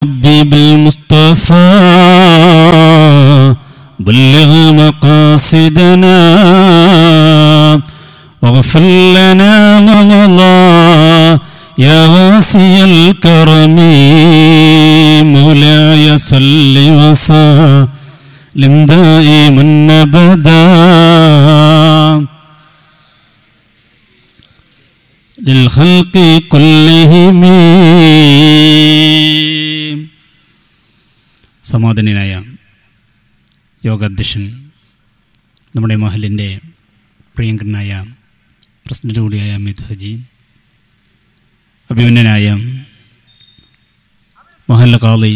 ربي بالمصطفى بلغ مقاصدنا واغفر لنا ما مضى يا واسي الكرم مولاي صل وسلم دائما ابدا للخلق كلهم സമാധാനനായ യോഗാധ്യക്ഷൻ നമ്മുടെ മഹലിൻ്റെ പ്രിയങ്കരനായ പ്രസിഡന്റ് കൂടിയായ അമിത് ഹജി അഭിമന്യനായ മഹല്ല കാളി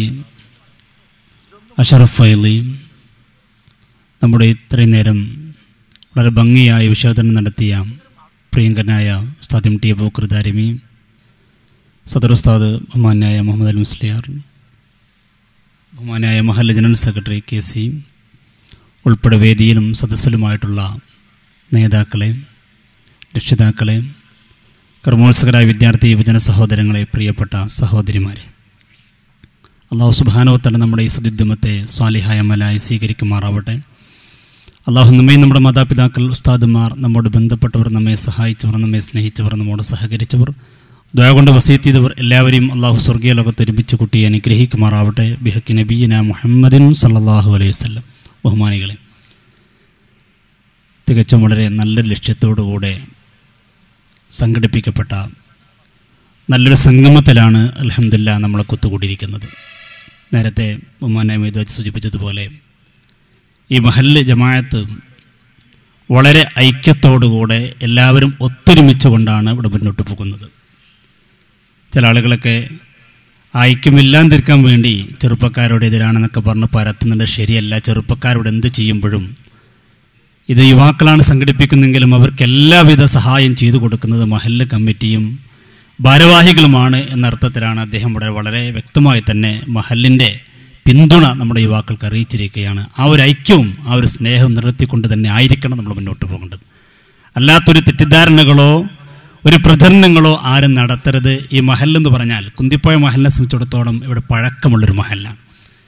അഷറഫ് ഫൈലി നമ്മുടെ ഇത്രയും നേരം വളരെ ഭംഗിയായ വിശോധന നടത്തിയ പ്രിയങ്കരനായ ഉസ്താദ് എം ടി അബൂക്കർ ദാരിമി സദർ ഉസ്താദ് ബഹുമാനായ മുഹമ്മദ് അൽ മുസ്ലിയാർ ബഹുമാനായ മഹല്ല ജനറൽ സെക്രട്ടറി കെ സി ഉൾപ്പെടെ വേദിയിലും സദസ്സിലുമായിട്ടുള്ള നേതാക്കളെ രക്ഷിതാക്കളെ കർമ്മോത്സകരായ വിദ്യാർത്ഥി യുവജന സഹോദരങ്ങളെ പ്രിയപ്പെട്ട സഹോദരിമാരെ അള്ളാഹു സുബാനോത്തല നമ്മുടെ ഈ സതുദ്യമത്തെ സ്വാലിഹായ മലായി സ്വീകരിക്കുമാറാവട്ടെ അള്ളാഹു നമ്മയും നമ്മുടെ മാതാപിതാക്കൾ ഉസ്താദുമാർ നമ്മോട് ബന്ധപ്പെട്ടവർ നമ്മെ സഹായിച്ചവർ നമ്മെ സ്നേഹിച്ചവർ നമ്മോട് സഹകരിച്ചവർ ദയ കൊണ്ട് വസീത്ത് ചെയ്തവർ എല്ലാവരെയും അള്ളാഹു സ്വർഗീയ ലോകത്ത് ഒരുമിച്ച് കുട്ടി അനുഗ്രഹിക്കുമാറാവട്ടെ ബിഹക്കി നബീന മുഹമ്മദിൻ സല്ലാഹു അലൈഹി വല്ലം ബഹുമാനികളെ തികച്ചും വളരെ നല്ലൊരു ലക്ഷ്യത്തോടുകൂടെ സംഘടിപ്പിക്കപ്പെട്ട നല്ലൊരു സംഗമത്തിലാണ് അലഹമില്ല നമ്മളെ കുത്തുകൂടിയിരിക്കുന്നത് നേരത്തെ ബഹുമാനായ മേധാജ് സൂചിപ്പിച്ചതുപോലെ ഈ മഹല്ല് ജമായത്ത് വളരെ ഐക്യത്തോടുകൂടെ എല്ലാവരും ഒത്തൊരുമിച്ചുകൊണ്ടാണ് ഇവിടെ മുന്നോട്ട് പോകുന്നത് ചില ആളുകളൊക്കെ ഐക്യമില്ലാതിരിക്കാൻ വേണ്ടി ചെറുപ്പക്കാരോട് എതിരാണെന്നൊക്കെ പറഞ്ഞ് പരത്തുന്നത് ശരിയല്ല ചെറുപ്പക്കാരോട് എന്ത് ചെയ്യുമ്പോഴും ഇത് യുവാക്കളാണ് സംഘടിപ്പിക്കുന്നെങ്കിലും അവർക്ക് എല്ലാവിധ സഹായം ചെയ്തു കൊടുക്കുന്നത് മഹല്ല് കമ്മിറ്റിയും ഭാരവാഹികളുമാണ് എന്ന അർത്ഥത്തിലാണ് അദ്ദേഹം ഇവിടെ വളരെ വ്യക്തമായി തന്നെ മഹലിൻ്റെ പിന്തുണ നമ്മുടെ യുവാക്കൾക്ക് അറിയിച്ചിരിക്കുകയാണ് ആ ഒരു ഐക്യവും ആ ഒരു സ്നേഹവും നിലനിർത്തിക്കൊണ്ട് തന്നെ ആയിരിക്കണം നമ്മൾ മുന്നോട്ട് പോകേണ്ടത് അല്ലാത്തൊരു തെറ്റിദ്ധാരണകളോ ഒരു പ്രചരണങ്ങളോ ആരും നടത്തരുത് ഈ മഹല്ലെന്ന് പറഞ്ഞാൽ കുന്തിപ്പോയ മഹലിനെ സംബന്ധിച്ചിടത്തോളം ഇവിടെ പഴക്കമുള്ളൊരു മഹലാണ്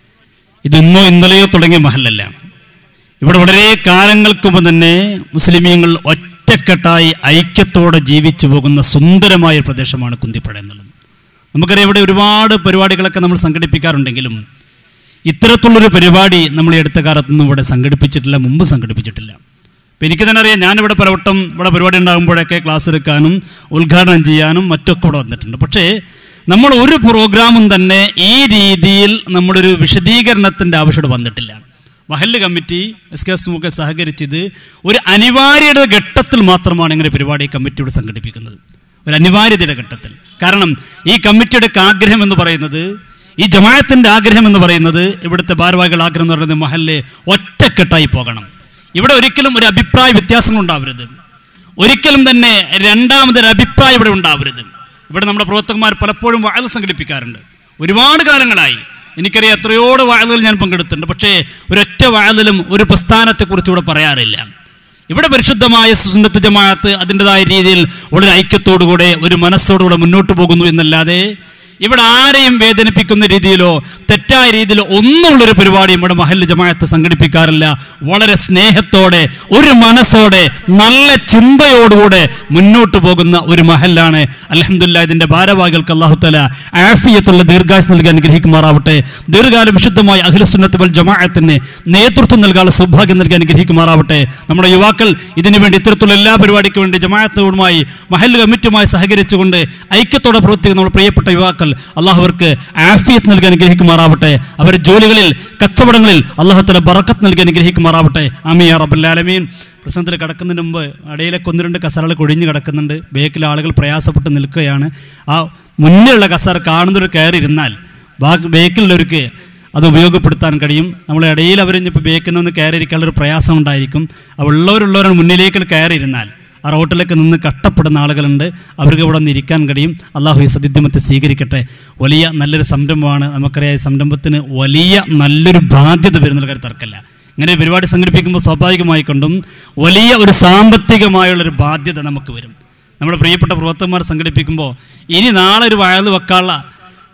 ഇത് ഇന്നോ ഇന്നലെയോ തുടങ്ങിയ മഹലല്ല ഇവിടെ വളരെ കാലങ്ങൾക്ക് മുമ്പ് തന്നെ മുസ്ലിമീങ്ങൾ ഒറ്റക്കെട്ടായി ഐക്യത്തോടെ ജീവിച്ചു പോകുന്ന സുന്ദരമായ ഒരു പ്രദേശമാണ് കുന്തിപ്പുഴ എന്നുള്ളത് നമുക്കറിയാം ഇവിടെ ഒരുപാട് പരിപാടികളൊക്കെ നമ്മൾ സംഘടിപ്പിക്കാറുണ്ടെങ്കിലും ഇത്തരത്തിലുള്ളൊരു പരിപാടി നമ്മൾ ഈ അടുത്ത കാലത്തൊന്നും ഇവിടെ സംഘടിപ്പിച്ചിട്ടില്ല മുമ്പ് സംഘടിപ്പിച്ചിട്ടില്ല അപ്പം എനിക്ക് തന്നെ അറിയാം ഞാനിവിടെ പലവട്ടം ഇവിടെ പരിപാടി ഉണ്ടാകുമ്പോഴൊക്കെ ക്ലാസ് എടുക്കാനും ഉദ്ഘാടനം ചെയ്യാനും മറ്റൊക്കെ ഇവിടെ വന്നിട്ടുണ്ട് പക്ഷേ നമ്മൾ ഒരു പ്രോഗ്രാമും തന്നെ ഈ രീതിയിൽ നമ്മളൊരു വിശദീകരണത്തിൻ്റെ ആവശ്യം വന്നിട്ടില്ല മഹല്ല് കമ്മിറ്റി എസ് കെ എസ് ഒക്കെ സഹകരിച്ചത് ഒരു അനിവാര്യത ഘട്ടത്തിൽ മാത്രമാണ് ഇങ്ങനെ പരിപാടി കമ്മിറ്റിയോട് സംഘടിപ്പിക്കുന്നത് ഒരു അനിവാര്യതയുടെ ഘട്ടത്തിൽ കാരണം ഈ കമ്മിറ്റിയുടെ ആഗ്രഹം എന്ന് പറയുന്നത് ഈ ജമാഅത്തിന്റെ ആഗ്രഹം എന്ന് പറയുന്നത് ഇവിടുത്തെ ഭാരവാഹികൾ ആഗ്രഹം എന്ന് പറയുന്നത് മഹല്ല് ഒറ്റക്കെട്ടായി പോകണം ഇവിടെ ഒരിക്കലും ഒരു അഭിപ്രായ വ്യത്യാസങ്ങൾ ഉണ്ടാവരുത് ഒരിക്കലും തന്നെ രണ്ടാമതൊരു അഭിപ്രായം ഇവിടെ ഉണ്ടാവരുത് ഇവിടെ നമ്മുടെ പ്രവർത്തകന്മാർ പലപ്പോഴും വാഴ സംഘടിപ്പിക്കാറുണ്ട് ഒരുപാട് കാലങ്ങളായി എനിക്കറിയാം എത്രയോട് വാഴലുകൾ ഞാൻ പങ്കെടുത്തിട്ടുണ്ട് പക്ഷേ ഒരൊറ്റ വാഴലും ഒരു പ്രസ്ഥാനത്തെക്കുറിച്ച് ഇവിടെ പറയാറില്ല ഇവിടെ പരിശുദ്ധമായ സുന്നത്ത് ജമാഅത്ത് അതിൻ്റെതായ രീതിയിൽ വളരെ ഐക്യത്തോടുകൂടെ ഒരു മനസ്സോടുകൂടെ മുന്നോട്ട് പോകുന്നു എന്നല്ലാതെ ഇവിടെ ആരെയും വേദനിപ്പിക്കുന്ന രീതിയിലോ തെറ്റായ രീതിയിലോ ഒന്നുമുള്ളൊരു പരിപാടിയും ഇവിടെ മഹല്ല് ജമാഅത്ത് സംഘടിപ്പിക്കാറില്ല വളരെ സ്നേഹത്തോടെ ഒരു മനസ്സോടെ നല്ല ചിന്തയോടുകൂടെ മുന്നോട്ട് പോകുന്ന ഒരു മഹല്ലാണ് അലഹമില്ല ഇതിന്റെ ഭാരവാഹികൾക്ക് അള്ളാഹുത്തല ആഫിയത്തുള്ള ദീർഘായുസ് നൽകി അനുഗ്രഹിക്കുമാറാവട്ടെ ദീർഘകാലം വിശുദ്ധമായ അഖിലസുന്നത്ത് വൽ ജമാഅത്തിന് നേതൃത്വം നൽകാനുള്ള സൗഭാഗ്യം നൽകി അനുഗ്രഹിക്കുമാറാവട്ടെ നമ്മുടെ യുവാക്കൾ ഇതിനു വേണ്ടി ഇത്തരത്തിലുള്ള എല്ലാ പരിപാടിക്ക് വേണ്ടി ജമാഅത്തോടുമായി മഹല്ല് കമ്മിറ്റിയുമായി സഹകരിച്ചുകൊണ്ട് ഐക്യത്തോടെ പ്രവർത്തിക്കുന്ന നമ്മുടെ പ്രിയപ്പെട്ട യുവാക്കൾ അള്ളാഹു അവർക്ക് ആഫിയത്ത് നൽകി അനുഗ്രഹിക്കുമാറാവട്ടെ അവരുടെ ജോലികളിൽ കച്ചവടങ്ങളിൽ അള്ളാഹുത്തല ബറക്കത്ത് നൽകി അനുഗ്രഹിക്കുമാറാവട്ടെ അമിയ റബുല്ലാലമീൻ പ്രസംഗത്തിൽ കിടക്കുന്നതിന് മുമ്പ് ഇടയിലൊക്കെ ഒന്ന് രണ്ട് കസറകൾ കൊഴിഞ്ഞ് കിടക്കുന്നുണ്ട് ബേക്കിൽ ആളുകൾ പ്രയാസപ്പെട്ട് നിൽക്കുകയാണ് ആ മുന്നിലുള്ള കസർ കാണുന്നൊരു കയറിയിരുന്നാൽ ബാക്കി ബേക്കിലുള്ളവർക്ക് അത് ഉപയോഗപ്പെടുത്താൻ കഴിയും നമ്മളെ ഇടയിൽ അവരിഞ്ഞിപ്പോൾ ബേക്കിൽ നിന്ന് കയറിയിരിക്കാനുള്ളൊരു പ്രയാസം ഉണ്ടായിരിക്കും ആ ഉള്ളവരുള്ളവരാണ് മുന്നിലേക്ക് കയറിയിരുന്നാൽ ആ റോട്ടിലേക്ക് നിന്ന് കഷ്ടപ്പെടുന്ന ആളുകളുണ്ട് അവർക്ക് ഇവിടെ നിന്ന് ഇരിക്കാൻ കഴിയും അള്ളാഹു ഈ സതിദ്യമത്തെ സ്വീകരിക്കട്ടെ വലിയ നല്ലൊരു സംരംഭമാണ് നമുക്കറിയാം ഈ സംരംഭത്തിന് വലിയ നല്ലൊരു ബാധ്യത വരുന്ന കാര്യം തർക്കമില്ല ഇങ്ങനെ ഒരു പരിപാടി സംഘടിപ്പിക്കുമ്പോൾ സ്വാഭാവികമായി കൊണ്ടും വലിയ ഒരു സാമ്പത്തികമായുള്ളൊരു ബാധ്യത നമുക്ക് വരും നമ്മുടെ പ്രിയപ്പെട്ട പ്രവർത്തകന്മാർ സംഘടിപ്പിക്കുമ്പോൾ ഇനി നാളെ ഒരു വയൽ വെക്കാനുള്ള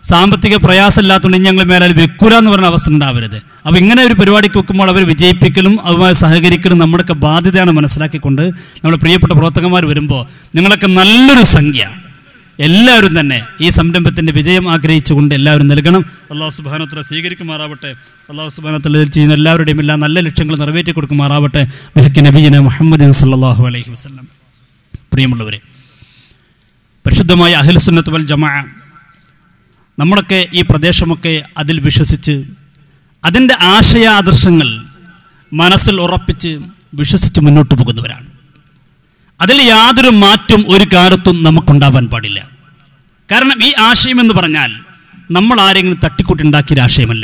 സാമ്പത്തിക പ്രയാസമില്ലാത്തതുകൊണ്ട് ഇനി ഞങ്ങൾ മേലാൽ വെക്കൂല എന്ന് പറഞ്ഞ അവസ്ഥ ഉണ്ടാവരുത് അപ്പോൾ ഇങ്ങനെ ഒരു പരിപാടിക്ക് വെക്കുമ്പോൾ അവർ വിജയിപ്പിക്കലും അതുമായി സഹകരിക്കലും നമ്മുടെയൊക്കെ ബാധ്യതയാണ് മനസ്സിലാക്കിക്കൊണ്ട് നമ്മുടെ പ്രിയപ്പെട്ട പ്രവർത്തകന്മാർ വരുമ്പോൾ നിങ്ങളൊക്കെ നല്ലൊരു സംഖ്യ എല്ലാവരും തന്നെ ഈ സംരംഭത്തിന്റെ വിജയം ആഗ്രഹിച്ചുകൊണ്ട് എല്ലാവരും നൽകണം അള്ളാഹു സുബാനത്തുള്ള സ്വീകരിക്കുമാറാവട്ടെ അള്ളാഹു സുബാനത്തുള്ള ചെയ്യുന്ന എല്ലാവരുടെയും എല്ലാ നല്ല ലക്ഷ്യങ്ങൾ നിറവേറ്റി കൊടുക്കുമാറാവട്ടെ ബിഹക്ക് നബീന മുഹമ്മദ് സല്ലാഹു അലൈഹി വസ്ലം പ്രിയമുള്ളവരെ പരിശുദ്ധമായ അഹിൽസുന്നത്ത് വൽ ജമാ നമ്മളൊക്കെ ഈ പ്രദേശമൊക്കെ അതിൽ വിശ്വസിച്ച് അതിൻ്റെ ആശയാദർശങ്ങൾ മനസ്സിൽ ഉറപ്പിച്ച് വിശ്വസിച്ച് മുന്നോട്ട് പോകുന്നവരാണ് അതിൽ യാതൊരു മാറ്റം ഒരു കാലത്തും നമുക്കുണ്ടാവാൻ പാടില്ല കാരണം ഈ ആശയം എന്ന് പറഞ്ഞാൽ നമ്മൾ ആരെങ്കിലും തട്ടിക്കൂട്ടുണ്ടാക്കിയ ആശയമല്ല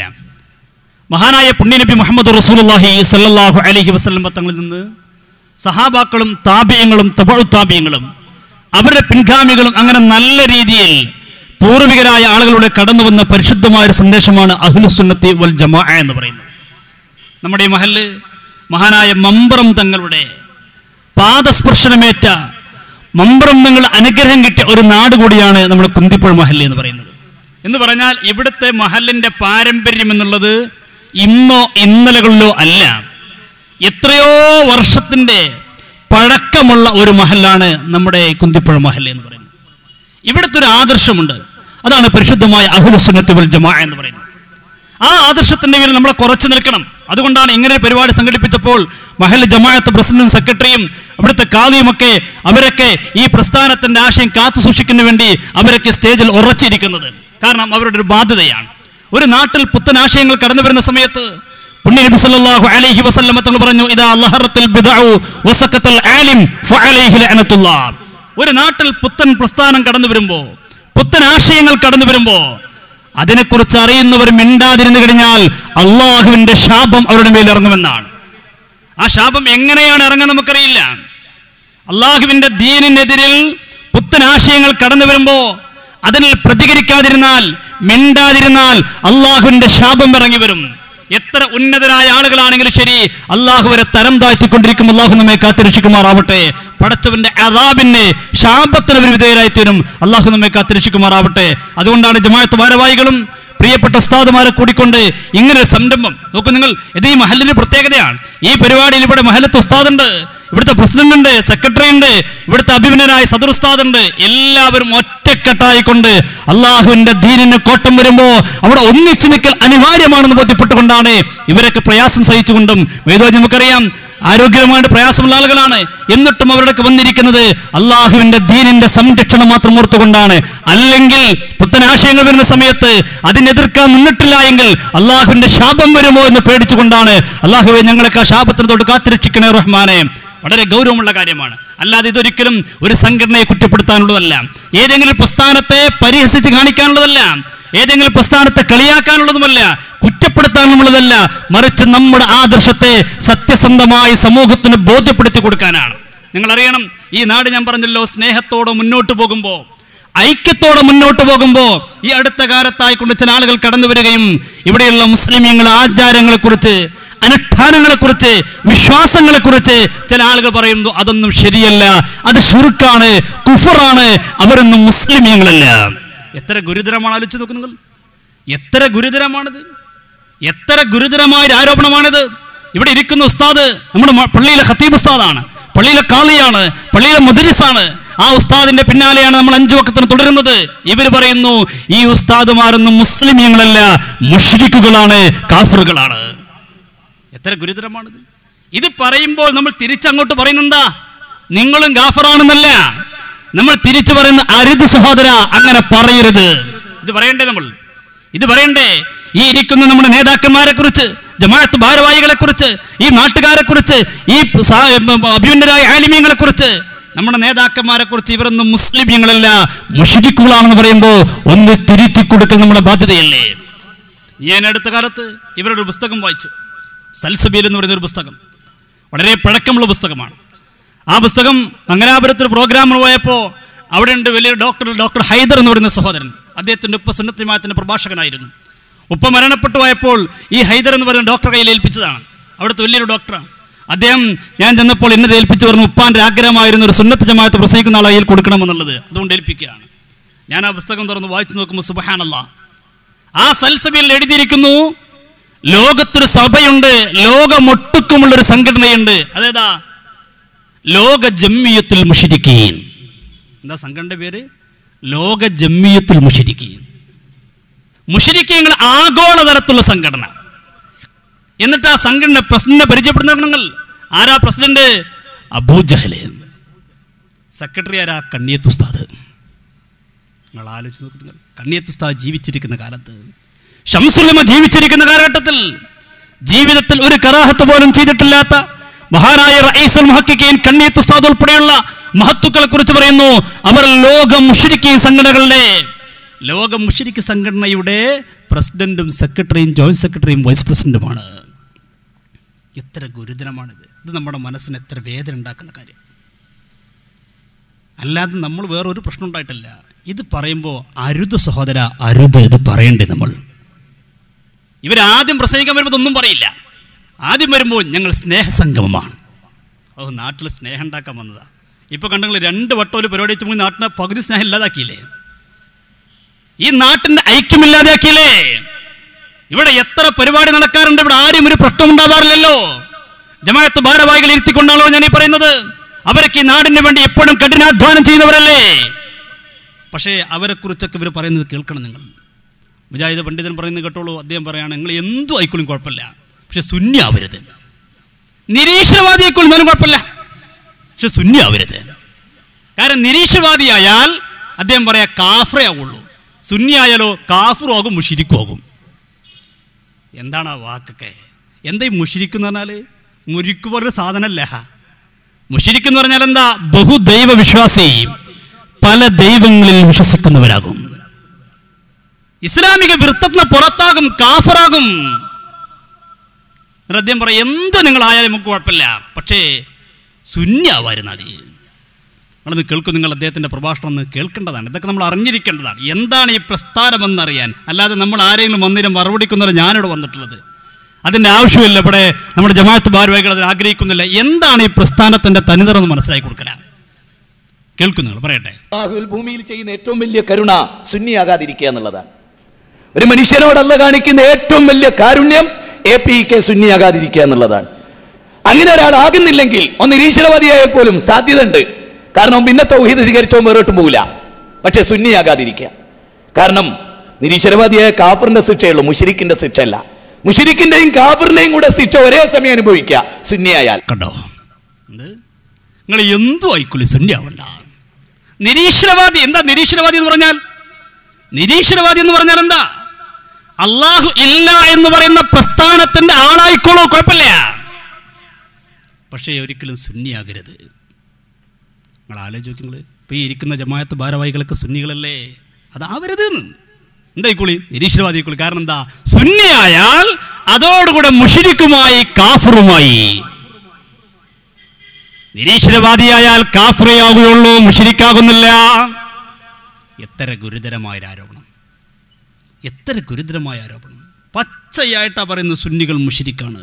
മഹാനായ പുണ്യനബി മുഹമ്മദ് റസൂലുള്ളാഹി സല്ലല്ലാഹു അലൈഹി വസല്ലം തങ്ങളിൽ നിന്ന് സഹാബാക്കളും താപ്യങ്ങളും തപഴുത്താപ്യങ്ങളും അവരുടെ പിൻഗാമികളും അങ്ങനെ നല്ല രീതിയിൽ പൂർവികരായ ആളുകളുടെ കടന്നു വന്ന പരിശുദ്ധമായ ഒരു സന്ദേശമാണ് അഹ്ലുസുന്നത്തി വൽ ജമാ എന്ന് പറയുന്നത് നമ്മുടെ ഈ മഹല് മഹാനായ മമ്പറം തങ്ങളുടെ പാദസ്പർശനമേറ്റ മമ്പറം തങ്ങൾ അനുഗ്രഹം കിട്ടിയ ഒരു നാട് കൂടിയാണ് നമ്മുടെ കുന്തിപ്പുഴ മഹല്ല് എന്ന് പറയുന്നത് എന്ന് പറഞ്ഞാൽ ഇവിടുത്തെ മഹലിന്റെ പാരമ്പര്യം എന്നുള്ളത് ഇന്നോ ഇന്നലകളിലോ അല്ല എത്രയോ വർഷത്തിന്റെ പഴക്കമുള്ള ഒരു മഹലാണ് നമ്മുടെ കുന്തിപ്പുഴ മഹൽ എന്ന് പറയുന്നത് ഇവിടുത്തെ ഒരു ആദർശമുണ്ട് അതാണ് പരിശുദ്ധമായ അഹുലുസുന്നത്ത് വൽ ജമാ എന്ന് പറയുന്നത് ആ ആദർശത്തിന്റെ പേരിൽ നമ്മളെ കുറച്ചു നിൽക്കണം അതുകൊണ്ടാണ് ഇങ്ങനെ ഒരു പരിപാടി സംഘടിപ്പിച്ചപ്പോൾ മഹൽ ജമാഅത്ത് പ്രസിഡന്റും സെക്രട്ടറിയും അവിടുത്തെ കാവിയുമൊക്കെ അവരൊക്കെ ഈ പ്രസ്ഥാനത്തിന്റെ ആശയം കാത്തു സൂക്ഷിക്കുന്ന വേണ്ടി അവരൊക്കെ സ്റ്റേജിൽ ഉറച്ചിരിക്കുന്നത് കാരണം അവരുടെ ഒരു ബാധ്യതയാണ് ഒരു നാട്ടിൽ പുത്തൻ ആശയങ്ങൾ കടന്നു വരുന്ന സമയത്ത് പുണ്യനബി സല്ലല്ലാഹു അലൈഹി വസല്ലമ തങ്ങൾ പറഞ്ഞു ഇദാ ലഹറത്തുൽ ബിദ്ഉ വസക്കത്തുൽ ആലിം ഫഅലൈഹി ലഅനത്തുല്ലാഹ് ഒരു നാട്ടിൽ പുത്തൻ പ്രസ്ഥാനം കടന്നു വരുമ്പോ പുത്തൻ ആശയങ്ങൾ കടന്നു വരുമ്പോ അതിനെക്കുറിച്ച് അറിയുന്നവർ മിണ്ടാതിരുന്നു കഴിഞ്ഞാൽ അള്ളാഹുവിന്റെ ശാപം അവരുടെ മേൽ ഇറങ്ങുമെന്നാണ് ആ ശാപം എങ്ങനെയാണ് ഇറങ്ങുക നമുക്കറിയില്ല അള്ളാഹുവിന്റെ ദീനിനെതിരിൽ പുത്തൻ ആശയങ്ങൾ കടന്നു വരുമ്പോ അതിൽ പ്രതികരിക്കാതിരുന്നാൽ മിണ്ടാതിരുന്നാൽ അള്ളാഹുവിന്റെ ശാപം ഇറങ്ങി വരും എത്ര ഉന്നതരായ ആളുകളാണെങ്കിലും ശരി അള്ളാഹു വരെ തരം താഴ്ത്തിക്കൊണ്ടിരിക്കും അള്ളാഹു നമ്മെ കാത്തിരക്ഷിക്കുമാറാവട്ടെ പടച്ചവന്റെ അതാബിന് ശാപത്തിന് ഒരു വിധേയരായി തീരും അള്ളാഹു നമ്മെ കാത്തിരക്ഷിക്കുമാറാവട്ടെ അതുകൊണ്ടാണ് ജമാഅത്ത് ഭാരവാഹികളും പ്രിയപ്പെട്ട ഉസ്താദുമാരെ കൂടിക്കൊണ്ട് ഇങ്ങനെ ഒരു സംരംഭം നോക്കൂ നിങ്ങൾ ഇത് ഈ മഹലിന്റെ പ്രത്യേകതയാണ് ഈ പരിപാടിയിൽ ഇവിടെ മഹലത്ത് ഉസ്താദുണ്ട് ഇവിടുത്തെ പ്രസിഡന്റ് ഉണ്ട് സെക്രട്ടറി ഉണ്ട് ഇവിടുത്തെ അഭിമനനായ സദർ ഉസ്താദ് ഉണ്ട് എല്ലാവരും ഒറ്റക്കെട്ടായിക്കൊണ്ട് അള്ളാഹുവിന്റെ ദീനിന് കോട്ടം വരുമ്പോ അവിടെ ഒന്നിച്ചു നിൽക്കൽ അനിവാര്യമാണെന്ന് ബോധ്യപ്പെട്ടുകൊണ്ടാണ് ഇവരൊക്കെ പ്രയാസം സഹിച്ചുകൊണ്ടും വേദോജ് നമുക്കറിയാം ആരോഗ്യമായിട്ട് പ്രയാസമുള്ള ആളുകളാണ് എന്നിട്ടും അവരുടെ വന്നിരിക്കുന്നത് അള്ളാഹുവിന്റെ ദീനിന്റെ സംരക്ഷണം മാത്രം ഓർത്തുകൊണ്ടാണ് അല്ലെങ്കിൽ പുത്തനാശയങ്ങൾ വരുന്ന സമയത്ത് അതിനെതിർക്കാൻ നിന്നിട്ടില്ല എങ്കിൽ അള്ളാഹുവിന്റെ ശാപം വരുമോ എന്ന് പേടിച്ചുകൊണ്ടാണ് അള്ളാഹുവെ ഞങ്ങളൊക്കെ ആ ശാപത്തിന് തൊട്ട് കാത്തിരക്ഷിക്കണേ റഹ്മാനെ വളരെ ഗൗരവമുള്ള കാര്യമാണ് അല്ലാതെ ഇതൊരിക്കലും ഒരു സംഘടനയെ കുറ്റപ്പെടുത്താനുള്ളതല്ല ഏതെങ്കിലും പ്രസ്ഥാനത്തെ പരിഹസിച്ച് കാണിക്കാനുള്ളതല്ല ഏതെങ്കിലും പ്രസ്ഥാനത്തെ കളിയാക്കാനുള്ളതുമല്ല കുറ്റപ്പെടുത്താനുള്ളതല്ല മറിച്ച് നമ്മുടെ ആദർശത്തെ സത്യസന്ധമായി സമൂഹത്തിന് ബോധ്യപ്പെടുത്തി കൊടുക്കാനാണ് നിങ്ങൾ അറിയണം ഈ നാട് ഞാൻ പറഞ്ഞല്ലോ സ്നേഹത്തോടെ മുന്നോട്ട് പോകുമ്പോൾ ഐക്യത്തോടെ മുന്നോട്ട് പോകുമ്പോൾ ഈ അടുത്ത കാലത്തായിക്കൊണ്ട് ചില ആളുകൾ കടന്നു വരികയും ഇവിടെയുള്ള മുസ്ലിമീങ്ങളുടെ ആചാരങ്ങളെ കുറിച്ച് അനുഷ്ഠാനങ്ങളെ കുറിച്ച് വിശ്വാസങ്ങളെ കുറിച്ച് ചില ആളുകൾ പറയുന്നു അതൊന്നും ശരിയല്ല അത് ഷുർക്കാണ് കുഫറാണ് അവരൊന്നും മുസ്ലിമീങ്ങളല്ല എത്ര ഗുരുതരമാണ് ആലോചിച്ച് നോക്ക് നിങ്ങൾ എത്ര ഗുരുതരമാണിത് എത്ര ഗുരുതരമായ ഒരു ആരോപണമാണിത് ഇവിടെ ഇരിക്കുന്ന ഉസ്താദ് നമ്മുടെ മ- പള്ളിയിലെ ഖത്തീബ് ഉസ്താദാണ് പള്ളിയിലെ കാളിയാണ് പള്ളിയിലെ മുദരിസാണ് ആ ഉസ്താദിന്റെ പിന്നാലെയാണ് നമ്മൾ അഞ്ചു വക്കത്തിന് തുടരുന്നത് ഇവർ പറയുന്നു ഈ ഉസ്താദുമാരൊന്നും മുസ്ലിമീങ്ങളല്ല മുഷ്രിക്കുകളാണ് കാഫറുകളാണ് എത്ര ഗുരുതരമാണിത് ഇത് പറയുമ്പോൾ നമ്മൾ തിരിച്ചങ്ങോട്ട് പറയുന്നെന്താ നിങ്ങളും ഗാഫറാണെന്നല്ല നമ്മൾ തിരിച്ചു പറയുന്ന അരുത് സഹോദര അങ്ങനെ പറയരുത് ഇത് പറയണ്ടേ നമ്മൾ ഇത് പറയണ്ടേ ഈ ഇരിക്കുന്ന നമ്മുടെ നേതാക്കന്മാരെ കുറിച്ച് ജമാഅത്ത് ഭാരവാഹികളെ കുറിച്ച് ഈ നാട്ടുകാരെ കുറിച്ച് ഈ സാ- അഭിമന്യരായ ആലിമ്യങ്ങളെ കുറിച്ച് നമ്മുടെ നേതാക്കന്മാരെ കുറിച്ച് ഇവരൊന്നും മുസ്ലിമീങ്ങളല്ല മുഷിരിക്കുകളാണെന്ന് പറയുമ്പോൾ ഒന്ന് തിരുത്തി കൊടുക്കൽ നമ്മുടെ ബാധ്യതയല്ലേ ഞാൻ അടുത്ത കാലത്ത് ഇവരുടെ ഒരു പുസ്തകം വായിച്ചു സൽസബീൽ എന്ന് പറയുന്ന ഒരു പുസ്തകം വളരെ പഴക്കമുള്ള പുസ്തകമാണ് ആ പുസ്തകം മംഗലാപുരത്ത് ഒരു പ്രോഗ്രാമിന് പോയപ്പോൾ അവിടെ ഉണ്ട് വലിയ ഡോക്ടർ ഡോക്ടർ ഹൈദർ എന്ന് പറയുന്ന സഹോദരൻ അദ്ദേഹത്തിൻ്റെ ഉപ്പ സുന്നത്തിമാത്തിൻ്റെ പ്രഭാഷകനായിരുന്നു ഉപ്പ മരണപ്പെട്ടു പോയപ്പോൾ ഈ ഹൈദർ എന്ന് പറയുന്ന ഡോക്ടറെ കയ്യിൽ ഏൽപ്പിച്ചതാണ് അവിടുത്തെ വലിയൊരു ഡോക്ടറാണ് അദ്ദേഹം ഞാൻ ചെന്നപ്പോൾ എന്നെ ഏൽപ്പിച്ചു പറഞ്ഞു ഉപ്പാൻ്റെ ആഗ്രഹമായിരുന്നു ഒരു സുന്നത്ത് ജമാഅത്ത് പ്രസംഗിക്കുന്ന ആളെ കയ്യിൽ കൊടുക്കണമെന്നുള്ളത് അതുകൊണ്ട് ഏൽപ്പിക്കുകയാണ് ഞാൻ ആ പുസ്തകം തുറന്ന് വായിച്ചു നോക്കുമ്പോൾ സുബഹാനല്ല ആ സൽസഭയിൽ എഴുതിയിരിക്കുന്നു ലോകത്തൊരു സഭയുണ്ട് ലോകമൊട്ടുക്കുമുള്ളൊരു സംഘടനയുണ്ട് അതേതാ ലോക ജമ്മിയത്തുൽ മുഷിരിക്കീൻ എന്താ സംഘടനയുടെ പേര് ലോക ജമ്മിയത്തുൽ മുഷിരിക്കീൻ മുഷിരിക്കീങ്ങൾ ആഗോളതലത്തിലുള്ള സംഘടന എന്നിട്ട് ആ സംഘടന പ്രസിഡന്റിനെ പരിചയപ്പെടുന്ന നിങ്ങൾ ആരാ പ്രസിഡന്റ് അബൂജഹല് സെക്രട്ടറി ആരാ കണ്ണിയത്ത് ഉസ്താദ് നിങ്ങൾ ആലോചിച്ച് നോക്ക് നിങ്ങൾ കണ്ണിയത്ത് ഉസ്താദ് ജീവിച്ചിരിക്കുന്ന കാലത്ത് ഷംസുലമ ജീവിച്ചിരിക്കുന്ന കാലഘട്ടത്തിൽ ജീവിതത്തിൽ ഒരു കറാഹത്ത് പോലും ചെയ്തിട്ടില്ലാത്ത മഹാനായ റഈസുൽ മുഹക്കിക്കീൻ കണ്ണിയത്ത് ഉസ്താദ് ഉൾപ്പെടെയുള്ള മഹത്തുക്കളെ കുറിച്ച് പറയുന്നു അവർ ലോക മുഷരിക്കീൻ സംഘടനകളുടെ ലോക മുഷരിക്ക് സംഘടനയുടെ പ്രസിഡന്റും സെക്രട്ടറിയും ജോയിന്റ് സെക്രട്ടറിയും വൈസ് പ്രസിഡന്റുമാണ് എത്ര ഗുരുതരമാണിത് ഇത് നമ്മുടെ മനസ്സിന് എത്ര വേദന ഉണ്ടാക്കുന്ന കാര്യം അല്ലാതെ നമ്മൾ വേറൊരു പ്രശ്നം ഉണ്ടായിട്ടില്ല ഇത് പറയുമ്പോൾ അരുത് സഹോദര അരുത് ഇത് പറയണ്ടേ നമ്മൾ ഇവരാദ്യം പ്രസംഗിക്കാൻ വരുമ്പോൾ ഒന്നും പറയില്ല ആദ്യം വരുമ്പോൾ ഞങ്ങൾ സ്നേഹസംഗമമാണ് ഓ നാട്ടിൽ സ്നേഹം ഉണ്ടാക്കാൻ വന്നതാ ഇപ്പൊ കണ്ടെങ്കിൽ രണ്ട് വട്ടം ഒരു പരിപാടി വെച്ച് നാട്ടിനെ പകുതി സ്നേഹം ഇല്ലാതാക്കിയില്ലേ ഈ നാട്ടിന്റെ ഐക്യമില്ലാതാക്കിയില്ലേ ഇവിടെ എത്ര പരിപാടി നടക്കാറുണ്ട് ഇവിടെ ആരും ഒരു പ്രശ്നം ഉണ്ടാവാറില്ലല്ലോ ജമാഅത്ത് ഭാരവാഹികൾ ഇരുത്തിക്കൊണ്ടാണല്ലോ ഞാൻ ഈ പറയുന്നത് അവരൊക്കെ ഈ നാടിന് വേണ്ടി എപ്പോഴും കഠിനാധ്വാനം ചെയ്യുന്നവരല്ലേ പക്ഷേ അവരെ കുറിച്ചൊക്കെ ഇവർ പറയുന്നത് കേൾക്കണം നിങ്ങൾ മുജാഹിദ് പണ്ഡിതൻ പറയുന്നത് കേട്ടോളൂ അദ്ദേഹം പറയാണ് നിങ്ങൾ എന്തും ആയിക്കോളും കുഴപ്പമില്ല പക്ഷെ സുന്നി ആവരുത് നിരീശ്വരവാദി ആയിക്കോളും എന്നാലും കുഴപ്പമില്ല പക്ഷെ സുന്നി ആവരുത് കാരണം നിരീശ്വരവാദിയായാൽ അദ്ദേഹം പറയാ കാഫറേ ആവുള്ളൂ സുന്നി ആയാലോ കാഫറും ആകും മുഷിരിക്കും ആകും എന്താണ് ആ വാക്കൊക്കെ എന്താ ഈ മുഷിരിക്ക് എന്ന് പറഞ്ഞാൽ മുരിക്ക് പോലൊരു സാധനമല്ല മുഷിരിക്ക് എന്ന് പറഞ്ഞാൽ എന്താ ബഹുദൈവ വിശ്വാസി പല ദൈവങ്ങളിൽ വിശ്വസിക്കുന്നവരാകും ഇസ്ലാമിക വൃത്തത്തിന് പുറത്താകും കാഫറാകും എന്നിട്ട് അദ്ദേഹം പറയും എന്ത് നിങ്ങളായാലും നമുക്ക് കുഴപ്പമില്ല പക്ഷേ ശൂന്യാവായിരുന്നു അത് നിങ്ങളത് കേൾക്കും നിങ്ങൾ അദ്ദേഹത്തിൻ്റെ പ്രഭാഷണം ഒന്ന് കേൾക്കേണ്ടതാണ് ഇതൊക്കെ നമ്മൾ അറിഞ്ഞിരിക്കേണ്ടതാണ് എന്താണ് ഈ പ്രസ്ഥാനമെന്നറിയാൻ അല്ലാതെ നമ്മൾ ആരെങ്കിലും വന്നിരും മറുപടിക്കുന്നവരെ ഞാനിവിടെ വന്നിട്ടുള്ളത് അതിൻ്റെ ആവശ്യമില്ല ഇവിടെ നമ്മുടെ ജമാഅത്ത് ഭാരവാഹികൾ അതിന് ആഗ്രഹിക്കുന്നില്ല എന്താണ് ഈ പ്രസ്ഥാനത്തിൻ്റെ തനിതറെന്ന് മനസ്സിലാക്കി കൊടുക്കലാണ് കേൾക്കും നിങ്ങൾ പറയട്ടെ അള്ളാഹുൽ ഭൂമിയിൽ ചെയ്യുന്ന ഏറ്റവും വലിയ കരുണ സുന്നിയാകാതിരിക്കുക എന്നുള്ളതാണ് ഒരു മനുഷ്യനോടല്ല കാണിക്കുന്ന ഏറ്റവും വലിയ കാരുണ്യം എ പി കെ സുന്നിയാകാതിരിക്കുക എന്നുള്ളതാണ് അങ്ങനെ ഒരാൾ ആകുന്നില്ലെങ്കിൽ ഒന്ന് നിരീശ്വരവാദിയായാൽ പോലും സാധ്യത ഉണ്ട് കാരണം പിന്നെ തൗഹീദ് സ്വീകരിച്ചോ വേറോട്ടും പോകില്ല പക്ഷെ സുന്നിയാകാതിരിക്കുക കാരണം നിരീശ്വരവാദിയായ കാഫറിന്റെ ശിക്ഷയുള്ളൂ മുഷിരിക്കിന്റെ ശിക്ഷയല്ല മുഷിരിക്കിന്റെയും കാഫറിന്റെയും കൂടെ ശിക്ഷ ഒരേ സമയം അനുഭവിക്കുക സുന്നിയായാൽ കണ്ടോ എന്ത് നിങ്ങൾ എന്തു ആയിക്കൊള്ളി ശൂന്യാവണ്ട നിരീശ്വരവാദി എന്താ നിരീശ്വരവാദി എന്ന് പറഞ്ഞാൽ നിരീശ്വരവാദി എന്ന് പറഞ്ഞാൽ എന്താ അള്ളാഹു ഇല്ല എന്ന് പറയുന്ന പ്രസ്ഥാനത്തിന്റെ ആളായിക്കോളൂ കുഴപ്പമില്ല പക്ഷേ ഒരിക്കലും സുന്നിയാകരുത് നിങ്ങൾ ആലോചിക്കും നിങ്ങൾ ഇപ്പൊ ഈ ഇരിക്കുന്ന ജമാഅത്ത് ഭാരവാഹികളൊക്കെ സുന്നികളല്ലേ അതാവരുത് എന്ന്. എന്തായിക്കോളി നിരീശ്വരവാദിക്കുള്ളി കാരണം എന്താ സുന്നിയായാൽ അതോടുകൂടെ മുഷിരിക്കുമായി കാഫറുമായി നിരീശ്വരവാദിയായാൽ കാഫറയാകുകയുള്ളൂ മുഷിരിക്കാകുന്നില്ല എത്ര ഗുരുതരമായ ഒരു ആരോപണം എത്ര ഗുരുതരമായ ആരോപണം പച്ചയായിട്ടാ പറയുന്നത് സുന്നികൾ മുഷിരിക്കാണ്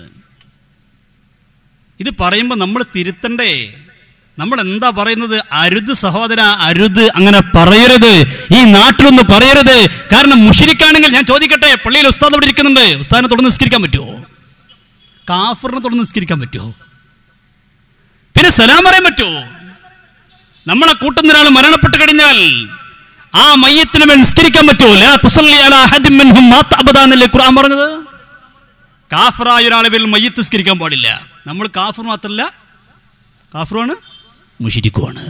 ഇത് പറയുമ്പോൾ നമ്മൾ തിരുത്തണ്ടേ നമ്മൾ എന്താ പറയുന്നത് അരുത് സഹോദര അരുത് അങ്ങനെ പറയരുത് ഈ നാട്ടിലൊന്ന് പറയരുത് കാരണം മുഷിരിക്കാണെങ്കിൽ ഞാൻ ചോദിക്കട്ടെ പള്ളിയിൽ ഉസ്താദ് അവിടെ ഇരിക്കുന്നുണ്ട് ഉസ്താദിനെ തുടർന്ന് നിസ്കരിക്കാൻ പറ്റുമോ കാഫറിനെ തുടർന്ന് നിസ്കരിക്കാൻ പറ്റുമോ പിന്നെ സലാം പറയാൻ പറ്റുമോ നമ്മളെ കൂട്ടുന്ന ഒരാൾ മരണപ്പെട്ട് കഴിഞ്ഞാൽ ആ മയ്യത്തിന് മേൽ നിസ്കരിക്കാൻ പറ്റുമോ ലാ തുസല്ലി അലാ അഹദിൻ മിൻഹും മാത അബദാ എന്നല്ലേ ഖുർആൻ പറഞ്ഞത് കാഫറായ ഒരാളെ പേരിൽ മയ്യത്ത് നിസ്കരിക്കാൻ പാടില്ല നമ്മൾ കാഫർ മാത്രമല്ല കാഫറുമാണ് മുഷിരിക്കുമാണ്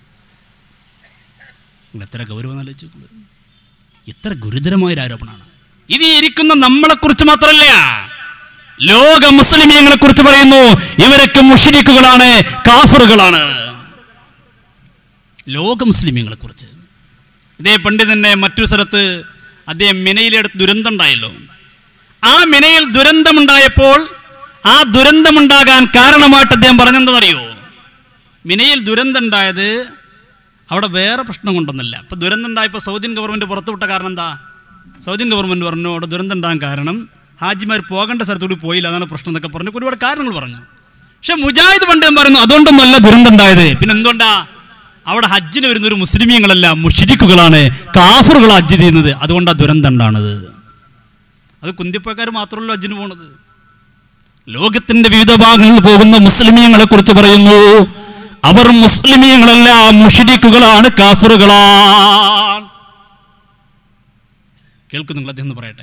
നിങ്ങൾ എത്ര ഗൗരവം ആലോചിച്ചു എത്ര ഗുരുതരമായ ഒരു ആരോപണമാണ് ഇത് ഈ ഇരിക്കുന്ന നമ്മളെ കുറിച്ച് മാത്രമല്ല ലോക മുസ്ലിമീങ്ങളെ കുറിച്ച് പറയുന്നു ഇവരൊക്കെ മുഷിരിക്കുകളാണ് കാഫറുകളാണ് ലോക മുസ്ലിമീങ്ങളെ കുറിച്ച് ഇതേ പണ്ഡിതന്നെ മറ്റൊരു സ്ഥലത്ത് അദ്ദേഹം മിനയിലെടുത്ത് ദുരന്തം ഉണ്ടായല്ലോ ആ മിനയിൽ ദുരന്തമുണ്ടായപ്പോൾ ആ ദുരന്തമുണ്ടാകാൻ കാരണമായിട്ട് അദ്ദേഹം പറഞ്ഞെന്തറിയോ മിനയിൽ ദുരന്തം ഉണ്ടായത് അവിടെ വേറെ പ്രശ്നം കൊണ്ടൊന്നുമില്ല ഇപ്പൊ ദുരന്തം ഉണ്ടായപ്പോൾ സൗദിയൻ ഗവൺമെന്റ് പുറത്തുവിട്ട കാരണം എന്താ സൗദിയൻ ഗവൺമെന്റ് പറഞ്ഞു അവിടെ ദുരന്തം ഉണ്ടാകാൻ കാരണം ഹാജിമാർ പോകേണ്ട സ്ഥലത്തൂടി പോയില്ല അതാണ് പ്രശ്നം എന്നൊക്കെ പറഞ്ഞു ഒരുപാട് കാരണങ്ങൾ പറഞ്ഞു പക്ഷെ മുജാഹിദ് പണ്ഡിതൻ പറയുന്നു അതുകൊണ്ടൊന്നുമല്ല ദുരന്തം ഉണ്ടായത് പിന്നെ എന്തുകൊണ്ടാ അവിടെ ഹജ്ജിന് വരുന്ന ഒരു മുസ്ലിമീങ്ങളല്ല മുഷിരിക്കുകളാണ് കാഫറുകൾ ഹജ്ജ് ചെയ്യുന്നത് അതുകൊണ്ടാണ് ദുരന്തം ഉണ്ടാണത് അത് കുന്തിപ്പക്കാർ മാത്രമല്ലോ ഹജ്ജിന് പോണത് ലോകത്തിന്റെ വിവിധ ഭാഗങ്ങളിൽ പോകുന്ന മുസ്ലിമീങ്ങളെ കുറിച്ച് പറയുന്നു അവർ മുസ്ലിമീങ്ങളല്ല മുഷിരിക്കുകളാണ് കാഫറുകളാണ് കേൾക്കും നിങ്ങൾ അദ്ദേഹം ഒന്ന് പറയട്ടെ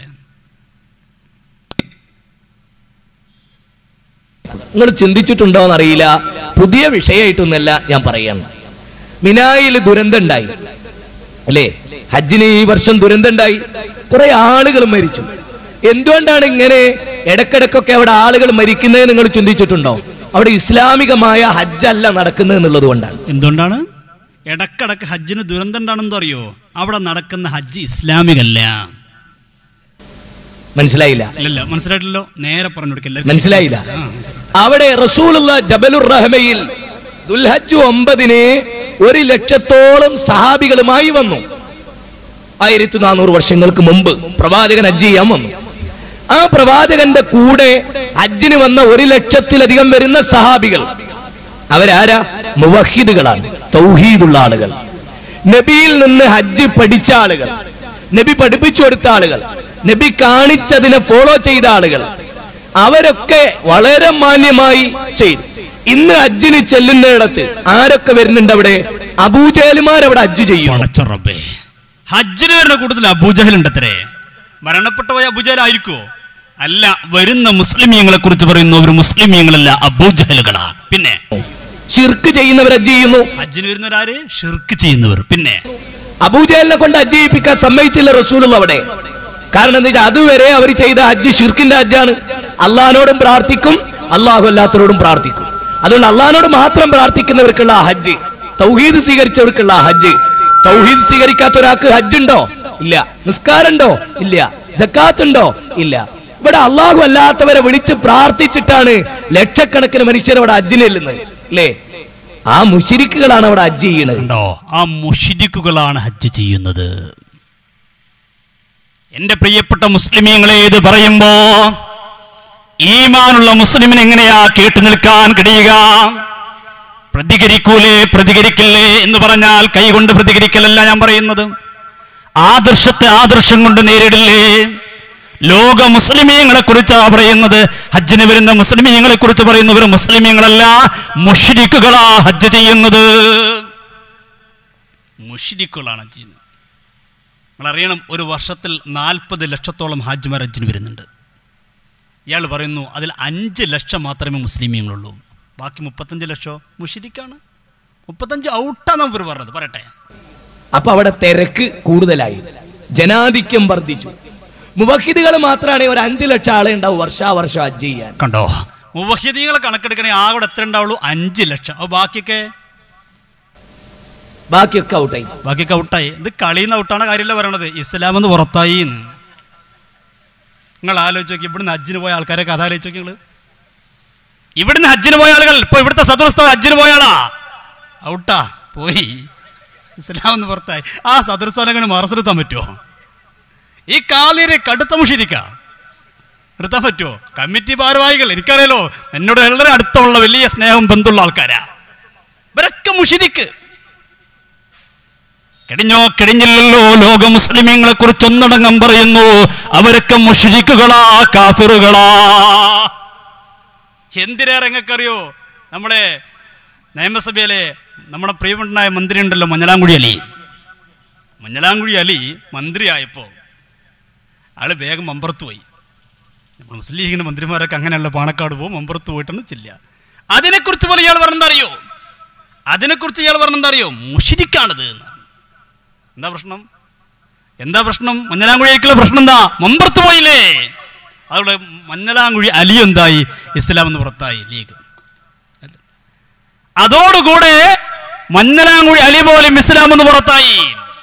നിങ്ങൾ ചിന്തിച്ചിട്ടുണ്ടോ എന്നറിയില്ല പുതിയ വിഷയമായിട്ടൊന്നല്ല ഞാൻ പറയാണ് മിനായിൽ ദുരന്തം ഉണ്ടായി അല്ലേ ഹജ്ജിന് ഈ വർഷം ദുരന്തം ഉണ്ടായി കുറെ ആളുകൾ മരിച്ചു എന്തുകൊണ്ടാണ് ഇങ്ങനെ ഇടക്കിടക്കൊക്കെ അവിടെ ആളുകൾ മരിക്കുന്നത് നിങ്ങൾ ചിന്തിച്ചിട്ടുണ്ടോ അവിടെ ഇസ്ലാമികമായ ഹജ്ജല്ല നടക്കുന്നത് എന്നുള്ളത് കൊണ്ടാണ് എന്തുകൊണ്ടാണ് ഇടക്കിടക്ക് ഹജ്ജിന് ദുരന്തം ഉണ്ടാണെന്ന് അറിയോ അവിടെ നടക്കുന്ന ഹജ്ജ് ഇസ്ലാമികല്ല മനസ്സിലായില്ല ഇല്ലല്ല മനസ്സിലായിട്ടില്ലല്ലോ നേരെ പറഞ്ഞു കൊടുക്കില്ല മനസ്സിലായില്ല അവിടെ റസൂലുള്ള ജബലുർ റഹ്മയിൽ ദുൽഹജ്ജ് ഒമ്പതിന് ഒരു ലക്ഷത്തോളം സഹാബികളുമായി വന്നു ആയിരത്തി നാനൂറ് വർഷങ്ങൾക്ക് മുമ്പ് പ്രവാചകൻ ഹജ്ജ് ചെയ്യാൻ വന്നു ആ പ്രവാചകന്റെ കൂടെ ഹജ്ജിന് വന്ന ഒരു ലക്ഷത്തിലധികം വരുന്ന സഹാബികൾ അവരാരാ മുവഹിദുകളാണ് തൗഹീദുള്ള ആളുകൾ നബിയിൽ നിന്ന് ഹജ്ജ് പഠിച്ച ആളുകൾ നബി പഠിപ്പിച്ചു കൊടുത്ത ആളുകൾ നബി കാണിച്ചതിനെ ഫോളോ ചെയ്ത ആളുകൾ അവരൊക്കെ വളരെ മാന്യമായി ചെയ്തു ഇന്ന് ഹജ്ജിന് ചെല്ലുന്നിടത്ത് ആരൊക്കെ വരുന്നുണ്ട് അവിടെ അബൂജേലുമാർ അവിടെ ഹജ്ജ് ചെയ്യും പടച്ചറബേ ഹജ്ജിന് വരുന്ന കൂടുതൽ അബൂജഹൽ ഉണ്ടത്രേ മരണപ്പെട്ടു പോയ അബൂജഹൽ ആയിരിക്കുമോ അല്ല വരുന്ന മുസ്ലിമീങ്ങളെ കുറിച്ച് പറയുന്നു ഒരു മുസ്ലിമീങ്ങളല്ല അബൂജഹലുകളാണ് പിന്നെ ഷിർക്ക് ചെയ്യുന്നവർ ഹജ്ജ് ചെയ്യുന്നു ഹജ്ജിന് വരുന്നവരാര് ഷിർക്ക് ചെയ്യുന്നവർ പിന്നെ അബൂജഹലിനെ കൊണ്ട് ഹജ്ജ് ചെയ്യിപ്പിക്കാൻ സമ്മതിച്ചില്ല റസൂലുള്ള അവിടെ കാരണം എന്താ വെച്ചാൽ അതുവരെ അവർ ചെയ്ത ഹജ്ജ് ഷിർക്കിന്റെ ഹജ്ജാണ് അള്ളഹാനോടും പ്രാർത്ഥിക്കും അള്ളാഹു അല്ലാത്തവരോടും പ്രാർത്ഥിക്കും അതുകൊണ്ട് അള്ളഹാനോട് മാത്രം പ്രാർത്ഥിക്കുന്നവർക്കുള്ള ആ ഹജ്ജ് തൗഹീദ് സ്വീകരിച്ചവർക്കുള്ള ആ ഹജ്ജ് തൗഹീദ് സ്വീകരിക്കാത്ത ഒരാൾക്ക് ഹജ്ജ് ഉണ്ടോ ഇല്ല നിസ്കാരമുണ്ടോ ഇല്ല ജക്കാത്ത് ഉണ്ടോ ഇല്ല ഇവിടെ അള്ളാഹു അല്ലാത്തവരെ വിളിച്ച് പ്രാർത്ഥിച്ചിട്ടാണ് ലക്ഷക്കണക്കിന് മനുഷ്യർ അവിടെ ഹജ്ജിന് ചെല്ലുന്നത് അല്ലേ ആ മുഷിരിക്കുകളാണ് അവിടെ ഹജ്ജ് ചെയ്യണത് ഉണ്ടോ ആ മുഷിരിക്കുകളാണ് ഹജ്ജ് ചെയ്യുന്നത് എന്റെ പ്രിയപ്പെട്ട മുസ്ലിമീങ്ങളെ ഇത് പറയുമ്പോ ഈമാനുള്ള മുസ്ലിമിന് എങ്ങനെയാ കേട്ടു നിൽക്കാൻ കഴിയുക പ്രതികരിക്കൂലേ പ്രതികരിക്കില്ലേ എന്ന് പറഞ്ഞാൽ കൈകൊണ്ട് പ്രതികരിക്കലല്ല ഞാൻ പറയുന്നത് ആദർശത്തെ ആദർശം കൊണ്ട് നേരിടില്ലേ ലോക മുസ്ലിമീങ്ങളെ കുറിച്ചാ പറയുന്നത് ഹജ്ജിന് വരുന്ന മുസ്ലിമീങ്ങളെ കുറിച്ച് പറയുന്നവർ മുസ്ലിമീങ്ങളല്ല മുഷിരിക്കുകളാ ഹജ്ജ് ചെയ്യുന്നത് മുഷിരിക്കുകളാണ് ഹജ്ജ് ചെയ്യുന്നത് നിങ്ങൾ അറിയണം ഒരു വർഷത്തിൽ നാൽപ്പത് ലക്ഷത്തോളം ഹാജിമാർ ഹജ്ജിന് വരുന്നുണ്ട് ഇയാൾ പറയുന്നു അതിൽ അഞ്ച് ലക്ഷം മാത്രമേ മുസ്ലിമീങ്ങളുള്ളൂ ബാക്കി മുപ്പത്തഞ്ച് ലക്ഷം മുഷിരിക്കാണ് മുപ്പത്തഞ്ച് ഔട്ടാണ് അവർ പറഞ്ഞത് പറയട്ടെ അപ്പൊ അവിടെ തിരക്ക് കൂടുതലായി ജനാധിക്യം വർദ്ധിച്ചു മുവഹിദുകൾ മാത്രമാണ് ഒരു അഞ്ചു ലക്ഷം ആളെ ഉണ്ടാവും വർഷാവർഷം ഹജ്ജ് ചെയ്യാൻ കണ്ടോ മുവഹിദീങ്ങളെ കണക്കെടുക്കണേ ആകെ എത്ര ഉണ്ടാവുള്ളൂ അഞ്ച് ലക്ഷം അപ്പോൾ ബാക്കിയൊക്കെ ബാക്കിയൊക്കെ ഔട്ടായി ബാക്കിയൊക്കെ ഔട്ടായി ഇത് കളിയിൽ നിന്ന് ഔട്ടാണ് കാര്യമല്ല പറയണത് ഇസ്ലാം എന്ന് പുറത്തായി എന്ന് നിങ്ങൾ ആലോചിച്ച് നോക്കി ഇവിടുന്ന് ഹജ്ജിന് പോയ ആൾക്കാരെ കഥ ആലോചിച്ച് നോക്കി നിങ്ങൾ ഇവിടുന്ന് ഹജ്ജിന് പോയ ആളുകൾ ഇപ്പൊ ഇവിടുത്തെ സദൃസ്ഥ ഹജ്ജിന് പോയ ആളാ ഔട്ടാ പോയി ഇസ്ലാം എന്ന് പുറത്തായി ആ സദൃസ്ഥാനം അങ്ങനെ മറച്ചെടുത്താൻ പറ്റുമോ ഈ കാലിനെ കടുത്ത മുഷിരിക്ക നിർത്താൻ പറ്റുമോ കമ്മിറ്റി ഭാരവാഹികൾ എനിക്കറിയാലോ എന്നോട് വളരെ അടുത്തുള്ള വലിയ സ്നേഹം ബന്ധുള്ള ആൾക്കാരാ ഇവരൊക്കെ മുഷിരിക്ക് കഴിഞ്ഞോ കഴിഞ്ഞില്ലല്ലോ ലോക മുസ്ലിമീങ്ങളെ കുറിച്ച് ഒന്നടങ്കം പറയുന്നു അവരൊക്കെ മുഷിരിക്കുകളാ കാഫിറുകളാ എന്തിനേറെ നിങ്ങൾക്കറിയോ നമ്മുടെ നിയമസഭയിലെ നമ്മുടെ പ്രിയപ്പെട്ടനായ മന്ത്രി ഉണ്ടല്ലോ മഞ്ഞളാംകുഴി അലി മഞ്ഞളാംകുഴി അലി മന്ത്രിയായപ്പോ ആള് വേഗം മമ്പറത്ത് പോയി നമ്മൾ മുസ്ലിം ലീഗിന്റെ മന്ത്രിമാരൊക്കെ അങ്ങനെയുള്ള പാണക്കാട് പോകും മമ്പറത്ത് പോയിട്ടാണ് ചെല്ലുക അതിനെക്കുറിച്ച് പോലെ ഇയാൾ പറഞ്ഞെന്തറിയോ അതിനെക്കുറിച്ച് ഇയാൾ പറഞ്ഞെന്തറിയോ മുഷിരിക്കാണിത് എന്ന് എന്താ പ്രശ്നം എന്താ പ്രശ്നം മഞ്ഞലാങ്കുഴിക്കുള്ള പ്രശ്നം എന്താ മമ്പർത്ത് പോയില്ലേ അതുകൊണ്ട് മഞ്ഞലാങ്കുഴി അലി എന്തായി ഇസ്ലാം എന്ന് പുറത്തായി ലീഗ് അതോടുകൂടെ മഞ്ഞലാങ്കുഴി അലി പോലും ഇസ്ലാം എന്ന് പുറത്തായി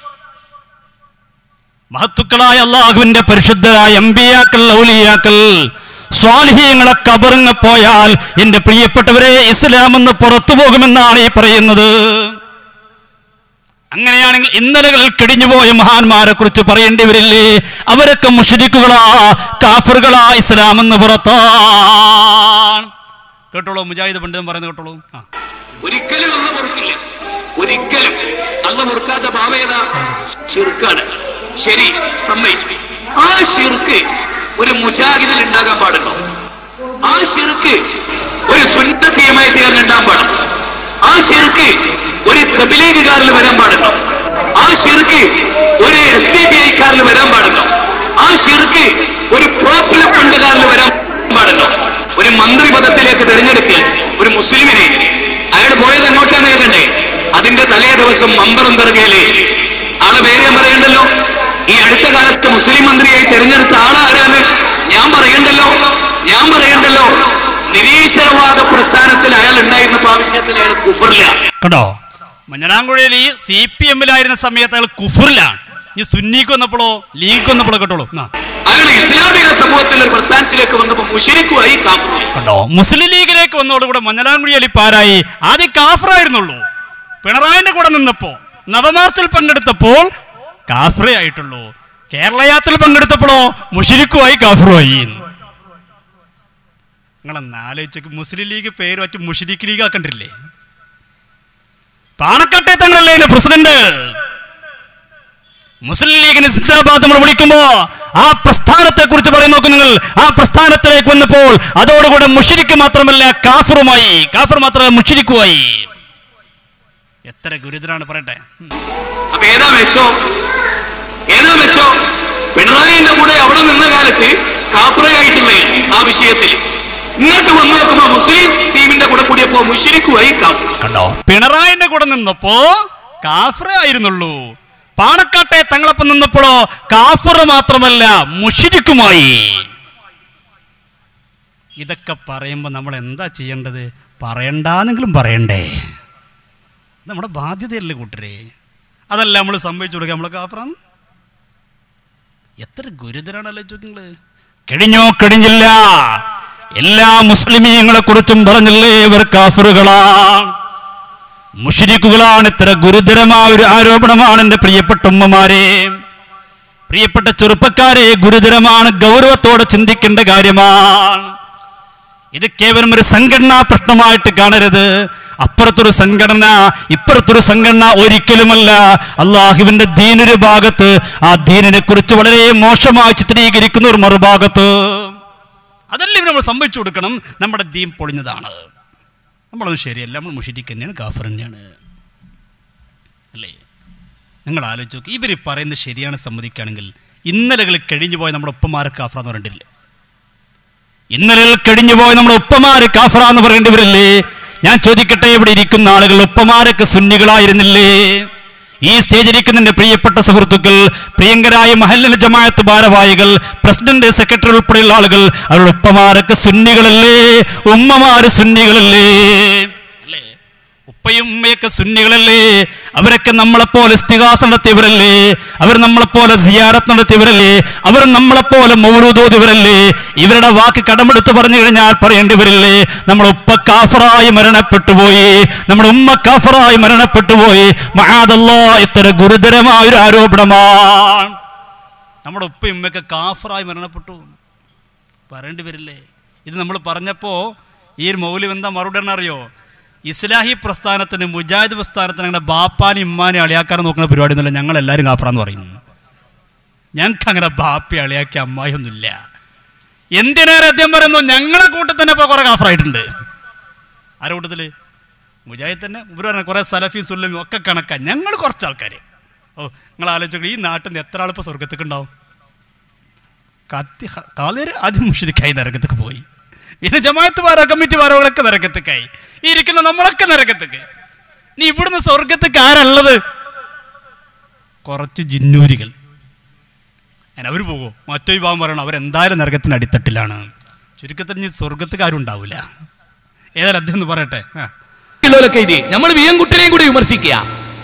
മഹത്തുക്കളായ അള്ളാഹുവിന്റെ പരിശുദ്ധരായ എംബിയാക്കൾ ഔലിയാക്കൾ സ്വാലിഹീങ്ങളെ കബറിങ്ങ പോയാൽ എന്റെ പ്രിയപ്പെട്ടവരെ ഇസ്ലാം എന്ന് പുറത്തു പോകുമെന്നാണ് ഈ പറയുന്നത് അങ്ങനെയാണെങ്കിൽ ഇന്നലകളിൽ കിടിഞ്ഞുപോയ മഹാന്മാരെ കുറിച്ച് പറയേണ്ടി വരില്ലേ അവരൊക്കെ മുഷരിക്കുകളാ കാഫറുകളാ ഇസ്ലാം എന്ന് പുറത്താണ് കേട്ടോളൂ മുജാഹിദ് പണ്ഡിതൻ പറയുന്നത് കേട്ടോളൂ ആ ഒരിക്കലും അല്ല പൊറുക്കില്ല ഒരിക്കലും അല്ല പൊറുക്കാത്ത പാവേത ഷിർക്കാണ് ശരി സമ്മതിച്ചു ആ ഷിർക്ക് ഒരു മുജാഹിദിൽ ഉണ്ടാകാൻ പാടുണ്ടോ ആ ശിർക്ക് ഒരു സുന്നത്തിയമായി തീർന്നുണ്ടാകാൻ പാടും ആ ശിർക്ക് ഒരു തബിലീഗുകാരിൽ വരാൻ പാടുണ്ടോ ആ ശിർക്ക് ഒരു എസ് ഡി ബി ഐക്കാരിൽ വരാൻ പാടുണ്ടോ ആ ശിർക്ക് ഒരു പോപ്പുലർ ഫണ്ടുകാരിൽ വരാൻ പാടുണ്ടോ ഒരു മന്ത്രി പദത്തിലേക്ക് തിരഞ്ഞെടുക്കുക ഒരു മുസ്ലിമിനെ അയാൾ പോയത് എങ്ങോട്ടാണ് കേൾക്കണ്ടേ അതിന്റെ തലേ ദിവസം മമ്പറം തറകയിലെ ആളെ പേര് ഞാൻ പറയണ്ടല്ലോ ഈ അടുത്ത കാലത്ത് മുസ്ലിം മന്ത്രിയായി തെരഞ്ഞെടുത്ത ആളാരാണ് ഞാൻ പറയണ്ടല്ലോ ഞാൻ പറയണ്ടല്ലോ നിരീശ്വരവാദ പ്രസ്ഥാനത്തിൽ അയാൾ ഉണ്ടായിരുന്ന ആ വിഷയത്തിൽ അയാൾ കുഫറില്ല കണ്ടോ മഞ്ഞനാംകുഴയിൽ ഈ സി പി എമ്മിലായിരുന്ന സമയത്ത് അയാൾ കുഫറിലാണ് ഈ സുന്നിക്ക് വന്നപ്പോഴോ ലീഗ് വന്നപ്പോഴോ കേട്ടോളൂ ആ, അയാൾ ഇസ്ലാമിക സമൂഹത്തിൽ ഒരു പ്രസ്ഥാനത്തിലേക്ക് വന്നപ്പോൾ മുഷിരിക്കുമായി കാപ്പുമായി കണ്ടോ മുസ്ലിം ലീഗിലേക്ക് വന്നതോടുകൂടെ മഞ്ഞനാംകുഴി അലി പാരായി ആദ്യം കാഫറായിരുന്നുള്ളൂ പിണറായിന്റെ കൂടെ നിന്നപ്പോ നവമാർച്ചിൽ പങ്കെടുത്തപ്പോൾ കാഫറേ ആയിട്ടുള്ളൂ കേരള യാത്രയിൽ പങ്കെടുത്തപ്പോഴോ മുഷിരിക്കുമായി കാഫറുമായി നിങ്ങളെന്ന് ആലോചിച്ചു മുസ്ലിം ലീഗ് പേര് മറ്റു മുഷിരിക്ക് ലീഗ് ആക്കണ്ടില്ലേ പാണക്കാട്ടെ തങ്ങളല്ലേ ഇതിന്റെ പ്രസിഡന്റ് മുസ്ലിം ലീഗിന് സിന്ദാബാദ് നമ്മൾ വിളിക്കുമ്പോ ആ പ്രസ്ഥാനത്തെ കുറിച്ച് പറയും നോക്കൂ നിങ്ങൾ ആ പ്രസ്ഥാനത്തിലേക്ക് വന്നപ്പോൾ അതോടുകൂടെ മുഷിരിക്ക് മാത്രമല്ല കാഫറുമായി കാഫർ മാത്രമല്ല മുഷിരിക്കുമായി എത്ര ഗുരുതരാണ് പറയട്ടെ ഉം. അപ്പൊ ഏതാ മെച്ചോ ഏതാ മെച്ചോ പിണറായിന്റെ കൂടെ അവിടെ നിന്ന കാലത്ത് കാഫറയായിട്ടുള്ള ആ വിഷയത്തിൽ ഇങ്ങോട്ട് വന്നു നോക്കുമ്പോ മുസ്ലിം ടീമിന്റെ കൂടെ കൂടിയപ്പോ മുഷിരിക്കുമായി കാഫർ കണ്ടോ പിണറായിന്റെ കൂടെ നിന്നപ്പോ കാഫറ ആയിരുന്നുള്ളൂ പാണക്കാട്ടെ തങ്ങളപ്പം നിന്നപ്പോഴോ കാഫർ മാത്രമല്ല മുഷിരിക്കുമായി ഇതൊക്കെ പറയുമ്പോൾ നമ്മൾ എന്താ ചെയ്യേണ്ടത് പറയണ്ടാന്നെങ്കിലും പറയണ്ടേ ഇത് നമ്മുടെ ബാധ്യതയല്ലേ കൂട്ടരെ അതല്ല നമ്മൾ സംഭവിച്ചു കൊടുക്കുക നമ്മളെ കാഫറാന്ന് എത്ര ഗുരുതരാണല്ലോ ചോദ്യങ്ങള് കഴിഞ്ഞോ കഴിഞ്ഞില്ല എല്ലാ മുസ്ലിമീങ്ങളെ കുറിച്ചും പറഞ്ഞില്ലേ ഇവർ കാഫറുകളാണ് മുഷിരിക്കുകളാണ് ഇത്ര ഗുരുതരമായ ഒരു ആരോപണമാണ് എന്റെ പ്രിയപ്പെട്ട ഉമ്മമാരെ പ്രിയപ്പെട്ട ചെറുപ്പക്കാരെ ഗുരുതരമാണ് ഗൗരവത്തോടെ ചിന്തിക്കേണ്ട കാര്യമാണ് ഇത് കേവലം ഒരു സംഘടനാ പ്രശ്നമായിട്ട് കാണരുത് അപ്പുറത്തൊരു സംഘടന ഇപ്പുറത്തൊരു സംഘടന ഒരിക്കലുമല്ല അള്ളാഹുവിന്റെ ദീനൊരു ഭാഗത്ത് ആ ദീനിനെ കുറിച്ച് വളരെ മോശമായി ചിത്രീകരിക്കുന്ന ഒരു മറുഭാഗത്ത് അതല്ലേ ഇവർ നമ്മൾ സംഭവിച്ചു കൊടുക്കണം നമ്മുടെ ദീൻ പൊളിഞ്ഞതാണ് നമ്മളത് ശരിയല്ല നമ്മൾ മുഷിരിക്ക് തന്നെയാണ് കാഫർ തന്നെയാണ് അല്ലേ നിങ്ങൾ ആലോചിച്ച് നോക്കി ഇവർ പറയുന്നത് ശരിയാണ് സമ്മതിക്കുകയാണെങ്കിൽ ഇന്നലകൾ കഴിഞ്ഞു പോയ നമ്മുടെ ഉപ്പമാരെ കാഫറാന്ന് പറഞ്ഞിട്ടില്ലേ ഇന്നലെ കഴിഞ്ഞുപോയ നമ്മുടെ ഉപ്പമാര് കാഫറ എന്ന് പറയേണ്ടവരല്ലേ ഞാൻ ചോദിക്കട്ടെ ഇവിടെ ഇരിക്കുന്ന ആളുകൾ ഉപ്പമാരൊക്കെ സുന്നികളായിരുന്നില്ലേ ഈ സ്റ്റേജിലിരിക്കുന്ന എന്റെ പ്രിയപ്പെട്ട സുഹൃത്തുക്കൾ പ്രിയങ്കരായ മഹല്ലൽ ജമാഅത്ത് ഭാരവാഹികൾ പ്രസിഡന്റ് സെക്രട്ടറി ഉൾപ്പെടെയുള്ള ആളുകൾ അവരുടെ ഉപ്പമാരൊക്കെ സുന്നികളല്ലേ ഉമ്മമാര് സുന്നികളല്ലേ അല്ലേ ഉപ്പയും ഉമ്മയൊക്കെ സുന്നികളല്ലേ അവരൊക്കെ നമ്മളെപ്പോലെ ഇസ്തിഹാസ നടത്തിയവരല്ലേ അവർ നമ്മളെപ്പോലെ സിയാറത്ത് നടത്തിയവരല്ലേ അവർ നമ്മളെപ്പോലെ മൗലൂദോതിവരല്ലേ ഇവരുടെ വാക്ക് കടമെടുത്ത് പറഞ്ഞു കഴിഞ്ഞാൽ പറയേണ്ടിവരില്ലേ നമ്മുടെ ഉപ്പ കാഫറായി മരണപ്പെട്ടു പോയി നമ്മുടെ ഉമ്മ കാഫറായി മരണപ്പെട്ടു പോയി മഹാദല്ലോ ഇത്ര ഗുരുതരമായ ഒരു ആരോപണമാണ് നമ്മുടെ ഉപ്പയും ഉമ്മയൊക്കെ കാഫറായി മരണപ്പെട്ടു പറയേണ്ടി വരില്ലേ ഇത് നമ്മൾ പറഞ്ഞപ്പോൾ ഈ ഒരു മൗല്യം എന്താ മറുപടി അറിയോ ഇസ്ലാഹി പ്രസ്ഥാനത്തിന് മുജാഹിദ് പ്രസ്ഥാനത്തിന് അങ്ങനെ ബാപ്പാനും ഇമ്മാനും അളിയാക്കാൻ നോക്കുന്ന പരിപാടി ഒന്നുമില്ല ഞങ്ങൾ എല്ലാവരും കാഫറാന്ന് പറയും ഞങ്ങൾക്ക് അങ്ങനെ ബാപ്പി അളിയാക്കി അമ്മായി ഒന്നുമില്ല എന്തിനേറെ അദ്ദേഹം പറയുന്നു ഞങ്ങളെ കൂട്ടത്തിൽ തന്നെ ഇപ്പോൾ കുറെ കാഫറായിട്ടുണ്ട് ആരുടെ കൂട്ടത്തില് മുജാഹിദ് തന്നെ ഇവർ പറഞ്ഞ കുറെ സലഫിയും സുല്ലമിയും ഒക്കെ കണക്കാ ഞങ്ങൾ കുറച്ച് ആൾക്കാർ ഓ നിങ്ങൾ ആലോചിച്ചു ഈ നാട്ടിൽ നിന്ന് എത്ര ആളിപ്പോൾ സ്വർഗത്തേക്ക് ഉണ്ടാവും കത്തി കാലേര് ആദ്യം മുഷിരിക്കായി നരകത്തേക്ക് പോയി പിന്നെ ജമാഅത്തുമാരോ കമ്മിറ്റിമാരോകളൊക്കെ നരകത്തേക്കായി ഈ ഇരിക്കുന്ന നമ്മളൊക്കെ നരകത്തേക്ക് നീ ഇവിടുന്ന് സ്വർഗത്തേക്ക് ആരള്ളത് കുറച്ച് ജിന്നൂരികൾ അങ്ങനെ അവർ പോകുമോ മറ്റോ വിഭാഗം പറയണം അവരെന്തായാലും നരകത്തിന് അടിത്തട്ടിലാണ് ചുരുക്കത്തിൽ ഇനി സ്വർഗത്തേക്ക് ആരും ഉണ്ടാവില്ല ഏതായാലും അദ്ദേഹം ഒന്ന് പറയട്ടെ ആ ഉള്ളവരൊക്കെ ഇത് നമ്മൾ വിയൻകുട്ടിനെയും കൂടി വിമർശിക്കുക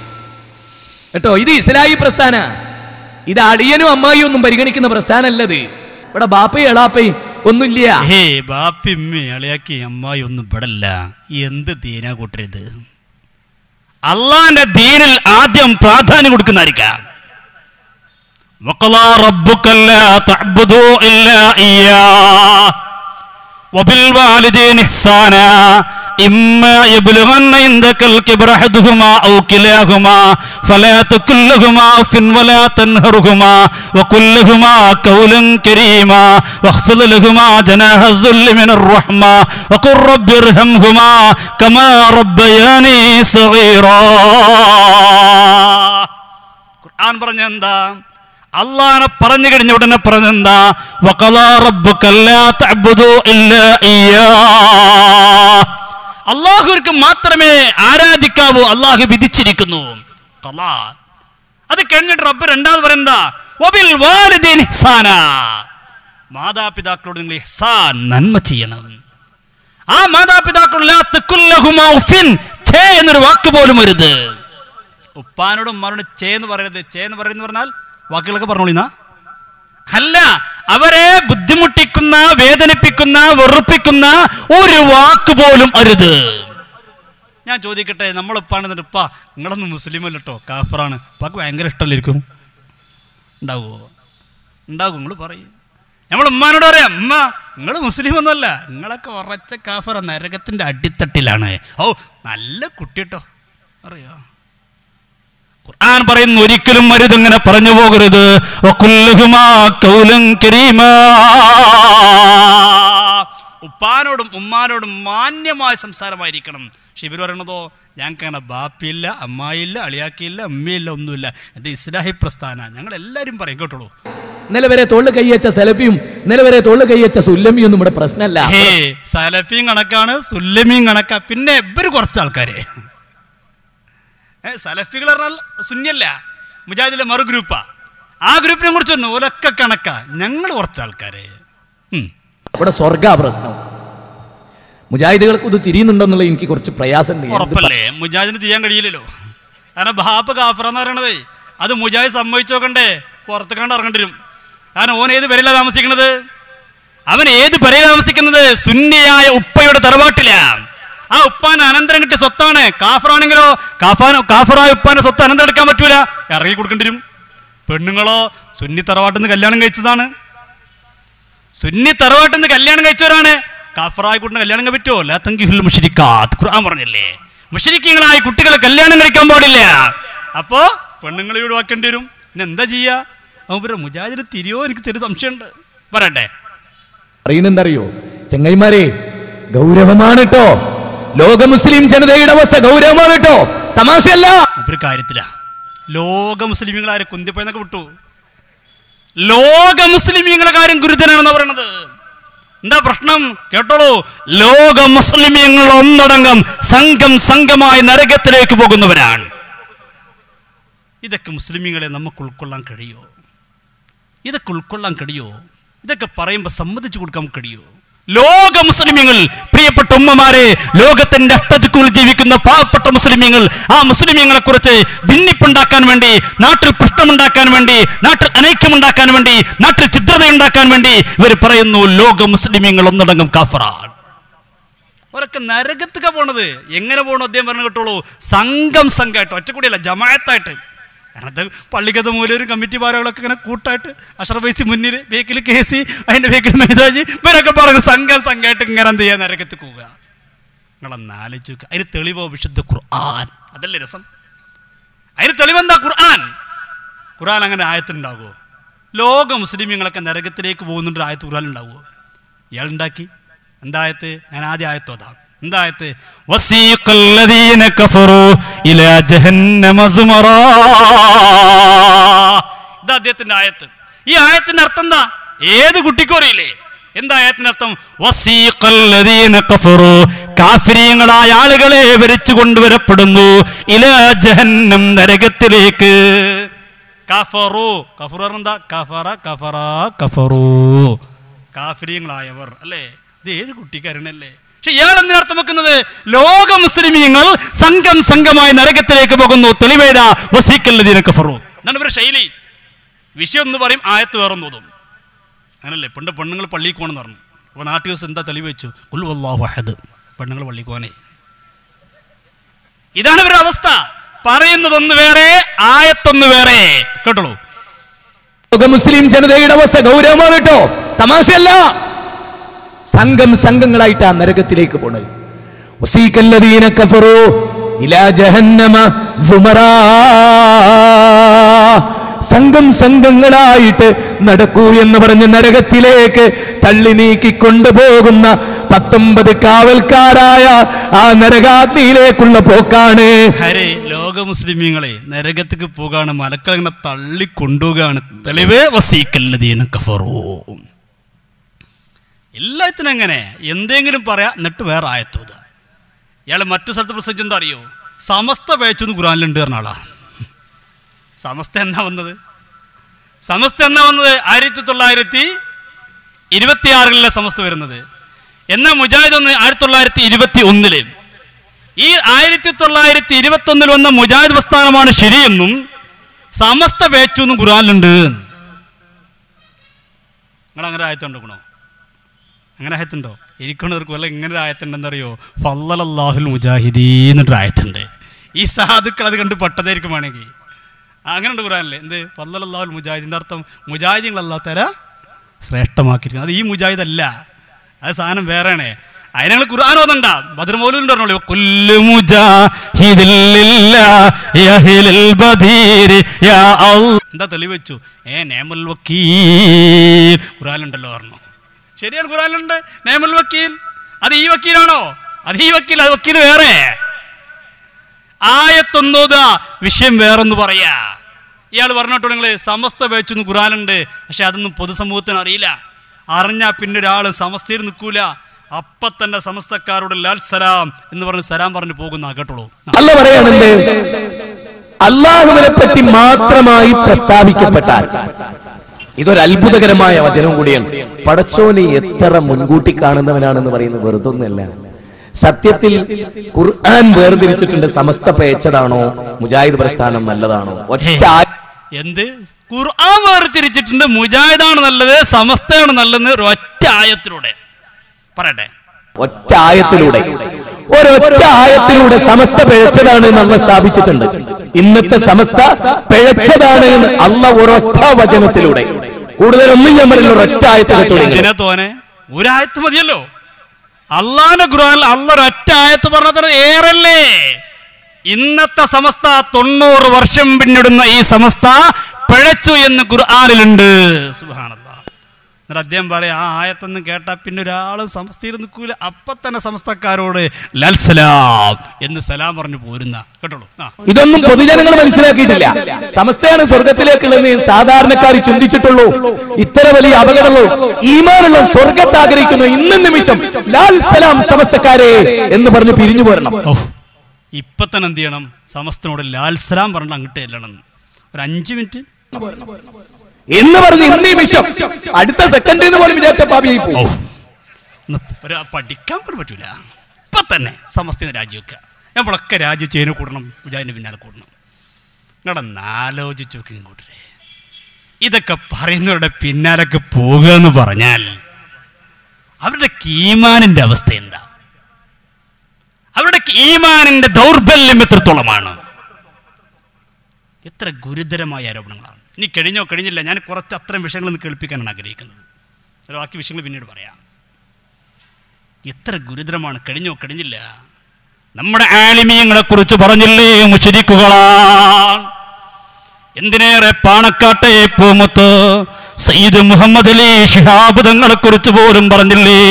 കേട്ടോ ഇത് ഇസ്ലായി പ്രസ്ഥാന ഇത് അളിയനും അമ്മായിയും ഒന്നും പരിഗണിക്കുന്ന പ്രസ്ഥാനല്ലത് ഇവിടെ ബാപ്പയും എളാപ്പയും ഒന്നുമില്ല ഹേ ബാപ്പിമ്മി അളിയാക്കി അമ്മായി ഒന്നും ഇവിടല്ല എന്ത് ദീനാ കൂട്ടരുത് അള്ളാന്റെ ദീനിൽ ആദ്യം പ്രാധാന്യം കൊടുക്കുന്നതായിരിക്കാം وقضى ربك ألا تعبدوا إلا إياه وبالوالدين إحسانا إما يبلغن عندك الكبر أحدهما أو كلاهما فلا تقل لهما أف ولا تنهرهما وقل لهما قولا كريما واخفض لهما جناح الذل من الرحمة وقل رب ارحمهما كما ربياني صغيرا ഖുർആൻ പറഞ്ഞ എന്താ അള്ളാനെ പറഞ്ഞു കഴിഞ്ഞ ഉടനെ പറഞ്ഞെന്താ വഖലാ റബ്ബുക അല്ലാ തഅബ്ദു ഇല്ലാ ഇയ്യാ അള്ളാഹുവിற்கு മാത്രമേ ആരാധിക്കാവൂ അള്ളാഹു വിധിച്ചിരിക്കുന്നു ഖലാ അത് കഴിഞ്ഞിട്ട് റബ്ബ് രണ്ടാമത് പറയുന്നതാ വബിൽ വാലിദൈനി ഇഹ്സാന മാതാപിതാക്കളോട് നിങ്ങൾ ഇഹ്സാൻ നന്മ ചെയ്യണം ആ മാതാപിതാക്കളോട് ലാ തഖുല്ലഹുമാ ഉഫിൻ ഛേ എന്നൊരു വാക്ക് പോലും വരുത് ഉപ്പാനോടും ഉമ്മാനോടും ചേ എന്ന് പറയരുത് ചേ എന്ന് പറയുന്നത് പറഞ്ഞാൽ വാക്കുകളൊക്കെ പറഞ്ഞോളിന്നാ അല്ല അവരെ ബുദ്ധിമുട്ടിക്കുന്ന വേദനിപ്പിക്കുന്ന വെറുപ്പിക്കുന്ന ഒരു വാക്ക് പോലും അരുത് ഞാൻ ചോദിക്കട്ടെ നമ്മൾ ഉപ്പാണെന്നിട്ട് ഉപ്പ നിങ്ങളൊന്നും മുസ്ലിം അല്ല കേട്ടോ കാഫറാണ് ഉപ്പാക്ക് ഭയങ്കര ഇഷ്ടമല്ലായിരിക്കും ഉണ്ടാവുമോ ഉണ്ടാകും നിങ്ങൾ പറയും നമ്മൾ ഉമ്മാനോട് പറയാം ഉമ്മ നിങ്ങൾ മുസ്ലിം ഒന്നുമല്ല നിങ്ങളൊക്കെ ഉറച്ച കാഫറ നരകത്തിന്റെ അടിത്തട്ടിലാണ് ഓ നല്ല കുട്ടി കേട്ടോ അറിയോ ഖുർആൻ പറയുന്നു ഒരിക്കലും മരുതങ്ങനെ പറഞ്ഞു പോകരുത് വകുല്ലുഹുമാ ഖൗലൻ കരീമാ. ഉപ്പാനോടും ഉമ്മാനോടും മാന്യമായ സംസാരമായിരിക്കണം പക്ഷെ ഇവർ പറയണതോ ഞങ്ങൾക്ക് അങ്ങനെ ബാപ്പിയില്ല അമ്മായില്ല അളിയാക്കിയില്ല അമ്മയില്ല ഒന്നുമില്ല ഇത് ഇസ്ലാഹി പ്രസ്ഥാന ഞങ്ങൾ എല്ലാവരും പറയും കേട്ടോളൂ ഇന്നലെ വരെ തൊള്ളു കൈയച്ച സെലഫിയും ഇന്നലെ വരെ തൊള്ളു കൈയച്ച സുല്ലമിയും ഒന്നും ഇവിടെ പ്രശ്നമല്ല ഹേ സലഫിയും കണക്കാണ് സുല്ലമിയും കണക്കാ പിന്നെ ഇവര് കുറച്ച് ആൾക്കാരെ ഏ, സലഫികൾ പറഞ്ഞാൽ സുന്യല്ല മുജാഹിദിലെ മറു ഗ്രൂപ്പാ ആ ഗ്രൂപ്പിനെ കുറിച്ച് പറഞ്ഞു ഓരൊക്കെ കണക്കാ ഞങ്ങൾ കുറച്ച് ആൾക്കാരെ ഉം. ഇവിടെ സ്വർഗ പ്രശ്നം മുജാഹിദുകൾക്ക് ഇത് തിരിയുന്നുണ്ടെന്നുള്ള എനിക്ക് കുറച്ച് പ്രയാസമുണ്ട് ഞാനിത് ഉറപ്പല്ലേ മുജാഹിദിന് ചെയ്യാൻ കഴിയില്ലല്ലോ കാരണം ബാപ്പ് കാഫറ എന്ന് പറയണതേ അത് മുജാഹിദ് സമ്മതിച്ചു നോക്കണ്ടേ പുറത്ത് കണ്ട് ഇറങ്ങേണ്ടി വരും കാരണം ഓൻ ഏത് പെരയിലാണ് താമസിക്കുന്നത് അവൻ ഏത് പെരയിൽ താമസിക്കുന്നത് സുന്നിയായ ഉപ്പയുടെ തറവാട്ടില ആ ഉപ്പാൻ അനന്തരം കിട്ടിയ സ്വത്താണ് കാഫറാണെങ്കിലോ കാഫാൻ കാഫറായ ഉപ്പാന്റെ സ്വത്ത് അനന്തരം എടുക്കാൻ പറ്റൂല ഇറങ്ങി കൊടുക്കേണ്ടി വരും പെണ്ണുങ്ങളോ സുന്നി തറവാട്ടിൽ നിന്ന് കല്യാണം കഴിച്ചതാണ് സുന്നി തറവാട്ടിൽ നിന്ന് കല്യാണം കഴിച്ചവരാണ് കാഫറായ കുട്ടിനെ കല്യാണം കഴിക്കാൻ പറ്റുമോ ലാത്തങ്കിഹുൽ മുഷരിക്കാത്ത് ഖുർആൻ പറഞ്ഞില്ലേ മുഷരിക്കങ്ങളായ കുട്ടികളെ കല്യാണം കഴിക്കാൻ പാടില്ല അപ്പോ പെണ്ണുങ്ങളെ ഒഴിവാക്കേണ്ടി വരും പിന്നെ എന്താ ചെയ്യാ അവൻ മുജാഹിദിന് തിരിയോ എനിക്ക് ചെറിയ സംശയമുണ്ട് പറയട്ടെ അറിയുന്നെന്തറിയോ ചെങ്ങൈമാരെ ഗൗരവമാണ് കേട്ടോ ലോക മുസ്ലിം ജനതയുടെ അവസ്ഥ ഗൗരവമാണ് കേട്ടോ തമാശയല്ല ഒരു കാര്യത്തില ലോക മുസ്ലിമീങ്ങളാരെ കുന്തിപ്പോയെന്നൊക്കെ വിട്ടു ലോക മുസ്ലിമീങ്ങളുടെ കാര്യം ഗുരുതരാണെന്ന് പറയണത് എന്താ പ്രശ്നം കേട്ടോളൂ ലോക മുസ്ലിമീങ്ങൾ ഒന്നടങ്കം സംഘം സംഘമായി നരകത്തിലേക്ക് പോകുന്നവരാണ് ഇതൊക്കെ മുസ്ലിമീങ്ങളെ നമുക്ക് ഉൾക്കൊള്ളാൻ കഴിയോ ഇതൊക്കെ ഉൾക്കൊള്ളാൻ കഴിയോ ഇതൊക്കെ പറയുമ്പോൾ സമ്മതിച്ചു കൊടുക്കാൻ കഴിയോ ലോക മുസ്ലിമീങ്ങൾ പ്രിയപ്പെട്ട ഉമ്മമാരെ ലോകത്തിന്റെ അട്ടതിക്കുള്ളിൽ ജീവിക്കുന്ന പാവപ്പെട്ട മുസ്ലിമീങ്ങൾ ആ മുസ്ലിമീങ്ങളെ കുറിച്ച് ഭിന്നിപ്പുണ്ടാക്കാൻ വേണ്ടി നാട്ടിൽ പ്രശ്നമുണ്ടാക്കാൻ വേണ്ടി നാട്ടിൽ അനൈക്യമുണ്ടാക്കാൻ വേണ്ടി നാട്ടിൽ ചിത്രതയുണ്ടാക്കാൻ വേണ്ടി ഇവർ പറയുന്നു ലോക മുസ്ലിമീങ്ങൾ ഒന്നടങ്കം കാഫറാണ് അവരൊക്കെ നരകത്തുക പോണത് എങ്ങനെ പോകണം അദ്ദേഹം പറഞ്ഞു കേട്ടോളൂ സംഘം സംഘമായിട്ട് ഒറ്റക്കൂടിയല്ല ജമായത്തായിട്ട് കാരണം അത് പള്ളിക്കത്ത് മൂലൊരു കമ്മിറ്റി ഭാരങ്ങളൊക്കെ ഇങ്ങനെ കൂട്ടായിട്ട് അഷറഫൈസി മുന്നിൽ ബേക്കിൽ കെ സി അതിൻ്റെ ബേക്കിൽ മേധാജി ഇവരൊക്കെ പറഞ്ഞു സംഘം സംഘമായിട്ട് ഇങ്ങനെ എന്ത് ചെയ്യാൻ നരകത്ത് പോവുക നിങ്ങളൊന്ന് ആലോചിച്ച് നോക്കുക അതിന് തെളിവോ വിശുദ്ധ ഖുർആൻ അതല്ലേ രസം അതിന് തെളിവെന്താ ഖുർആൻ ഖുർആൻ അങ്ങനെ ആയത്തുണ്ടാകുമോ ലോക മുസ്ലിമീങ്ങളൊക്കെ നരകത്തിലേക്ക് പോകുന്നുണ്ട് ആയത്ത് ഖുർആൻ ഉണ്ടാവുമോ ഇയാൾ ഉണ്ടാക്കി എന്തായത്ത് ഞാൻ ആദ്യ ആയത്തോതാം എന്തായത്ത് വസീഖല്ലദീന കഫറു ഇലാ ജഹന്നമ സുമറാ ഇത് അദ്ദേഹത്തിന്റെ ആയത്ത് ഈ ആയത്തിന്റെ അർത്ഥം എന്താ ഏത് കുട്ടിക്കും അറിയില്ലേ എന്താ ആയത്തിന്റെ അർത്ഥം വസീഖല്ലദീന കഫറു കാഫിരീങ്ങളായ ആളുകളെ വരിച്ചു കൊണ്ടുവരപ്പെടുന്നു ഇലാ ജഹന്നം നരകത്തിലേക്ക് കഫറു കഫറു പറഞ്ഞാ എന്താ കഫറ കഫറ കഫറു കാഫിര്യങ്ങളായവർ അല്ലേ ഇത് ഏത് കുട്ടിക്കാരനല്ലേ പക്ഷെ ഇയാൾ എന്തിനർത്ഥം വെക്കുന്നത് ലോക മുസ്ലിമീങ്ങൾ സംഘം സംഘമായി നരകത്തിലേക്ക് പോകുന്നു തെളിവേത വസീക്കല്ലതീന കഫറു എന്നാണ് ഇവരുടെ ശൈലി വിഷയം എന്ന് പറയും ആയത്ത് വേറൊന്നും തോന്നും അങ്ങനല്ലേ പണ്ട് പെണ്ണുങ്ങൾ പള്ളിയിൽ പോകണമെന്ന് പറഞ്ഞു അപ്പോൾ നാട്ടിൽ ദിവസം എന്താ തെളിവ് വെച്ചു കുൽ വല്ലാഹു അഹദ് പെണ്ണുങ്ങൾ പള്ളിയിൽ പോകാനേ ഇതാണ് ഇവരുടെ അവസ്ഥ പറയുന്നതൊന്ന് വേറെ ആയത്തൊന്ന് വേറെ കേട്ടോളൂ ലോക മുസ്ലിം ജനതയുടെ അവസ്ഥ ഗൗരവമാണ് കേട്ടോ തമാശയല്ല സംഘം സംഘങ്ങളായിട്ട് ആ നരകത്തിലേക്ക് പോണത് وسيق الذين كفروا إلى جهنم زمرا സംഘം സംഘങ്ങളായിട്ട് നടക്കൂ എന്ന് പറഞ്ഞ് നരകത്തിലേക്ക് തള്ളി നീക്കി കൊണ്ടുപോകുന്ന പത്തൊമ്പത് കാവൽക്കാരായ ആ നരകാഗ്നിയിലേക്കുള്ള പോക്കാണ് ഹരേ ലോക മുസ്ലിമീങ്ങളെ നരകത്തേക്ക് പോകാണ് മലക്കൾ ഇങ്ങനെ തള്ളി കൊണ്ടുപോകാണ് തെളിവ് വസീക്കല്ലതീന കഫറൂ എല്ലാത്തിനും അങ്ങനെ എന്തെങ്കിലും പറയാ എന്നിട്ട് വേറെ ആയത്തോത് ഇയാൾ മറ്റു സ്ഥലത്ത് പ്രസംഗിച്ച് എന്താ അറിയോ സമസ്ത പേച്ചൊന്ന് ഖുറാനിലുണ്ട് പറഞ്ഞ ആളാ സമസ്ത എന്നാ വന്നത് സമസ്ത എന്നാ വന്നത് ആയിരത്തി തൊള്ളായിരത്തി ഇരുപത്തിയാറിലെ സമസ്ത വരുന്നത് എന്നാൽ മുജാഹിദ് ഒന്ന് ആയിരത്തി തൊള്ളായിരത്തി ഇരുപത്തി ഒന്നില് ഈ ആയിരത്തി തൊള്ളായിരത്തി ഇരുപത്തി ഒന്നിൽ വന്ന മുജാഹിദ് പ്രസ്ഥാനമാണ് ശരിയെന്നും സമസ്ത പേച്ചു എന്നും ഖുറാനിലുണ്ട് നിങ്ങൾ അങ്ങനെ ആയത്തുണ്ടോ അങ്ങനെ ആയത്തുണ്ടോ എനിക്കൊണ്ടവർക്ക് വല്ല ഇങ്ങനെ ഒരു ആയത്തുണ്ടെന്നറിയോ ഫല്ലല്ലാഹുൽ മുജാഹിദീൻ എന്നൊരു ആയത്തുണ്ട് ഈ സാധുക്കൾ അത് കണ്ട് പെട്ടതായിരിക്കും വേണമെങ്കിൽ അങ്ങനെ ഉണ്ട് ഖുറാനില്ലേ എന്ത് ഫല്ലല്ലാഹുൽ മുജാഹിദിൻ്റെ അർത്ഥം മുജാഹിദീങ്ങൾ അല്ലാ തര ശ്രേഷ്ഠമാക്കിയിരിക്കുന്നത് അത് ഈ മുജാഹിദ് അല്ല അത് സാധനം വേറെയാണ് അതിനങ്ങൾ ഖുർആൻ ഓതണ്ട ബദർ മൗലൂദിന്റെ പറഞ്ഞോളൂ കുല്ലു മുജാഹിദിൽ ലില്ലാഹി അഹ്ലിൽ ബദീർ യാ അല്ലാഹ് എന്താ തെളിവ് വെച്ചു ഏ നേമുൽ വക്കീൽ ഖുർആനിലുണ്ടല്ലോ പറഞ്ഞു ശരിയാണ് ഖുർആനിലുണ്ട് നേമുൽ വക്കീൽ അത് ഈ വക്കീലാണോ അത് ഈ വക്കീൽ അത് വക്കീൽ വേറെ ആയത്തൊന്നോത വിഷയം വേറൊന്ന് പറയാ ഇയാൾ പറഞ്ഞോട്ടോ നിങ്ങൾ സമസ്ത വെച്ചൊന്ന് ഖുറാനുണ്ട് പക്ഷെ അതൊന്നും പൊതുസമൂഹത്തിന് അറിയില്ല അറിഞ്ഞാൽ പിന്നെ ഒരാൾ സമസ്തയിൽ നിൽക്കൂല അപ്പൊ തന്നെ സമസ്തക്കാരോട് ലാൽ സലാം എന്ന് പറഞ്ഞ് സലാം പറഞ്ഞു പോകുന്ന കേട്ടോളൂ അല്ല പറയാനുണ്ട് അള്ളാഹുവിനെ പറ്റി മാത്രമായി പ്രസ്താവിക്കപ്പെട്ടാൽ ഇതൊരു അത്ഭുതകരമായ വചനം കൂടിയാണ് പടച്ചോനെ എത്ര മുൻകൂട്ടി കാണുന്നവനാണെന്ന് പറയുന്നത് വെറുതൊന്നല്ല സത്യത്തിൽ ഖുർആൻ വേർതിരിച്ചിട്ടുണ്ട് സമസ്ത പേച്ചതാണോ മുജാഹിദ് പ്രസ്ഥാനം നല്ലതാണോ ഒറ്റ ആ- എന്ത് ഖുർആൻ വേർതിരിച്ചിട്ടുണ്ട് മുജാഹിദാണ് നല്ലത് സമസ്തയാണ് നല്ലത് ഒരു ഒറ്റ ആയത്തിലൂടെ പറയട്ടെ ഒറ്റ ആയത്തിലൂടെ ഒരൊറ്റ ആയത്തിലൂടെ സമസ്ത പിഴച്ചതാണ് എന്ന് അള്ള സ്ഥാപിച്ചിട്ടുണ്ട് ഇന്നത്തെ സമസ്ത പിഴച്ചതാണ് എന്ന് അള്ള ഒരൊറ്റ വചനത്തിലൂടെ കൂടുതലൊന്നും ഞാൻ പറയില്ല ഒരൊറ്റ ആയത്തിലൂടെ എന്തിനാ തോനെ ഒരായത്ത് മതിയല്ലോ അള്ളാന്റെ ഖുർആനിൽ അള്ള ഒരൊറ്റ ആയത്ത് പറഞ്ഞത് ഏറല്ലേ ഇന്നത്തെ സമസ്ത തൊണ്ണൂറ് വർഷം പിന്നിടുന്ന ഈ സമസ്ത പിഴച്ചു എന്ന് ഖുർആനിലുണ്ട് സുബാനല്ല എന്നിട്ട് അദ്ദേഹം പറയാം ആ ആയത്തൊന്നും കേട്ടാ പിന്നെ ഒരാളും സമസ്തയിൽ നിൽക്കൂല അപ്പൊ തന്നെ സമസ്തക്കാരോട് ലൽ സലാം എന്ന് സലാം പറഞ്ഞു പോരുന്ന കേട്ടോളൂ ആ ഇതൊന്നും പൊതുജനങ്ങൾ മനസ്സിലാക്കിയിട്ടില്ല സമസ്തയാണ് സ്വർഗത്തിലേക്കുള്ളതെന്ന് സാധാരണക്കാർ ചിന്തിച്ചിട്ടുള്ളൂ ഇത്ര വലിയ അപകടമോ ഈമാനുള്ള സ്വർഗത്ത് ആഗ്രഹിക്കുന്നു ഇന്ന നിമിഷം ലാൽ സലാം സമസ്തക്കാരെ എന്ന് പറഞ്ഞ് പിരിഞ്ഞു പോരണം ഓ ഇപ്പൊ തന്നെ എന്ത് ചെയ്യണം സമസ്തനോട് ലാൽ സലാം പറഞ്ഞിട്ട് അങ്ങോട്ട് ചെല്ലണം ഒരു അഞ്ച് മിനിറ്റ് എന്ന് പറഞ്ഞ് ഇന്ന നിമിഷം അടുത്ത സെക്കൻഡ് എന്ന് പോലും വിചാരിച്ച പാപിയായി ഓ പോകും ഒന്ന് ഒരു പഠിക്കാൻ പോലും പറ്റൂല ഇപ്പൊ തന്നെ സമസ്ത രാജിവെക്കുക നമ്മളൊക്കെ രാജിവെച്ച് അതിനെ കൂടണം മുജാഹിദിന്റെ പിന്നാലെ കൂടണം നിങ്ങളൊന്ന് ആലോചിച്ച് നോക്കി ഇങ്ങോട്ടേ ഇതൊക്കെ പറയുന്നവരുടെ പിന്നാലൊക്കെ പോകുക എന്ന് പറഞ്ഞാൽ അവരുടെ കീമാനിന്റെ അവസ്ഥ എന്താ അവരുടെ ഈമാനിന്റെ ദൗർബല്യം എത്രത്തോളമാണ് എത്ര ഗുരുതരമായ ആരോപണങ്ങളാണ് ഇനി കഴിഞ്ഞോ കഴിഞ്ഞില്ല ഞാൻ കുറച്ച് അത്തരം വിഷയങ്ങൾ ഒന്ന് കേൾപ്പിക്കാനാണ് ആഗ്രഹിക്കുന്നത് ഒരു ബാക്കി വിഷയങ്ങൾ പിന്നീട് പറയാം എത്ര ഗുരുതരമാണ് കഴിഞ്ഞോ കഴിഞ്ഞില്ല നമ്മുടെ ആലിമീയങ്ങളെ കുറിച്ച് പറഞ്ഞില്ലേ മുഷരിക്കുകളാണ് എന്തിനേറെ പാണക്കാട്ടെ പൂമുത്ത് സയ്യിദ് മുഹമ്മദ് അലി ഷിഹാബ് തങ്ങളെ കുറിച്ച് പോലും പറഞ്ഞില്ലേ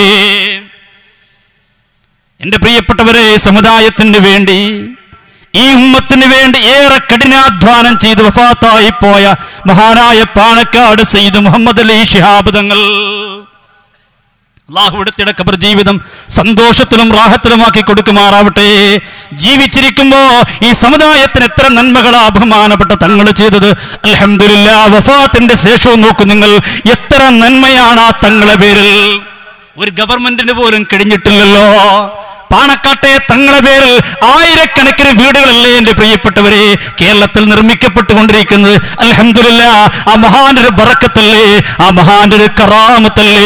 എന്റെ പ്രിയപ്പെട്ടവരെ സമുദായത്തിന് വേണ്ടി ഈ ഉമ്മത്തിന് വേണ്ടി ഏറെ കഠിനാധ്വാനം ചെയ്ത് വഫാത്തായി പോയ മഹാനായ പാണക്കാട് സയ്യിദ് മുഹമ്മദ് അലി ഷിഹാബ് തങ്ങൾ അള്ളാഹുവിടുത്തിയുടെ കബർ ജീവിതം സന്തോഷത്തിലും റാഹത്തിലുമാക്കി കൊടുക്കുമാറാവട്ടെ ജീവിച്ചിരിക്കുമ്പോ ഈ സമുദായത്തിന് എത്ര നന്മകളാ ബഹുമാനപ്പെട്ട തങ്ങൾ ചെയ്തത് അൽഹംദുലില്ലാ വഫാത്തിന്റെ ശേഷവും നോക്കും നിങ്ങൾ എത്ര നന്മയാണ് ആ തങ്ങളെ പേരിൽ ഒരു ഗവൺമെന്റിന് പോലും കഴിഞ്ഞിട്ടില്ലല്ലോ പാണക്കാട്ടെ തങ്ങളെ പേരിൽ ആയിരക്കണക്കിന് വീടുകളല്ലേ എന്റെ പ്രിയപ്പെട്ടവരെ കേരളത്തിൽ നിർമ്മിക്കപ്പെട്ടുകൊണ്ടിരിക്കുന്നത് അൽഹംദുലില്ല ആ മഹാന്റെ ഒരു ബറക്കത്തല്ലേ ആ മഹാന്റെ ഒരു കറാമത്തല്ലേ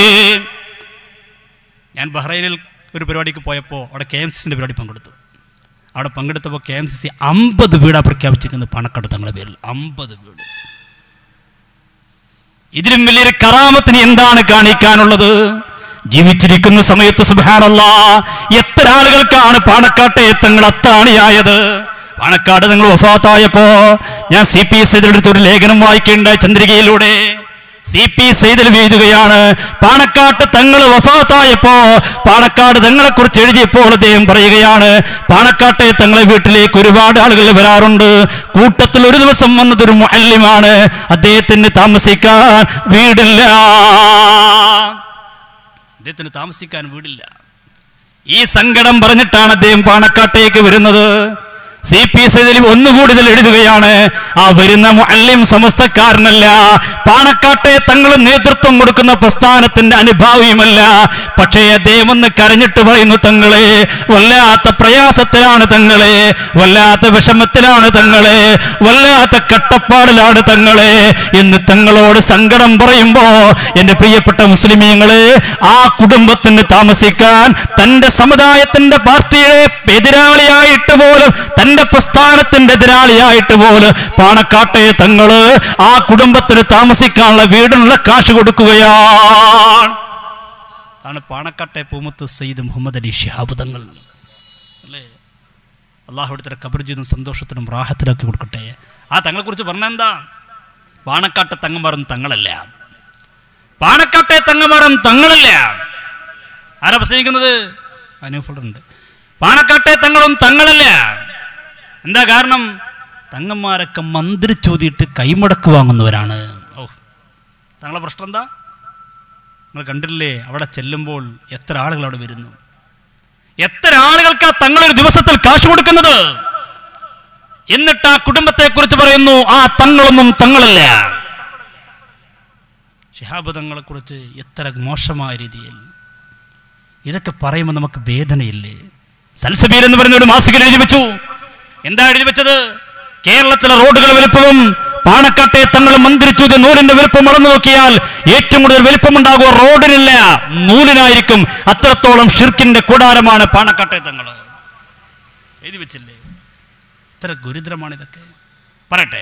ഞാൻ ബഹ്റൈനിൽ ഒരു പരിപാടിക്ക് പോയപ്പോൾ അവിടെ കെ എം സി സിന്റെ പരിപാടി പങ്കെടുത്തു അവിടെ പങ്കെടുത്തപ്പോൾ കെ എം സി സി അമ്പത് വീടാ പ്രഖ്യാപിച്ചിരിക്കുന്നത് പാണക്കാട് തങ്ങളെ പേരിൽ അമ്പത് വീട് ഇതിലും വലിയൊരു കറാമത്തിന് എന്താണ് കാണിക്കാനുള്ളത് ജീവിച്ചിരിക്കുന്ന സമയത്ത് സുബാനല്ല എത്ര ആളുകൾക്കാണ് പാണക്കാട്ടെ തങ്ങൾ അത്താണിയായത് പാണക്കാട് നിങ്ങൾ വഫാത്തായപ്പോ ഞാൻ സി പി സൈദിലെടുത്ത് ഒരു ലേഖനം വായിക്കേണ്ട ചന്ദ്രികയിലൂടെ സി പി സൈദിൽ വീഴുകയാണ് പാണക്കാട്ട് തങ്ങൾ വഫാത്തായപ്പോ പാണക്കാട് തങ്ങളെ കുറിച്ച് എഴുതിയപ്പോൾ അദ്ദേഹം പറയുകയാണ് പാണക്കാട്ടെ തങ്ങളെ വീട്ടിലേക്ക് ഒരുപാട് ആളുകൾ വരാറുണ്ട് കൂട്ടത്തിൽ ഒരു ദിവസം വന്നതൊരു മുഅല്ലിമാണ് അദ്ദേഹത്തിന് താമസിക്കാൻ വീടില്ല അദ്ദേഹത്തിന് താമസിക്കാൻ വീടില്ല ഈ സങ്കടം പറഞ്ഞിട്ടാണ് അദ്ദേഹം പാണക്കാട്ടേക്ക് വരുന്നത് സി പി സൈദിൽ ഒന്നുകൂടി ഇതിൽ എഴുതുകയാണ് ആ വരുന്ന മുഅല്ലിം സമസ്തക്കാരനല്ല പാണക്കാട്ടെ തങ്ങൾ നേതൃത്വം കൊടുക്കുന്ന പ്രസ്ഥാനത്തിന്റെ അനുഭാവിയുമല്ല പക്ഷേ അദ്ദേഹം ഒന്ന് കരഞ്ഞിട്ട് പറയുന്നു തങ്ങളെ വല്ലാത്ത പ്രയാസത്തിലാണ് തങ്ങളെ വല്ലാത്ത വിഷമത്തിലാണ് തങ്ങളെ വല്ലാത്ത കട്ടപ്പാടിലാണ് തങ്ങളെ എന്ന് തങ്ങളോട് സങ്കടം പറയുമ്പോ എന്റെ പ്രിയപ്പെട്ട മുസ്ലിമീങ്ങളെ ആ കുടുംബത്തിന് താമസിക്കാൻ തന്റെ സമുദായത്തിന്റെ പാർട്ടിയുടെ എതിരാളിയായിട്ട് പോലും തന്റെ പ്രസ്ഥാനത്തിന്റെ എതിരാളിയായിട്ട് പോലും പാണക്കാട്ടെ തങ്ങള് ആ കുടുംബത്തിന് താമസിക്കാനുള്ള വീടിനുള്ള കാശ് കൊടുക്കുകയാണ് ആണ് പാണക്കാട്ടെ പൂമത്ത് സയ്യിദ് മുഹമ്മദ് അലി ഷിഹാബ് തങ്ങൾ അല്ലേ അള്ളാഹുവിടുത്തെ കബർ ജീവിതം സന്തോഷത്തിനും റാഹത്തിലാക്കി കൊടുക്കട്ടെ ആ തങ്ങളെക്കുറിച്ച് പറഞ്ഞെന്താ പാണക്കാട്ടെ തങ്ങന്മാരും തങ്ങളല്ല പാണക്കാട്ടെ തങ്ങന്മാരും തങ്ങളല്ല ആരാ പ്രസംഗിക്കുന്നത് അനുഭവമുണ്ട് പാണക്കാട്ടെ തങ്ങളും തങ്ങളല്ല എന്താ കാരണം തങ്ങന്മാരൊക്കെ മന്ത്രിച്ചോതിയിട്ട് കൈമുടക്ക് വാങ്ങുന്നവരാണ് ഓ തങ്ങളെ പ്രശ്നം എന്താ നിങ്ങൾ കണ്ടില്ലേ അവിടെ ചെല്ലുമ്പോൾ എത്ര ആളുകൾ അവിടെ വരുന്നു എത്ര ആളുകൾക്കാ തങ്ങളൊരു ദിവസത്തിൽ കാശ് കൊടുക്കുന്നത് എന്നിട്ട് ആ കുടുംബത്തെ കുറിച്ച് പറയുന്നു ആ തങ്ങളൊന്നും തങ്ങളല്ല ഷിഹാബ് തങ്ങളെ കുറിച്ച് എത്ര മോശമായ രീതിയിൽ ഇതൊക്കെ പറയുമ്പോൾ നമുക്ക് വേദനയില്ലേ സൽസബീർ എന്ന് പറയുന്ന ഒരു മാസികയിൽ എഴുതി വെച്ചു എന്താ എഴുതി വെച്ചത് കേരളത്തിലെ റോഡുകൾ വലുപ്പവും പാണക്കാട്ടെ തങ്ങൾ മന്ത്രിച്ചു നൂലിന്റെ വലുപ്പം മറന്നു നോക്കിയാൽ ഏറ്റവും കൂടുതൽ വലുപ്പമുണ്ടാകുക റോഡിനില്ല നൂലിനായിരിക്കും അത്രത്തോളം ഷിർക്കിന്റെ കൂടാരമാണ് പാണക്കാട്ടെ തങ്ങൾ എഴുതി വെച്ചില്ലേ ഇത്ര ഗുരുതരമാണ് ഇതൊക്കെ പറയട്ടെ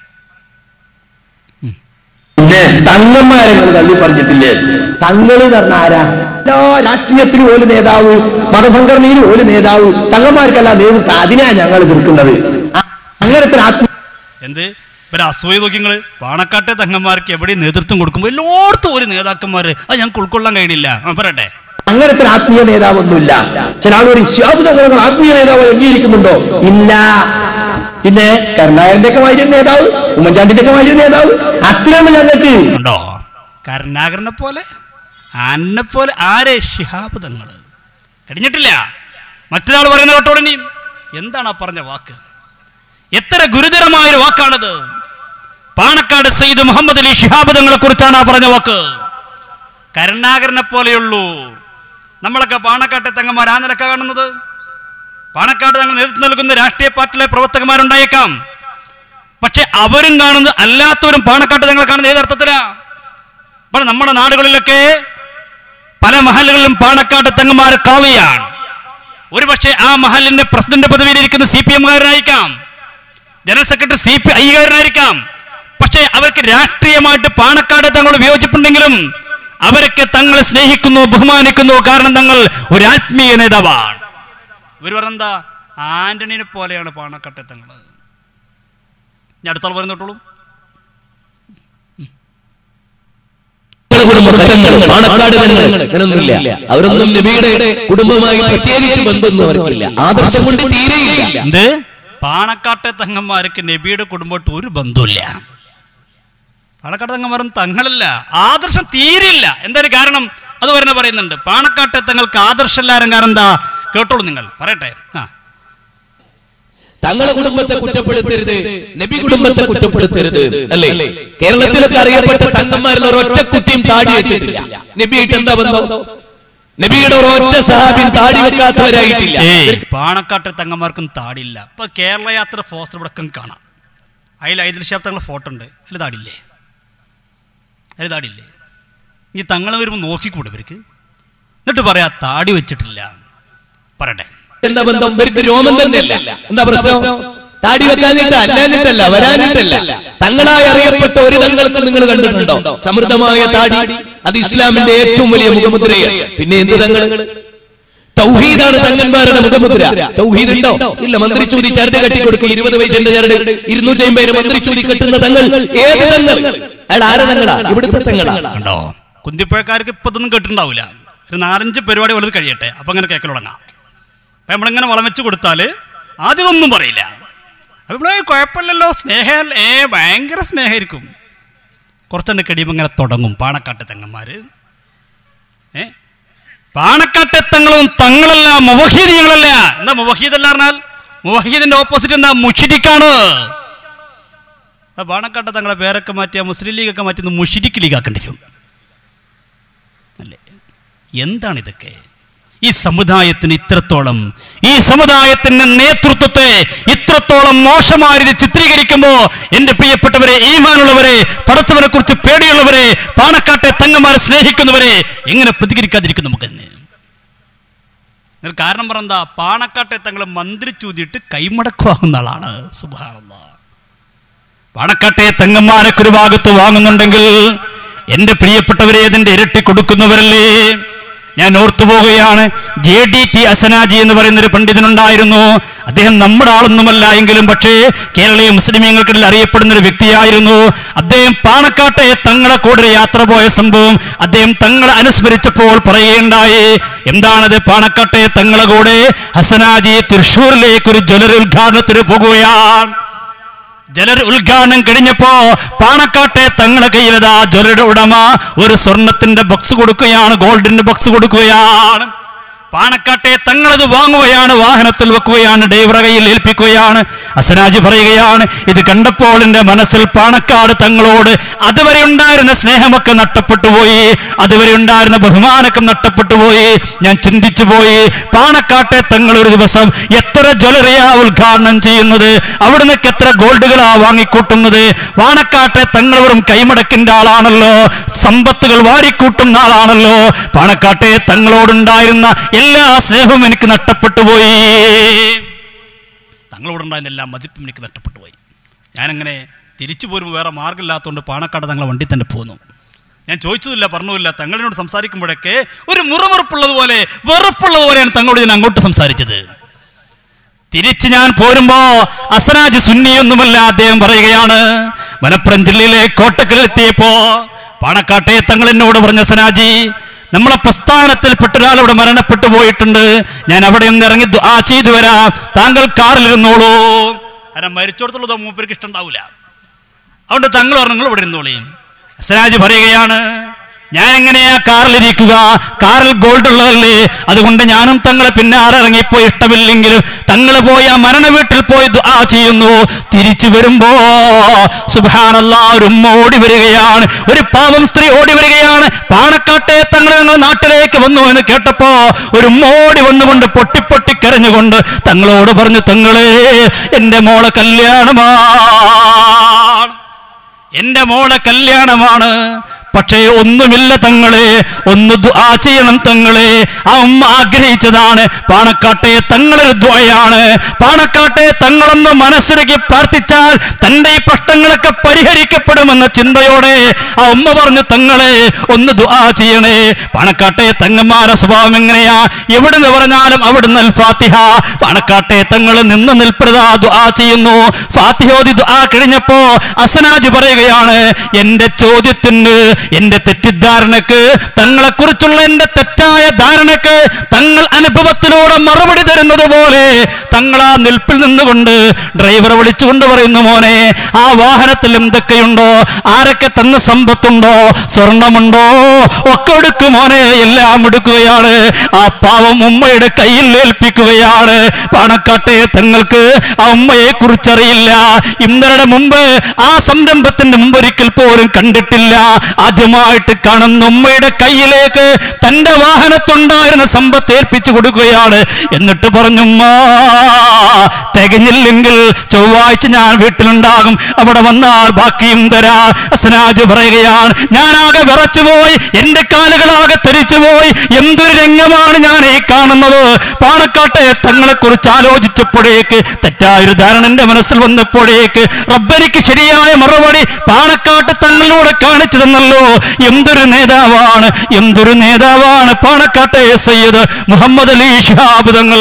പിന്നെ തങ്ങന്മാരെ നിങ്ങൾ തള്ളി പറഞ്ഞിട്ടില്ലേ തങ്ങള് എന്ന് പറഞ്ഞ ആരാ എല്ലാ രാഷ്ട്രീയത്തിലും ഒരു നേതാവ് മതസംഘടനയിലും ഒരു നേതാവ് തങ്ങന്മാർക്കെല്ലാം നേതൃത്വം അതിനാ ഞങ്ങൾ എതിർക്കുന്നത് അ- അങ്ങനത്തെ ആത്മ എന്ത് ഇവരെ അസൂയ നോക്കി നിങ്ങള് പാണക്കാട്ടെ തങ്ങന്മാർക്ക് എവിടെയും നേതൃത്വം കൊടുക്കുമ്പോൾ എല്ലായിടത്തും ഒരു നേതാക്കന്മാര് അത് ഞങ്ങൾക്ക് ഉൾക്കൊള്ളാൻ കഴിയണില്ല ആ, പറയട്ടെ അങ്ങനത്തെ ആത്മീയ നേതാവൊന്നുമില്ല ചില ആളുകൾ ശാബ് തങ്ങൾ ആത്മീയ നേതാവ് അംഗീകരിക്കുന്നുണ്ടോ ഇല്ല പിന്നെ കരുണാകരന്റെ ഒക്കെ മാതിരി നേതാവ് ഉമ്മൻചാണ്ടിന്റെ ഒക്കെ മാതിരി നേതാവ് അത്രയും ഞങ്ങൾക്ക് ഉണ്ടോ കരുണാകരനെ പോലെ അന്നെ പോലെ ആരെ ഷിഹാബ് തങ്ങള് കഴിഞ്ഞിട്ടില്ല മറ്റൊരാൾ പറയുന്ന കേട്ടോടനെയും എന്താണ് ആ പറഞ്ഞ വാക്ക് എത്ര ഗുരുതരമായ ഒരു വാക്കാണത് പാണക്കാട് സയ്യിദ് മുഹമ്മദ് അലി ഷിഹാബ് തങ്ങളെ കുറിച്ചാണ് ആ പറഞ്ഞ വാക്ക് കരുണാകരനെ പോലെയുള്ളൂ നമ്മളൊക്കെ പാണക്കാട്ടെ തങ്ങന്മാർ ആ നിലക്ക കാണുന്നത് പാണക്കാട് തങ്ങൾ നേതൃത്വം നൽകുന്ന രാഷ്ട്രീയ പാർട്ടിയിലെ പ്രവർത്തകന്മാരുണ്ടായേക്കാം പക്ഷെ അവരും കാണുന്നത് അല്ലാത്തവരും പാണക്കാട്ട് തങ്ങളെ കാണുന്നത് ഏതർത്ഥത്തിലാ അപ്പോൾ നമ്മുടെ നാടുകളിലൊക്കെ പല മഹലുകളിലും പാണക്കാട്ട് തങ്ങന്മാരെ കാളിയാണ് ഒരുപക്ഷെ ആ മഹലിന്റെ പ്രസിഡന്റ് പദവിയിലിരിക്കുന്ന സി പി എമ്മുകാരനായിരിക്കാം ജനറൽ സെക്രട്ടറി സി പി ഐകാരനായിരിക്കാം പക്ഷേ അവർക്ക് രാഷ്ട്രീയമായിട്ട് പാണക്കാട് തങ്ങൾ വിയോജിപ്പുണ്ടെങ്കിലും അവരൊക്കെ തങ്ങളെ സ്നേഹിക്കുന്നു ബഹുമാനിക്കുന്നു കാരണം തങ്ങൾ ഒരു ആത്മീയ നേതാവാണ് ഇവർ പറഞ്ഞെന്താ ആന്റണിനെ പോലെയാണ് പാണക്കാട്ടെ തങ്ങൾ ഞാൻ അടുത്താൾ പറയുന്നോട്ടുള്ളൂ കുടുംബങ്ങൾ പാണക്കാട് തങ്ങൾ അങ്ങനൊന്നുമില്ല അവരൊന്നും നബിയുടെ കുടുംബമായി പ്രത്യേകിച്ച് ബന്ധമൊന്നും അവർക്കില്ല ആദർശം കൊണ്ട് തീരെയില്ല എന്ത് പാണക്കാട്ടെ തങ്ങന്മാർക്ക് നബിയുടെ കുടുംബമായിട്ട് ഒരു ബന്ധമില്ല പാണക്കാട്ടെ തങ്ങന്മാരും തങ്ങളല്ല ആദർശം തീരില്ല എന്തൊരു കാരണം അത് വരുന്ന പറയുന്നുണ്ട് പാണക്കാട്ടെ തങ്ങൾക്ക് ആദർശമില്ലാരും കാരണം എന്താ കേട്ടോളൂ നിങ്ങൾ പറയട്ടെ ആ തങ്ങളെ കുടുംബത്തെ കുറ്റപ്പെടുത്തരുത് നബി കുടുംബത്തെ കുറ്റപ്പെടുത്തരുത് അല്ലേ കേരളത്തിലൊക്കെ അറിയപ്പെട്ട തങ്ങന്മാരിൽ ഒരൊറ്റ കുട്ടിയും താടി വെച്ചിട്ടില്ല നബിയായിട്ട് എന്താ ബന്ധം നബിയുടെ ഒരൊറ്റ സഹാബിയും താടി വെക്കാത്തവരായിട്ടില്ല ഏയ് പാണക്കാട്ടെ തങ്ങന്മാർക്കും താടില്ല ഇപ്പൊ കേരള യാത്ര പോസ്റ്റർ ഇവിടെ കാണാം അതിൽ ഐതിൽ ഷാപ്പ് തങ്ങളെ ഫോട്ടോ ഉണ്ട് അതിൽ താടില്ലേ അതിൽ താടില്ലേ ഇനി തങ്ങൾ വരുമ്പോൾ നോക്കിക്കൂടെ ഇവർക്ക് എന്നിട്ട് പറയാ താടി വെച്ചിട്ടില്ല പറയട്ടെ എന്താ ബന്ധം ഇവർക്ക് രോമം തന്നെയല്ല എന്താ പ്രശ്നം താടി വെക്കാനിട്ട് അല്ലാനിട്ടല്ല വരാനിട്ടല്ല തങ്ങളായി അറിയപ്പെട്ട ഒരു തങ്ങൾക്ക് നിങ്ങൾ കണ്ടിട്ടുണ്ടോ സമൃദ്ധമായ താടി അത് ഇസ്ലാമിന്റെ ഏറ്റവും വലിയ മുഖമുദ്രയാണ് പിന്നെ എന്ത് തങ്ങൾ തൗഹീദാണ് തങ്ങന്മാരുടെ മുഖമുദ്ര തൗഹീദ് ഉണ്ടോ ഇല്ല മന്ത്രിച്ചൂതി ചരട് കെട്ടിക്കൊടുക്കും ഇരുപത് വയസ്സിന്റെ ചരട് ഇരുന്നൂറ്റി അമ്പതിന് മന്ത്രിച്ചൂതി കെട്ടുന്ന തങ്ങൾ ഏത് തങ്ങൾ അയാൾ ആരെ തങ്ങളാ ഇവിടുത്തെ തങ്ങളാ കണ്ടോ കുന്തിപ്പുഴക്കാർക്ക് ഇപ്പൊ ഇതൊന്നും കേട്ടിട്ടുണ്ടാവില്ല ഒരു നാലഞ്ച് പരിപാടി വലുത് കഴിയട്ടെ അപ്പൊ അങ്ങനെ കേൾക്കൽ തുടങ്ങാം അപ്പൊ നമ്മളിങ്ങനെ വളം വെച്ച് കൊടുത്താല് ആദ്യം ഒന്നും പറയില്ല അപ്പൊ ഇവിടെ കുഴപ്പമില്ലല്ലോ സ്നേഹം ഏ ഭയങ്കര സ്നേഹമായിരിക്കും കുറച്ചെണ്ണം കഴിയുമ്പോൾ ഇങ്ങനെ തുടങ്ങും പാണക്കാട്ട് തെങ്ങന്മാര് ഏ പാണക്കാട്ടെ തങ്ങളും തങ്ങളല്ല മുവഹീദികളല്ല എന്താ മുവഹീദ് അല്ല പറഞ്ഞാൽ മുവഹീദിന്റെ ഓപ്പോസിറ്റ് എന്താ മുഷിരിക്കാണ് ആ പാണക്കാട്ടെ തങ്ങളെ പേരൊക്കെ മാറ്റിയ മുസ്ലിം ലീഗൊക്കെ മാറ്റി മുഷിരിക്ക് ലീഗാക്കേണ്ടി വരും അല്ലേ എന്താണ് ഇതൊക്കെ ഈ സമുദായത്തിന് ഇത്രത്തോളം ഈ സമുദായത്തിന്റെ നേതൃത്വത്തെ ഇത്രത്തോളം മോശമായ രീതി ചിത്രീകരിക്കുമ്പോ എന്റെ പ്രിയപ്പെട്ടവരെ ഈമാനുള്ളവരെ പടച്ചവനെ കുറിച്ച് പേടിയുള്ളവരെ പാണക്കാട്ടെ തങ്ങന്മാരെ സ്നേഹിക്കുന്നവരെ എങ്ങനെ പ്രതികരിക്കാതിരിക്കും നമുക്കെന്ന് ഇതിന് കാരണം പറഞ്ഞാ പാണക്കാട്ടെ തങ്ങളെ മന്ത്രിച്ചൂതിയിട്ട് കൈമടക്ക് വാങ്ങുന്ന ആളാണ് സുബാനുള്ള പാണക്കാട്ടെ തെങ്ങന്മാരൊക്കെ ഒരു ഭാഗത്ത് വാങ്ങുന്നുണ്ടെങ്കിൽ എന്റെ പ്രിയപ്പെട്ടവരെ അതിന്റെ ഇരട്ടി കൊടുക്കുന്നവരല്ലേ ഞാൻ ഓർത്തു പോവുകയാണ് ജെ ഡി ടി അസനാജി എന്ന് പറയുന്ന ഒരു പണ്ഡിതനുണ്ടായിരുന്നു അദ്ദേഹം നമ്മുടെ ആളൊന്നുമല്ല എങ്കിലും പക്ഷേ കേരളീയ മുസ്ലിമീങ്ങൾക്കിടയിൽ അറിയപ്പെടുന്ന ഒരു വ്യക്തിയായിരുന്നു അദ്ദേഹം പാണക്കാട്ടെ തങ്ങളെ കൂടെ ഒരു യാത്ര പോയ സംഭവം അദ്ദേഹം തങ്ങളെ അനുസ്മരിച്ചപ്പോൾ പറയുകയുണ്ടായി എന്താണത് പാണക്കാട്ടെ തങ്ങളെ കൂടെ ഹസനാജി തൃശ്ശൂരിലേക്ക് ഒരു ജ്വല്ലറി ഉദ്ഘാടനത്തിന് പോകുകയാണ് ജലർ ഉദ്ഘാടനം കഴിഞ്ഞപ്പോ പാണക്കാട്ടെ തങ്ങളെ കയ്യിലതാ ജ്വലരുടെ ഉടമ ഒരു സ്വർണത്തിന്റെ ബോക്സ് കൊടുക്കുകയാണ് ഗോൾഡിന്റെ ബോക്സ് കൊടുക്കുകയാണ് പാണക്കാട്ടെ തങ്ങളത് വാങ്ങുകയാണ് വാഹനത്തിൽ വെക്കുകയാണ് ഡ്രൈവറെ കയ്യിൽ ഏൽപ്പിക്കുകയാണ് അസനാജി പറയുകയാണ് ഇത് കണ്ടപ്പോൾ എന്റെ മനസ്സിൽ പാണക്കാട് തങ്ങളോട് അതുവരെ ഉണ്ടായിരുന്ന സ്നേഹമൊക്കെ നഷ്ടപ്പെട്ടു പോയി അതുവരെ ഉണ്ടായിരുന്ന ബഹുമാനമൊക്കെ നഷ്ടപ്പെട്ടു പോയി ഞാൻ ചിന്തിച്ചു പോയി പാണക്കാട്ടെ തങ്ങൾ ഒരു ദിവസം എത്ര ജ്വല്ലറിയാ ഉദ്ഘാടനം ചെയ്യുന്നത് അവിടുന്ന് എത്ര ഗോൾഡുകളാ വാങ്ങിക്കൂട്ടുന്നത് പാണക്കാട്ടെ തങ്ങൾ വെറും കൈമടക്കിന്റെ ആളാണല്ലോ സമ്പത്തുകൾ വാരിക്കൂട്ടുന്ന ആളാണല്ലോ പാണക്കാട്ടെ തങ്ങളോടുണ്ടായിരുന്ന എല്ലാ സ്നേഹവും എനിക്ക് നഷ്ടപ്പെട്ടു പോയി തങ്ങളോടുണ്ടായിരുന്ന എല്ലാ മതിപ്പും എനിക്ക് നഷ്ടപ്പെട്ടു പോയി ഞാനങ്ങനെ തിരിച്ചു പോരുമ്പോൾ വേറെ മാർഗമില്ലാത്തതുകൊണ്ട് പാണക്കാട് തങ്ങളെ വണ്ടി തന്നെ പോന്നു ഞാൻ ചോദിച്ചതില്ല പറഞ്ഞില്ല തങ്ങളിനോട് സംസാരിക്കുമ്പോഴൊക്കെ ഒരു മുറമുറപ്പുള്ളതുപോലെ വെറുപ്പുള്ളതുപോലെയാണ് തങ്ങളോട് ഞാൻ അങ്ങോട്ട് സംസാരിച്ചത് തിരിച്ച് ഞാൻ പോരുമ്പോ അസനാജ് സുന്നിയൊന്നുമല്ല അദ്ദേഹം പറയുകയാണ് മലപ്പുറം ജില്ലയിലെ കോട്ടക്കലെത്തിയപ്പോ പാണക്കാട്ടെ തങ്ങൾ എന്നോട് പറഞ്ഞ അസനാജി നമ്മളെ പ്രസ്ഥാനത്തിൽപ്പെട്ട ഒരാൾ ഇവിടെ മരണപ്പെട്ടു പോയിട്ടുണ്ട് ഞാൻ അവിടെ നിന്ന് ഇറങ്ങി ആ ചെയ്തു വരാം താങ്കൾ കാറിലിരുന്നോളൂ കാരണം മരിച്ചോടത്തുള്ളത് മൂപ്പർക്ക് ഇഷ്ടമുണ്ടാവില്ല അതുകൊണ്ട് തങ്ങൾ പറഞ്ഞു നിങ്ങൾ ഇവിടെ ഇരുന്നോളിയും അസനാജ് പറയുകയാണ് ഞാൻ എങ്ങനെയാ കാറിലിരിക്കുക കാറിൽ ഗോൾഡ് ഉള്ളതല്ലേ അതുകൊണ്ട് ഞാനും തങ്ങളെ പിന്നാലെ ഇറങ്ങിപ്പോ ഇഷ്ടമില്ലെങ്കിലും തങ്ങൾ പോയി ആ മരണ വീട്ടിൽ പോയി ദുആ ചെയ്യുന്നു തിരിച്ചു വരുമ്പോ സുബാനല്ല ഒരു ഉമ്മ ഓടി വരികയാണ് ഒരു പാവം സ്ത്രീ ഓടി വരികയാണ് പാണക്കാട്ടെ തങ്ങൾ ഞങ്ങൾ നാട്ടിലേക്ക് വന്നു എന്ന് കേട്ടപ്പോ ഒരു ഉമ്മ ഓടി വന്നുകൊണ്ട് പൊട്ടിപ്പൊട്ടി കരഞ്ഞുകൊണ്ട് തങ്ങളോട് പറഞ്ഞു തങ്ങളെ എന്റെ മോളെ കല്യാണമാണ് എന്റെ മോളെ കല്യാണമാണ് പക്ഷേ ഒന്നുമില്ല തങ്ങളെ ഒന്ന് ദുആ ചെയ്യണം തങ്ങളെ ആ ഉമ്മ ആഗ്രഹിച്ചതാണ് പാണക്കാട്ടെ തങ്ങളൊരു ദ്വയാണ് പാണക്കാട്ടെ തങ്ങളൊന്ന് മനസ്സിലേക്ക് പ്രാർത്ഥിച്ചാൽ തന്റെ ഈ പ്രശ്നങ്ങളൊക്കെ പരിഹരിക്കപ്പെടുമെന്ന ചിന്തയോടെ ആ ഉമ്മ പറഞ്ഞു തങ്ങളെ ഒന്ന് ദുആ ചെയ്യണേ പാണക്കാട്ടെ തങ്ങന്മാരെ സ്വഭാവം എങ്ങനെയാ എവിടുന്ന് പറഞ്ഞാലും അവിടുന്ന് അൽ ഫാത്തിഹ പാണക്കാട്ടെ തങ്ങൾ നിന്ന് നിൽപ്പതാ ദുആ ചെയ്യുന്നു ഫാത്തിഹോദി ദുആ കഴിഞ്ഞപ്പോ അസനാജ് പറയുകയാണ് എന്റെ ചോദ്യത്തിന് എന്റെ തെറ്റിദ്ധാരണക്ക് തങ്ങളെ കുറിച്ചുള്ള എന്റെ തെറ്റായ ധാരണക്ക് തങ്ങൾ അനുഭവത്തിലൂടെ മറുപടി തരുന്നത് പോലെ തങ്ങൾ ആ നിൽപ്പിൽ നിന്നുകൊണ്ട് ഡ്രൈവറെ വിളിച്ചുകൊണ്ട് പറയുന്നു മോനെ ആ വാഹനത്തിൽ എന്തൊക്കെയുണ്ടോ ആരൊക്കെ തന്ന സമ്പത്തുണ്ടോ സ്വർണമുണ്ടോ ഒക്കെ എടുക്കും മോനെ എല്ലാം എടുക്കുകയാണ് ആ പാവം ഉമ്മയുടെ കയ്യിൽ ഏൽപ്പിക്കുകയാണ് പാണക്കാട്ടെ തങ്ങൾക്ക് ആ ഉമ്മയെ കുറിച്ചറിയില്ല ഇന്നലെ മുമ്പ് ആ സംരംഭത്തിന്റെ മുമ്പ് ഒരിക്കൽ പോലും കണ്ടിട്ടില്ല ആദ്യമായിട്ട് കാണുന്ന ഉമ്മയുടെ കയ്യിലേക്ക് തന്റെ വാഹനത്തുണ്ടായിരുന്ന സമ്പത്ത് ഏൽപ്പിച്ചു കൊടുക്കുകയാണ് എന്നിട്ട് പറഞ്ഞുമ്മ തികഞ്ഞില്ലെങ്കിൽ ചൊവ്വാഴ്ച ഞാൻ വീട്ടിലുണ്ടാകും അവിടെ വന്നാൽ ബാക്കിയും തരാ അസനാജ് പറയുകയാണ് ഞാനാകെ വിറച്ചുപോയി എന്റെ കാലുകളാകെ തെറിച്ചുപോയി എന്തൊരു രംഗ സ്വപ്നമാണ് ഞാൻ ഈ കാണുന്നത് പാണക്കാട്ടെ തങ്ങളെ കുറിച്ച് ആലോചിച്ചപ്പോഴേക്ക് തെറ്റായൊരു ധാരണ എന്റെ മനസ്സിൽ വന്നപ്പോഴേക്ക് റബ്ബനിക്ക് ശരിയായ മറുപടി പാണക്കാട്ട് തങ്ങളിലൂടെ കാണിച്ചു തന്നല്ലോ എന്തൊരു നേതാവാണ് എന്തൊരു നേതാവാണ് പാണക്കാട്ടെ സയ്യിദ് മുഹമ്മദ് അലി ഷിഹാബ് തങ്ങൾ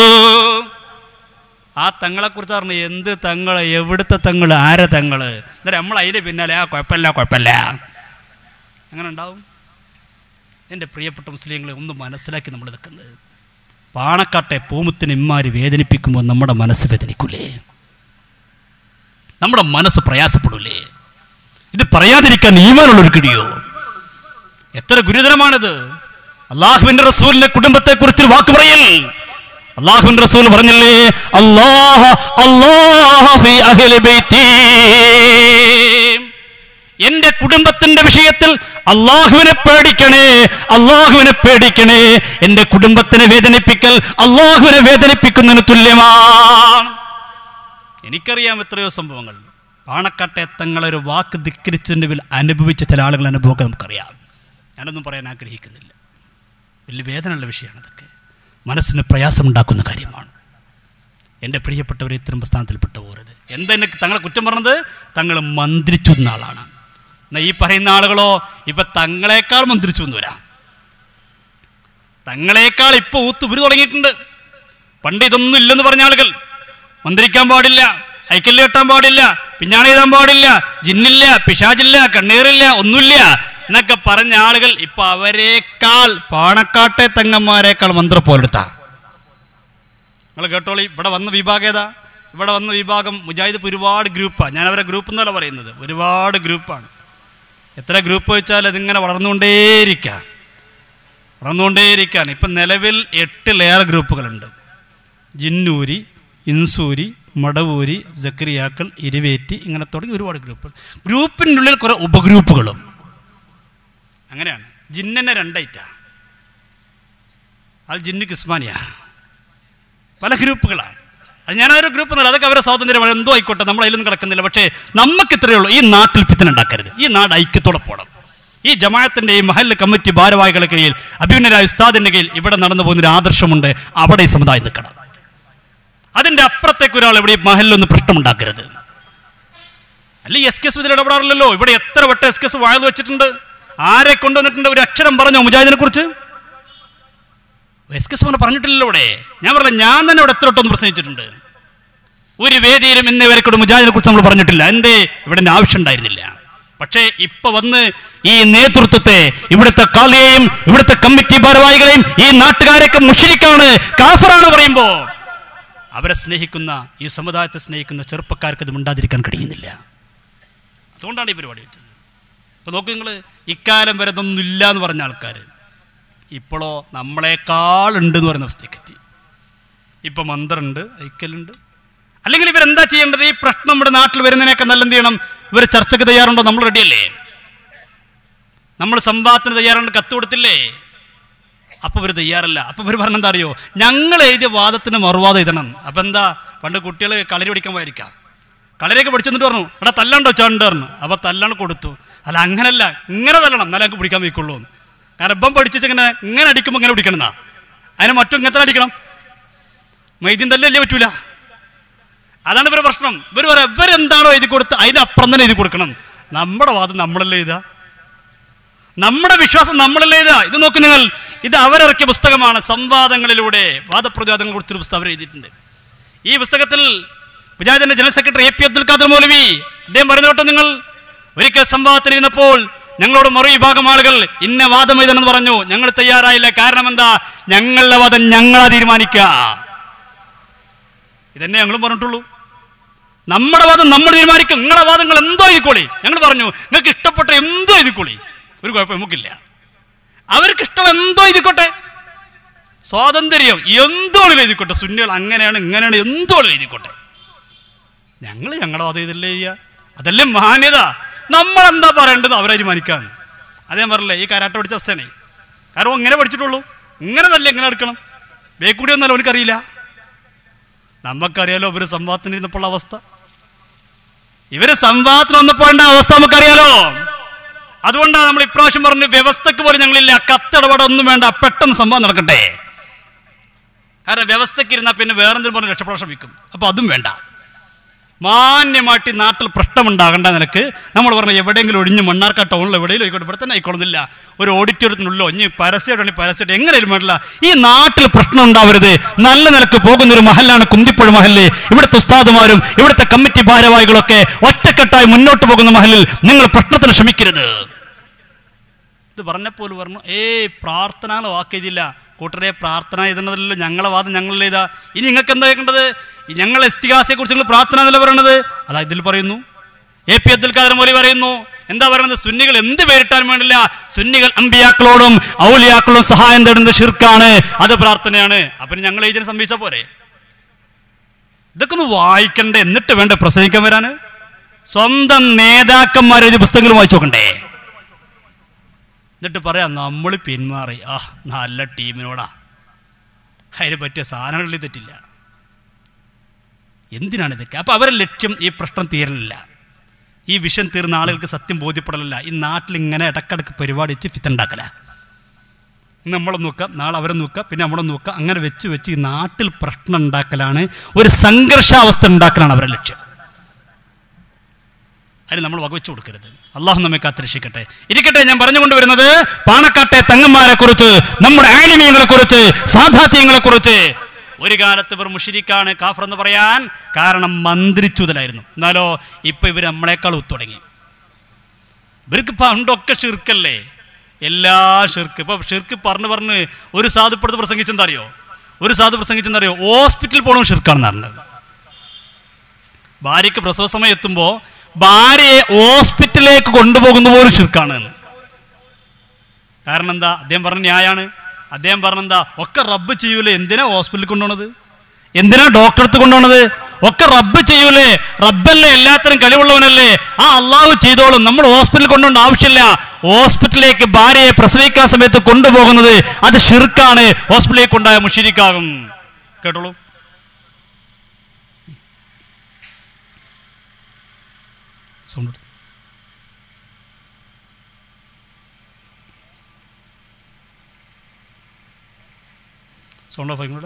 ആ തങ്ങളെ കുറിച്ച് പറഞ്ഞു എന്ത് തങ്ങള് എവിടുത്തെ തങ്ങള് ആരെ തങ്ങള് എന്നിട്ട് നമ്മൾ അതിന്റെ പിന്നാലെ ആ കുഴപ്പമില്ല കുഴപ്പമില്ല അങ്ങനെ ഉണ്ടാവും എൻ്റെ പ്രിയപ്പെട്ട മുസ്ലിങ്ങളെ ഒന്ന് മനസ്സിലാക്കി നമ്മൾ നിൽക്കുന്നത് പാണക്കാട്ടെ പൂമുത്തിന് ഇമ്മാര് വേദനിപ്പിക്കുമ്പോൾ നമ്മുടെ മനസ്സ് വേദനിക്കൂലേ നമ്മുടെ മനസ്സ് പ്രയാസപ്പെടൂലേ ഇത് പറയാതിരിക്കാൻ ഈമാനുള്ളൊരു കിടിയോ എത്ര ഗുരുതരമാണിത് അള്ളാഹുവിന്റെ റസൂലിന്റെ കുടുംബത്തെ കുറിച്ച് വാക്ക് പറയൽ അള്ളാഹുവിന്റെ റസൂൽ പറഞ്ഞില്ലേ അല്ലാഹ അല്ലാഹ ഫീ അഹ്ലി ബൈത്തി എന്റെ കുടുംബത്തിന്റെ വിഷയത്തിൽ അള്ളാഹുവിനെ പേടിക്കണേ അള്ളാഹുവിനെ പേടിക്കണേ എന്റെ കുടുംബത്തിനെ വേദനിപ്പിക്കൽ അള്ളാഹുവിനെ വേദനിപ്പിക്കുന്നതിന് തുല്യമാണ് എനിക്കറിയാം എത്രയോ സംഭവങ്ങൾ പാണക്കാട്ടെ തങ്ങളൊരു വാക്ക് ധിക്കരിച്ചതിൻ്റെ പേരിൽ അനുഭവിച്ച ചില ആളുകൾ അനുഭവമൊക്കെ നമുക്കറിയാം ഞാനൊന്നും പറയാൻ ആഗ്രഹിക്കുന്നില്ല വലിയ വേദനയുള്ള വിഷയമാണ് അതൊക്കെ മനസ്സിന് പ്രയാസമുണ്ടാക്കുന്ന കാര്യമാണ് എൻ്റെ പ്രിയപ്പെട്ടവരെ ഇത്തരം പ്രസ്ഥാനത്തിൽപ്പെട്ട പോരുത് എന്താ എന്നെ തങ്ങളെ കുറ്റം പറഞ്ഞത് തങ്ങൾ മന്ത്രിച്ചു എന്ന ആളാണ് എന്നാൽ ഈ പറയുന്ന ആളുകളോ ഇപ്പൊ തങ്ങളെക്കാൾ മന്ത്രിച്ചു എന്ന് വരാം തങ്ങളെക്കാൾ ഇപ്പൊ ഊത്ത് ഉരു തുടങ്ങിയിട്ടുണ്ട് പണ്ട് ഇതൊന്നും ഇല്ലെന്ന് പറഞ്ഞ ആളുകൾ മന്ത്രിക്കാൻ പാടില്ല ഐക്കല്ല് കെട്ടാൻ പാടില്ല പിഞ്ഞാണ എഴുതാൻ പാടില്ല ജിന്നില്ല പിശാചില്ല കണ്ണീറില്ല ഒന്നുമില്ല എന്നൊക്കെ പറഞ്ഞ ആളുകൾ ഇപ്പൊ അവരെക്കാൾ പാണക്കാട്ടെ തങ്ങന്മാരെക്കാൾ മന്ത്രം പോലെടുത്താ നിങ്ങൾ കേട്ടോളി ഇവിടെ വന്ന വിഭാഗം ഏതാ ഇവിടെ വന്ന വിഭാഗം മുജാഹിദ് ഇപ്പൊ ഒരുപാട് ഗ്രൂപ്പാണ് ഞാൻ അവരെ ഗ്രൂപ്പ് എന്നല്ല പറയുന്നത് ഒരുപാട് ഗ്രൂപ്പാണ് എത്ര ഗ്രൂപ്പ് വെച്ചാൽ അതിങ്ങനെ വളർന്നുകൊണ്ടേയിരിക്കുക വളർന്നുകൊണ്ടേയിരിക്കുകയാണ് ഇപ്പം നിലവിൽ എട്ടിലേറെ ഗ്രൂപ്പുകളുണ്ട് ജിന്നൂരി ഇൻസൂരി മടവൂരി ജക്രിയാക്കൽ ഇരുവേറ്റി ഇങ്ങനെ തുടങ്ങി ഒരുപാട് ഗ്രൂപ്പുകൾ ഗ്രൂപ്പിൻ്റെ ഉള്ളിൽ കുറേ ഉപഗ്രൂപ്പുകളും അങ്ങനെയാണ് ജിന്നെ രണ്ടൈറ്റാ അത് ജിന്നു കിസ്മാനിയാ പല ഗ്രൂപ്പുകളാണ് അത് ഞാൻ ഒരു ഗ്രൂപ്പ് എന്നല്ല അതൊക്കെ അവരുടെ സ്വാതന്ത്ര്യമാണ് എന്തോ ആയിക്കോട്ടെ നമ്മൾ അതിലൊന്നും കിടക്കുന്നില്ല പക്ഷേ നമുക്ക് ഇത്രയേ ഉള്ളൂ ഈ നാട്ടിൽ ഫിത്തന ഉണ്ടാക്കരുത് ഈ നാട് ഐക്യത്തോടെ പോകണം ഈ ജമാഅത്തിന്റെ ഈ മഹല്ല് കമ്മിറ്റി ഭാരവാഹികളുടെ കീഴിൽ അഭിമന്യരായ ഉസ്താദിന്റെ കീഴിൽ ഇവിടെ നടന്നു പോകുന്ന ഒരു ആദർശമുണ്ട് അവിടെ ഈ സമുദായം നിൽക്കണം അതിന്റെ അപ്പുറത്തേക്ക് ഒരാൾ ഇവിടെ ഈ മഹലിലൊന്ന് പ്രശ്നമുണ്ടാക്കരുത് അല്ലെ എസ് കെ എസ് ഇതിൽ ഇടപെടാറില്ലല്ലോ ഇവിടെ എത്ര വട്ടം എസ് കെ എസ് വാഴ വെച്ചിട്ടുണ്ട് ആരെ കൊണ്ടുവന്നിട്ടുണ്ട് ഒരു അക്ഷരം പറഞ്ഞോ മുജാഹിദിനെ കുറിച്ച് എസ് കെ എസ് പറഞ്ഞിട്ടില്ലല്ലോ ഇവിടെ ഞാൻ പറഞ്ഞ ഞാൻ തന്നെ ഇവിടെ എത്ര വട്ടം പ്രസംഗിച്ചിട്ടുണ്ട് ഒരു വേദിയിലും ഇന്നേ വരെ കൂടെ മുജാഹിദിനെ കുറിച്ച് നമ്മൾ പറഞ്ഞിട്ടില്ല എന്തേ ഇവിടെ എൻ്റെ ആവശ്യം ഉണ്ടായിരുന്നില്ല പക്ഷേ ഇപ്പൊ വന്ന് ഈ നേതൃത്വത്തെ ഇവിടുത്തെ കാളിയെയും ഇവിടുത്തെ കമ്മിറ്റി ഭാരവാഹികളെയും ഈ നാട്ടുകാരെയൊക്കെ മുഷിരിക്കാണ് കാഫറാണ് പറയുമ്പോ അവരെ സ്നേഹിക്കുന്ന ഈ സമുദായത്തെ സ്നേഹിക്കുന്ന ചെറുപ്പക്കാർക്ക് ഇത് മിണ്ടാതിരിക്കാൻ കഴിയുന്നില്ല അതുകൊണ്ടാണ് ഈ പരിപാടി വെച്ചത് ഇപ്പൊ നോക്കൂ നിങ്ങൾ ഇക്കാലം വരെ ഇതൊന്നും ഇല്ല എന്ന് പറഞ്ഞ ആൾക്കാർ ഇപ്പോഴോ നമ്മളെക്കാൾ ഉണ്ട് എന്ന് പറയുന്ന അവസ്ഥയ്ക്ക് എത്തി ഇപ്പൊ മന്ത്രമുണ്ട് ഐക്കലുണ്ട് അല്ലെങ്കിൽ ഇവരെന്താ ചെയ്യേണ്ടത് ഈ പ്രശ്നം നമ്മുടെ നാട്ടിൽ വരുന്നതിനൊക്കെ നല്ല എന്ത് ചെയ്യണം ഇവർ ചർച്ചയ്ക്ക് തയ്യാറുണ്ടോ നമ്മൾ റെഡിയല്ലേ നമ്മൾ സംവാദത്തിന് തയ്യാറുണ്ട് കത്ത് കൊടുത്തില്ലേ അപ്പൊ ഇവർ തയ്യാറല്ല അപ്പൊ ഇവർ പറഞ്ഞ എന്താ അറിയോ ഞങ്ങൾ എഴുതിയ വാദത്തിന് മറുവാദം എഴുതണം അപ്പൊ എന്താ പണ്ട് കുട്ടികൾ കളരി പഠിക്കാൻ പോയിരിക്കാം കളരിയൊക്കെ പഠിച്ചെന്നിട്ട് പറഞ്ഞു എടാ തല്ലണ്ടോ ചാണ്ട് പറഞ്ഞു അപ്പൊ തല്ലാണ് കൊടുത്തു അല്ല അങ്ങനല്ല ഇങ്ങനെ തല്ലണം എന്നാലേ ഞങ്ങൾക്ക് പിടിക്കാൻ വയ്ക്കുള്ളൂ കാരണം ഇപ്പം പഠിച്ചിങ്ങനെ ഇങ്ങനെ അടിക്കുമ്പോൾ ഇങ്ങനെ പിടിക്കണം എന്നാ അതിന് മറ്റും ഇങ്ങനത്തെ അടിക്കണം മൈദ്യം തല്ലല്ലേ പറ്റൂല അതാണ് ഇവരുടെ പ്രശ്നം ഇവർ പറയാം ഇവരെന്താണോ എഴുതി കൊടുത്ത് അതിനപ്പുറം തന്നെ എഴുതി കൊടുക്കണം നമ്മുടെ വാദം നമ്മളല്ലേ എഴുതുക നമ്മുടെ വിശ്വാസം നമ്മളല്ലേ എഴുതുക ഇത് നോക്കൂ നിങ്ങൾ ഇത് അവരിറക്കിയ പുസ്തകമാണ് സംവാദങ്ങളിലൂടെ വാദപ്രചോദനങ്ങളെ കുറിച്ചൊരു പുസ്തകം അവർ എഴുതിയിട്ടുണ്ട് ഈ പുസ്തകത്തിൽ മുജാഹിദിന്റെ general secretary A P Abdul Khader Maulavi അദ്ദേഹം പറയുന്ന കേട്ടോ നിങ്ങൾ ഒരിക്കൽ സംവാദത്തിലിരുന്നപ്പോൾ ഞങ്ങളോട് മറു വിഭാഗം ആളുകൾ ഇന്ന വാദം എഴുതണമെന്ന് പറഞ്ഞു ഞങ്ങൾ തയ്യാറായില്ല കാരണം എന്താ ഞങ്ങളുടെ വാദം ഞങ്ങളാ തീരുമാനിക്കുക ഇതന്നെ ഞങ്ങളും പറഞ്ഞിട്ടുള്ളൂ നമ്മുടെ വാദം നമ്മൾ തീരുമാനിക്കും നിങ്ങളുടെ വാദങ്ങൾ എന്തോ എഴുതിക്കോളി ഞങ്ങൾ പറഞ്ഞു നിങ്ങൾക്ക് ഇഷ്ടപ്പെട്ട എന്തോ എഴുതിക്കോളി ഒരു കുഴപ്പം നമുക്കില്ല അവർക്ക് ഇഷ്ടം എന്തോ എഴുതിക്കോട്ടെ സ്വാതന്ത്ര്യം എന്തോ എഴുതിക്കോട്ടെ സുന്നികൾ അങ്ങനെയാണ് ഇങ്ങനെയാണ് എന്തോ എഴുതിക്കോട്ടെ ഞങ്ങൾ ഞങ്ങളുടെ വാദം ഇതല്ലേ ചെയ്യുക അതല്ലേ മാന്യത നമ്മൾ എന്താ പറയേണ്ടത് അവരെ തീരുമാനിക്കാൻ അതേ പറഞ്ഞില്ലേ ഈ കരാട്ട പഠിച്ച അവസ്ഥയാണേ കാരണം ഇങ്ങനെ പഠിച്ചിട്ടുള്ളൂ ഇങ്ങനെ തന്നെ എങ്ങനെ എടുക്കണം വേക്കൂടി ഒന്നല്ല എനിക്കറിയില്ല നമുക്കറിയാലോ ഇവര് സംവാദത്തിന് ഇരുന്നപ്പോൾ അവസ്ഥ ഇവര് സംവാദത്തിന് വന്നപ്പോഴേണ്ട അവസ്ഥ നമുക്കറിയാലോ അതുകൊണ്ടാണ് നമ്മൾ ഇപ്രാവശ്യം പറഞ്ഞു വ്യവസ്ഥക്ക് പോലും ഞങ്ങളില്ല കത്തിടപാടൊന്നും വേണ്ട പെട്ടെന്ന് സംവാദം നടക്കട്ടെ കാരണം വ്യവസ്ഥയ്ക്ക് ഇരുന്നാൽ പിന്നെ വേറെന്തെങ്കിലും പറഞ്ഞ് രക്ഷപ്പെടാൻ ശ്രമിക്കും അപ്പോൾ അതും വേണ്ട മാന്യമായിട്ട് ഈ നാട്ടിൽ പ്രശ്നമുണ്ടാകേണ്ട നിലക്ക് നമ്മൾ പറഞ്ഞ എവിടെയെങ്കിലും ഒഴിഞ്ഞ് മണ്ണാർക്കാ ടൗണിൽ എവിടെയെങ്കിലും ആയിക്കോട്ടെ ഇവിടെ തന്നെ ആയിക്കോളുന്നില്ല ഒരു ഓഡിറ്റോറിയത്തിനുള്ളോ ഇനി പരസ്യമായിട്ട് പരസ്യമായിട്ട് എങ്ങനെയും വേണ്ടില്ല ഈ നാട്ടിൽ പ്രശ്നം ഉണ്ടാവരുത് നല്ല നിലക്ക് പോകുന്ന ഒരു മഹലാണ് കുന്തിപ്പുഴ മഹല് ഇവിടുത്തെ ഉസ്താദുമാരും ഇവിടുത്തെ കമ്മിറ്റി ഭാരവാഹികളൊക്കെ ഒറ്റക്കെട്ടായി മുന്നോട്ട് പോകുന്ന മഹലിൽ നിങ്ങൾ പ്രശ്നത്തിന് ശ്രമിക്കരുത് ഇത് പറഞ്ഞപ്പോൾ പറഞ്ഞു ഏയ് പ്രാർത്ഥന വാക്കിയില്ല കൂട്ടരെ പ്രാർത്ഥന എഴുതുന്നതല്ലോ ഞങ്ങളെ വാദം ഞങ്ങളുടെ ഇതാ ഇനി നിങ്ങൾക്ക് എന്താ കേൾക്കേണ്ടത് ഈ ഞങ്ങൾ എസ്തിഹാസയെ കുറിച്ച് നിങ്ങൾ പ്രാർത്ഥന എന്നല്ല പറയണത് അതാ ഇതിൽ പറയുന്നു എ പി അബ്ദുൽ ഖാദർ മൗലി പറയുന്നു എന്താ പറയുന്നത് സുന്നികൾ എന്ത് പേരിട്ടാൻ വേണ്ടില്ല സുന്നികൾ അമ്പിയാക്കളോടും ഔലിയാക്കളോടും സഹായം തേടുന്നത് ഷിർക്കാണ് അത് പ്രാർത്ഥനയാണ് അപ്പൊ ഞങ്ങൾ ഇതിനെ സംഭവിച്ച പോരെ ഇതൊക്കെ ഒന്ന് വായിക്കണ്ടേ എന്നിട്ട് വേണ്ട പ്രസംഗിക്കാൻ വരാന് സ്വന്തം നേതാക്കന്മാർ എഴുതിയ പുസ്തകങ്ങൾ വായിച്ചു നോക്കണ്ടേ എന്നിട്ട് പറയാം നമ്മൾ പിന്മാറി ആ നല്ല ടീമിനോടാ അതിന് പറ്റിയ സാധനങ്ങളിൽ തെറ്റില്ല എന്തിനാണ് ഇതൊക്കെ അപ്പൊ അവരുടെ ലക്ഷ്യം ഈ പ്രശ്നം തീരലില്ല ഈ വിഷയം തീർന്ന ആളുകൾക്ക് സത്യം ബോധ്യപ്പെടലില്ല ഈ നാട്ടിൽ ഇങ്ങനെ ഇടക്കിടക്ക് പരിപാടി വെച്ച് ഫിത്തുണ്ടാക്കല ഇന്ന് നമ്മളെ നോക്കുക നാളെ അവരെ നോക്കുക പിന്നെ നമ്മളെ നോക്കുക അങ്ങനെ വെച്ച് വെച്ച് ഈ നാട്ടിൽ പ്രശ്നം ഉണ്ടാക്കലാണ് ഒരു സംഘർഷാവസ്ഥ ഉണ്ടാക്കലാണ് അവരുടെ ലക്ഷ്യം അതിന് നമ്മൾ വകവെച്ചു കൊടുക്കരുത് അള്ളാഹു നമ്മെ കാത്തിരക്ഷിക്കട്ടെ ഇരിക്കട്ടെ ഞാൻ പറഞ്ഞുകൊണ്ടുവരുന്നത് പാണക്കാട്ടെ തങ്ങന്മാരെ കുറിച്ച് നമ്മുടെ ആനിമീയങ്ങളെ കുറിച്ച് സാധാത്യങ്ങളെ കുറിച്ച് ഒരു കാലത്ത് ഇവർ മുഷിരിക്കാണ് കാഫർ എന്ന് പറയാൻ കാരണം മന്ത്രിച്ചുതലായിരുന്നു എന്നാലോ ഇപ്പൊ ഇവർ നമ്മളെക്കാൾ ഒത്തുടങ്ങി ഇവർക്ക് പണ്ടൊക്കെ ഷിർക്കല്ലേ എല്ലാ ഷിർക്ക് ഇപ്പൊ ഷിർക്ക് പറഞ്ഞ് പറഞ്ഞ് ഒരു സാധുപ്പെടുത്ത് പ്രസംഗിച്ചെന്താ അറിയോ ഒരു സാധു പ്രസംഗിച്ചെന്താ അറിയോ ഹോസ്പിറ്റലിൽ പോകണം ഷിർക്കാണെന്ന് പറഞ്ഞത് ഭാര്യയ്ക്ക് പ്രസവ സമയം എത്തുമ്പോൾ ഭാര്യയെ ഹോസ്പിറ്റലിലേക്ക് കൊണ്ടുപോകുന്ന പോലും ഷിർക്കാണ് എന്ന്. കാരണം എന്താ അദ്ദേഹം പറഞ്ഞ ന്യായാണ് അദ്ദേഹം പറഞ്ഞെന്താ ഒക്കെ റബ്ബ് ചെയ്യൂലേ എന്തിനാ ഹോസ്പിറ്റലിൽ കൊണ്ടുപോണത് എന്തിനാ ഡോക്ടറെ അടുത്ത് കൊണ്ടുപോണത് ഒക്കെ റബ്ബ് ചെയ്യൂലേ റബ്ബല്ലേ എല്ലാത്തിനും കഴിവുള്ളവനല്ലേ ആ അള്ളാഹു ചെയ്തോളും നമ്മൾ ഹോസ്പിറ്റലിൽ കൊണ്ടുപോകേണ്ട ആവശ്യമില്ല ഹോസ്പിറ്റലിലേക്ക് ഭാര്യയെ പ്രസവിക്കാൻ സമയത്ത് കൊണ്ടുപോകുന്നത് അത് ഷിർക്കാണ് ഹോസ്പിറ്റലിലേക്ക് കൊണ്ടായ മുഷിരിക്കാകും കേട്ടോളൂ സൗണ്ട് സൗണ്ട് ഓഫ് ആയിക്കൂടെ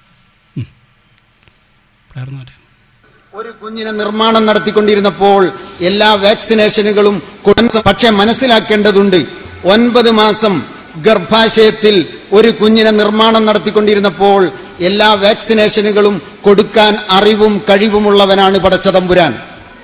ഒരു കുഞ്ഞിനെ നിർമ്മാണം നടത്തിക്കൊണ്ടിരുന്നപ്പോൾ എല്ലാ വാക്സിനേഷനുകളും കൊടു- പക്ഷെ മനസ്സിലാക്കേണ്ടതുണ്ട് ഒൻപത് മാസം ഗർഭാശയത്തിൽ ഒരു കുഞ്ഞിനെ നിർമ്മാണം നടത്തിക്കൊണ്ടിരുന്നപ്പോൾ എല്ലാ വാക്സിനേഷനുകളും കൊടുക്കാൻ അറിവും കഴിവുമുള്ളവനാണ് പടച്ചതമ്പുരാൻ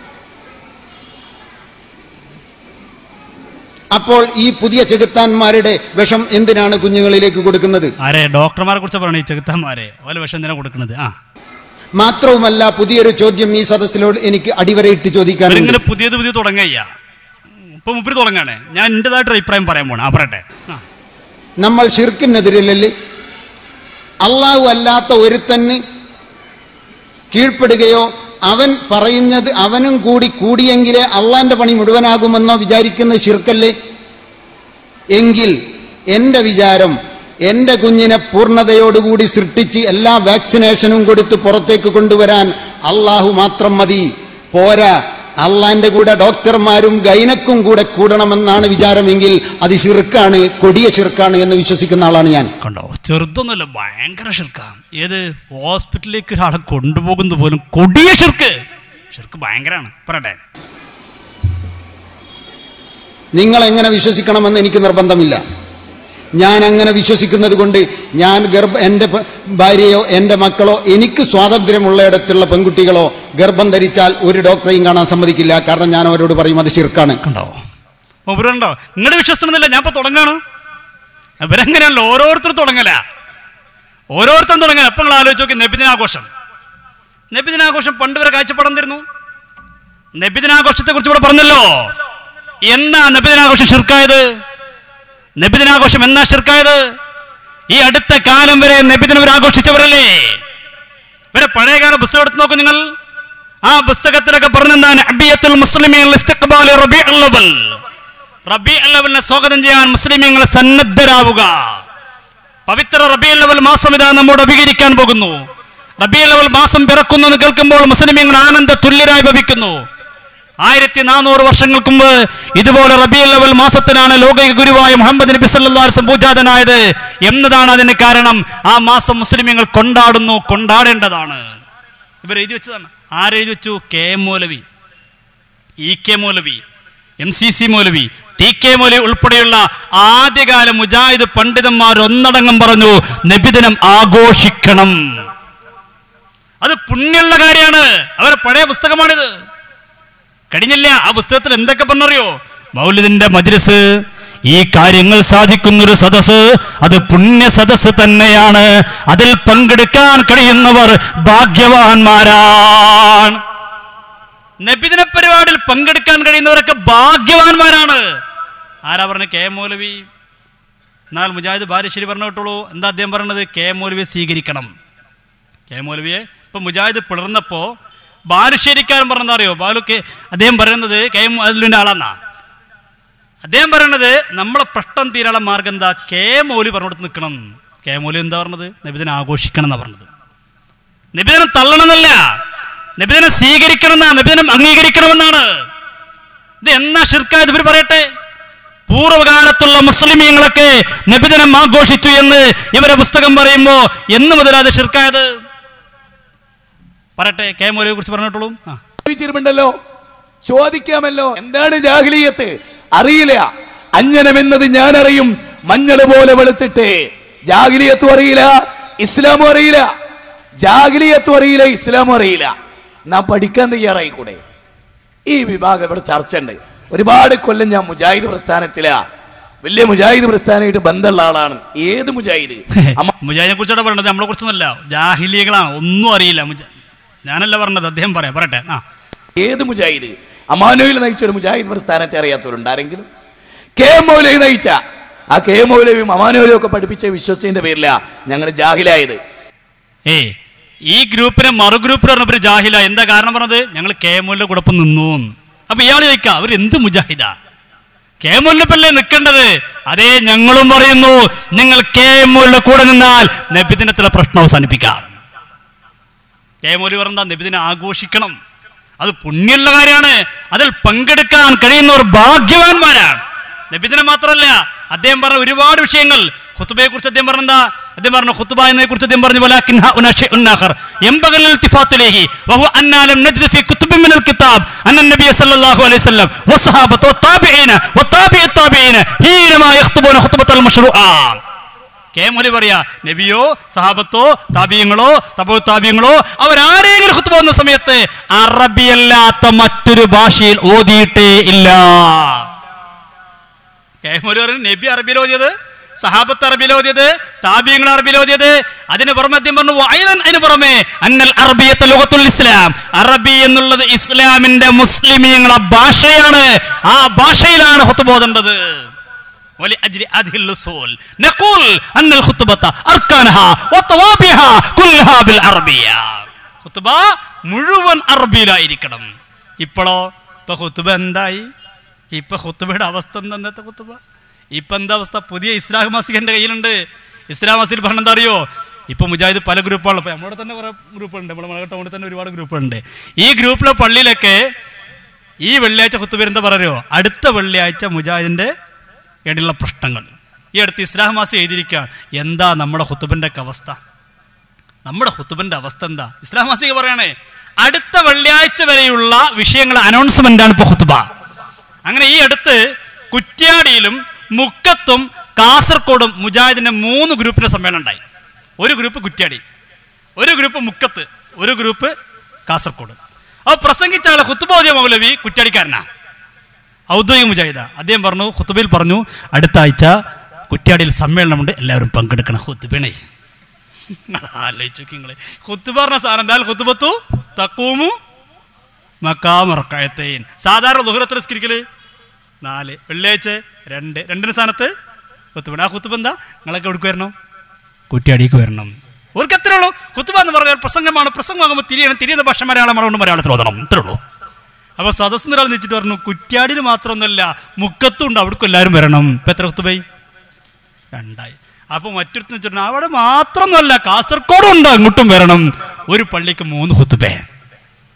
അപ്പോൾ ഈ പുതിയ ചെകുത്താന്മാരുടെ വിഷം എന്തിനാണ് കുഞ്ഞുങ്ങളിലേക്ക് കൊടുക്കുന്നത് ആരെ ഡോക്ടർമാരെ കുറിച്ച് പറയണേ ഈ ചെകുത്താന്മാരെ ഓല വിഷം എന്തിനാ കൊടുക്കുന്നത് ആ മാത്രവുമല്ല പുതിയൊരു ചോദ്യം ഈ സദസ്സിലോട് എനിക്ക് അടിവരയിട്ട് ചോദിക്കാനുണ്ട് ഇവരിങ്ങനെ പുതിയത് പുതിയത് തുടങ്ങയ്യ ഇപ്പൊ മുപ്പിരി തുടങ്ങാണ് ഞാൻ എന്റേതായിട്ടൊരു അഭിപ്രായം പറയാൻ പോണ ആ പറയട്ടെ ആ നമ്മൾ ഷിർക്കിനെതിരല്ലേ അള്ളാഹു അല്ലാത്ത ഒരുത്തന് കീഴ്പ്പെടുകയോ അവൻ പറയുന്നത് അവനും കൂടി കൂടിയെങ്കിലേ അള്ളാന്റെ പണി മുഴുവനാകുമെന്നോ വിചാരിക്കുന്ന ഷിർക്കല്ലേ എങ്കിൽ എന്റെ വിചാരം എന്റെ കുഞ്ഞിനെ പൂർണ്ണതയോടുകൂടി സൃഷ്ടിച്ച് എല്ലാ വാക്സിനേഷനും കൊടുത്ത് പുറത്തേക്ക് കൊണ്ടുവരാൻ അള്ളാഹു മാത്രം മതി പോരാ അള്ളാന്റെ കൂടെ ഡോക്ടർമാരും ഗൈനക്കും കൂടെ കൂടണമെന്നാണ് വിചാരമെങ്കിൽ അത് ഷിർക്കാണ് കൊടിയ ഷിർക്കാണ് എന്ന് വിശ്വസിക്കുന്ന ആളാണ് ഞാൻ കണ്ടോ ചെറുതൊന്നുമല്ല ഭയങ്കര ഷിർക്ക ഏത് ഹോസ്പിറ്റലിലേക്ക് ഒരാളെ കൊണ്ടുപോകുന്നത് പോലും കൊടിയ ഷിർക്ക് ഷിർക്ക് ഭയങ്കരമാണ് പറയട്ടെ നിങ്ങൾ എങ്ങനെ വിശ്വസിക്കണമെന്ന് എനിക്ക് നിർബന്ധമില്ല ഞാൻ അങ്ങനെ വിശ്വസിക്കുന്നത് കൊണ്ട് ഞാൻ ഗർഭ എൻ്റെ പ- ഭാര്യയോ എൻ്റെ മക്കളോ എനിക്ക് സ്വാതന്ത്ര്യമുള്ളയിടത്തുള്ള പെൺകുട്ടികളോ ഗർഭം ധരിച്ചാൽ ഒരു ഡോക്ടറെയും കാണാൻ സമ്മതിക്കില്ല കാരണം ഞാൻ അവരോട് പറയും അത് ശിർക്കാണ് കണ്ടോ ഇവരുണ്ടോ നിങ്ങളുടെ വിശ്വസിക്കണമെന്നില്ല ഞാൻ ഇപ്പൊ തുടങ്ങാണ് ഇവരെങ്ങനെയല്ലോ ഓരോരുത്തർ തുടങ്ങല ഓരോരുത്തരും തുടങ്ങല അപ്പൊ നിങ്ങൾ ആലോചിച്ച് നോക്കി നബിദിനാഘോഷം നബിദിനാഘോഷം പണ്ട് വരെ കാഴ്ചപ്പാടം തരുന്നു നബിദിനാഘോഷത്തെ കുറിച്ച് ഇവിടെ പറഞ്ഞല്ലോ എന്നാ നബിദിനാഘോഷം ഷിർക്കായത് നബിദിനാഘോഷം എന്നാ ഷിർക്കായത് ഈ അടുത്ത കാലം വരെ നബിദിനം ഇവർ ആഘോഷിച്ചവരല്ലേ ഇവരെ പഴയകാല പുസ്തകം എടുത്ത് നോക്കൂ നിങ്ങൾ ആ പുസ്തകത്തിലൊക്കെ പറഞ്ഞെന്താണ് അബിയത്തുൽ മുസ്ലിമീൻ ഇസ്തിഖ്ബാലി റബീഉൽ അവൽ റബീഉൽ അവലിനെ സ്വാഗതം ചെയ്യാൻ മുസ്ലിമീങ്ങൾ സന്നദ്ധരാവുക പവിത്ര റബീഉൽ അവൽ മാസം ഇതാ നമ്മോട് അഭികരിക്കാൻ പോകുന്നു റബീഉൽ അവൽ മാസം പിറക്കുന്നു എന്ന് കേൾക്കുമ്പോൾ മുസ്ലിമീങ്ങൾ ആനന്ദ തുല്യരായി ഭവിക്കുന്നു ആയിരത്തി നാനൂറ് വർഷങ്ങൾക്ക് മുമ്പ് ഇതുപോലെ റബിയുൽ അവൽ മാസത്തിനാണ് ലോക ഗുരുവായ മുഹമ്മദ് നബി സല്ലല്ലാഹു അലൈഹി വസല്ലം പൂജാതനായത് എന്നതാണ് അതിന് കാരണം ആ മാസം മുസ്ലിമീങ്ങൾ കൊണ്ടാടുന്നു കൊണ്ടാടേണ്ടതാണ് ഇവർ എഴുതി വെച്ചതാണ് ആരെഴുതി വെച്ചു K M Maulavi E K Maulavi M C C Maulavi T K Maulavi ഉൾപ്പെടെയുള്ള ആദ്യകാല മുജാഹിദ് പണ്ഡിതന്മാർ ഒന്നടങ്കം പറഞ്ഞു നബിദിനം ആഘോഷിക്കണം അത് പുണ്യമുള്ള കാര്യമാണ് അവരെ പഴയ പുസ്തകമാണിത് കഴിഞ്ഞില്ല ആ പുസ്തകത്തിൽ എന്തൊക്കെ പറഞ്ഞറിയോ മൗലിദിന്റെ മജ്ലിസ് ഈ കാര്യങ്ങൾ സാധിക്കുന്നൊരു സദസ് അത് പുണ്യ സദസ് തന്നെയാണ് അതിൽ പങ്കെടുക്കാൻ കഴിയുന്നവർ ഭാഗ്യവാന്മാരാണ് നബിദിന പരിപാടിയിൽ പങ്കെടുക്കാൻ കഴിയുന്നവരൊക്കെ ഭാഗ്യവാന്മാരാണ് ആരാ പറഞ്ഞ കെ എം മൗലവി എന്നാൽ മുജാഹിദ് ബാലുശ്ശേരി പറഞ്ഞു കേട്ടോളൂ എന്താ അദ്ദേഹം പറഞ്ഞത് കെ എം മൗലവിയെ സ്വീകരിക്കണം കെ എം മൗലവിയെ ഇപ്പൊ മുജാഹിദ് പിളർന്നപ്പോ ബാലുശ്ശേരിക്കാരൻ പറഞ്ഞത് അറിയോ ബാലു കെ അദ്ദേഹം പറയുന്നത് കെ എം മൗലുവിന്റെ ആളാന്നാ അദ്ദേഹം പറയുന്നത് നമ്മളെ പ്രശ്നം തീരാനുള്ള മാർഗം എന്താ കെ മൗലി പറഞ്ഞിടത്ത് നിൽക്കണം കെ മൗലി എന്താ പറഞ്ഞത് നബിദിനം ആഘോഷിക്കണം എന്നാ പറഞ്ഞത് നബിദിനം തള്ളണമെന്നല്ല നബിദിനം സ്വീകരിക്കണം എന്നാ നബിദിനം അംഗീകരിക്കണമെന്നാണ് ഇത് എന്നാ ഷിർക്കായത് ഇവർ പറയട്ടെ പൂർവ്വകാലത്തുള്ള മുസ്ലിമീങ്ങളൊക്കെ നബിദിനം ആഘോഷിച്ചു എന്ന് ഇവരെ പുസ്തകം പറയുമ്പോ എന്ന് മുതലാ അത് ഷിർക്കായത് പറയട്ടെ കെ മൗലയെ കുറിച്ച് പറഞ്ഞിട്ടുള്ളൂ ആ ചോദിച്ചിരുമുണ്ടല്ലോ ചോദിക്കാമല്ലോ എന്താണ് ജാഹിലീയത്ത് അറിയില്ല അഞ്ജനമെന്നത് ഞാൻ അറിയും മഞ്ഞൾ പോലെ വെളുത്തിട്ട് ജാഹിലിയത്തും അറിയില്ല ഇസ്ലാമും അറിയില്ല ജാഹിലിയത്തും അറിയില്ല ഇസ്ലാമും അറിയില്ല നാം പഠിക്കാൻ തയ്യാറായി കൂടെ ഈ വിഭാഗം ഇവിടെ ചർച്ച ഉണ്ട് ഒരുപാട് കൊല്ലം ഞാൻ മുജാഹിദ് പ്രസ്ഥാനത്തിലാ വലിയ മുജാഹിദ് പ്രസ്ഥാനമായിട്ട് ബന്ധമുള്ള ആളാണ് ഏത് മുജാഹിദ് അമ്മ മുജാഹിദിനെ കുറിച്ചാണ് പറഞ്ഞത് നമ്മളെ കുറിച്ചൊന്നുമല്ല ജാഹിലികളാണ് ഒന്നും അറിയില്ല മുജ ഞാനല്ല പറഞ്ഞത് അദ്ദേഹം പറയാം പറയട്ടെ ആ ഏത് മുജാഹിദ് അമാനുവിൽ നയിച്ച ഒരു മുജാഹിദ് പ്രസ്ഥാനത്തെ അറിയാത്തവരുണ്ട് ആരെങ്കിലും കെ എം മൗലവി നയിച്ച ആ കെ എം മൗലവിയും അമാനുവിലും ഒക്കെ പഠിപ്പിച്ച വിശ്വസിന്റെ പേരിലാ ഞങ്ങൾ ജാഹിലായത് ഏ ഈ ഗ്രൂപ്പിനെ മറു ഗ്രൂപ്പിൽ പറഞ്ഞപ്പോൾ ജാഹില എന്താ കാരണം പറഞ്ഞത് ഞങ്ങൾ കെ എമ്മുലിന്റെ കൂടൊപ്പം നിന്നു അപ്പൊ ഇയാൾ ചോദിക്കാം അവർ എന്ത് മുജാഹിദ കെ എമ്മുല്ലപ്പല്ലേ നിൽക്കേണ്ടത് അതേ ഞങ്ങളും പറയുന്നു നിങ്ങൾ കെ എമ്മുലിന്റെ കൂടെ നിന്നാൽ നബിദിനത്തിലെ പ്രശ്നം അവസാനിപ്പിക്കാം കെ മൗലി പറഞ്ഞ നബിദിനം ആഘോഷിക്കണം അത് പുണ്യമുള്ള കാര്യമാണ് അതിൽ പങ്കെടുക്കാൻ കഴിയുന്നവർ ഭാഗ്യവാന്മാരാണ് നബിദിനം മാത്രമല്ല അദ്ദേഹം പറഞ്ഞ ഒരുപാട് വിഷയങ്ങൾ ഖുത്തുബയെ കുറിച്ച് അദ്ദേഹം പറഞ്ഞെന്താ അദ്ദേഹം പറഞ്ഞു ഖുത്തുബ എന്നതിനെ കുറിച്ച് അദ്ദേഹം പറഞ്ഞു വലാകിൻഹ ഉന ശൈഉൻ ആഖർ യംബഗൽ ഇൽതിഫാത്തു ഇലൈഹി വഹുവ അന്നാ ലം നജ്ദ് ഫീ കുതുബിൻ മിനൽ കിതാബ് അന്ന നബിയ സല്ലല്ലാഹു അലൈഹി വസല്ലം വസ്സഹാബത്തു വത്താബിഈന വത്താബിഇ التابعين حينما يخطبون خطبة المشروعة കെ മൊലി പറയാ നബിയോ സഹാബത്തോ താപീയങ്ങളോ തപോ താപീയങ്ങളോ അവരാരെങ്കിലും ഹുത്ത് പോകുന്ന സമയത്ത് അറബിയല്ലാത്ത മറ്റൊരു ഭാഷയിൽ ഓതിയിട്ടേ ഇല്ല കെ മൊലി പറഞ്ഞു നബി അറബിയിൽ ഓതിയത് സഹാബത്ത് അറബിയിൽ ഓതിയത് താപീയങ്ങൾ അറബിയിൽ ഓതിയത് അതിന് പുറമെ അദ്ദേഹം പറഞ്ഞു "വഅയ്ലൻ" അതിന് പുറമെ അന്നൽ അറബിയത്തെ ലോകത്തുൽ ഇസ്ലാം അറബി എന്നുള്ളത് ഇസ്ലാമിന്റെ മുസ്ലിമീങ്ങളെ ഭാഷയാണ് ആ ഭാഷയിലാണ് ഹുത്ത് ബോധേണ്ടത് ولأجل هذه الأصول نقول أن الخطبة أركانها وطوابها كلها بالعربية ഖുത്തുബ മുഴുവൻ അറബിയിലായിരിക്കണം ഇപ്പോഴോ ഇപ്പൊ ഖുത്തുബ എന്തായി ഇപ്പൊ ഖുത്തുബയുടെ അവസ്ഥ എന്താ ഇന്നത്തെ ഖുത്തുബ ഇപ്പൊ എന്താ അവസ്ഥ പുതിയ ഇസ്ലാം മാസികന്റെ കയ്യിലുണ്ട് ഇസ്ലാം മാസിൽ പറഞ്ഞ എന്താ അറിയോ ഇപ്പൊ മുജാഹിദ് പല ഗ്രൂപ്പുകളും ഇപ്പൊ നമ്മുടെ തന്നെ കുറെ ഗ്രൂപ്പുണ്ട് നമ്മുടെ മലകട്ട ടൗണിൽ തന്നെ ഒരുപാട് ഗ്രൂപ്പുണ്ട് ഈ ഗ്രൂപ്പിലെ പള്ളിയിലൊക്കെ ഈ വെള്ളിയാഴ്ച ഖുത്തുബ എന്താ പറയുമോ അടുത്ത വെള്ളിയാഴ്ച മുജാഹിദിന്റെ ഇടയിലുള്ള പ്രശ്നങ്ങൾ ഈ അടുത്ത് ഇസ്ലാം മാസി എഴുതിയിരിക്കുകയാണ് എന്താ നമ്മുടെ ഹുത്തുബിൻ്റെ ഒക്കെ അവസ്ഥ നമ്മുടെ ഹുത്തുബിൻ്റെ അവസ്ഥ എന്താ ഇസ്ലാം മാസിക പറയണേ അടുത്ത വെള്ളിയാഴ്ച വരെയുള്ള വിഷയങ്ങൾ അനൗൺസ്മെന്റ് ആണ് ഇപ്പൊ ഹുത്തുബ അങ്ങനെ ഈ അടുത്ത് കുറ്റ്യാടിയിലും മുക്കത്തും കാസർഗോഡും മുജാഹിദിന്റെ മൂന്ന് ഗ്രൂപ്പിന്റെ സമ്മേളനം ഉണ്ടായി ഒരു ഗ്രൂപ്പ് കുറ്റ്യാടി ഒരു ഗ്രൂപ്പ് മുക്കത്ത് ഒരു ഗ്രൂപ്പ് കാസർഗോഡ് അപ്പോൾ പ്രസംഗിച്ച ആളെ ഹുത്തുബോധ്യ മൗലവി കുറ്റ്യാടിക്കാരനാ ഔദ്യോഗിക മുജാഹിദ അദ്ദേഹം പറഞ്ഞു ഹുത്തുബയിൽ പറഞ്ഞു അടുത്ത ആഴ്ച കുറ്റ്യാടിയിൽ സമ്മേളനമുണ്ട് എല്ലാവരും പങ്കെടുക്കണം ഹുത്തുബിണേ ആലോചിച്ചു നിങ്ങളെ ഹുത്തുബ പറഞ്ഞ സാധനം എന്തായാലും ഹുത്തുബത്തു തക്കൂമു മക്കാമറക്കഴത്തേൻ സാധാരണ ദുഹറത്ത് നിസ്കരിക്കല് നാല് വെള്ളിയാഴ്ച രണ്ട് രണ്ടിന് സ്ഥാനത്ത് ഹുത്തുബ ആ ഹുത്തുബ എന്താ നിങ്ങളൊക്കെ എവിടേക്ക് വരണം കുറ്റ്യാടിക്ക് വരണം അവർക്ക് എത്രേ ഉള്ളൂ ഹുത്തുബ എന്ന് പറഞ്ഞാൽ പ്രസംഗമാണ് പ്രസംഗമാകുമ്പോൾ തിരിയണം തിരിയുന്ന ഭാഷ മലയാളം അതുകൊണ്ട് മലയാളത്തിൽ ഓതണം ഇത്രേ ഉള്ളൂ അപ്പൊ സദസ്സിന് ഒരാൾ നിന്നിട്ട് പറഞ്ഞു കുറ്റ്യാടിന് മാത്രമൊന്നുമല്ല മുക്കത്തും ഉണ്ട് അവിടേക്കും എല്ലാവരും വരണം ഇപ്പൊ എത്ര ഹുത്തുബൈ രണ്ടായി അപ്പൊ മറ്റൊരുത്തിന് വെച്ചിട്ടുണ്ട് അവിടെ മാത്രമൊന്നുമല്ല കാസർഗോഡും ഉണ്ട് അങ്ങോട്ടും വരണം ഒരു പള്ളിക്ക് മൂന്ന് ഹുത്തുബേ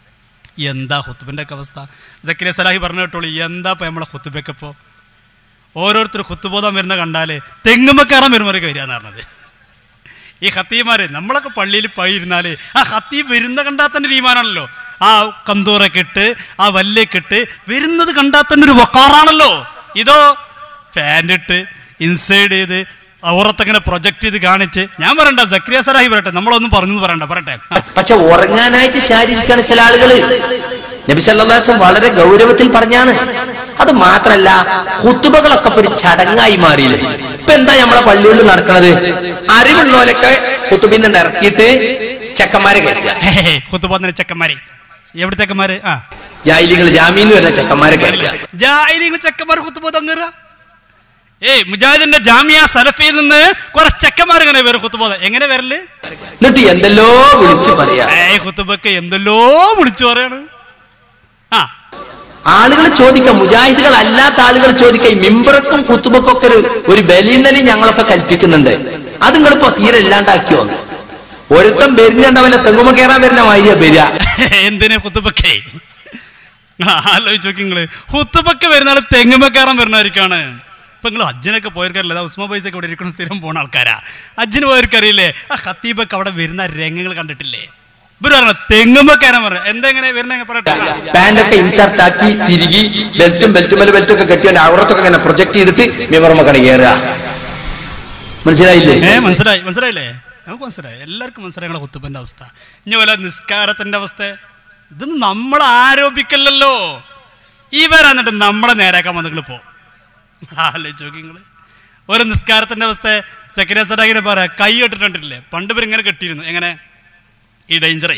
എന്താ ഹുത്തുബിന്റെ ഒക്കെ അവസ്ഥ ജക്കരിയ സലാഹി പറഞ്ഞു കേട്ടോളൂ എന്താ ഇപ്പൊ നമ്മളെ ഹുത്തുബയൊക്കെ ഇപ്പോ ഓരോരുത്തർ കുത്തുബോധം വരുന്ന കണ്ടാല് തെങ്ങുമ്മക്കാരൻ വരുമ്പോഴൊക്കെ വരിക എന്ന് പറഞ്ഞത് ഈ ഹത്തീമാര് നമ്മളൊക്കെ പള്ളിയിൽ പഴിയിരുന്നാല് ആ ഹത്തീം വരുന്ന കണ്ടാൽ തന്നെ ഒരു ഈമാനാണല്ലോ ആ കന്തൂറൊക്കെ ഇട്ട് ആ വല്ലേക്ക് ഇട്ട് വരുന്നത് കണ്ടാൽ തന്നെ ഒരു വക്കാറാണല്ലോ ഇതോ ഫാൻ്റെ ഇട്ട് ഇൻസൈഡ് ചെയ്ത് ഔറത്തങ്ങനെ പ്രൊജക്ട് ചെയ്ത് കാണിച്ച് ഞാൻ പറയണ്ട സക്രിയ സറാഹി പറയട്ടെ നമ്മളൊന്നും പറഞ്ഞു പറയണ്ട പറയട്ടെ ആ. പക്ഷെ ഉറങ്ങാനായിട്ട് ചാരിയിരിക്കാണ് ചില ആളുകള് നബി സല്ലാസം വളരെ ഗൗരവത്തിൽ പറഞ്ഞാണ് അത് മാത്രല്ല ഹുത്തുബകളൊക്കെ ഇപ്പൊ ഒരു ചടങ്ങായി മാറിയില്ലേ ഇപ്പൊ എന്താ നമ്മളെ പള്ളികളിൽ നടക്കണത് അറിവുള്ളോലൊക്കെ ഹുത്തുബിന്ന് ഇറക്കിയിട്ട് ചെക്കന്മാരെ കയറ്റുക ഹേ, ഹേ, കുത്തുപോകുന്ന ചെക്കന്മാരെ എവിടെ ചെക്കന്മാര് ആ ജാലികൾ ജാമീന്ന് വരുന്ന ചെക്കന്മാരെ കയറ്റുക ജാഹിലിങ്ങൾ ചെക്കന്മാർ കുത്തുപോതം കയറുക ഏയ് മുജാഹിദിന്റെ ജാമിയ സലഫിയിൽ നിന്ന് കുറെ ചെക്കന്മാർ ഇങ്ങനെ വരും കുത്തുപോത എങ്ങനെ വരല് എന്നിട്ട് എന്തെല്ലോ വിളിച്ചു പറയാ ഏയ് കുത്തുബൊക്കെ എന്തെല്ലോ വിളിച്ചു പറയാണ് ആ ആളുകൾ ചോദിക്കാം മുജാഹിദുകൾ അല്ലാത്ത ആളുകൾ ചോദിക്കാം ഈ മിമ്പറക്കും കുത്തുബക്കും ഒക്കെ ഒരു ഒരു ബലിന്നലി ഞങ്ങളൊക്കെ കൽപ്പിക്കുന്നുണ്ട് അത് നിങ്ങളിപ്പോ തീരെ ഇല്ലാണ്ടാക്കിയോ ഒരുത്തം വരുന്നുണ്ടാവില്ല തെങ്ങുമ കയറാൻ വരുന്ന മാതിരിയ വരിക എന്തിനെ കുത്തുബക്കെ ആലോചിച്ച് നോക്കി നിങ്ങള് കുത്തുബക്ക് വരുന്ന ആള് തെങ്ങുമ്പ കയറാൻ വരുന്നവർക്കാണ് ഇപ്പൊ നിങ്ങൾ അജ്ജിനൊക്കെ പോയവർക്കറിയില്ല ഉസ്മാ പൈസ ഒക്കെ ഇവിടെ ഇരിക്കുന്ന സ്ഥിരം പോണ ആൾക്കാരാ അജ്ജിന് പോയവർക്കറിയില്ലേ ആ ഖത്തീബൊക്കെ അവിടെ വരുന്ന രംഗങ്ങൾ കണ്ടിട്ടില്ലേ ഇവര് പറഞ്ഞ തെങ്ങുമ്പ കയറാൻ പറഞ്ഞ എന്താ എങ്ങനെ വരുന്ന പറയട്ടെ പാന്റൊക്കെ ഇൻസർട്ട് ആക്കി തിരികി ബെൽറ്റും ബെൽറ്റും മേലെ ബെൽറ്റും ഒക്കെ കെട്ടി ഔറത്തൊക്കെ ഇങ്ങനെ പ്രൊജക്ട് ചെയ്തിട്ട് മിമറമ്മക്കട കയറുക മനസ്സിലായില്ലേ ഏ മനസ്സിലായി മനസ്സിലായില്ലേ നമുക്ക് മനസ്സിലായി എല്ലാവർക്കും മനസ്സിലായി ഞങ്ങളെ കുത്തുപ്പന്റെ അവസ്ഥ ഇനി പോലെ നിസ്കാരത്തിന്റെ അവസ്ഥ ഇതൊന്നും നമ്മൾ ആരോപിക്കല്ലല്ലോ ഇവരെന്നിട്ട് നമ്മളെ നേരാക്കാൻ വന്നിട്ട് പോ ആലോചിച്ച് നോക്കി നിങ്ങള് ഒരു നിസ്കാരത്തിന്റെ അവസ്ഥ സെക്രട്ടറി സഡാകിനെ പറയാ കൈ കെട്ടിട്ടുണ്ടില്ലേ പണ്ട് ഇവർ ഇങ്ങനെ കെട്ടിയിരുന്നു എങ്ങനെ ഈ ഡേഞ്ചറായി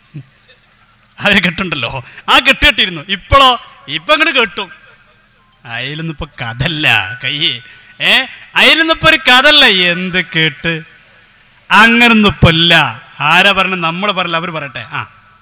അവര് കെട്ടുണ്ടല്ലോ ആ കെട്ട് കെട്ടിയിരുന്നു ഇപ്പോഴോ ഇപ്പൊ അങ്ങോട്ട് കെട്ടും അയിലൊന്നും ഇപ്പൊ കഥല്ല കൈ ഏ അയിലൊന്നും ഇപ്പൊ ഒരു കഥല്ല എന്ത് കേട്ട് അങ്ങനൊന്നും ഇപ്പൊ ഇല്ല ആരാ പറഞ്ഞ നമ്മൾ പറയില്ല അവർ പറയട്ടെ ആ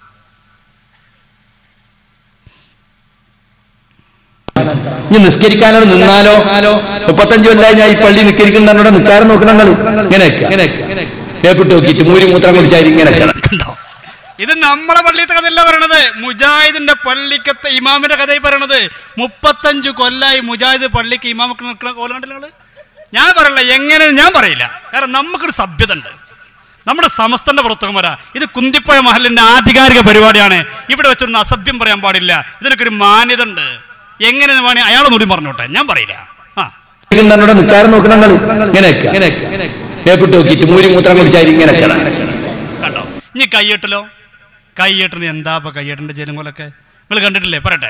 ഇനി നിസ്കരിക്കാനോട് നിന്നാലോ മുപ്പത്തഞ്ചു കൊല്ലായി ഞാൻ ഈ പള്ളി നിസ്കരിക്കുന്നതോടെ നിൽക്കാറ് നോക്കണം ഇങ്ങനെ ഏപ്പിട്ട് നോക്കിയിട്ട് മൂരി മൂത്രം കുടിച്ചാൽ ഇങ്ങനെ കണ്ടോ ഇത് നമ്മളെ പള്ളിയത്തെ കഥയല്ല പറയണത് മുജാഹിദിന്റെ പള്ളിക്കത്തെ ഇമാമിന്റെ കഥയായി പറയണത് മുപ്പത്തഞ്ചു കൊല്ലായി മുജാഹിദ് പള്ളിക്ക് ഇമാമക്ക് നിൽക്കുന്ന കോലുണ്ടല്ലോ നിങ്ങള് ഞാൻ പറയില്ല എങ്ങനെ ഞാൻ പറയില്ല കാരണം നമുക്കൊരു സഭ്യത ഉണ്ട് നമ്മുടെ സമസ്തന്റെ പുറത്തുമാരാ ഇത് കുന്തിപ്പുഴ മഹലിന്റെ ആധികാരിക പരിപാടിയാണ് ഇവിടെ വെച്ചൊന്നും അസഭ്യം പറയാൻ പാടില്ല ഇതിനൊക്കെ ഒരു മാന്യത ഉണ്ട് എങ്ങനെ വേണേ അയാളൊന്നുകൂടി പറഞ്ഞോട്ടെ ഞാൻ പറയില്ല ആ നിൽക്കുന്നതോടെ നിൽക്കാറ് നോക്കണം ഇങ്ങനെ ഏപ്പിട്ട് നോക്കിയിട്ട് മൂരി മൂത്രം കുടിച്ചാൽ ഇങ്ങനെ കണ്ടോ ഇനി കയ്യെട്ടലോ കയ്യെട്ടിന് എന്താ ഇപ്പൊ കയ്യെട്ടിന്റെ ജനങ്ങളൊക്കെ നിങ്ങൾ കണ്ടിട്ടില്ലേ പറയട്ടെ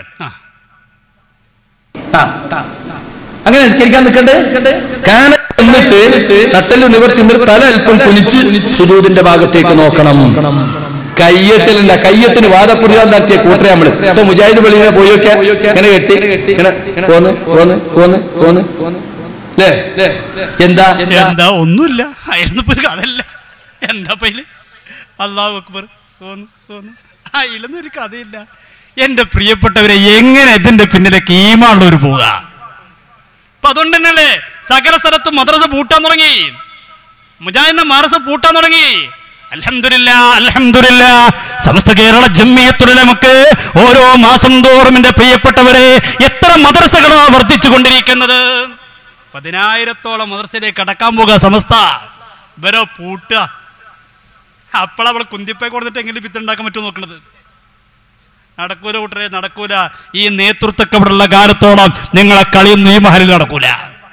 ആ അങ്ങനെ നിസ്കരിക്കാൻ നിൽക്കണ്ടേ കാന എന്നിട്ട് നട്ടല് നിവർത്തി നിന്നിട്ട് തല അല്പം കുനിച്ച് സുദൂതിന്റെ ഭാഗത്തേക്ക് നോക്കണം കയ്യെട്ടലില്ല കയ്യെട്ടിന് വാദപ്രതിവാദം നടത്തിയ കൂട്ടരെ നമ്മള് ഇപ്പൊ മുജാഹിദ് പള്ളിനെ പോയൊക്കെ ഇങ്ങനെ കെട്ടി ഇങ്ങനെ പോന്ന് പോന്ന് പോന്ന് പോന്ന് അല്ലേ എന്താ എന്താ ഒന്നുമില്ല ആയിരുന്നു ഒരു കഥല്ല എന്താ പൈല് അള്ളാഹു അക്ബർ തോന്നു തോന്നു അതിലൊന്നും ഒരു കഥയില്ല എന്റെ പ്രിയപ്പെട്ടവരെ എങ്ങനെ ഇതിന്റെ പിന്നിലേക്ക് ഈമാളുള്ളവർ പോവുക അപ്പൊ അതുകൊണ്ട് തന്നെയല്ലേ സകല സ്ഥലത്തും മദ്രസ പൂട്ടാൻ തുടങ്ങി മുജാഹിദിന്റെ മദ്രസ പൂട്ടാൻ തുടങ്ങി അൽഹംദുലില്ല അൽഹംദുലില്ല സമസ്ത കേരള ജമ്മിയത്തുലമക്ക് ഓരോ മാസം തോറും എന്റെ പ്രിയപ്പെട്ടവരെ എത്ര മദ്രസകളാ വർദ്ധിച്ചു കൊണ്ടിരിക്കുന്നത് പതിനായിരത്തോളം മദ്രസയിലേക്ക് കടക്കാൻ പോകുക സമസ്ത ഇവരോ പൂട്ടുക അപ്പോഴവൾ കുന്തിപ്പേ കൊടുത്തിട്ട് എങ്ങനെ വിത്തുണ്ടാക്കാൻ പറ്റുമോ നോക്കണത് നടക്കൂല കൂട്ടരെ നടക്കൂല ഈ നേതൃത്വമൊക്കെ ഇവിടെ ഉള്ള കാലത്തോളം നിങ്ങളെ കളിയൊന്നും ഈ മഹലിൽ നടക്കൂല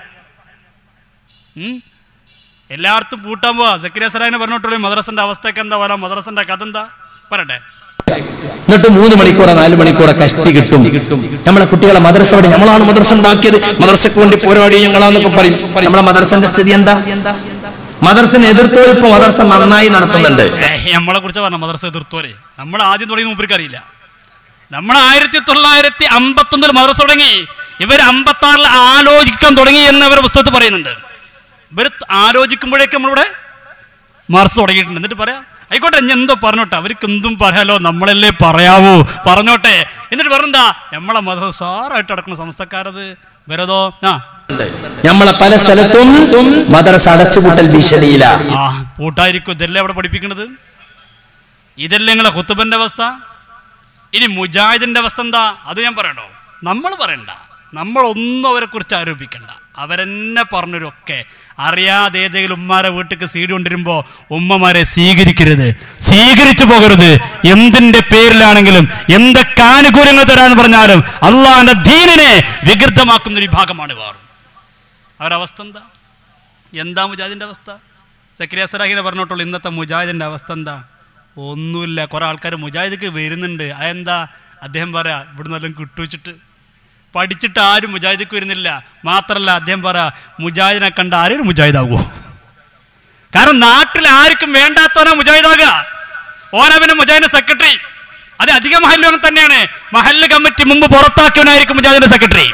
ഉം? എല്ലായിടത്തും പൂട്ടാൻ പോവാ സക്രിയ സലാഹിനെ പറഞ്ഞിട്ടുള്ളൂ മദ്രസന്റെ അവസ്ഥയൊക്കെ എന്താ പറയാ മദ്രസന്റെ കഥ എന്താ പറയട്ടെ എന്നിട്ട് മൂന്ന് മണിക്കൂറോ നാല് മണിക്കൂറോ കഷ്ടി കിട്ടും നമ്മളെ കുട്ടികളെ മദ്രസ ഇവിടെ നമ്മളാണ് മദ്രസ ഉണ്ടാക്കിയത് മദ്രസക്ക് വേണ്ടി പോരാടി ഞങ്ങളാന്നൊക്കെ പറയും നമ്മളെ മദ്രസന്റെ സ്ഥിതി എന്താ മദ്രസനെ എതിർത്തോൽ ഇപ്പൊ മദ്രസ നന്നായി നടത്തുന്നുണ്ട് ഏയ്, നമ്മളെ കുറിച്ച് പറഞ്ഞ മദ്രസ എതിർത്തോരെ നമ്മൾ ആദ്യം തുടങ്ങി മുമ്പിലേക്ക് അറിയില്ല നമ്മൾ ആയിരത്തി തൊള്ളായിരത്തി അമ്പത്തൊന്നിൽ മദ്രസ തുടങ്ങി ഇവർ അമ്പത്തി ആറിൽ ആലോചിക്കാൻ തുടങ്ങി എന്ന് ഇവരുടെ പുസ്തകത്തിൽ പറയുന്നുണ്ട് ഇവർ ആലോചിക്കുമ്പോഴേക്കും നമ്മളിവിടെ മദ്രസ തുടങ്ങിയിട്ടുണ്ട് എന്നിട്ട് പറയാം ആയിക്കോട്ടെ ഞാൻ എന്തോ പറഞ്ഞോട്ടെ അവർക്ക് എന്തും പറയാലോ നമ്മളല്ലേ പറയാവൂ പറഞ്ഞോട്ടെ എന്നിട്ട് പറഞ്ഞെന്താ നമ്മളെ മദ്രസ സാറായിട്ട് നടക്കുന്ന സംസ്ഥക്കാരത് വരതോ ആ നമ്മളെ പല സ്ഥലത്തും മദ്രസ അടച്ചുപൂട്ടൽ ഭീഷണിയില്ല ആ പൂട്ടായിരിക്കും ഇതല്ലേ അവിടെ പഠിപ്പിക്കുന്നത് ഇതല്ലേ നിങ്ങളെ കുത്തുബന്റെ അവസ്ഥ ഇനി മുജാഹിദിന്റെ അവസ്ഥ എന്താ അത് ഞാൻ പറയണോ നമ്മൾ പറയണ്ട നമ്മളൊന്നും അവരെ കുറിച്ച് ആരോപിക്കണ്ട അവരെന്നെ പറഞ്ഞൊരൊക്കെ അറിയാതെ ഏതെങ്കിലും ഉമ്മാരെ വീട്ടിലേക്ക് സീഡ് കൊണ്ടിരുമ്പോൾ ഉമ്മമാരെ സ്വീകരിക്കരുത് സ്വീകരിച്ചു പോകരുത് എന്തിന്റെ പേരിലാണെങ്കിലും എന്തൊക്കെ ആനുകൂല്യങ്ങൾ തരാന്ന് പറഞ്ഞാലും അള്ളാഹിന്റെ ദീനിനെ വികൃതമാക്കുന്ന ഒരു വിഭാഗമാണ് ഇവർ അവരവസ്ഥ എന്താ എന്താ മുജാഹിദിന്റെ അവസ്ഥ സക്രിയ സലാഹിനെ പറഞ്ഞിട്ടുള്ളൂ ഇന്നത്തെ മുജാഹിദിന്റെ അവസ്ഥ എന്താ ഒന്നുമില്ല കുറെ ആൾക്കാർ മുജാഹിദിക്ക് വരുന്നുണ്ട് അതെന്താ അദ്ദേഹം പറയാ ഇവിടുന്ന് വല്ലതും കിട്ടുവച്ചിട്ട് പഠിച്ചിട്ട് ആരും മുജാഹിദിക്ക് വരുന്നില്ല മാത്രല്ല അദ്ദേഹം പറയാ മുജാഹിദിനെ കണ്ട ആരും മുജാഹിദാകുമോ കാരണം നാട്ടിൽ ആർക്കും വേണ്ടാത്തവനാ മുജാഹിദാകുക ഓനവന് മുജാഹിദിന്റെ സെക്രട്ടറി അത് അധിക മഹല്ലും അങ്ങനെ തന്നെയാണ് മഹല്ല് കമ്മിറ്റി മുമ്പ് പുറത്താക്കിയവനായിരിക്കും മുജാഹിദിന്റെ സെക്രട്ടറി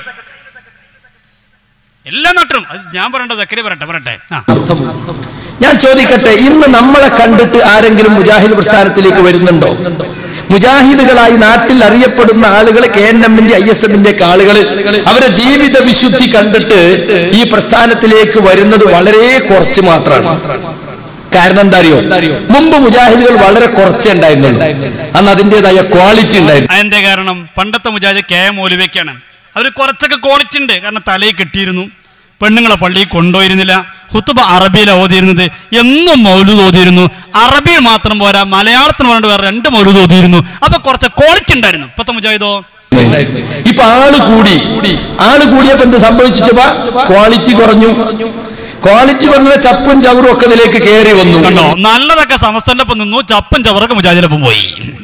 എല്ലാ നാട്ടിലും അത് ഞാൻ പറയണ്ട സക്കരി പറയട്ടെ പറയട്ടെ ആ ഞാൻ ചോദിക്കട്ടെ ഇന്ന് നമ്മളെ കണ്ടിട്ട് ആരെങ്കിലും മുജാഹിദ് പ്രസ്ഥാനത്തിലേക്ക് വരുന്നുണ്ടോ മുജാഹിദുകളായി നാട്ടിൽ അറിയപ്പെടുന്ന ആളുകൾ കെ എൻ എമ്മിന്റെ ഐ എസ് എമ്മിന്റെ ഒക്കെ ആളുകൾ അവരുടെ ജീവിത വിശുദ്ധി കണ്ടിട്ട് ഈ പ്രസ്ഥാനത്തിലേക്ക് വരുന്നത് വളരെ കുറച്ച് മാത്രമാണ് കാരണം എന്താ അറിയോ മുമ്പ് മുജാഹിദുകൾ വളരെ കുറച്ചേ ഉണ്ടായിരുന്നുള്ളൂ അന്ന് അതിൻ്റെതായ ക്വാളിറ്റി ഉണ്ടായിരുന്നു അതിന്റെ കാരണം പണ്ടത്തെ മുജാഹിദ് കെ എം മൗലവിയൊക്കെയാണ് അവർ കുറച്ചൊക്കെ ക്വാളിറ്റി ഉണ്ട് കാരണം തലയിൽ കെട്ടിയിരുന്നു പെണ്ണുങ്ങളെ പള്ളിയിൽ കൊണ്ടുപോയിരുന്നില്ല ഹുത്തുബ അറബിയിൽ ഓതിയിരുന്നത് എന്നും മൗലൂദ് ഓതിയിരുന്നു അറബിയിൽ മാത്രം പോരാ മലയാളത്തിന് പറഞ്ഞിട്ട് വേറെ രണ്ട് മൗലൂദ് ഓതിയിരുന്നു അപ്പൊ കുറച്ച് ക്വാളിറ്റി ഉണ്ടായിരുന്നു ഇപ്പത്തെ മുജാഹിദോ ഇപ്പൊ ആള് കൂടി ആള് കൂടിയപ്പോ എന്ത് സംഭവിച്ചിട്ടപ്പ ക്വാളിറ്റി കുറഞ്ഞു ക്വാളിറ്റി കുറഞ്ഞ ചപ്പും ചവറും ഒക്കെ ഇതിലേക്ക് കയറി വന്നു കണ്ടോ നല്ലതൊക്കെ സമസ്തന്റെ ഒപ്പം നിന്നു ചപ്പൻ ചവറൊക്കെ മുജാഹിദിനൊപ്പം പോയി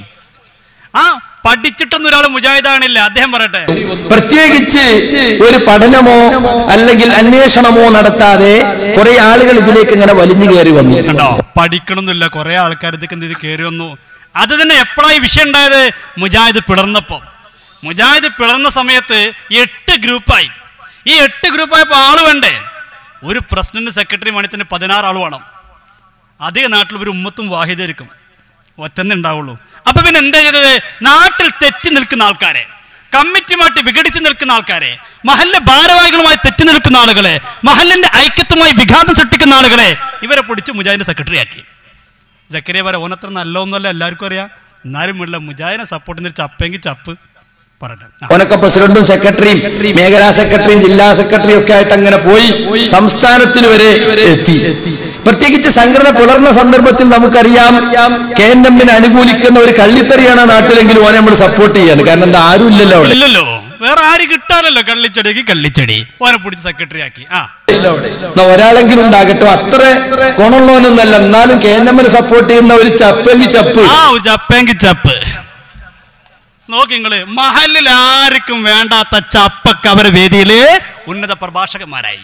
ആ പഠിച്ചിട്ടൊന്നും ഒരാൾ മുജാഹിദാണില്ല അദ്ദേഹം പറയട്ടെ പ്രത്യേകിച്ച് ഒരു പഠനമോ അല്ലെങ്കിൽ അന്വേഷണമോ നടത്താതെ കുറെ ആളുകൾ ഇതിലേക്ക് ഇങ്ങനെ വലിഞ്ഞു കയറി വന്നു കണ്ടോ പഠിക്കണമെന്നില്ല കുറെ ആൾക്കാർ ഇതൊക്കെ എന്ത് ചെയ്ത് കയറി വന്നു അത് തന്നെ എപ്പോഴായി വിഷയം ഉണ്ടായത് മുജാഹിദ് പിളർന്നപ്പോ മുജാഹിദ് പിളർന്ന സമയത്ത് എട്ട് ഗ്രൂപ്പായി ഈ എട്ട് ഗ്രൂപ്പായപ്പോ ആള് വേണ്ടേ ഒരു പ്രസിഡന്റ് സെക്രട്ടറി മണിത്തിന് പതിനാറ് ആൾ വേണം അതേ നാട്ടിൽ ഒരു ഉമ്മത്തും വാഹിദായിരിക്കും ഒറ്റന്നെ ഉണ്ടാവുള്ളൂ അപ്പൊ പിന്നെ എന്താ ചെയ്തത് നാട്ടിൽ തെറ്റി നിൽക്കുന്ന ആൾക്കാരെ കമ്മിറ്റിയുമായിട്ട് വിഘടിച്ച് നിൽക്കുന്ന ആൾക്കാരെ മഹല്ല ഭാരവാഹികളുമായി തെറ്റി നിൽക്കുന്ന ആളുകളെ മഹലിന്റെ ഐക്യത്തുമായി വിഘാതം സൃഷ്ടിക്കുന്ന ആളുകളെ ഇവരെ പിടിച്ച് മുജാഹിദിന്റെ സെക്രട്ടറി ആക്കി ജക്കരിയ പറ ഓനത്ര നല്ലതൊന്നുമല്ല എല്ലാവർക്കും അറിയാം എന്നാലും ഉള്ള മുജാഹിദിനെ സപ്പോർട്ട് ചെയ്യുന്ന ഒരു ചപ്പെങ്കിൽ ചപ്പ് പറയട്ടെ ആ. ഓനൊക്കെ പ്രസിഡന്റും സെക്രട്ടറിയും മേഖലാ സെക്രട്ടറിയും ജില്ലാ സെക്രട്ടറിയും ഒക്കെ ആയിട്ട് അങ്ങനെ പോയി സംസ്ഥാനത്തിൽ വരെ എത്തി പ്രത്യേകിച്ച് സംഘടന പുലർന്ന സന്ദർഭത്തിൽ നമുക്കറിയാം കെ എൻ എമ്മിനെ അനുകൂലിക്കുന്ന ഒരു കള്ളിത്തറിയാണ് ആ നാട്ടിലെങ്കിലും ഓനെ നമ്മൾ സപ്പോർട്ട് ചെയ്യാണ് കാരണം എന്താ ആരും ഇല്ലല്ലോ അവിടെ ഇല്ലല്ലോ വേറെ ആര് കിട്ടാനല്ലോ കള്ളിച്ചെടിക്ക് കള്ളിച്ചെടി ഓനെ പിടിച്ച് സെക്രട്ടറി ആക്കി ആ എന്നാ ഒരാളെങ്കിലും ഉണ്ടാകട്ടോ അത്ര ഗുണമുള്ളവനൊന്നല്ല എന്നാലും കെ എൻ എമ്മിനെ സപ്പോർട്ട് ചെയ്യുന്ന ഒരു ചപ്പെങ്കിൽ ചപ്പ് ആ ചപ്പെങ്കിൽ ചപ്പ് നോക്കി നിങ്ങള് മഹലിൽ ആർക്കും വേണ്ടാത്ത ചപ്പൊക്കെ അവരെ വേദിയില് ഉന്നത പ്രഭാഷകന്മാരായി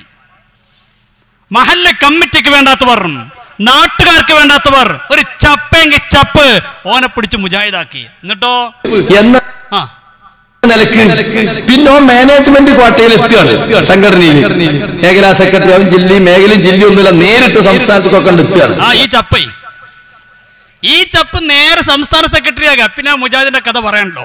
മഹല്ല കമ്മിറ്റിക്ക് വേണ്ടാത്തവർ നാട്ടുകാർക്ക് വേണ്ടാത്തവർ ഒരു ചപ്പെങ്കിൽ ചപ്പ് ഓനെ പിടിച്ച് മുജാഹിദാക്കി എന്നിട്ടോ എന്ന ആ നിലക്ക് പിന്നെ മാനേജ്മെന്റ് ക്വാട്ടയിൽ എത്തുകയാണ് സംഘടനയിൽ മേഖലാ സെക്രട്ടറി അവൻ ജില്ലയും മേഖലയും ജില്ലയും ഒന്നുമില്ല നേരിട്ട് സംസ്ഥാനത്തേക്കൊക്കെ എത്തുകയാണ് ആ ഈ ചപ്പൈ ഈ ചപ്പ് നേരെ സംസ്ഥാന സെക്രട്ടറി ആകാം പിന്നെ ആ മുജാഹിദിന്റെ കഥ പറയണ്ടോ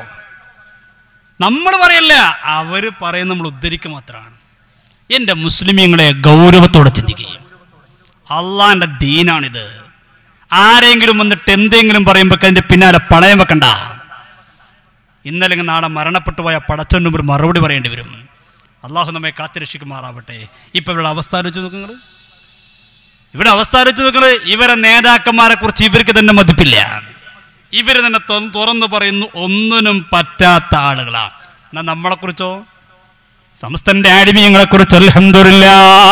നമ്മൾ പറയല്ല അവര് പറയുന്ന നമ്മൾ ഉദ്ധരിക്കുക മാത്രമാണ് എന്റെ മുസ്ലിമീങ്ങളെ ഗൗരവത്തോടെ ചിന്തിക്കുകയും അള്ളാന്റെ ദീനാണിത് ആരെങ്കിലും വന്നിട്ട് എന്തെങ്കിലും പറയുമ്പോൾ അതിന്റെ പിന്നാലെ പണയം വെക്കണ്ട ഇന്നലെ നാളെ മരണപ്പെട്ടു പോയ പടച്ചൊന്നും ഒരു മറുപടി പറയേണ്ടി വരും അള്ളാഹു നമ്മെ കാത്തിരക്ഷിക്കുമാറാവട്ടെ ഇപ്പൊ ഇവരുടെ അവസ്ഥ ആലോചിച്ച് നോക്കുന്നത് ഇവിടെ അവസ്ഥ ആലോചിച്ച് നോക്കുന്നത് ഇവരെ നേതാക്കന്മാരെ കുറിച്ച് ഇവർക്ക് തന്നെ മതിപ്പില്ല ഇവര് തന്നെ തൊ- തുറന്നു പറയുന്നു ഒന്നിനും പറ്റാത്ത ആളുകളാ എന്നാ നമ്മളെ കുറിച്ചോ സമസ്തന്റെ ആലിമീങ്ങളെ കുറിച്ച് അൽഹംദുലില്ലാ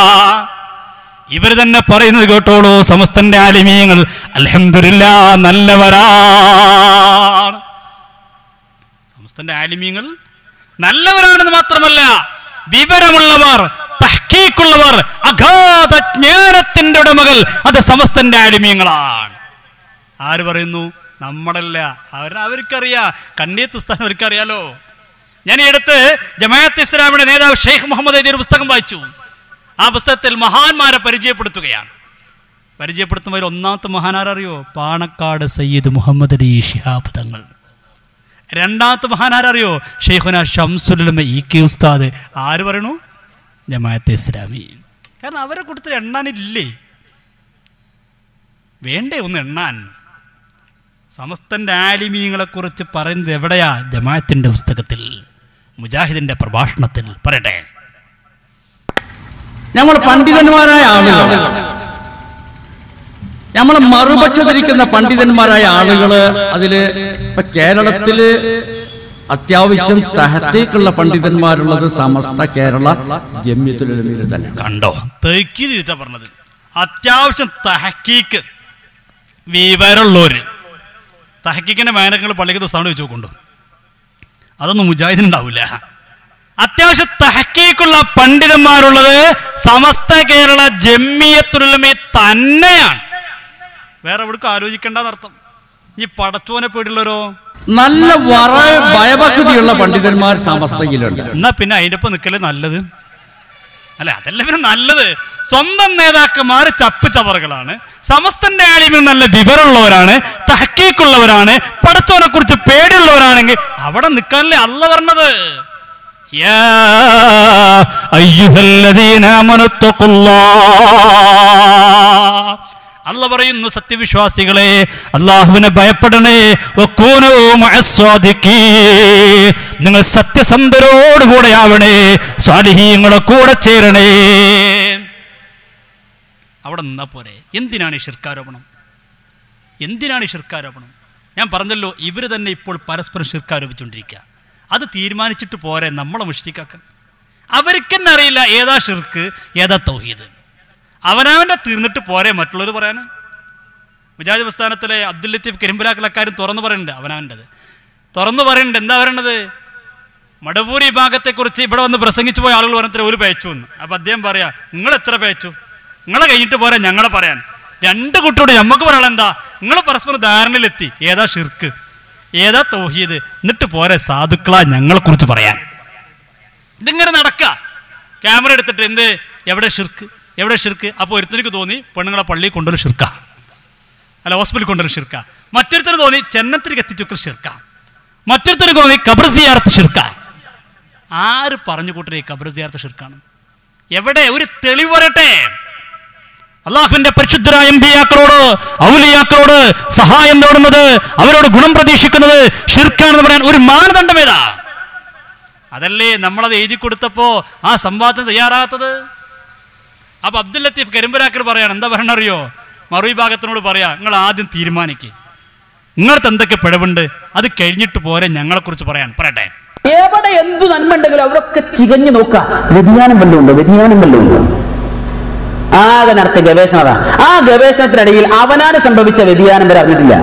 ഇവര് തന്നെ പറയുന്നത് കേട്ടോളൂ സമസ്തന്റെ ആലിമീങ്ങൾ അൽഹംദുലില്ലാ നല്ലവരാണ് സമസ്തന്റെ ആലിമീങ്ങൾ നല്ലവരാണെന്ന് മാത്രമല്ല വിവരമുള്ളവർ തഹ്കീക്കുള്ളവർ അഗാധ ജ്ഞാനത്തിന്റെ ഉടമകൾ അത് സമസ്തന്റെ ആലിമീങ്ങളാണ് ആര് പറയുന്നു നമ്മളല്ല അവർ അവർക്കറിയാം കണ്ണിയത്ത് ഉസ്താൻ അവർക്കറിയാലോ ഞാൻ ഈ അടുത്ത് ജമാഅത്ത് ഇസ്ലാമിയുടെ നേതാവ് ഷെയ്ഖ് മുഹമ്മദ് എഴുതിയ ഒരു പുസ്തകം വായിച്ചു ആ പുസ്തകത്തിൽ മഹാന്മാരെ പരിചയപ്പെടുത്തുകയാണ് പരിചയപ്പെടുത്തുമ്പോൾ ഒന്നാമത്തെ മഹാനാരറിയോ പാണക്കാട് സയ്യിദ് മുഹമ്മദ് അലി ഷിഹാബ് തങ്ങൾ രണ്ടാമത്തെ മഹാനാരറിയോ ഷെയ്ഖുന ഷംസുലമ ഇ കെ ഉസ്താദ് ആര് പറയണു ജമാഅത്തെ ഇസ്ലാമി കാരണം അവരെ കൊടുത്ത് എണ്ണാനില്ലേ വേണ്ടേ ഒന്ന് എണ്ണാൻ സമസ്തന്റെ ആലിമീങ്ങളെ കുറിച്ച് പറയുന്നത് എവിടെയാ ജമാഅത്തിന്റെ പുസ്തകത്തിൽ മുജാഹിദിന്റെ പ്രഭാഷണത്തിൽ പറയട്ടെ നമ്മൾ പണ്ഡിതന്മാരായ ആളുകൾ നമ്മൾ മറുപക്ഷത്തിരിക്കുന്ന പണ്ഡിതന്മാരായ ആളുകള് അതില് ഇപ്പൊ കേരളത്തില് അത്യാവശ്യം തഹത്തേക്കുള്ള പണ്ഡിതന്മാരുള്ളത് സമസ്ത കേരള ജമ്യത്തുലമീർ തന്നെ കണ്ടോ തെക്കി തീറ്റ പറഞ്ഞത് അത്യാവശ്യം തഹക്കീക്ക് വിവരമുള്ളവര് തഹക്കീക്കിന്റെ മേനങ്ങൾ പള്ളിക്ക് ദിവസമാണ് വെച്ച് നോക്കുണ്ടോ അതൊന്നും മുജാഹിദിനുണ്ടാവില്ല അത്യാവശ്യം തഹക്കീക്കുള്ള പണ്ഡിതന്മാരുള്ളത് സമസ്ത കേരള ജമ്മിയത്തുലമി തന്നെയാണ് വേറെ എവിടേക്കും ആലോചിക്കേണ്ടെന്നർത്ഥം ഈ പടച്ചോനെ പേടിയുള്ളവരോ നല്ല വറ ഭയഭക്തിയുള്ള പണ്ഡിതന്മാർ സമസ്തയിലുണ്ട് എന്നാ പിന്നെ അതിൻ്റെ ഒപ്പം നിൽക്കല് നല്ലത് അല്ല അതല്ല പിന്നെ നല്ലത് സ്വന്തം നേതാക്കന്മാർ ചപ്പ് ചവറുകളാണ് സമസ്തന്റെ ആളിമിൽ നല്ല വിവരമുള്ളവരാണ് തഹക്കീക്കുള്ളവരാണ് പടച്ചോനെ കുറിച്ച് പേടിയുള്ളവരാണെങ്കിൽ അവിടെ നിൽക്കാനല്ലേ അല്ല പറഞ്ഞത് യാ അയ്യുഹല്ലദീന ആമനത്തുഖുല്ലാഹ്. അല്ല പറയുന്നു സത്യവിശ്വാസികളെ അള്ളാഹുവിനെ ഭയപ്പെടണേ വക്കൂനൂ മഅസ്സാദിഖീൻ. നിങ്ങൾ സത്യസന്ധരോടുകൂടെ ആവണേ സ്വാലിഹീങ്ങളുടെ കൂടെ ചേരണേ അവിടെ നിന്നാ പോരെ എന്തിനാണ് ഈ ശിർക്കാരോപണം എന്തിനാണ് ഈ ശിർക്കാരോപണം ഞാൻ പറഞ്ഞല്ലോ ഇവർ തന്നെ ഇപ്പോൾ പരസ്പരം ശിർക്കാരോപിച്ചുകൊണ്ടിരിക്കുക അത് തീരുമാനിച്ചിട്ട് പോരെ നമ്മളെ മുഷ്ടിക്കാക്കാൻ അവർക്ക് തന്നെ അറിയില്ല ഏതാ ഷിർക്ക് ഏതാ തൗഹീദ് അവനവൻ്റെ തീർന്നിട്ട് പോരെ മറ്റുള്ളവർ പറയാൻ മുജാഹിദ് പ്രസ്ഥാനത്തിലെ അബ്ദുൽ ലത്തീഫ് കരിമ്പുരാക്കലക്കാരും തുറന്നു പറയുന്നുണ്ട് അവനവൻ്റെത് തുറന്നു പറയുന്നുണ്ട് എന്താ പറയണത് മടവൂർ വിഭാഗത്തെക്കുറിച്ച് ഇവിടെ വന്ന് പ്രസംഗിച്ചു പോയ ആളുകൾ പറഞ്ഞിട്ട് ഒരു പേച്ചു എന്ന് അപ്പം അദ്ദേഹം പറയാ നിങ്ങൾ എത്ര പേച്ചു നിങ്ങളെ കഴിഞ്ഞിട്ട് പോരാ ഞങ്ങളെ പറയാൻ രണ്ട് കുട്ടിയോട് നമുക്ക് പറയാൻ എന്താ നിങ്ങൾ പരസ്പരം ധാരണയിലെത്തി ഏതാ ഷിർക്ക് ഏതാ തൗഹീദ് എന്നിട്ട് പോരെ സാധുക്കളാ ഞങ്ങളെക്കുറിച്ച് പറയാൻ ഇതിങ്ങനെ നടക്കുക ക്യാമറ എടുത്തിട്ട് എന്ത് എവിടെ ഷിർക്ക് എവിടെ ഷിർക്ക് അപ്പോൾ ഒരുത്തനിക്ക് തോന്നി പെണ്ണുങ്ങളെ പള്ളിയിൽ കൊണ്ടുവരും ഷിർക്ക അല്ല ഹോസ്പിറ്റലിൽ കൊണ്ടുവരും ഷിർക്ക മറ്റൊരുത്തന് തോന്നി ചെന്നത്തിലേക്ക് എത്തിച്ചൊക്കെ ഷിർക്ക മറ്റൊരുത്തന് തോന്നി കബർ സിയാർത്ത് ഷിർക്ക ആര് പറഞ്ഞു കൂട്ടരെ ഈ കബർ സിയാർത്ത് ഷിർക്കാണ് എവിടെ ഒരു തെളിവ് വരട്ടെ അള്ളാഹുവിന്റെ പരിശുദ്ധരായ എംബിയാക്കളോട് ഔലിയാക്കളോട് സഹായം തേടുന്നത് അവരോട് ഗുണം പ്രതീക്ഷിക്കുന്നത് ഷിർക്കാണെന്ന് പറയാൻ ഒരു മാനദണ്ഡം ഏതാ അതല്ലേ നമ്മളത് എഴുതി കൊടുത്തപ്പോ ആ സംവാദത്തിന് തയ്യാറാകാത്തത് അപ്പൊ അബ്ദുൽ ലത്തീഫ് കരിമ്പരാക്കർ പറയാണ് എന്താ പറയണറിയോ മറുവിഭാഗത്തിനോട് പറയാ നിങ്ങൾ ആദ്യം തീരുമാനിക്ക് നിങ്ങൾക്ക് എന്തൊക്കെ പിഴവുണ്ട് അത് കഴിഞ്ഞിട്ട് പോരെ ഞങ്ങളെക്കുറിച്ച് പറയാൻ പറയട്ടെ എവിടെ എന്തു നന്മ ഉണ്ടെങ്കിലും അവരൊക്കെ ചികഞ്ഞു നോക്കുക വ്യതിയാനം വല്ലതും ഉണ്ടോ വ്യതിയാനം വല്ലതും ഉണ്ടോ ആകെ നടത്തിയ ഗവേഷണം അതാ ആ ഗവേഷണത്തിനിടയിൽ അവനാന് സംഭവിച്ച വ്യതിയാനം വരെ അറിഞ്ഞിട്ടില്ല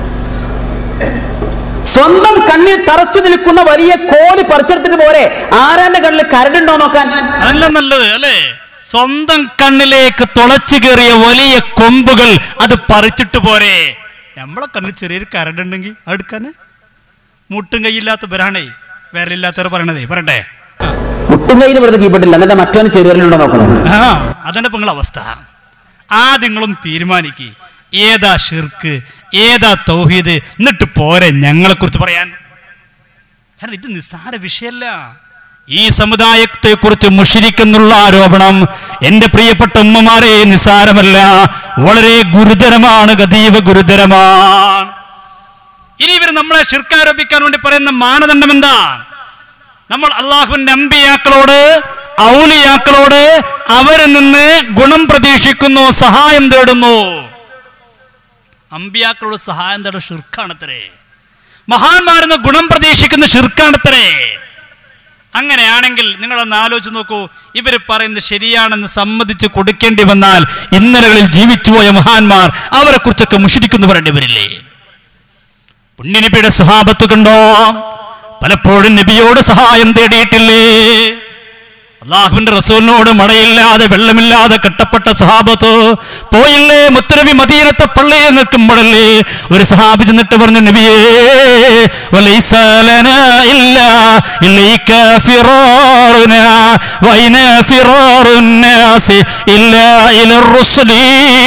സ്വന്തം കണ്ണിൽ തറച്ചു നിൽക്കുന്ന വലിയ കോല് പറിച്ചെടുത്തിട്ട് പോരെ ആരാന്റെ കണ്ണിൽ കരടുണ്ടോ നോക്കാൻ അതല്ല നല്ലത് അല്ലേ സ്വന്തം കണ്ണിലേക്ക് തുളച്ചു കയറിയ വലിയ കൊമ്പുകൾ അത് പറിച്ചിട്ട് പോരെ നമ്മളെ കണ്ണിൽ ചെറിയൊരു കരടുണ്ടെങ്കിൽ അടുക്കാന് മുട്ടും കൈയില്ലാത്ത ബരാണേ വിരലില്ലാത്തവർ പറയണതേ പറയട്ടെ മുട്ടും കയ്യിൽ വെറുതെ കീപ്പെട്ടില്ല എന്നിട്ട് മറ്റവന് ചെറുവരലുണ്ടോ നോക്കണം ആ അതാണ് ഇപ്പൊ നിങ്ങളെ അവസ്ഥ ആദ്യങ്ങളും തീരുമാനിക്ക് ഏതാ ഷിർക്ക് ഏതാ തൗഹീദ് എന്നിട്ട് പോരെ ഞങ്ങളെ കുറിച്ച് പറയാൻ കാരണം ഇത് നിസ്സാര വിഷയമല്ല ഈ സമുദായത്തെ കുറിച്ച് മുഷിരിക്കെന്നുള്ള ആരോപണം എന്റെ പ്രിയപ്പെട്ട ഉമ്മമാരെ നിസ്സാരമല്ല വളരെ ഗുരുതരമാണ് ഗതീവ ഗുരുതരമാണ് ഇനി ഇവർ നമ്മളെ ഷിർക്കാരോപിക്കാൻ വേണ്ടി പറയുന്ന മാനദണ്ഡം എന്താ നമ്മൾ അള്ളാഹുവിന്റെ അമ്പിയാക്കളോട് ഔലിയാക്കളോട് അവരിൽ നിന്ന് ഗുണം പ്രതീക്ഷിക്കുന്നു സഹായം തേടുന്നു അമ്പിയാക്കളോട് സഹായം തേടുന്ന ഷിർക്കാണത്രേ മഹാന്മാരെന്ന് ഗുണം പ്രതീക്ഷിക്കുന്ന ഷിർക്കാണത്രേ അങ്ങനെയാണെങ്കിൽ നിങ്ങളൊന്ന് ആലോചിച്ച് നോക്കൂ ഇവർ പറയുന്നത് ശരിയാണെന്ന് സമ്മതിച്ച് കൊടുക്കേണ്ടി വന്നാൽ ഇന്നലകളിൽ ജീവിച്ചുപോയ മഹാന്മാർ അവരെ കുറിച്ചൊക്കെ മുഷിരിക്കുന്നു പറയേണ്ടിവരില്ലേ പുണ്യനബിയുടെ സ്വഭാവത്ത് കണ്ടോ പലപ്പോഴും നബിയോട് സഹായം തേടിയിട്ടില്ലേ അള്ളാഹുവിന്റെ റസൂലിനോട് മഴയില്ലാതെ വെള്ളമില്ലാതെ കെട്ടപ്പെട്ട സഹാബത്ത് പോയില്ലേ മുത്തനബി മദീനത്തെ പള്ളിയിൽ നിൽക്കുമ്പോഴല്ലേ ഒരു സഹാബി ചെന്നിട്ട് പറഞ്ഞു നബിയേ വലൈസ ലനാ ഇല്ലാ ഇലൈക ഫിറാറുനാ വൈന ഫിറാറുൻ നാസി ഇല്ലാ ഇലർ റുസുലി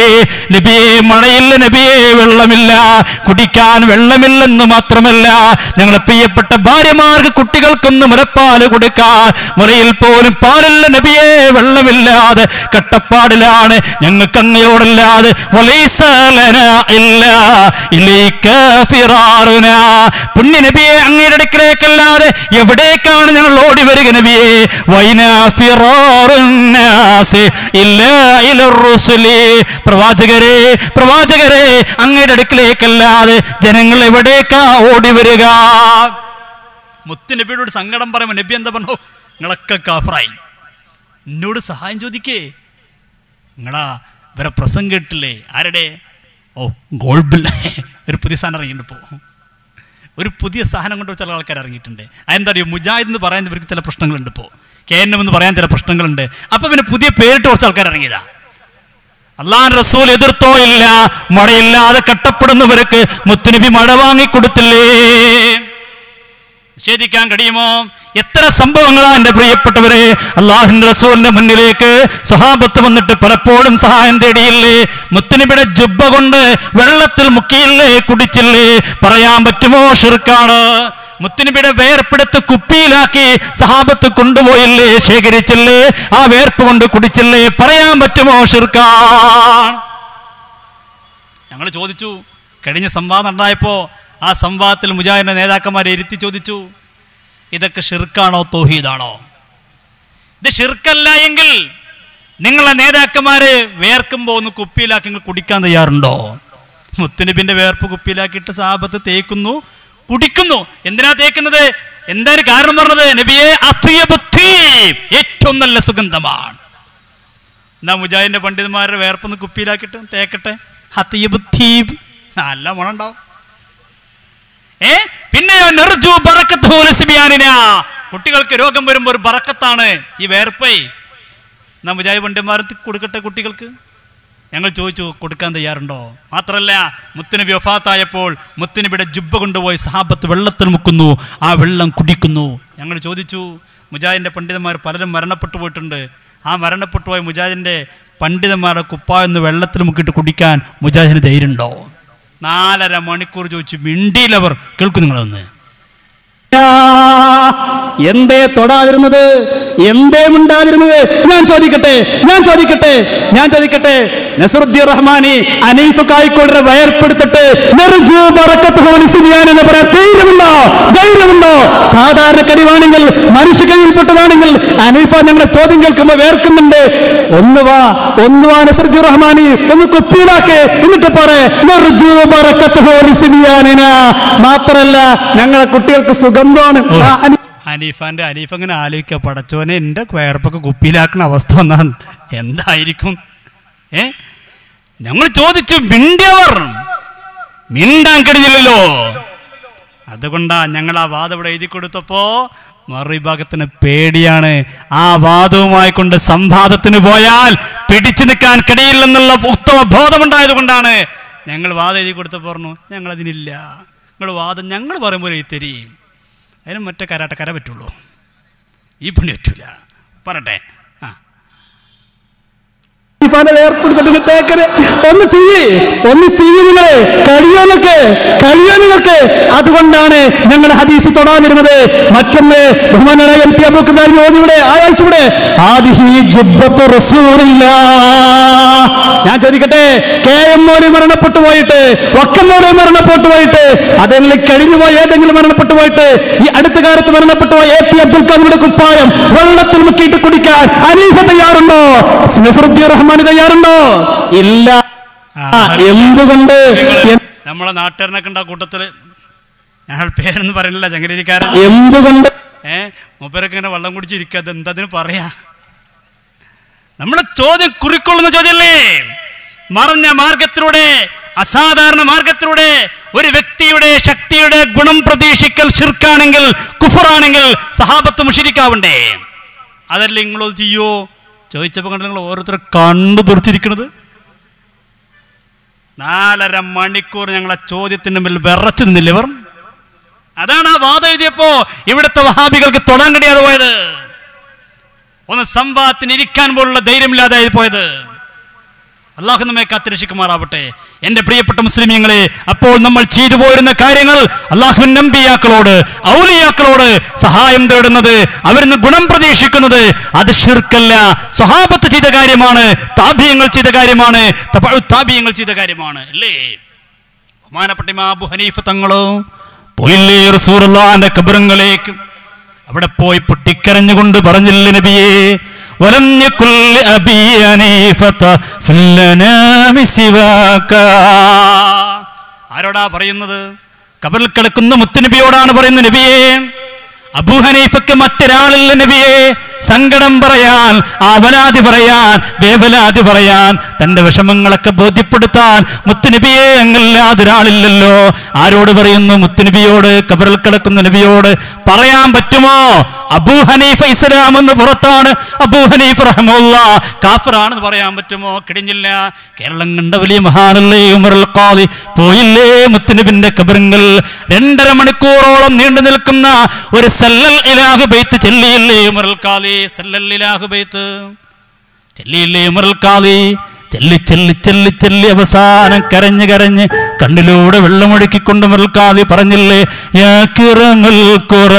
നബിയെ മഴയില്ല നബിയെ വെള്ളമില്ല കുടിക്കാൻ വെള്ളമില്ലെന്ന് മാത്രമല്ല ഞങ്ങളെ പ്രിയപ്പെട്ട ഭാര്യമാർക്ക് കുട്ടികൾക്കൊന്ന് മുലപ്പാല് കൊടുക്കാൻ മുലയിൽ പോലും പാലില്ല നബിയെ വെള്ളമില്ലാതെ കട്ടപ്പാടിലാണ് ഞങ്ങൾക്ക് അങ്ങയോടല്ലാതെ വലൈസ ലനാ ഇല്ലാ ഇലൈക ഫിറാറുനാ. പുണ്യ നബിയെ അങ്ങയുടെ അടുക്കലേക്കല്ലാതെ എവിടേക്കാണ് ഞങ്ങൾ ഓടി വരിക നബിയെ വൈനാ ഫിറാറുന്നാസ് ഇല്ലാ ഇലർ റുസുലി. പ്രവാചകരെ പ്രവാചകരെ അങ്ങയുടെ അടുക്കലേക്കല്ലാതെ ജനങ്ങൾ എവിടേക്കാ ഓടി വരിക മുത്ത് നബിയോട് സങ്കടം പറയുമ്പോൾ നബി എന്താ പറഞ്ഞു നിങ്ങളൊക്കെ കാഫറായി എന്നോട് സഹായം ചോദിക്കേ നിങ്ങളാ ഇവരെ പ്രസംഗം കേട്ടില്ലേ ആരുടെ ഓ ഗോൾബിൽ ഒരു പുതിയ സാധനം ഇറങ്ങിയിട്ടുണ്ട് ഇപ്പോൾ ഒരു പുതിയ സാധനം കൊണ്ട് ചില ആൾക്കാർ ഇറങ്ങിയിട്ടുണ്ട് അതെന്താ അറിയോ മുജാഹിദ് എന്ന് പറയാൻ ഇവർക്ക് ചില പ്രശ്നങ്ങളുണ്ട് ഇപ്പോൾ കെ എൻ എം എന്ന് പറയാൻ ചില പ്രശ്നങ്ങളുണ്ട് അപ്പൊ പിന്നെ പുതിയ പേരിട്ട് കുറച്ച് ആൾക്കാർ ഇറങ്ങിയതാ അള്ളാൻ റസൂൽ എതിർത്തോ ഇല്ല മഴയില്ലാതെ കട്ടപ്പെടുന്നവർക്ക് മുത്തുനബി മഴ വാങ്ങിക്കൊടുത്തില്ലേ നിഷേധിക്കാൻ കഴിയുമോ എത്ര സംഭവങ്ങളാ എന്റെ പ്രിയപ്പെട്ടവരെ അള്ളാഹുന്റെ റസൂലിന്റെ മുന്നിലേക്ക് സഹാബത്ത് വന്നിട്ട് പലപ്പോഴും സഹായം തേടിയില്ലേ മുത്തുനബിയുടെ ജുബ്ബ കൊണ്ട് വെള്ളത്തിൽ മുക്കിയില്ലേ കുടിച്ചില്ലേ പറയാൻ പറ്റുമോ ഷിർക്കാണ് മുത്തുനബിയുടെ വേർപ്പെടുത്ത് കുപ്പിയിലാക്കി സഹാബത്ത് കൊണ്ടുപോയില്ലേ ശേഖരിച്ചില്ലേ ആ വേർപ്പ് കൊണ്ട് കുടിച്ചില്ലേ പറയാൻ പറ്റുമോ ഷിർക്കാണ് ഞങ്ങൾ ചോദിച്ചു കഴിഞ്ഞ സംവാദം ഉണ്ടായപ്പോ ആ സംവാദത്തിൽ മുജാഹിദിന്റെ നേതാക്കന്മാരെ ഇരുത്തി ചോദിച്ചു ഇതൊക്കെ ഷിർക്കാണോ തോഹീദാണോ ഇത് ഷിർക്കല്ല എങ്കിൽ നിങ്ങളെ നേതാക്കന്മാര് വേർക്കുമ്പോ ഒന്ന് കുപ്പിയിലാക്കി നിങ്ങൾ കുടിക്കാൻ തയ്യാറുണ്ടോ മുത്തുനബിന്റെ വേർപ്പ് കുപ്പിയിലാക്കിയിട്ട് സാപത്ത് തേക്കുന്നു കുടിക്കുന്നു എന്തിനാ തേക്കുന്നത് എന്താ ഒരു കാരണം പറഞ്ഞത് നബിയെ അത്വയബ് ത്വീബ്. ഏറ്റവും നല്ല സുഗന്ധമാണ് എന്നാ മുജാഹിദിന്റെ പണ്ഡിതന്മാരുടെ വേർപ്പൊന്ന് കുപ്പിയിലാക്കിയിട്ട് തേക്കട്ടെ ഹത്തീബ് ഥീബ് നല്ല മണം ഉണ്ടാവും ഏ പിന്നെയോ നെർജു ബറക്കത്ത് ഹോലസിബിയാനിന കുട്ടികൾക്ക് രോഗം വരുമ്പോൾ ഒരു ബറക്കത്താണ് ഈ വേർപ്പേ എന്നാ മുജാഹിദ് പണ്ഡിതന്മാർ കൊടുക്കട്ടെ കുട്ടികൾക്ക് ഞങ്ങൾ ചോദിച്ചു കൊടുക്കാൻ തയ്യാറുണ്ടോ മാത്രല്ല മുത്തുനബി വഫാത്തായപ്പോൾ മുത്തുനബിയുടെ ജുബ്ബ കൊണ്ടുപോയി സഹാബത്ത് വെള്ളത്തിൽ മുക്കുന്നു ആ വെള്ളം കുടിക്കുന്നു ഞങ്ങൾ ചോദിച്ചു മുജാഹിദിന്റെ പണ്ഡിതന്മാർ പലരും മരണപ്പെട്ടു പോയിട്ടുണ്ട് ആ മരണപ്പെട്ടു പോയ മുജാഹിദിന്റെ പണ്ഡിതന്മാരുടെ കുപ്പായൊന്ന് വെള്ളത്തിൽ മുക്കിയിട്ട് കുടിക്കാൻ മുജാഹിദിന് ധൈര്യമുണ്ടോ നാലര മണിക്കൂർ ചോദിച്ചു മിണ്ടിയിലവർ കേൾക്കും നിങ്ങളൊന്ന് എന്തേ തൊടാതിരുന്നത് എന്തേ മിണ്ടാതിരുന്നത് ഞാൻ ചോദിക്കട്ടെ ഞാൻ ചോദിക്കട്ടെ ഞാൻ ചോദിക്കട്ടെ നസറുദ്ദീൻ റഹ്മാനി അനീഫ് കായിക്കോടിനെ വയർപ്പെടുത്തിട്ട് നെറുജു ബറക്കത്ത് ഹോലിസിബിയാൻ എന്ന് പറയാൻ ധൈര്യമുണ്ടോ ധൈര്യമുണ്ടോ സാധാരണ കരിവാണെങ്കിൽ മനുഷ്യ കയ്യിൽപ്പെട്ടതാണെങ്കിൽ അനീഫ ഞങ്ങളെ ചോദ്യം കേൾക്കുമ്പോൾ വേർക്കുന്നുണ്ട് ഒന്ന് വാ ഒന്ന് വാ നസറുദ്ദീൻ റഹ്മാനി ഒന്ന് കുപ്പിയിലാക്ക് എന്നിട്ട് പറ നെറുജു ബറക്കത്ത് ഹോലിസിബിയാനിന മാത്രല്ല ഞങ്ങളെ കുട്ടികൾക്ക് സുഗന്ധമാണ് ആ, അനി- ഹനീഫാന്റെ ഹനീഫ് അങ്ങനെ ആലോചിക്കുക പടച്ചോനെ എൻ്റെ വേർപ്പൊക്കെ കുപ്പിയിലാക്കുന്ന അവസ്ഥ വന്നാണ് എന്തായിരിക്കും ഏ ഞങ്ങൾ ചോദിച്ചു മിണ്ടിയവർ മിണ്ടാൻ കഴിഞ്ഞില്ലല്ലോ അതുകൊണ്ടാ ഞങ്ങൾ ആ വാദം ഇവിടെ എഴുതി കൊടുത്തപ്പോ മറുവിഭാഗത്തിന് പേടിയാണ് ആ വാദവുമായി കൊണ്ട് സംവാദത്തിന് പോയാൽ പിടിച്ചു നിൽക്കാൻ കഴിയില്ലെന്നുള്ള ഉത്തമ ബോധമുണ്ടായത് കൊണ്ടാണ് ഞങ്ങൾ വാദം എഴുതി കൊടുത്തപ്പോൾ പറഞ്ഞു ഞങ്ങൾ അതിനില്ല നിങ്ങൾ വാദം ഞങ്ങൾ പറയുമ്പോൾ എഴുതി തരും അതിന് മറ്റേ കരാട്ട കര പറ്റുള്ളൂ ഈ പണി പറ്റൂല പറട്ടെ ആ ഇഫാനെ ഏർപ്പെടുത്തിട്ട് തേക്കര് ഒന്ന് ചെയ്യ് ഒന്ന് ചെയ്യ് നിങ്ങള് കഴിയോ നിങ്ങൾക്ക് കഴിയോ നിങ്ങൾക്ക് അതുകൊണ്ടാണ് ഞങ്ങൾ ഹദീസ് തൊടാതിരുന്നത് മറ്റൊന്ന് ബഹുമാനായ എം പി അബൂക്കർ മോദിയുടെ ആയാഴ്ചയുടെ ആദിഹി ജുബ്ബത്തു റസൂലില്ല ഞാൻ ചോദിക്കട്ടെ കെ എം മോലി മരണപ്പെട്ടു പോയിട്ട് വക്കം മോലി മരണപ്പെട്ടു പോയിട്ട് അതെല്ലാം കഴിഞ്ഞു പോയ ഏതെങ്കിലും മരണപ്പെട്ടു പോയിട്ട് ഈ അടുത്ത കാലത്ത് മരണപ്പെട്ടു പോയ എ പി അബ്ദുൽ ഖാദറിന്റെ കുപ്പായം വെള്ളത്തിൽ മുക്കിയിട്ട് കുടിക്കാൻ അനീഫ തയ്യാറുണ്ടോ നസറുദ്ദീൻ റഹ്മാൻ തയ്യാറുണ്ടോ ഇല്ല ആ, എന്തുകൊണ്ട് എ- നമ്മളെ നാട്ടുകാരനൊക്കെ ഉണ്ട് ആ കൂട്ടത്തില് ഞങ്ങൾ പേരൊന്നും പറയുന്നില്ല ചങ്ങരേരിക്കാരൻ എന്തുകൊണ്ട് ഏ മൂപ്പരൊക്കെ ഇങ്ങനെ വെള്ളം കുടിച്ചിരിക്കുക അത് എന്തതിന് പറയാ നമ്മളെ ചോദ്യം കുറിക്കൊള്ളുന്ന ചോദ്യമല്ലേ മറഞ്ഞ മാർഗത്തിലൂടെ അസാധാരണ മാർഗത്തിലൂടെ ഒരു വ്യക്തിയുടെ ശക്തിയുടെ ഗുണം പ്രതീക്ഷിക്കൽ ഷിർക്കാണെങ്കിൽ കുഫറാണെങ്കിൽ സഹാബത്ത് മുഷിരിക്കാവണ്ടേ അതല്ല നിങ്ങളത് ചെയ്യോ ചോദിച്ചപ്പോൾ കണ്ട് നിങ്ങൾ ഓരോരുത്തർ കണ്ടു തുറച്ചിരിക്കണത് നാലര മണിക്കൂർ ഞങ്ങളെ ചോദ്യത്തിന് മുമ്പിൽ വിറച്ചു നിന്നില്ല ഇവർ അതാണ് ആ വാദം എഴുതിയപ്പോ ഇവിടുത്തെ വഹാബികൾക്ക് തൊടാൻ കഴിയാതെ പോയത് ഒന്ന് സംവാദത്തിന് ഇരിക്കാൻ പോലുള്ള ധൈര്യമില്ലാതെ പോയത് അള്ളാഹു നമ്മെ കാത്തിരക്ഷിക്കുമാറാവട്ടെ എന്റെ പ്രിയപ്പെട്ട മുസ്ലിമീങ്ങളെ അപ്പോൾ നമ്മൾ ചെയ്തു പോരുന്ന കാര്യങ്ങൾ അള്ളാഹുവിൻ നമ്പിയാക്കളോട് ഔലിയാക്കളോട് സഹായം തേടുന്നത് അവരിന്ന് ഗുണം പ്രതീക്ഷിക്കുന്നത് അത് ഷിർക്കല്ല സ്വഹാബത്ത് ചെയ്ത കാര്യമാണ് താബിയങ്ങൾ ചെയ്ത കാര്യമാണ് തബഉ താബിയങ്ങൾ ചെയ്ത കാര്യമാണ് അല്ലേ ബഹുമാനപ്പെട്ട ഇമാം അബു ഹനീഫ തങ്ങളോ പോയില്ലേ റസൂറുള്ളാന്റെ കബറങ്ങളിലേക്ക് അവിടെ പോയി പൊട്ടിക്കരഞ്ഞുകൊണ്ട് പറഞ്ഞില്ല നബിയേ വലം യകുൽ അബി ഹനീഫത ഫില്ലനാമി സിവാക ആരോടാ പറയുന്നത് കബറിൽ കിടക്കുന്ന മുത്തുനബിയോടാണ് പറയുന്നത് നബിയേ അബൂ ഹനീഫയ്ക്ക് മറ്റൊരാളില്ല നബിയെ സങ്കടം പറയാൻ ആവലാതി പറയാൻ വേവലാതി പറയാൻ തന്റെ വിഷമങ്ങളൊക്കെ ബോധ്യപ്പെടുത്താൻ മുത്തുനബിയെ അങ്ങല്ലാതെ ഒരാളില്ലല്ലോ ആരോട് പറയുന്നു മുത്തുനബിയോട് കബറിൽ കിടക്കുന്ന നബിയോട് പറയാൻ പറ്റുമോ അബൂ ഹനീഫ ഇസ്ലാം എന്ന് പുറത്താണ് അബൂ ഹനീഫ് റഹമുല്ല കാഫറാണെന്ന് പറയാൻ പറ്റുമോ കിടിഞ്ഞില്ല കേരളം കണ്ട വലിയ മഹാനല്ലേ ഉമറുൽ ഖാദി പോയില്ലേ മുത്തുനബിന്റെ കബറിങ്ങൾ രണ്ടര മണിക്കൂറോളം നീണ്ടു നിൽക്കുന്ന ഒരു സല്ലൽ ഇലാഹു ബൈത്ത് ചെല്ലിയില്ലേ ഉമറുൽ ഖാദി സല്ലൽ ഇലാഹു ബൈത്ത് ചെല്ലിയില്ലേ ഉമറുൽ ഖാദി ചെല്ലി ചെല്ലി ചെല്ലി ചെല്ലി അവസാനം കരഞ്ഞ് കരഞ്ഞ് കണ്ണിലൂടെ വെള്ളമൊഴുക്കിക്കൊണ്ട് ഉമറുൽ ഖാദി പറഞ്ഞില്ലേ യാ കിറമുൽ ഖുറ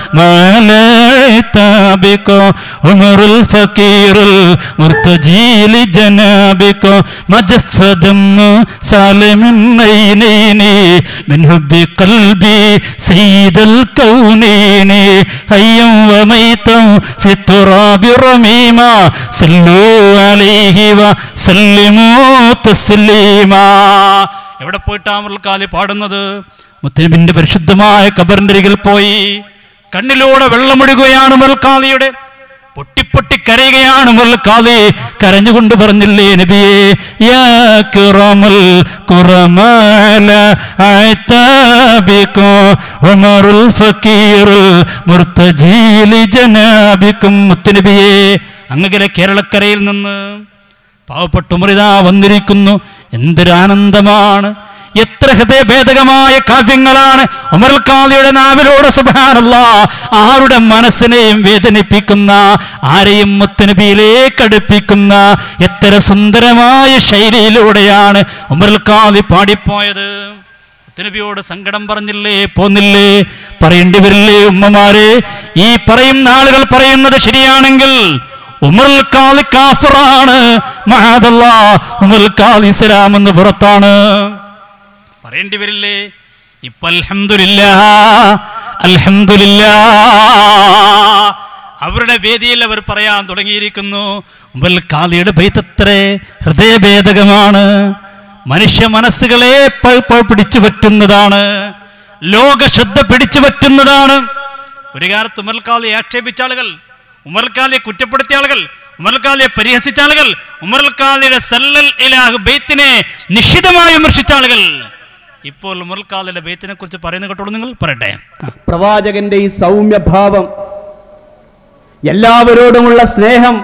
മാലൈതാബികോ ഉമറുൽ ഫക്കീറുൽ മുർത്തജീലി ജനാബികോ മജഫദം സാലിമിൻ നൈനൈനി من حب قلبي سيد الكونين حيا وميتا في التراب رميما صلوا عليه وسلموا تسليما എവിടെ പോയിട്ടാണ് കാലി പാടുന്നത് മുത്തനബിന്റെ പരിശുദ്ധമായ കബറിന്റെ അരികിൽ പോയി കണ്ണിലൂടെ വെള്ളമൊഴുകുകയാണ് മൽക്കാലിയുടെ പൊട്ടിപ്പൊട്ടി കരയുകയാണ് മുൽക്കാതെ കരഞ്ഞുകൊണ്ട് പറഞ്ഞില്ലേ നബിയെ യാ കിറമൽ കുറമാല ആയത്താബിക്കോ ഉമറുൽ ഫക്കീറുൽ മുർത്തജീലി ജനാബിക്കും മുത്തുനബിയെ അങ്ങകലെ കേരളക്കരയിൽ നിന്ന് പാവപ്പെട്ട ഉമറിതാ വന്നിരിക്കുന്നു എന്തൊരു ആനന്ദമാണ് എത്ര ഹൃദയഭേദകമായ കാവ്യങ്ങളാണ് ഉമറുൽ ഖാദിയുടെ നാവിലൂടെ സുബാനല്ല ആരുടെ മനസ്സിനെയും വേദനിപ്പിക്കുന്ന ആരെയും മുത്തുനബിയിലേക്ക് അടുപ്പിക്കുന്ന എത്ര സുന്ദരമായ ശൈലിയിലൂടെയാണ് ഉമറുൽ ഖാദി പാടിപ്പോയത് മുത്തുനബിയോട് സങ്കടം പറഞ്ഞില്ലേ പോന്നില്ലേ പറയേണ്ടി വരില്ലേ ഉമ്മമാരെ ഈ പറയുന്ന ആളുകൾ പറയുന്നത് ശരിയാണെങ്കിൽ ഉമറുൽ ഖാദി കാഫറാണ് മഹാദല്ലാ ഉമറുൽ ഖാദി ഇസ്ലാം എന്ന് പുറത്താണ് പറയേണ്ടി വരില്ലേ ഇപ്പൊ അൽഹംദുലില്ല അൽഹംദുലില്ല അവരുടെ വേദിയിൽ അവർ പറയാൻ തുടങ്ങിയിരിക്കുന്നു ഉമൽ കാലിയുടെ ബൈത്തത്രേ ഹൃദയഭേദകമാണ് മനുഷ്യ മനസ്സുകളെ പ- പ- പിടിച്ചു പറ്റുന്നതാണ് ലോക ശ്രദ്ധ പിടിച്ചു പറ്റുന്നതാണ് ഒരു കാലത്ത് ഉമർക്കാലിയെ ആക്ഷേപിച്ച ആളുകൾ ഉമർക്കാലിയെ കുറ്റപ്പെടുത്തിയ ആളുകൾ ഉമർക്കാലിയെ പരിഹസിച്ച ആളുകൾ ഉമർക്കാലിയുടെ സല്ലൽ ഇലാഹ് ബെയ്ത്തിനെ നിശ്ചിതമായി വിമർശിച്ച ആളുകൾ ഇപ്പോൾ ഉമർക്കാലിയുടെ ബെയ്ത്തിനെ കുറിച്ച് പറയുന്ന കേട്ടോളൂ നിങ്ങൾ പറയട്ടെ ആ. പ്രവാചകന്റെ ഈ സൗമ്യഭാവം എല്ലാവരോടുമുള്ള സ്നേഹം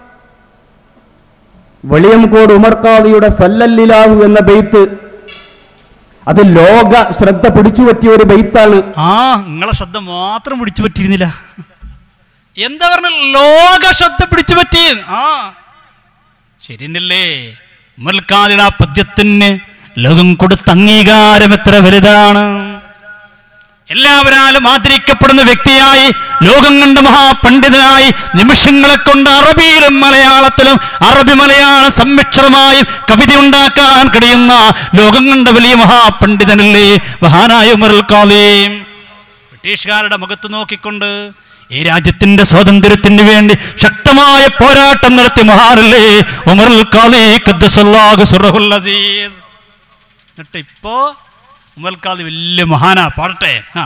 വെളിയംകോട് ഉമർക്കാദിയുടെ സല്ലല്ലിലാഹു എന്ന ബെയ്ത്ത് അത് ലോക ശ്രദ്ധ പിടിച്ചു പറ്റിയ ഒരു ബെയ്ത്താണ് ആ നിങ്ങളെ ശ്രദ്ധ മാത്രം പിടിച്ചു പറ്റിയിരുന്നില്ല എന്താ പറഞ്ഞ ലോക ശ്രദ്ധ പിടിച്ചു പറ്റി ആ ശരിയല്ലേ ഉമർക്കാദിയുടെ ആ പദ്യത്തിന് ലോകം കൊടുത്ത അംഗീകാരം എത്ര വലുതാണ് എല്ലാവരാലും ആദരിക്കപ്പെടുന്ന വ്യക്തിയായി ലോകം കണ്ട മഹാപണ്ഡിതനായി നിമിഷങ്ങളെ കൊണ്ട് അറബിയിലും മലയാളത്തിലും അറബി മലയാള സമ്മിശ്രമായി കവിത ഉണ്ടാക്കാൻ കഴിയുന്ന ലോകം കണ്ട വലിയ മഹാപണ്ഡിതനല്ലേ മഹാനായ ഉമറുൽ കാലീം ബ്രിട്ടീഷുകാരുടെ മുഖത്ത് നോക്കിക്കൊണ്ട് ഈ രാജ്യത്തിന്റെ സ്വാതന്ത്ര്യത്തിന് വേണ്ടി ശക്തമായ പോരാട്ടം നടത്തിയ മഹാനല്ലേ ഉമറുൽ കാലി ഖദ്ദസല്ലാഹു സുറഹുൽ അസീസ് എന്നിട്ട് ഇപ്പോ ഉമറുൽ കാലി വലിയ മഹാനാ പാടട്ടെ ആ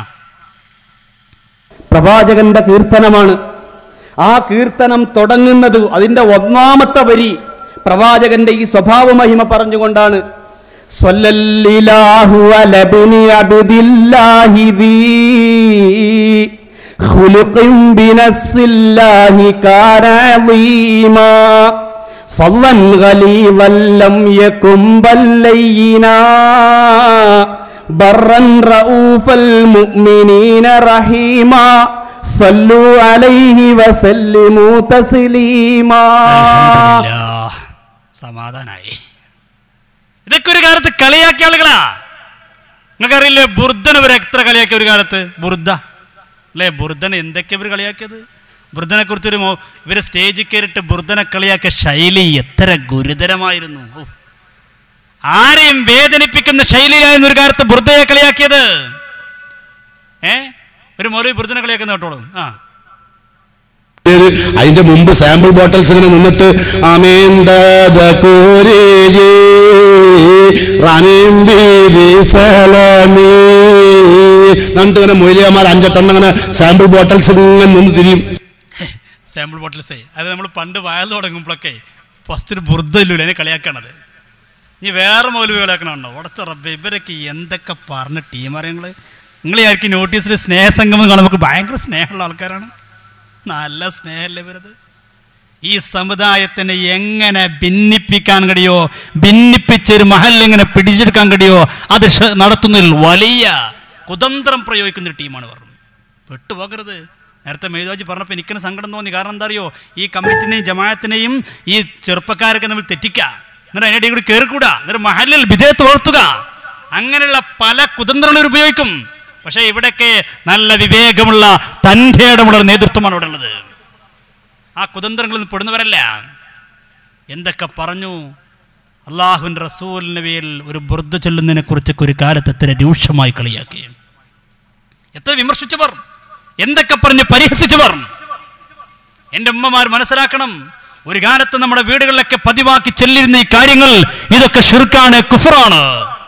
പ്രവാചകന്റെ കീർത്തനമാണ് ആ കീർത്തനം തുടങ്ങുന്നത് അതിന്റെ ഒന്നാമത്തെ വരി പ്രവാചകന്റെ ഈ സ്വഭാവ മഹിമ പറഞ്ഞുകൊണ്ടാണ് സ്വല്ലല്ലാഹു അലാ ഇബ്നി അബ്ദില്ലാഹി ദീ ഖുലുഖിൻ ബിനസ്സില്ലാഹി കാന അളീമാ فضلا غليظا لم يكن بل لينا برا رؤوف المؤمنين رحيما صلوا عليه وسلموا تسليما അൽഹംദുലില്ലാ. സമാധാനായി ഇതൊക്കെ ഒരു കാലത്ത് കളിയാക്കിയ ആളുകളാ നിങ്ങൾക്കറിയില്ലേ ബുർദൻ ഇവർ എത്ര കളിയാക്കിയ ഒരു കാലത്ത് ബുർദ അല്ലേ ബുർദൻ എന്തൊക്കെ ഇവർ കളിയാക്കിയത് ബുർദനെ കുറിച്ചൊരു മോ ഇവര് സ്റ്റേജിൽ കയറിയിട്ട് ബുർദനെ കളിയാക്കിയ ശൈലി എത്ര ഗുരുതരമായിരുന്നു ഓ. ആരെയും വേദനിപ്പിക്കുന്ന ശൈലിയിലായിരുന്നു ഒരു കാലത്ത് ബുർദയെ കളിയാക്കിയത് ഏ ഒരു മൗലവി ബുർദനെ കളിയാക്കുന്ന കേട്ടോളൂ ആ പേര് അതിന്റെ മുമ്പ് സാമ്പിൾ ബോട്ടിൽസ് ഇങ്ങനെ നിന്നിട്ട് അമീന്ദ കോരേജേ റാനീം ബീബി സലാമി എന്നിട്ട് ഇങ്ങനെ മൊയ്ലിയമാർ അഞ്ചെട്ടെണ്ണം അങ്ങനെ സാമ്പിൾ ബോട്ടിൽസ് ഇങ്ങനെ നിന്ന് തിരിയും സാമ്പിൾ ബോട്ടിൽസേ അത് നമ്മൾ പണ്ട് വയൽ തുടങ്ങുമ്പോഴൊക്കെ ഫസ്റ്റ് ഒരു ബുർദ്ദയില്ലൂല അതിനെ കളിയാക്കണത് ഇനി വേറെ മൗലവി കളിയാക്കണുണ്ടോ ഉടച്ച റബ്ബെ ഇവരൊക്കെ എന്തൊക്കെ പറഞ്ഞ ടീമറിയ നിങ്ങൾ നിങ്ങൾ ആയിരിക്കും നോട്ടീസിൽ സ്നേഹസംഗമം കാണുമ്പോൾ നമുക്ക് ഭയങ്കര സ്നേഹമുള്ള ആൾക്കാരാണ് നല്ല സ്നേഹമല്ലേ ഇവരത് ഈ സമുദായത്തിനെ എങ്ങനെ ഭിന്നിപ്പിക്കാൻ കഴിയോ ഭിന്നിപ്പിച്ചൊരു മഹൽ എങ്ങനെ പിടിച്ചെടുക്കാൻ കഴിയോ അത് ഷ- നടത്തുന്നതിൽ വലിയ കുതന്ത്രം പ്രയോഗിക്കുന്ന ഒരു ടീമാണ് പറഞ്ഞു പെട്ടുപോകരുത് നേരത്തെ മേധാജി പറഞ്ഞപ്പോൾ എനിക്കിന് സങ്കടം തോന്നി കാരണം എന്താ അറിയോ ഈ കമ്മിറ്റിനെയും ജമാഅത്തിനെയും ഈ ചെറുപ്പക്കാരൊക്കെ നമ്മൾ തെറ്റിക്കുക എന്നിട്ട് അതിൻ്റെ ഇടയിൽ കൂടി കയറിക്കൂടാ എന്നിട്ട് മഹലിൽ വിധേയത്ത് വളർത്തുക അങ്ങനെയുള്ള പല കുതന്ത്രങ്ങൾ ഇവർ ഉപയോഗിക്കും പക്ഷേ ഇവിടെയൊക്കെ നല്ല വിവേകമുള്ള തൻ്റെ ഇടമുള്ള ഒരു നേതൃത്വമാണ് ഇവിടെ ഉള്ളത് ആ കുതന്ത്രങ്ങളിൽ നിന്ന് പെടുന്നവരല്ല എന്തൊക്കെ പറഞ്ഞു അള്ളാഹുവിൻ്റെ റസൂലിൻ്റെ പേരിൽ ഒരു ബുർദ ചൊല്ലുന്നതിനെ കുറിച്ചൊക്കെ ഒരു കാലത്ത് എത്ര രൂക്ഷമായി കളിയാക്കി എത്ര വിമർശിച്ചവർ എന്തൊക്കെ പറഞ്ഞ് പരിഹസിച്ചവർ എൻ്റെ ഉമ്മമാർ മനസ്സിലാക്കണം ഒരു കാലത്ത് നമ്മുടെ വീടുകളിലൊക്കെ പതിവാക്കി ചെല്ലിരുന്ന ഈ കാര്യങ്ങൾ ഇതൊക്കെ ഷിർക്കാണ് കുഫറാണ്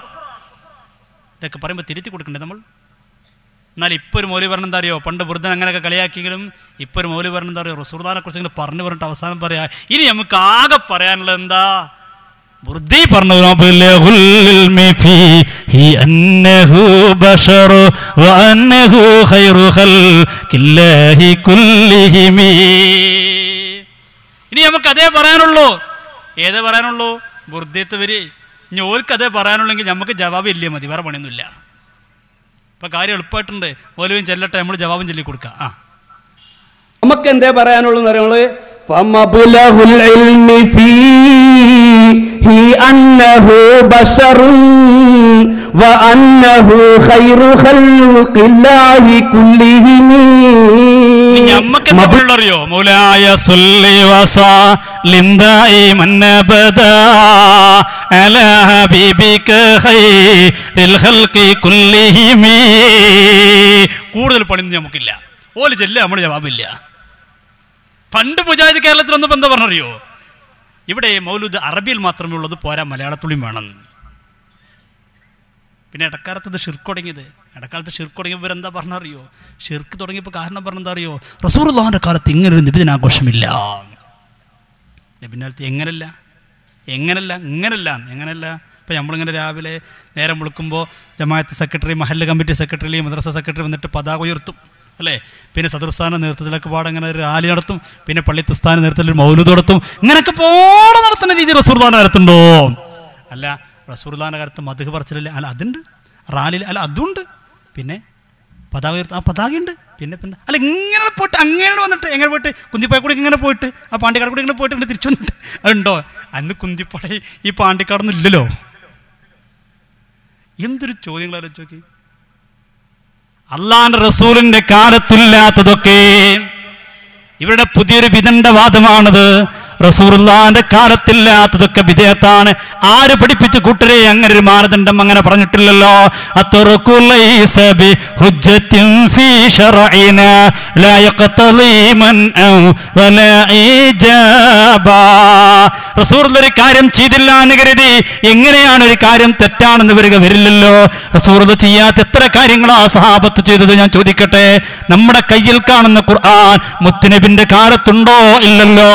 ഇതൊക്കെ പറയുമ്പോൾ തിരുത്തി കൊടുക്കണ്ടേ നമ്മൾ എന്നാൽ ഇപ്പോൾ ഒരു മൗലി പറഞ്ഞ എന്താ അറിയോ പണ്ട് ബുർദൻ അങ്ങനെയൊക്കെ കളിയാക്കിയെങ്കിലും ഇപ്പോൾ ഒരു മൗലി പറഞ്ഞ എന്താ അറിയോ റസൂർദാനെ കുറിച്ച് ഇങ്ങനെ പറഞ്ഞു പറഞ്ഞിട്ട് അവസാനം പറയാ ഇനി നമുക്ക് ആകെ പറയാനുള്ളത് എന്താ ബുർദി പറഞ്ഞു "വബലഗുൽ ഇൽമി ഫീഹി അന്നഹു ബശറു വഅന്നഹു ഖൈറു ഖൽഖില്ലാഹി കുല്ലിഹിമി ഇനി നമുക്ക് അതേ പറയാനുള്ളൂ ഏതേ പറയാനുള്ളൂ ബുർദ്ദത്ത് വരി ഇനി ഓർക്ക് അതേ പറയാനുള്ളെങ്കിൽ നമുക്ക് ജവാബ് ഇല്ലേ മതി വേറെ പണിയൊന്നുമില്ല ഇപ്പൊ കാര്യം എളുപ്പമായിട്ടുണ്ട് ഓലുവും ചെല്ലട്ടെ നമ്മൾ ജവാബും ചൊല്ലി കൊടുക്കാം ആ നമുക്ക് എന്തേ പറയാനുള്ളൂ അറിയുള്ളൂ فمبلغ العلم فيه أنه بشر وأنه خير خلق الله كلهم ഞമ്മക്ക് എന്താ അറിയോ മൗലായ സുല്ലി വസ ലിന്ദായി മന്നബദ അലാ ഹബീബിക ഖൈറിൽ ഖൽഖി കുല്ലിഹിമി കൂടുതൽ പണിയൊന്നും നമുക്കില്ല ഓല് ചെല്ല നമ്മൾ ജവാബില്ല പണ്ട് മുജാഹിദ് കേരളത്തിൽ വന്നപ്പോൾ എന്താ പറഞ്ഞറിയോ ഇവിടെ മൗലൂദ് അറബിയിൽ മാത്രമേ ഉള്ളത് പോരാ മലയാളത്തുള്ളിയും വേണം പിന്നെ ഇടക്കാലത്ത് ഇത് ഷിർക്ക് തുടങ്ങിയത് ഇടക്കാലത്ത് ഷിർക്ക് തുടങ്ങിയപ്പോൾ ഇവരെന്താ പറഞ്ഞറിയോ ഷിർക്ക് തുടങ്ങിയപ്പോൾ കാരണം പറഞ്ഞെന്താ അറിയോ റസൂറുല്ലാഹിൻ്റെ കാലത്ത് ഇങ്ങനെ ഒരു നിബിദിനാഘോഷമില്ല നബിനാലത്ത് എങ്ങനല്ല എങ്ങനല്ല ഇങ്ങനല്ല എങ്ങനല്ല ഇപ്പം നമ്മളിങ്ങനെ രാവിലെ നേരം വിളിക്കുമ്പോൾ ജമാഅത്ത് സെക്രട്ടറി മഹല്ല് കമ്മിറ്റി സെക്രട്ടറി മദ്രസ സെക്രട്ടറി വന്നിട്ട് പതാക ഉയർത്തും അല്ലേ പിന്നെ സദർസ്ഥാന നേതൃത്വത്തിലൊക്കെ പാടെ അങ്ങനെ ഒരു റാലി നടത്തും പിന്നെ പള്ളി തുസ്ഥാന നേതൃത്വത്തിൽ ഒരു മൗലൂദ് നടത്തും ഇങ്ങനെയൊക്കെ പോടെ നടത്തുന്ന രീതി റസൂർദാന കാലത്തുണ്ടോ അല്ല റസൂർദാന കാലത്ത് മധു പറച്ചിലല്ല അല്ല അതുണ്ട് റാലിയിൽ അല്ല അതുണ്ട് പിന്നെ പതാക ഉയർത്ത ആ പതാകയുണ്ട് പിന്നെ പിന്നെ അല്ല ഇങ്ങനെ പോയിട്ട് അങ്ങനെ വന്നിട്ട് എങ്ങനെ പോയിട്ട് കുന്തിപ്പായ കൂടി ഇങ്ങനെ പോയിട്ട് ആ പാണ്ടിക്കാട് കൂടി ഇങ്ങനെ പോയിട്ട് ഇങ്ങനെ തിരിച്ചു വന്നിട്ട് അതുണ്ടോ അന്ന് കുന്തിപ്പാടി ഈ പാണ്ടിക്കാടൊന്നും ഇല്ലല്ലോ എന്തൊരു ചോദ്യങ്ങളാലും ചോക്കി അള്ളാന്റെ റസൂലിന്റെ കാലത്തില്ലാത്തതൊക്കെ ഇവരുടെ പുതിയൊരു വിദണ്ഡ വാദമാണത് റസൂറുല്ലാന്റെ കാലത്തില്ലാത്തതൊക്കെ വിധേയത്താണ് ആര് പഠിപ്പിച്ച കൂട്ടരെ അങ്ങനെ ഒരു മാനദണ്ഡം അങ്ങനെ പറഞ്ഞിട്ടില്ലല്ലോ അത്തറക്കു ലൈസ ബി ഹുജ്ജത്തിൻ ഫീ ശറഇന ലാ യഖ്തലി മൻഅ വലാ ഇജാബ റസൂൽ ഒരു കാര്യം ചെയ്തില്ല എന്ന് കരുതി എങ്ങനെയാണ് ഒരു കാര്യം തെറ്റാണെന്ന് വരിക വരില്ലല്ലോ റസൂർ ചെയ്യാത്ത എത്ര കാര്യങ്ങളാ സഹാബത്ത് ചെയ്തത് ഞാൻ ചോദിക്കട്ടെ നമ്മുടെ കയ്യിൽ കാണുന്ന ഖുർആൻ മുത്തുനബിന്റെ കാലത്തുണ്ടോ ഇല്ലല്ലോ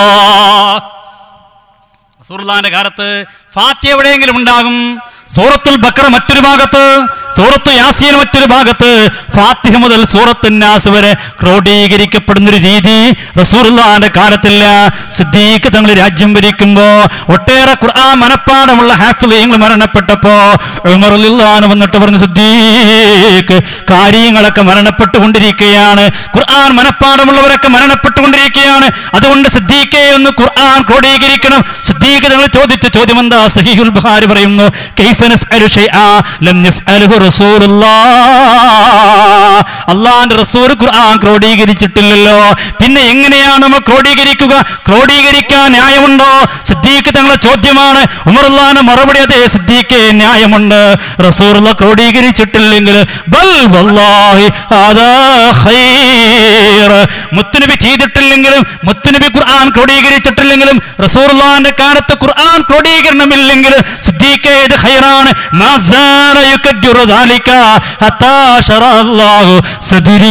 റസൂർലാന്റെ കാലത്ത് ഫാത്തി എവിടെയെങ്കിലും ഉണ്ടാകും സൂറത്തുൽ ബക്ര മറ്റൊരു ഭാഗത്ത് സൂറത്ത് യാസീൻ മറ്റൊരു ഭാഗത്ത് ഫാത്തിഹ മുതൽ സൂറത്ത് നാസ് വരെ ക്രോഡീകരിക്കപ്പെടുന്ന ഒരു രീതി റസൂർലാന്റെ കാലത്തില്ല സിദ്ദീഖ് തങ്ങൾ രാജ്യം ഭരിക്കുമ്പോ ഒട്ടേറെ ഖുർആൻ മനപ്പാടമുള്ള ഹാഫിലീങ്ങൾ മരണപ്പെട്ടപ്പോ ഉമറുല്ലാന്ന് വന്നിട്ട് പറഞ്ഞു സിദ്ദീഖ് കാര്യങ്ങളൊക്കെ മരണപ്പെട്ടുകൊണ്ടിരിക്കുകയാണ് ഖുർആൻ മനപ്പാടമുള്ളവരൊക്കെ മരണപ്പെട്ടുകൊണ്ടിരിക്കുകയാണ് അതുകൊണ്ട് സിദ്ദീഖെ ഒന്ന് ഖുർആൻ ക്രോഡീകരിക്കണം സിദ്ദീഖ് സിദ്ദീഖ് തങ്ങൾ ചോദിച്ച ചോദ്യം എന്താ സഹീഹുൽ ബുഖാരി പറയുന്നു കൈഫ നഫ്അലു ഷൈആ ലം നഫ്അലുഹു റസൂലുള്ളാഹ് അള്ളാന്റെ റസൂൽ ഖുർആൻ ക്രോഡീകരിച്ചിട്ടില്ലല്ലോ പിന്നെ എങ്ങനെയാണ് നമ്മൾ ക്രോഡീകരിക്കുക ക്രോഡീകരിക്കാൻ ന്യായമുണ്ടോ സിദ്ദീഖ് തങ്ങളെ ചോദ്യമാണ് ഉമറുല്ലാന്റെ മറുപടി അതേ സിദ്ദീഖ് ന്യായമുണ്ട് റസൂറുള്ള ക്രോഡീകരിച്ചിട്ടില്ലെങ്കിൽ ബൽ വല്ലാഹി അതാ ഖൈർ മുത്തുനബി ചെയ്തിട്ടില്ലെങ്കിലും മുത്തുനബി ഖുർആൻ ക്രോഡീകരിച്ചിട്ടില്ലെങ്കിലും റസൂറുല്ലാന്റെ കാലത്ത് ഖുർആൻ ക്രോഡീകരണമില്ലെങ്കിൽ സിദ്ദീഖ് ഇത് ഖൈറാണ് മാ സാല യുകദ്ദിറു ദാലിക ഹത്താ ശറ അല്ലാഹു സദ്രി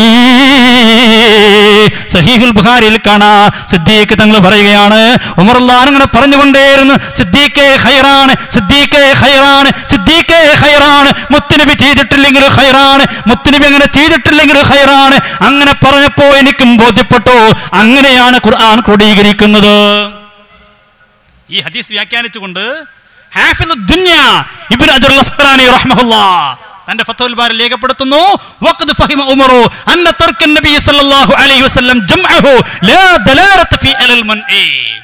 സഹീഹുൽ ബുഖാരിയിൽ കാണാ സിദ്ദീഖ് തങ്ങൾ പറയുകയാണ് ഉമറുല്ലാൻ ഇങ്ങനെ പറഞ്ഞുകൊണ്ടേയിരുന്നു സിദ്ദീഖേ ഖൈറാണ് സിദ്ദീഖേ ഖൈറാണ് സിദ്ദീഖേ ഖൈറാണ് മുത്തുനബി ചെയ്തിട്ടില്ലെങ്കിൽ ഖൈറാണ് മുത്തുനബി അങ്ങനെ ചെയ്തിട്ടില്ലെങ്കിൽ ഖൈറാണ് അങ്ങനെ പറഞ്ഞപ്പോ എനിക്കും ബോധ്യപ്പെട്ടു അങ്ങനെയാണ് ഖുർആൻ ക്രോഡീകരിക്കുന്നത് ഈ ഹദീസ് വ്യാഖ്യാനിച്ചുകൊണ്ട് ഹാഫിദ് ദുനിയ ഇബ്നു അജറുൽ അസ്ഖലാനി റഹ്മഹുല്ലാഹ് തന്റെ ഫത്തുൽ ബാരിൽ രേഖപ്പെടുത്തുന്നു വഖദ് ഫഹിമ ഉമറു അന്ന തർക്കൻ നബി സല്ലല്ലാഹു അലൈഹി വസല്ലം ജംഅഹു ലാ ദലാലത ഫീ അലൽ മൻഇ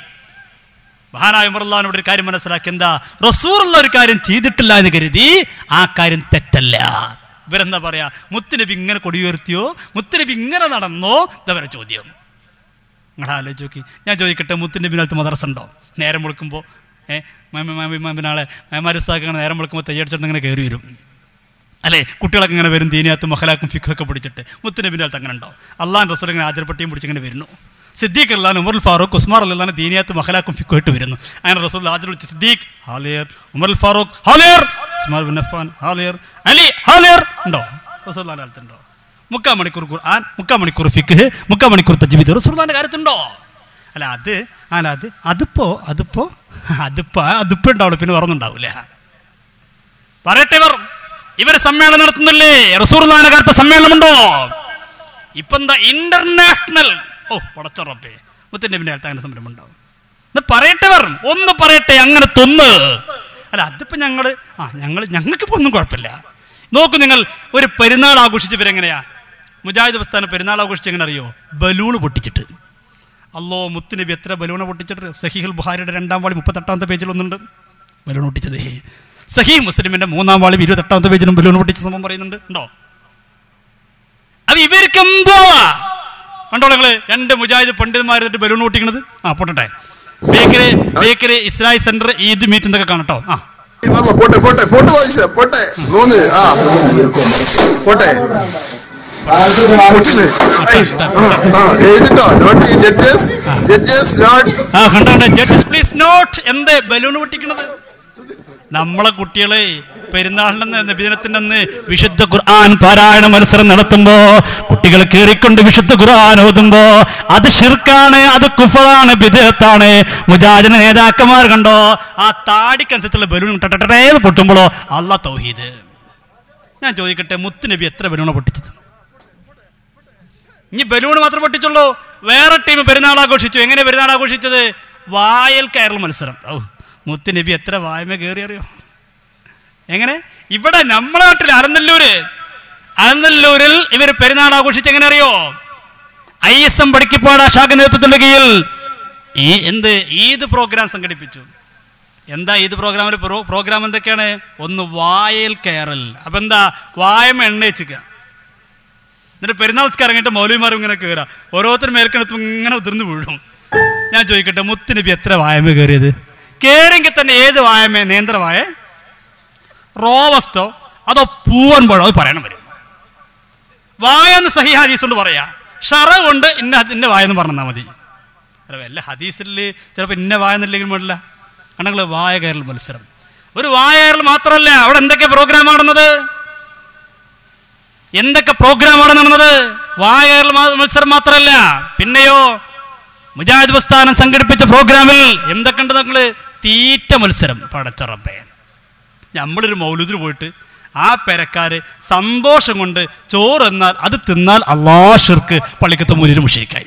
മഹാനായ ഉമറുല്ലാഹിനോട് ഒരു കാര്യം മനസ്സിലാക്കി എന്താ റസൂറുള്ള ഒരു കാര്യം ചെയ്തിട്ടില്ല എന്ന് കരുതി ആ കാര്യം തെറ്റല്ല ഇവരെന്താ പറയാ മുത്തുനബി ഇങ്ങനെ കൊടിയുയർത്തിയോ മുത്തുനബി ഇങ്ങനെ നടന്നോ ഇതവരെ ചോദ്യം നിങ്ങൾ ആലോചിച്ച് നോക്കി ഞാൻ ചോദിക്കട്ടെ മുത്തിൻ്റെ പിന്നാലത്ത് മദ്രസ ഉണ്ടോ നേരം വിളിക്കുമ്പോൾ ഏഹ് പിന്നാളെ മേമാരുസ്ഥാക്കാണ് നേരം വിളിക്കുമ്പോൾ തയ്യടിച്ചിട്ട് ഇങ്ങനെ കയറി വരും അല്ലേ കുട്ടികളൊക്കെ ഇങ്ങനെ വരും ദീനിയാത്തും മഹലാക്കും ഫിഖൊക്കെ പിടിച്ചിട്ട് മുത്തിൻ്റെ പിന്നാലത്ത് അങ്ങനെ ഉണ്ടോ അള്ളാൻ റസൂൽ ഇങ്ങനെ ആചരപ്പട്ടിയും പിടിച്ച് ഇങ്ങനെ വരുന്നു സിദ്ദീഖ് അല്ലാൻ ഉമർ ഫാറൂഖ് ഉസ്മാർ അല്ലാൻ ദീനിയാത്ത് മഹലാക്കും ഫിഖുമായിട്ട് വരുന്നു അങ്ങനെ റസൂൽ ആചര വിളിച്ച് സിദ്ദീഖ് ഹാലിയർ ഉമർ ഫാറൂഖ് ഹാലിയർ ഉസ്മാർ ബിൻ അഫ്ഫാൻ ഹാലിയർ അലി ഹാലിയർ ഉണ്ടോ റസൂൽ കാലത്തുണ്ടോ മുക്കാൽ മണിക്കൂർ ഖുർആൻ മുക്കാൽ മണിക്കൂർ ഫിഖ് മുക്കാൽ മണിക്കൂർ തജ്വീദ് റസൂലുള്ളാഹിന്റെ കാര്യത്തുണ്ടോ അല്ല അത് അല്ല അത് അതിപ്പോ അതിപ്പോ അതിപ്പോ അതിപ്പോ ഉണ്ടാവുള്ളൂ പിന്നെ പറഞ്ഞുണ്ടാവൂല പറയട്ടെ ഇവർ ഇവർ സമ്മേളനം നടത്തുന്നില്ലേ റസൂർലാന്റെ കാലത്ത് സമ്മേളനമുണ്ടോ ഇപ്പൊ എന്താ ഇന്റർനാഷണൽ ഓ പടച്ചുറപ്പേ മുത്തിന്റെ പിന്നെ കാലത്ത് അങ്ങനെ സംരംഭം ഉണ്ടാവും ഇത് പറയട്ടെ ഇവർ ഒന്ന് പറയട്ടെ അങ്ങനെ തൊന്ന് അല്ല അതിപ്പോ ഞങ്ങള് ആ ഞങ്ങൾ ഞങ്ങൾക്കിപ്പോ ഒന്നും കുഴപ്പമില്ല നോക്കൂ നിങ്ങൾ ഒരു പെരുന്നാൾ ആഘോഷിച്ചവരെങ്ങനെയാ മുജാഹിദ് പ്രസ്ഥാനം പെരുന്നാൾ ആഘോഷിച്ച് എങ്ങനെ അറിയോ ബലൂണ് പൊട്ടിച്ചിട്ട് അല്ലോ മുത്തുനബി എത്ര ബലൂണ് പൊട്ടിച്ചിട്ട് സഹീഹുൽ ബുഹാരിയുടെ രണ്ടാം വാളി മുപ്പത്തെട്ടാമത്തെ പേജിൽ ഒന്നുണ്ട് ബലൂൺ പൊട്ടിച്ചത് സഹീ മുസ്ലിമിന്റെ മൂന്നാം വാളി ഇരുപത്തെട്ടാമത്തെ പേജിലും ബലൂൺ പൊട്ടിച്ച സംഭവം പറയുന്നുണ്ട് ഉണ്ടോ അത് ഇവർക്ക് എന്തോ കണ്ടോ നിങ്ങള് രണ്ട് മുജാഹിദ് പണ്ഡിതന്മാരുന്നിട്ട് ബലൂൺ പൊട്ടിക്കണത് ആ പൊട്ടട്ടെ ബേക്കറി ബേക്കറി ഇസ്രായി സെന്റർ ഈദ് മീറ്റ് എന്നൊക്കെ കാണട്ടോ ആ പോട്ടെ പോട്ടെ പോട്ടെ വായിച്ച പോട്ടെ മൂന്ന് ആ പോട്ടെ പൊട്ടില്ലേ? ഐ, ആ, ആ, എഴുതിട്ടോ നോട്ട് ജഡ്ജസ് ജഡ്ജസ് നോട്ട് ആ കണ്ടോ ജഡ്ജസ് പ്ലീസ് നോട്ട് എന്തേ ബലൂൺ പൊട്ടിക്കണത് നമ്മളെ കുട്ടികളെ പെരുന്നാളിന്റെ നബിദിനത്തിന്റെ അന്ന് വിശുദ്ധ ഖുർആൻ പാരായണ മത്സരം നടത്തുമ്പോ കുട്ടികൾ കയറിക്കൊണ്ട് വിശുദ്ധ ഖുർആൻ ഓതുമ്പോ അത് ഷിർക്കാണ് അത് കുഫറാണ് ബിദത്താണ് മുജാഹിദിന് നേതാക്കന്മാർ കണ്ടോ ആ താടിക്കനുസരിച്ചുള്ള ബലൂൺ ടട്ടേന്ന് പൊട്ടുമ്പോഴോ അല്ല തൗഹീദ് ഞാൻ ചോദിക്കട്ടെ മുത്തുനബി എത്ര ബലൂണ് പൊട്ടിച്ചത് ഇനി ബലൂൺ മാത്രം പൊട്ടിച്ചുള്ളൂ വേറെ ടീം പെരുന്നാൾ ആഘോഷിച്ചു എങ്ങനെ പെരുന്നാൾ ആഘോഷിച്ചത് വായൽ കയറൽ മത്സരം ഔ മുത്തുനബി എത്ര വായ്മ കയറി അറിയോ എങ്ങനെ ഇവിടെ നമ്മളെ നാട്ടിൽ അരനല്ലൂര് അരനല്ലൂരിൽ ഇവർ പെരുന്നാൾ ആഘോഷിച്ച് എങ്ങനെ അറിയോ ഐ എസ് എം പടിക്കിപ്പാട് ശാഖ നേതൃത്വത്തിന്റെ കീഴിൽ ഈ എന്ത് ഈദ് പ്രോഗ്രാം സംഘടിപ്പിച്ചു എന്താ ഈദ് പ്രോഗ്രാമിന്റെ പ്രോ- പ്രോഗ്രാം എന്തൊക്കെയാണ് ഒന്ന് വായൽ കയറൽ അപ്പൊ എന്താ വായമ എണ്ണ വെച്ചുക എന്നിട്ട് പെരുന്നാൾസ്ക്ക് ഇറങ്ങിയിട്ട് മൗലിമാരും ഇങ്ങനെ കയറാം ഓരോരുത്തരും മേൽക്കിടത്തും ഇങ്ങനെ ഉതിർന്നു വീഴും ഞാൻ ചോദിക്കട്ടെ മുത്തുനബി എത്ര വായമ കയറിയത് കയറിയെങ്കിൽ തന്നെ ഏത് വായമ നേന്ത്രവായ റോവസ്റ്റോ അതോ പൂവൻ പഴം അത് പറയണം വരും വായ എന്ന് സഹി ഹദീസ് കൊണ്ട് പറയാ ഷറ കൊണ്ട് ഇന്ന ഇന്ന വായ എന്ന് പറഞ്ഞാൽ മതി അല്ല വല്ല ഹദീസിൽ ചിലപ്പോൾ ഇന്ന വായ എന്നില്ലെങ്കിൽ വേണ്ടില്ല കണങ്ങൾ വായ കയറൽ മത്സരം ഒരു വായ കയറൽ മാത്രമല്ല അവിടെ എന്തൊക്കെ പ്രോഗ്രാം നടന്നത് എന്തൊക്കെ പ്രോഗ്രാമാണ് നടന്നത് വായ കയറൽ മാ- മത്സരം മാത്രമല്ല പിന്നെയോ മുജാഹിദ് പ്രസ്ഥാനം സംഘടിപ്പിച്ച പ്രോഗ്രാമിൽ എന്തൊക്കെ ഉണ്ട് നിങ്ങള് തീറ്റ മത്സരം പടച്ചറപ്പേ നമ്മളൊരു മൗലൂദിന് പോയിട്ട് ആ പെരക്കാര് സന്തോഷം കൊണ്ട് ചോറ് എന്നാൽ അത് തിന്നാൽ അള്ളാഷിർക്ക് പള്ളിക്കത്ത് മുന്നിൽ മുഷിക്കായി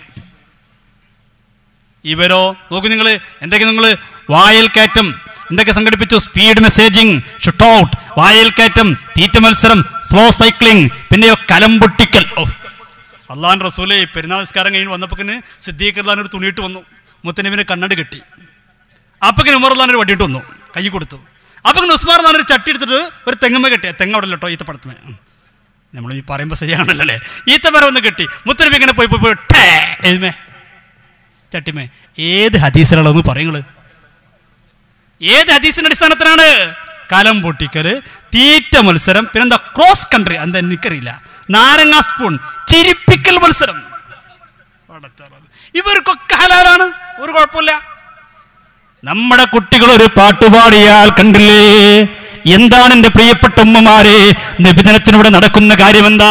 ഇവരോ നോക്കൂ നിങ്ങൾ എന്തൊക്കെ നിങ്ങൾ വായൽ കയറ്റം എന്തൊക്കെ സംഘടിപ്പിച്ചു സ്പീഡ് മെസ്സേജിങ് ഷുട്ട് ഔട്ട് വായൽ കയറ്റം തീറ്റ മത്സരം സ്ലോ സൈക്ലിംഗ് പിന്നെയോ കലം പൊട്ടിക്കൽ ഓ അള്ളാൻ റസൂലെ പെരുന്നാൾ നിസ്കാരം കഴിഞ്ഞ് വന്നപ്പോൾ സിദ്ദീഖ് അള്ളഹാൻ ഒരു തുണിയിട്ട് വന്നു മുത്തനബിനെ കണ്ണട് കെട്ടി അപ്പക്കിന് ഉമറുള്ളാൻ ഒരു വടിയിട്ട് വന്നു കൈ കൊടുത്തു അപ്പക്കിന് ഉസ്മാർ എന്നാണ് ഒരു ചട്ടി എടുത്തിട്ട് ഒരു തെങ്ങമ്മ കെട്ടിയ തെങ്ങ അവിടെ കേട്ടോ ഈത്തപ്പഴത്തുമേ നമ്മൾ ഈ പറയുമ്പോൾ ശരിയാണല്ലോ അല്ലേ ഈത്തമരം ഒന്ന് കെട്ടി മുത്തരബി ഇങ്ങനെ പോയി പോയി പോയി ടേ എഴുമേ ചട്ടിമേ ഏത് ഹദീസിലുള്ളതെന്ന് പറയുങ്ങള് ഏത് ഹദീസിന്റെ അടിസ്ഥാനത്തിലാണ് കലം പൊട്ടിക്കല് തീറ്റ മത്സരം പിന്നെന്താ ക്രോസ് കൺട്രി എന്താ എനിക്കറിയില്ല നാരങ്ങ സ്പൂൺ ചിരിപ്പിക്കൽ മത്സരം പടച്ചറബ്. ഇവർക്കൊക്കെ ഹലാലാണ് ഒരു കുഴപ്പമില്ല നമ്മുടെ കുട്ടികൾ ഒരു പാട്ടുപാടിയാൽ കണ്ടില്ലേ എന്താണ് എന്റെ പ്രിയപ്പെട്ട ഉമ്മമാരെ നിബിധനത്തിലൂടെ നടക്കുന്ന കാര്യം എന്താ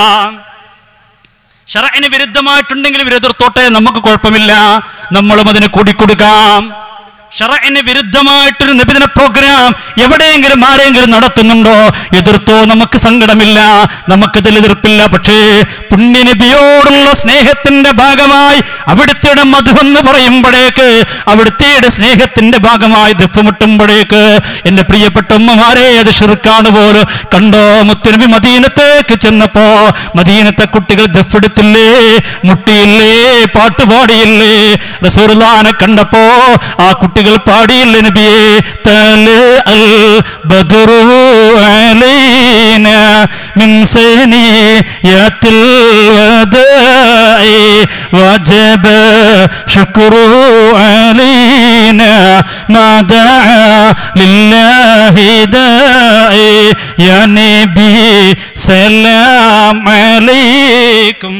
ഷറന് വിരുദ്ധമായിട്ടുണ്ടെങ്കിൽ വിരുദ്ധത്തോട്ടെ നമുക്ക് കുഴപ്പമില്ല നമ്മളും അതിന് കൂടിക്കൊടുക്കാം ഷറന് വിരുദ്ധമായിട്ടൊരു നിബിധന പ്രോഗ്രാം എവിടെയെങ്കിലും ആരെങ്കിലും നടത്തുന്നുണ്ടോ എതിർത്തോ നമുക്ക് സങ്കടമില്ല നമുക്കതിൽ എതിർപ്പില്ല പക്ഷേ പുണ്യനബിയോടുള്ള സ്നേഹത്തിന്റെ ഭാഗമായി അവിടുത്തെ മധുവെന്ന് പറയുമ്പോഴേക്ക് അവിടുത്തെ സ്നേഹത്തിന്റെ ഭാഗമായി ദുഃഖമുട്ടുമ്പോഴേക്ക് എന്റെ പ്രിയപ്പെട്ട ഉമ്മമാരെ അത് ഷിർക്കാണ് പോലും കണ്ടോ മുത്തുനബി മദീനത്തേക്ക് ചെന്നപ്പോ മദീനത്തെ കുട്ടികൾ ദഫെടുത്തില്ലേ മുട്ടിയില്ലേ പാട്ടുപാടിയില്ലേ റസൂർലാനെ കണ്ടപ്പോ ആ കുട്ടികൾ പാടിയില്ലേ നബിയെ തല അൽ ബദറു അലൈന മിൻ സനിയത്തിൽ വദാഇ വജബ ശുക്രു അലൈന ما دعا لله داعي يا نبي سلام عليكم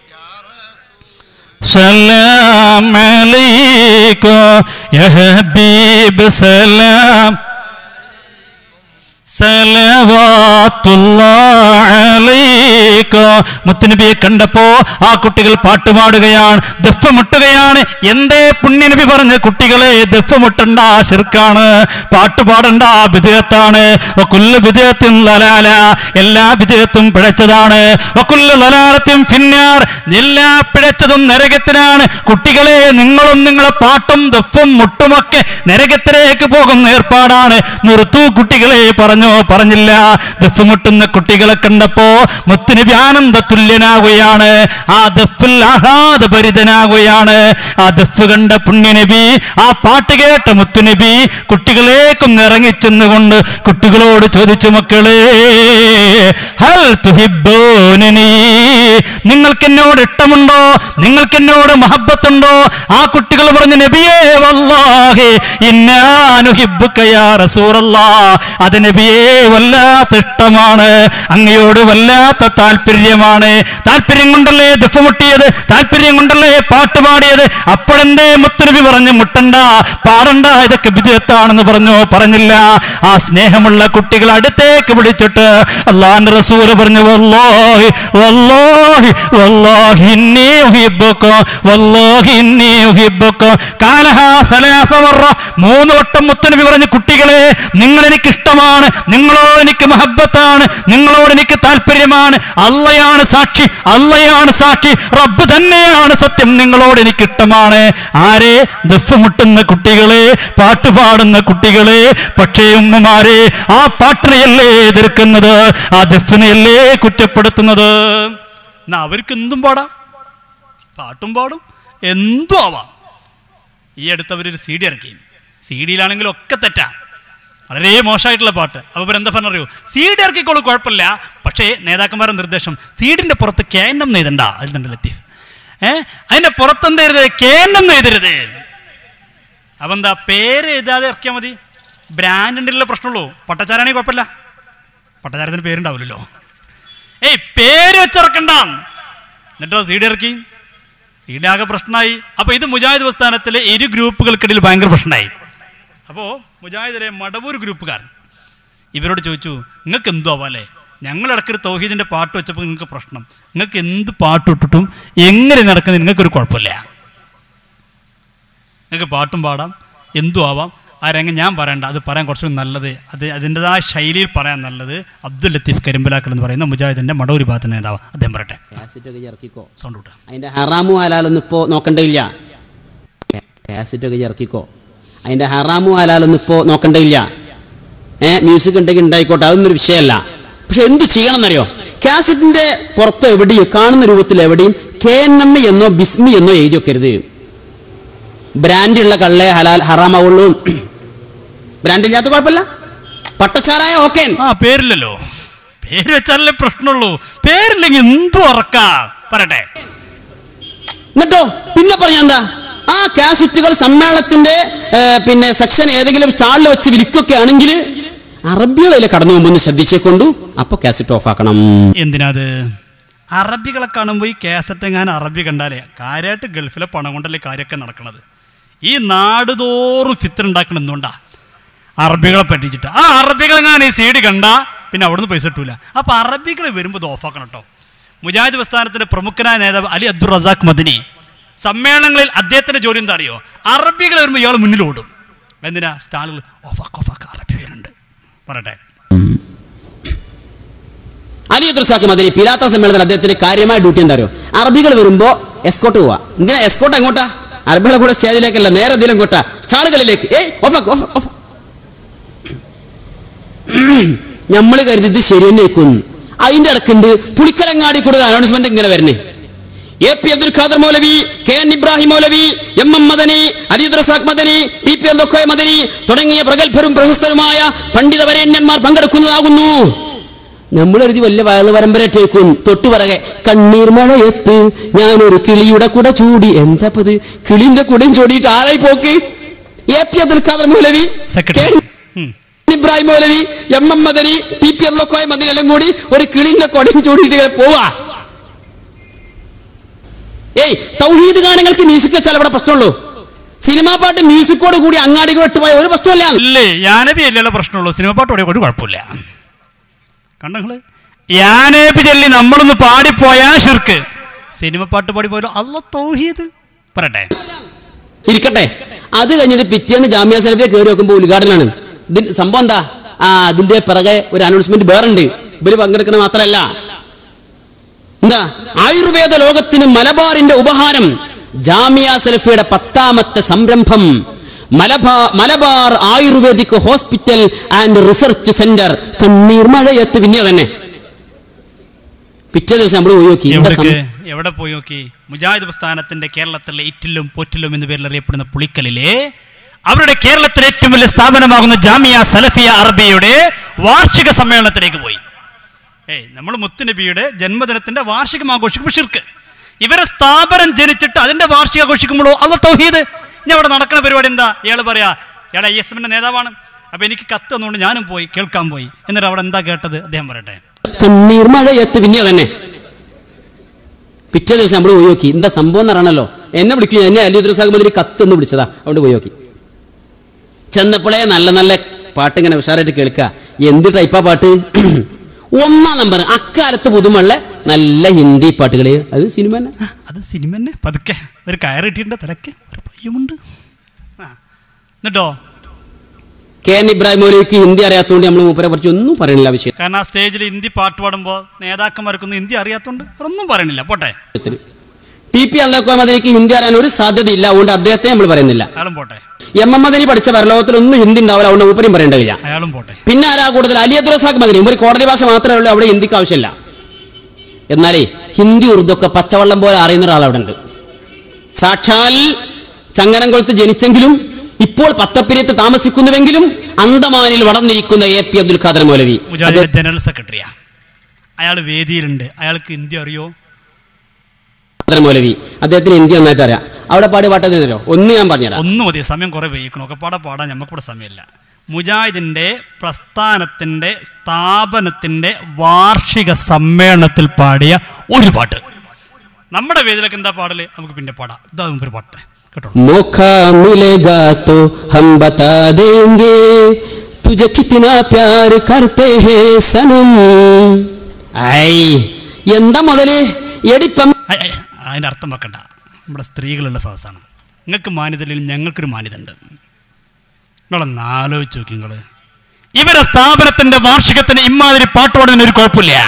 سلام عليكم يا حبيب سلام മുത്തുനബിയെ കണ്ടപ്പോ ആ കുട്ടികൾ പാട്ടുപാടുകയാണ് ദഫമുട്ടുകയാണ് എന്തേ പുണ്യനബി പറഞ്ഞ കുട്ടികളെ ദഫമുട്ടണ്ട ഷിർക്കാണ് പാട്ടുപാടണ്ട വിധേയത്താണ് ഒക്കുല്ല വിധേയത്തും ലലാല എല്ലാ വിധേയത്തും പിഴച്ചതാണ് ഒക്കുല്ല ലലാലത്തും ഫിന്നാർ എല്ലാ പിഴച്ചതും നരകത്തിനാണ് കുട്ടികളെ നിങ്ങളും നിങ്ങളെ പാട്ടും ദഫും മുട്ടുമൊക്കെ നരകത്തിലേക്ക് പോകുന്ന ഏർപ്പാടാണ് നിർത്തു കുട്ടികളെ പറഞ്ഞോ പറഞ്ഞില്ല ദഫ് മുട്ടുന്ന കുട്ടികളെ കണ്ടപ്പോ മുത്തുനബി ആനന്ദ തുല്യനാകുകയാണ് ആ ദഫിൽ ആഹ്ലാദഭരിതനാകുകയാണ് ആ ദഫ് കണ്ട പുണ്യനബി ആ പാട്ട് കേട്ട മുത്തുനബി കുട്ടികളേക്കൊന്ന് ഇറങ്ങിച്ചെന്നുകൊണ്ട് കുട്ടികളോട് ചോദിച്ചു മക്കളെ ഹൽ തുഹിബ്ബൂനനി നിങ്ങൾക്ക് എന്നോട് ഇഷ്ടമുണ്ടോ നിങ്ങൾക്ക് എന്നോട് മഹബത്തുണ്ടോ ആ കുട്ടികൾ പറഞ്ഞു നബിയേ വല്ലാഹി ഇന്നാനുഹിബ്ബുക യാ റസൂലല്ലാ അത് നബിയേ വല്ലാത്ത ഇഷ്ടമാണ് അങ്ങയോട് വല്ലാത്ത താല്പര്യമാണ് താല്പര്യം കൊണ്ടല്ലേ ദഫ് മുട്ടിയത് താല്പര്യം കൊണ്ടല്ലേ പാട്ട് പാടിയത് അപ്പോഴെന്തേ മുത്തുനബി പറഞ്ഞു മുട്ടണ്ട പാടണ്ട ഇതൊക്കെ വിധേയത്താണെന്ന് പറഞ്ഞു പറഞ്ഞില്ല ആ സ്നേഹമുള്ള കുട്ടികൾ അടുത്തേക്ക് വിളിച്ചിട്ട് അള്ളാന്റെ റസൂല് പറഞ്ഞു വല്ലാഹി വല്ലാഹി വല്ലാഹി ഇന്നി ഉഹിബ്ബുക വല്ലാഹി ഇന്നി ഉഹിബ്ബുക കാലഹാ സലാസ മറ മൂന്ന് വട്ടം മുത്തുനബി പറഞ്ഞു കുട്ടികളെ നിങ്ങൾ എനിക്ക് ഇഷ്ടമാണ് നിങ്ങളോട് എനിക്ക് മഹബത്താണ് നിങ്ങളോട് എനിക്ക് താല്പര്യമാണ് അള്ളയാണ് സാക്ഷി അള്ളയാണ് സാക്ഷി റബ്ബ് തന്നെയാണ് സത്യം നിങ്ങളോട് എനിക്ക് ഇഷ്ടമാണ് ആരെ ദഫ് മുട്ടുന്ന കുട്ടികളെ പാട്ട് പാടുന്ന കുട്ടികളെ പക്ഷേ ഉമ്മമാരെ ആ പാട്ടിനെയല്ലേ എതിർക്കുന്നത് ആ ദഫിനെയല്ലേ കുറ്റപ്പെടുത്തുന്നത് എന്നാ അവർക്ക് എന്തും പാടാം പാട്ടും പാടും എന്തും ആവാം ഈ അടുത്തവരൊരു സി ഡി ഇറക്കി സി ഡിയിലാണെങ്കിലും ഒക്കെ തെറ്റാ വളരെ മോശമായിട്ടുള്ള പാട്ട് അപ്പോൾ ഇവരെന്താ പറഞ്ഞറിയോ സി ഡി ഇറക്കിക്കോളൂ കുഴപ്പമില്ല പക്ഷേ നേതാക്കന്മാരുടെ നിർദ്ദേശം സീഡിന്റെ പുറത്ത് കെ എൻ എം എഴുതണ്ട അതിലുണ്ട് ലത്തീഫ് ഏ അതിന്റെ പുറത്ത് എന്താ എഴുതരുത് കെ എൻ എം എഴുതരുത് അപ്പം എന്താ പേര് എഴുതാതെ ഇറക്കിയാൽ മതി ബ്രാൻഡിൻ്റെ പ്രശ്നമുള്ളൂ പട്ടച്ചാരാണെങ്കിൽ കുഴപ്പമില്ല പട്ടച്ചാരത്തിന് പേരുണ്ടാവില്ലല്ലോ ഏയ് പേര് വെച്ചിറക്കണ്ട എന്നിട്ടോ സി ഡി ഇറക്കി സി ഡി ആകെ പ്രശ്നമായി അപ്പോൾ ഇത് മുജാഹിദ് പ്രസ്ഥാനത്തിലെ ഇരു ഗ്രൂപ്പുകൾക്കിടയിൽ ഭയങ്കര പ്രശ്നമായി അപ്പോൾ മുജാഹിദിലെ മടവൂർ ഗ്രൂപ്പുകാർ ഇവരോട് ചോദിച്ചു നിങ്ങൾക്ക് എന്തോ ആവാല്ലേ ഞങ്ങൾ ഇടയ്ക്കൊരു തൗഹീദിൻ്റെ പാട്ട് വെച്ചപ്പോൾ നിങ്ങൾക്ക് പ്രശ്നം നിങ്ങൾക്ക് എന്ത് പാട്ട് ഇട്ടിട്ടും എങ്ങനെ നടക്കുന്നത് നിങ്ങൾക്കൊരു കുഴപ്പമില്ല നിങ്ങൾക്ക് പാട്ടും പാടാം എന്തും ആവാം ആ രംഗം ഞാൻ പറയണ്ട അത് പറയാൻ കുറച്ചുകൂടി നല്ലത് അത് അതിൻ്റെതായ ശൈലിയിൽ പറയാൻ നല്ലത് അബ്ദുൽ ലത്തീഫ് കരിമ്പലാക്കൽ എന്ന് പറയുന്ന മുജാഹിദിൻ്റെ മടവൂർ ഭാഗത്ത് നേതാവ് അദ്ദേഹം പറയട്ടെ കാസറ്റൊക്കെ ഇറക്കിക്കോ സൗണ്ട് വിട്ടാ അതിന്റെ ഹറാമു ഹലാലൊന്നും ഇപ്പോൾ നോക്കണ്ടില്ല കാസറ്റൊക്കെ ഇറക്കിക്കോ അതിന്റെ ഹറാമു ഹലാലൊന്നും ഇപ്പോൾ നോക്കണ്ടില്ല ഏ മ്യൂസിക് ഉണ്ടെങ്കിൽ ഉണ്ടായിക്കോട്ടെ അതൊന്നും ഒരു വിഷയമല്ല പക്ഷെ എന്ത് ചെയ്യണം എന്നറിയോ കാസറ്റിന്റെ പുറത്ത് എവിടെയും കാണുന്ന രൂപത്തിൽ എവിടെയും കെ എൻ എം എന്നോ ബിസ്മി എന്നോ എഴുതി വെക്കരുത് ബ്രാൻഡുള്ള കള്ളേ ഹലാൽ ഹറാമാവുള്ളൂ ബ്രാൻഡ് ഇല്ലാത്ത കുഴപ്പമില്ല പട്ടച്ചാരായ ഓക്കെ ആ പേരില്ലല്ലോ പേര് വെച്ചാലല്ലേ പ്രശ്നമുള്ളൂ പേരില്ലെങ്കിൽ എന്തു ഉറക്കാ പറയട്ടെ എന്നിട്ടോ പിന്നെ പറഞ്ഞ എന്താ ആ കാസറ്റുകൾ സമ്മേളനത്തിന്റെ ഏ, പിന്നെ സെക്ഷൻ ഏതെങ്കിലും സ്റ്റാളിൽ വെച്ച് വിൽക്കൊക്കെ ആണെങ്കിൽ അറബികളിലെ കടന്നു പോകുമ്പോൾ ഒന്ന് ശ്രദ്ധിച്ചേക്കൊണ്ടു അപ്പൊ കാസറ്റ് ഓഫ് ആക്കണം എന്തിനാ അത് അറബികളെ കാണുമ്പോൾ ഈ കാസറ്റ് എങ്ങാനും അറബി കണ്ടാലേ കാര്യമായിട്ട് ഗൾഫിലെ പണം കൊണ്ടല്ലേ കാര്യമൊക്കെ നടക്കണത് ഈ നാടുതോറും ഫിത്തർ ഉണ്ടാക്കണം എന്തുകൊണ്ടാ അറബികളെ പറ്റിച്ചിട്ട് ആ അറബികളെങ്ങാനും ഈ സീഡ് കണ്ടാ പിന്നെ അവിടുന്ന് പൈസ കിട്ടൂല അപ്പൊ അറബികൾ വരുമ്പോൾ ഇത് ഓഫാക്കണം കേട്ടോ മുജാഹിദ് പ്രസ്ഥാനത്തിന്റെ പ്രമുഖനായ നേതാവ് അലി അബ്ദുൾ റസാഖ് മദനി സമ്മേളനങ്ങളിൽ അദ്ദേഹത്തിന്റെ ജോലി എന്താ അറിയോ അറബികൾ വരുമ്പോൾ ഇയാൾ മുന്നിൽ ഓടും എന്തിനാ സ്റ്റാളുകൾ ഓഫാക്ക് ഓഫാക്ക് അറബി വരുന്നുണ്ട് പറയട്ടെ അലി ദുർസാക്ക് മദനി പിലാത്ത സമ്മേളനത്തിൽ അദ്ദേഹത്തിന് കാര്യമായ ഡ്യൂട്ടി എന്താ അറിയോ അറബികൾ വരുമ്പോ എസ്കോട്ട് പോവാ എന്തിനാ എസ്കോട്ട് എങ്ങോട്ടാ അറബികളെ കൂടെ സ്റ്റേജിലേക്കല്ല നേരെ ഇതിലും കൊട്ടാ സ്റ്റാളുകളിലേക്ക് ഏയ് ഓഫാക്ക് ഓഫ് ഓഫ് നമ്മൾ കരുതിയത് ശരി തന്നെ വെക്കുന്നു അതിന്റെ ഇടക്കുണ്ട് പുളിക്കലങ്ങാടി കൂടെ അനൗൺസ്മെന്റ് ഇങ്ങനെ വരണേ A P Abdul Khader Maulavi K N Ibrahim Maulavi M M Madani അലീദ് റസാഖ് മദനി ടി പി അബ്ദുൽ മദനി തുടങ്ങിയ പ്രഗത്ഭരും പ്രശസ്തരുമായ പണ്ഡിത വരേണ്യന്മാർ പങ്കെടുക്കുന്നതാകുന്നു നമ്മൾ എഴുതി വലിയ വയല് പരമ്പരറ്റേക്കും തൊട്ടു പറകെ കണ്ണീർ മഴയത്ത് ഞാനൊരു കിളിയുടെ കൂടെ ചൂടി എന്താ ഇത് കിളിന്റെ കൂടെയും ചൂടിയിട്ട് ആരായി പോക്ക് A P Abdul Khader Maulavi K N Ibrahim Maulavi M M Madani T P Abdul Madani എല്ലാം കൂടി ഒരു കിളിന്റെ കൊടയും ചൂടിയിട്ട് ഇങ്ങനെ പോവാ ഏയ് തൗഹീദ് ഗാനങ്ങൾക്ക് മ്യൂസിക് വെച്ചാൽ അവിടെ പ്രശ്നമുള്ളൂ സിനിമാ പാട്ട് മ്യൂസിക്കോട് കൂടി അങ്ങാടികൾ ഇട്ടുപോയ ഒരു പ്രശ്നമല്ല ഇല്ലേ യാനബി അല്ലല്ലോ പ്രശ്നമുള്ളൂ സിനിമ പാട്ട് പാടിയ ഒരു കുഴപ്പമില്ല കണ്ടങ്ങള് യാനബി ചൊല്ലി നമ്മളൊന്ന് പാടിപ്പോയാ ഷിർക്ക് സിനിമ പാട്ട് പാടിപ്പോയാലോ അല്ല തൗഹീദ് പറയട്ടെ ഇരിക്കട്ടെ അത് കഴിഞ്ഞിട്ട് പിറ്റേന്ന് ജാമ്യ സെലഫിയെ കയറി വെക്കുമ്പോൾ ഉദ്ഘാടനമാണ് ഇതിന് സംഭവം എന്താ ആ അതിന്റെ പിറകെ ഒരു അനൗൺസ്മെന്റ് വേറുണ്ട് ഇവര് പങ്കെടുക്കുന്നത് മാത്രമല്ല എന്താ ആയുർവേദ ലോകത്തിന് മലബാറിന്റെ ഉപഹാരം ജാമിയ സെലഫിയുടെ പത്താമത്തെ സംരംഭം മലബാ Malabar ayurvedic hospital and research centre കണ്ണീർ മഴയത്ത് പിന്നെ തന്നെ പിറ്റേ ദിവസം നമ്മൾ പോയി നോക്കി ഇവിടെ എവിടേക്ക് സം- എവിടെ പോയി നോക്കി മുജാഹിദ് പ്രസ്ഥാനത്തിന്റെ കേരളത്തിലെ ഇറ്റിലും പൊറ്റിലും എന്ന് പേരിൽ അറിയപ്പെടുന്ന പുളിക്കലിലെ അവരുടെ കേരളത്തിലെ ഏറ്റവും വലിയ സ്ഥാപനമാകുന്ന ജാമിയ സലഫിയ അറബിയുടെ വാർഷിക സമ്മേളനത്തിലേക്ക് പോയി ഏയ് നമ്മൾ മുത്തുനബിയുടെ ജന്മദിനത്തിന്റെ വാർഷികം ആഘോഷിക്കുമ്പോൾ ഷിർക്ക് ഇവരെ സ്ഥാപനം ജനിച്ചിട്ട് അതിന്റെ വാർഷികം ആഘോഷിക്കുമ്പോഴോ അല്ല തൗഹീദ് ഞാൻ അവിടെ നടക്കുന്ന പരിപാടി എന്താ ഇയാൾ പറയാ ഇയാൾ ഐ എസ് എമ്മിന്റെ നേതാവാണ് അപ്പൊ എനിക്ക് കത്ത് തന്നുകൊണ്ട് ഞാനും പോയി കേൾക്കാൻ പോയി എന്നിട്ട് അവിടെ എന്താ കേട്ടത് അദ്ദേഹം പറയട്ടെ കണ്ണീർ മഴയത്ത് പിന്നെ തന്നെ പിറ്റേ ദിവസം നമ്മൾ പോയി നോക്കി എന്താ സംഭവം എന്ന് പറയണല്ലോ എന്നെ വിളിക്കും എന്നെ അലി ദുർസാഖ് കത്ത് എന്ന് വിളിച്ചതാ അവിടെ പോയി നോക്കി ചെന്നപ്പോഴേ നല്ല നല്ല പാട്ട് ഇങ്ങനെ ഉഷാറായിട്ട് കേൾക്കുക എന്ത് ടൈപ്പാ പാട്ട് ഒന്നാം നമ്പർ അക്കാലത്ത് പുതുമുള്ള നല്ല ഹിന്ദി പാട്ടുകൾ അത് സിനിമ തന്നെ അത് സിനിമ തന്നെ പതുക്കെ ഒരു കയറിട്ടിട്ടുണ്ട് തലക്ക് ഒരു പയ്യമുണ്ട് ആ എന്നിട്ടോ കെ എൻ ഇബ്രാഹിം മൗലിക്ക് ഹിന്ദി അറിയാത്തതുകൊണ്ട് നമ്മൾ മൂപ്പരെ കുറിച്ച് ഒന്നും പറയണില്ല വിഷയം കാരണം ആ സ്റ്റേജിൽ ഹിന്ദി പാട്ട് പാടുമ്പോൾ നേതാക്കന്മാർക്കൊന്നും ഹിന്ദി അറിയാത്തോണ്ട് ഒന്നും പറയണില്ല പോട്ടെ ടി പി അള്ളാഹ് മദനിക്ക് ഹിന്ദി അറിയാൻ ഒരു സാധ്യതയില്ല അതുകൊണ്ട് അദ്ദേഹത്തെ നമ്മൾ പറയുന്നില്ല അയാളും പോട്ടെ എം എം മദനി പഠിച്ച പരലോകത്തിൽ ഒന്നും ഹിന്ദി ഉണ്ടാവില്ല അതുകൊണ്ട് മൂപ്പരും പറയേണ്ടതില്ല അയാളും പോട്ടെ പിന്നെ ആരാ കൂടുതൽ അലി അബ്ദുൽ റസാഖ് മദനി ഒരു കോടതി ഭാഷ മാത്രമേ ഉള്ളൂ അവിടെ ഹിന്ദിക്ക് ആവശ്യമില്ല എന്നാലേ ഹിന്ദി ഉറുദു ഒക്കെ പച്ചവെള്ളം പോലെ അറിയുന്ന ഒരാൾ അവിടെ ഉണ്ട് സാക്ഷാൽ ചങ്ങനംകുളത്ത് ജനിച്ചെങ്കിലും ഇപ്പോൾ പത്തപ്പിരിയത്ത് താമസിക്കുന്നുവെങ്കിലും അന്തമാനിൽ വളർന്നിരിക്കുന്ന A P Abdul Khader Maulavi Mujahid general സെക്രട്ടറിയാ അയാൾ വേദിയിലുണ്ട് അയാൾക്ക് ഹിന്ദി അറിയോ ഖാദർ മൗലവി അദ്ദേഹത്തിന് ഹിന്ദി നന്നായിട്ട് അറിയാം അവിടെ പാടി പാട്ടതിനോ ഒന്ന് ഞാൻ പറഞ്ഞുതരാം ഒന്നും മതി സമയം കുറെ വൈകിക്കണം ഒക്കെ പാടെ പാടാൻ നമുക്കിവിടെ സമയമില്ല മുജാഹിദിന്റെ പ്രസ്ഥാനത്തിന്റെ സ്ഥാപനത്തിന്റെ വാർഷിക സമ്മേളനത്തിൽ പാടിയ ഒരു പാട്ട് നമ്മുടെ വേദിയിലൊക്കെ എന്താ പാടല് നമുക്ക് പിന്നെ പാടാം ഇതാ മുമ്പ് ഒരു പാട്ട് കേട്ടോ मौका मिलेगा तो हम बता देंगे तुझे कितना प्यार करते हैं सनम ഐ എന്താ മുതല് എടിപ്പം ഐ, ഐ, അതിന്റെ അർത്ഥം വെക്കണ്ട നമ്മുടെ സ്ത്രീകളുള്ള സദസ്സാണ് നിങ്ങൾക്ക് മാന്യതയില്ലെങ്കിൽ ഞങ്ങൾക്കൊരു മാന്യത ഉണ്ട് നിങ്ങളൊന്ന് ആലോചിച്ച് നോക്കി നിങ്ങള് ഇവരെ സ്ഥാപനത്തിന്റെ വാർഷികത്തിന് ഇമാതിരി പാട്ട് പാടുന്നതിന് ഒരു കുഴപ്പമില്ല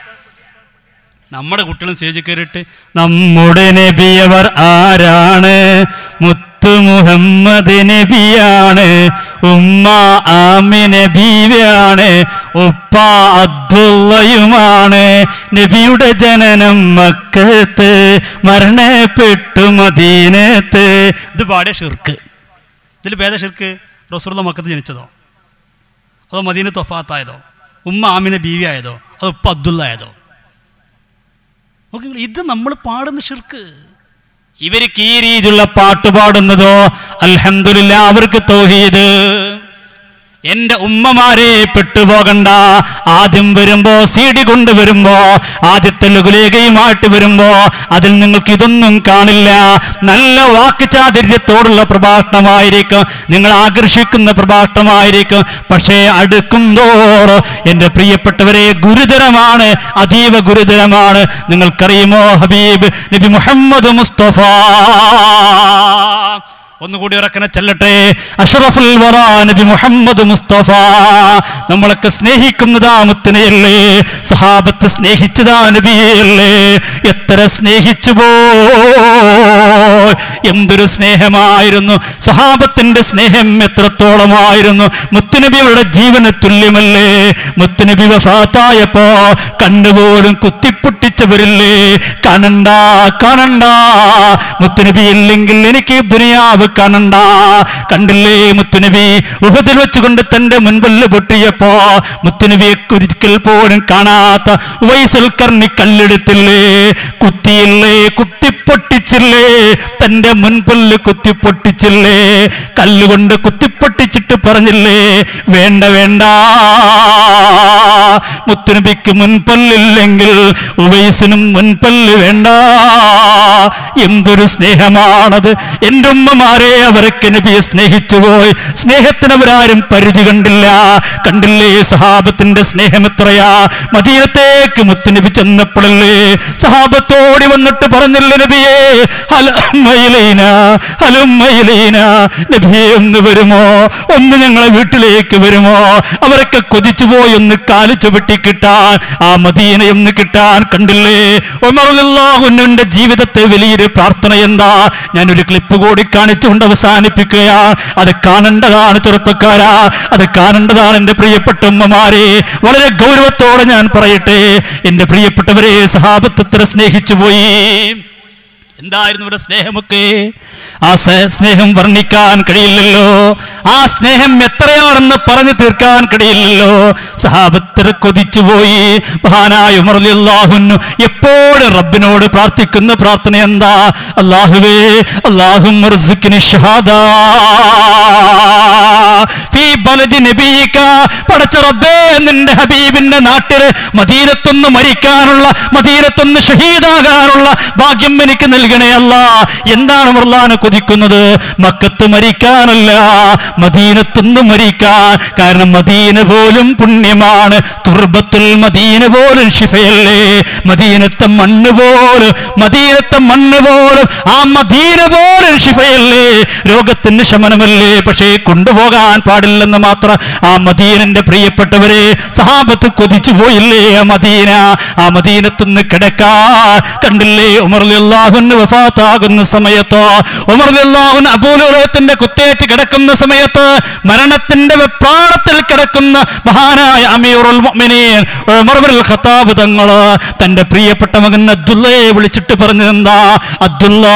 നമ്മുടെ കുട്ടികളും സ്റ്റേജിൽ കയറിയിട്ട് നമ്മുടെ നബിയവർ ആരാണ് മുത്തു മുഹമ്മദ് നബിയാണ് ഉമ്മ ആമിന ബീവിയാണ് ഉപ്പ അബ്ദുള്ളയുമാണ് നബിയുടെ ജനനം മക്കത്ത് മരണപ്പെട്ടു മദീനത്ത് ഇത് പാടിയ ഷിർക്ക് ഇതിൽ ഭേദ ഷിർക്ക് റസൂലുള്ള മക്കത്ത് ജനിച്ചതോ അതോ മദീന തൊഫാത്തായതോ ഉമ്മ ആമിന ബീവി ആയതോ അതോ ഉപ്പ അബ്ദുള്ള ആയതോ നോക്കി ഇത് നമ്മൾ പാടുന്ന ഷിർക്ക് ഇവർക്ക് ഈ രീതിയിലുള്ള പാട്ട് പാടുന്നതോ അൽഹംദുലില്ല അവർക്ക് തൗഹീദ് എന്റെ ഉമ്മമാരെ പെട്ടുപോകണ്ട ആദ്യം വരുമ്പോ സി ഡി കൊണ്ടുവരുമ്പോ ആദ്യത്തെ ലഘുലേഖയുമായിട്ട് വരുമ്പോ അതിൽ നിങ്ങൾക്ക് ഇതൊന്നും കാണില്ല നല്ല വാക്കുചാതുര്യത്തോടുള്ള പ്രഭാഷണമായിരിക്കും നിങ്ങൾ ആകർഷിക്കുന്ന പ്രഭാഷണമായിരിക്കും പക്ഷേ അടുക്കും തോറും എന്റെ പ്രിയപ്പെട്ടവരെ ഗുരുതരമാണ് അതീവ ഗുരുതരമാണ് നിങ്ങൾക്കറിയുമോ ഹബീബ് നബി മുഹമ്മദ് മുസ്തഫ ഒന്നുകൂടി ഉറക്കനെ ചെല്ലട്ടെ അഷറഫുൽ വറാ നബി മുഹമ്മദ് മുസ്തഫ നമ്മളൊക്കെ സ്നേഹിക്കുന്നതാ മുത്തനെയല്ലേ സഹാബത്ത് സ്നേഹിച്ചതാ നബിയല്ലേ എത്ര സ്നേഹിച്ചു പോ എന്തൊരു സ്നേഹമായിരുന്നു സഹാബത്തിന്റെ സ്നേഹം എത്രത്തോളമായിരുന്നു മുത്തുനബിയുടെ ജീവന് തുല്യമല്ലേ മുത്തുനബി വഫാത്തായപ്പോ കണ്ണുപോലും കുത്തിപ്പൊട്ടിച്ചവരില്ലേ കാണണ്ട കാണണ്ട മുത്തുനബി ഇല്ലെങ്കിൽ എനിക്ക് ദുനിയാവ് കാണണ്ട കണ്ടില്ലേ മുത്തുനബി ഉഹദിൽ വെച്ചുകൊണ്ട് തന്റെ മുൻപല്ല് പൊട്ടിയപ്പോ മുത്തുനബിയെ ഒരിക്കൽ പോലും കാണാത്ത വയസ്സിൽ കർണി കല്ലെടുത്തില്ലേ കുത്തിയില്ലേ കുത്തിപ്പൊട്ടിച്ചില്ലേ തന്റെ മുൻപല്ല് കുത്തിപ്പൊട്ടിച്ചില്ലേ കല്ലുകൊണ്ട് കുത്തിപ്പൊട്ടിച്ചിട്ട് പറഞ്ഞില്ലേ വേണ്ട വേണ്ട മുത്തുനബിക്ക് മുൻപല്ലില്ലെങ്കിൽ ഉവൈസിനും മുൻപല്ല് വേണ്ട എന്തൊരു സ്നേഹമാണത് എൻ്റെ ഉമ്മമാരെ അവർക്ക് നബിയെ സ്നേഹിച്ചു പോയി സ്നേഹത്തിന് അവരാരും പരിധി കണ്ടില്ല കണ്ടില്ലേ സഹാബത്തിന്റെ സ്നേഹം എത്രയാ മദീനത്തേക്ക് മുത്തുനബി ചെന്നപ്പോഴല്ലേ സഹാബത്തോടി വന്നിട്ട് പറഞ്ഞില്ല നബിയെ ഹലുമ്മയിലീന ഹലുമ്മയിലീന നബിയെ ഒന്ന് വരുമോ ഒന്ന് ഞങ്ങളെ വീട്ടിലേക്ക് വരുമോ അവരൊക്കെ കൊതിച്ചു പോയി ഒന്ന് കാല് ചുവട്ടി കിട്ടാൻ ആ മദീന ഒന്ന് കിട്ടാൻ കണ്ടില്ലേ ഒമറുല്ലാഹുവിന്റെ ജീവിതത്തെ വലിയൊരു പ്രാർത്ഥന എന്താ ഞാനൊരു ക്ലിപ്പ് കൂടി കാണിച്ചുകൊണ്ട് അവസാനിപ്പിക്കുകയാ അത് കാണേണ്ടതാണ് ചെറുപ്പക്കാരാ അത് കാണേണ്ടതാണ് എന്റെ പ്രിയപ്പെട്ട ഉമ്മമാരെ വളരെ ഗൗരവത്തോടെ ഞാൻ പറയട്ടെ എന്റെ പ്രിയപ്പെട്ടവരെ സഹാബത്തത്ര സ്നേഹിച്ചു പോയി എന്തായിരുന്നു ഇവിടെ സ്നേഹമൊക്കെ ആ സ- സ്നേഹം വർണ്ണിക്കാൻ കഴിയില്ലല്ലോ ആ സ്നേഹം എത്രയാണെന്ന് പറഞ്ഞു തീർക്കാൻ കഴിയില്ലല്ലോ സഹാബത്തർ കൊതിച്ചുപോയി മഹാനായ ഉമർലാഹുന്നു എപ്പോഴും റബ്ബിനോട് പ്രാർത്ഥിക്കുന്ന പ്രാർത്ഥന എന്താ അള്ളാഹുവേ അള്ളാഹും പടച്ച റബ്ബേ നിന്റെ ഹബീബിന്റെ നാട്ടില് മദീനത്തൊന്ന് മരിക്കാനുള്ള മദീനത്തൊന്ന് ഷഹീദാകാനുള്ള ഭാഗ്യം എനിക്ക് നൽകണേ അല്ല എന്താണ് മുർലാന കൊതിക്കുന്നത് മക്കത്ത് മരിക്കാനല്ല മദീനത്തൊന്ന് മരിക്കാൻ കാരണം മദീന പോലും പുണ്യമാണ് തുർബത്തുൽ മദീന പോലും ഷിഫയല്ലേ മദീനത്തെ മണ്ണ് പോലും മദീനത്തെ മണ്ണ് പോലും ആ മദീന പോലും ഷിഫയല്ലേ രോഗത്തിന് ശമനമല്ലേ പക്ഷേ കൊണ്ടുപോകാൻ പാടില്ലെന്ന് മാത്രം ആ മദീനന്റെ പ്രിയപ്പെട്ടവരെ സഹാബത്ത് കൊതിച്ചു പോയില്ലേ ആ മദീന ആ മദീനത്തുനിന്ന് കിടക്കാ കണ്ടില്ലേ ഉമർലാഹുന് വഫാത്താകുന്ന സമയത്തോ ഉമർലാഹുൻ അബൂലുറത്തിന്റെ കുത്തേറ്റ് കിടക്കുന്ന സമയത്ത് മരണത്തിന്റെ വെപ്രാണത്തിൽ കിടക്കുന്ന മഹാനായ അമീറുൽ മുഅ്മിനീൻ ഉമർ ഇബ്നുൽ ഖത്താബ് തങ്ങള് തന്റെ പ്രിയപ്പെട്ട മകൻ അബ്ദുള്ളയെ വിളിച്ചിട്ട് പറഞ്ഞതെന്താ അബ്ദുല്ലാ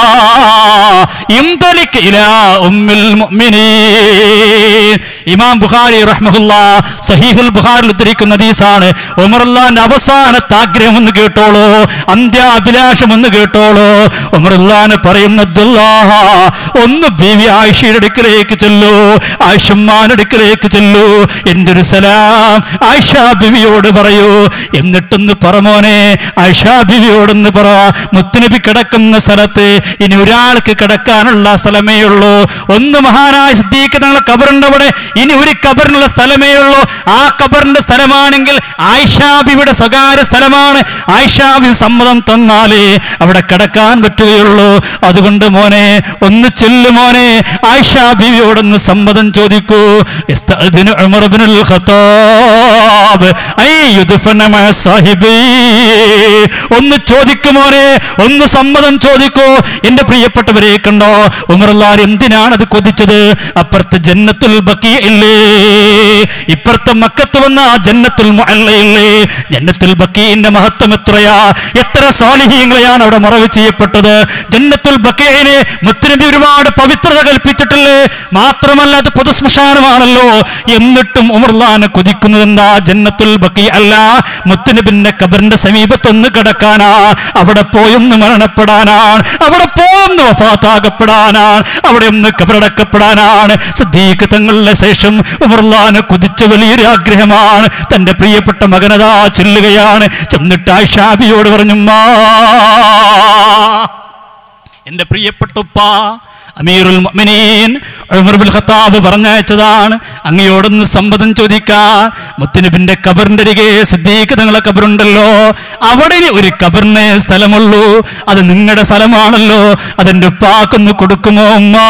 ഇംതലിക് ഇലാ ഉമ്മിൽ മുഅ്മിനീൻ ഇമാം ബുഖാരി റഹ്മഹുല്ല സഹീഹുൽ ബുഖാരിൽ ഉദ്ധരിക്കുന്ന ഹദീസാണ് ഉമറുല്ലാന്റെ അവസാനത്തെ ആഗ്രഹം എന്ന് കേട്ടോളൂ അന്ത്യാഭിലാഷം എന്ന് കേട്ടോളൂ ഉമറുല്ലാന് പറയുന്ന അബ്ദുല്ലാ ഒന്ന് ബീവി ആയിഷയുടെ അടുക്കലേക്ക് ചെല്ലൂ ആയിഷമ്മാന്റെ അടുക്കലേക്ക് ചെല്ലൂ എന്റെ ഒരു സലാം ആയിഷ ബിവിയോട് പറയൂ എന്നിട്ടൊന്ന് പറമോനെ ആയിഷ ബിവിയോടൊന്ന് പറ മുത്തുനബി കിടക്കുന്ന സ്ഥലത്ത് ഇനി ഒരാൾക്ക് കിടക്കാനുള്ള സ്ഥലമേ ഉള്ളൂ ഒന്ന് മഹാനായ സിദ്ദീഖ് തങ്ങളെ കബറുണ്ട് അവിടെ ഇനി ഒരു കബറിനുള്ള സ്ഥലമേ ഉള്ളൂ ആ കബറിന്റെ സ്ഥലമാണെങ്കിൽ ആയിഷാബിയുടെ സ്വകാര്യ സ്ഥലമാണ് ആയിഷാബി സമ്മതം തന്നാലേ അവിടെ കിടക്കാൻ പറ്റുകയുള്ളൂ അതുകൊണ്ട് മോനെ ഒന്ന് ചെല്ലു മോനെ ആയിഷാ ബിവിയോടൊന്ന് സമ്മതം ചോദിക്കൂ ഇസ്തഅ്ദിനു ഉമർ ഇബ്നുൽ ഖത്താബ് ഐ യുദ്ഫന മഅ സാഹിബീ ഒന്ന് ചോദിക്കുമോനെ ഒന്ന് സമ്മതം ചോദിക്കോ എന്റെ പ്രിയപ്പെട്ടവരെ കണ്ടോ ഉമർലാർ എന്തിനാണ് അത് കൊതിച്ചത് അപ്പുറത്ത് ജന്നത്തുൽ ബക്കി ഇല്ലേ ഇപ്പുറത്തെ മക്കത്ത് വന്ന ആ ജന്നത്തുൽ മുഅല്ലയില്ലേ ജന്നത്തുൽ ബക്കീന്റെ മഹത്വം എത്രയാ എത്ര സാലിഹീങ്ങളെയാണ് അവിടെ മറവ് ചെയ്യപ്പെട്ടത് ജന്നത്തുൽ ബക്കീനെ മുത്തുനബി ഒരുപാട് പവിത്രത കൽപ്പിച്ചിട്ടില്ലേ മാത്രമല്ല അത് പൊതുശ്മശാനമാണല്ലോ എന്നിട്ടും ഉമർലാന് കൊതിക്കുന്നത് എന്താ ജന്നത്തുൽ ബക്കി അല്ല മുത്തുനബിന്റെ കബറിന്റെ സമീപത്തൊന്ന് കിടക്കാനാ അവിടെ പോയൊന്ന് മരണപ്പെടാനാണ് അവിടെ പോയൊന്ന് വഫാത്താകപ്പെടാനാണ് അവിടെ ഒന്ന് കബറടക്കപ്പെടാനാണ് സദ്ദീഖ് തങ്ങളുടെ ശേഷം ഉമർലാന് കുതിച്ച വലിയൊരു ആഗ്രഹമാണ് തന്റെ പ്രിയപ്പെട്ട മകനതാ ചെല്ലുകയാണ് ചെന്നിട്ട് ആയിഷാബിയോട് പറഞ്ഞു "ഉമ്മാ, എന്റെ പ്രിയപ്പെട്ട ഉപ്പ അമീറുൽ മുഅ്മിനീൻ ഉമർ ബിൻ ഖത്താബ് പറഞ്ഞയച്ചതാണ് അങ്ങയോടൊന്ന് സമ്മതം ചോദിക്കാൻ മുത്തുനബിന്റെ കബറിന്റെ അരികെ സിദ്ദീഖ് തങ്ങളെ കബറുണ്ടല്ലോ അവിടെ ഇനി ഒരു കബറിനെ സ്ഥലമുള്ളൂ അത് നിങ്ങളുടെ സ്ഥലമാണല്ലോ അതെന്റെ ഉപ്പാക്കൊന്ന് കൊടുക്കുമോ ഉമ്മാ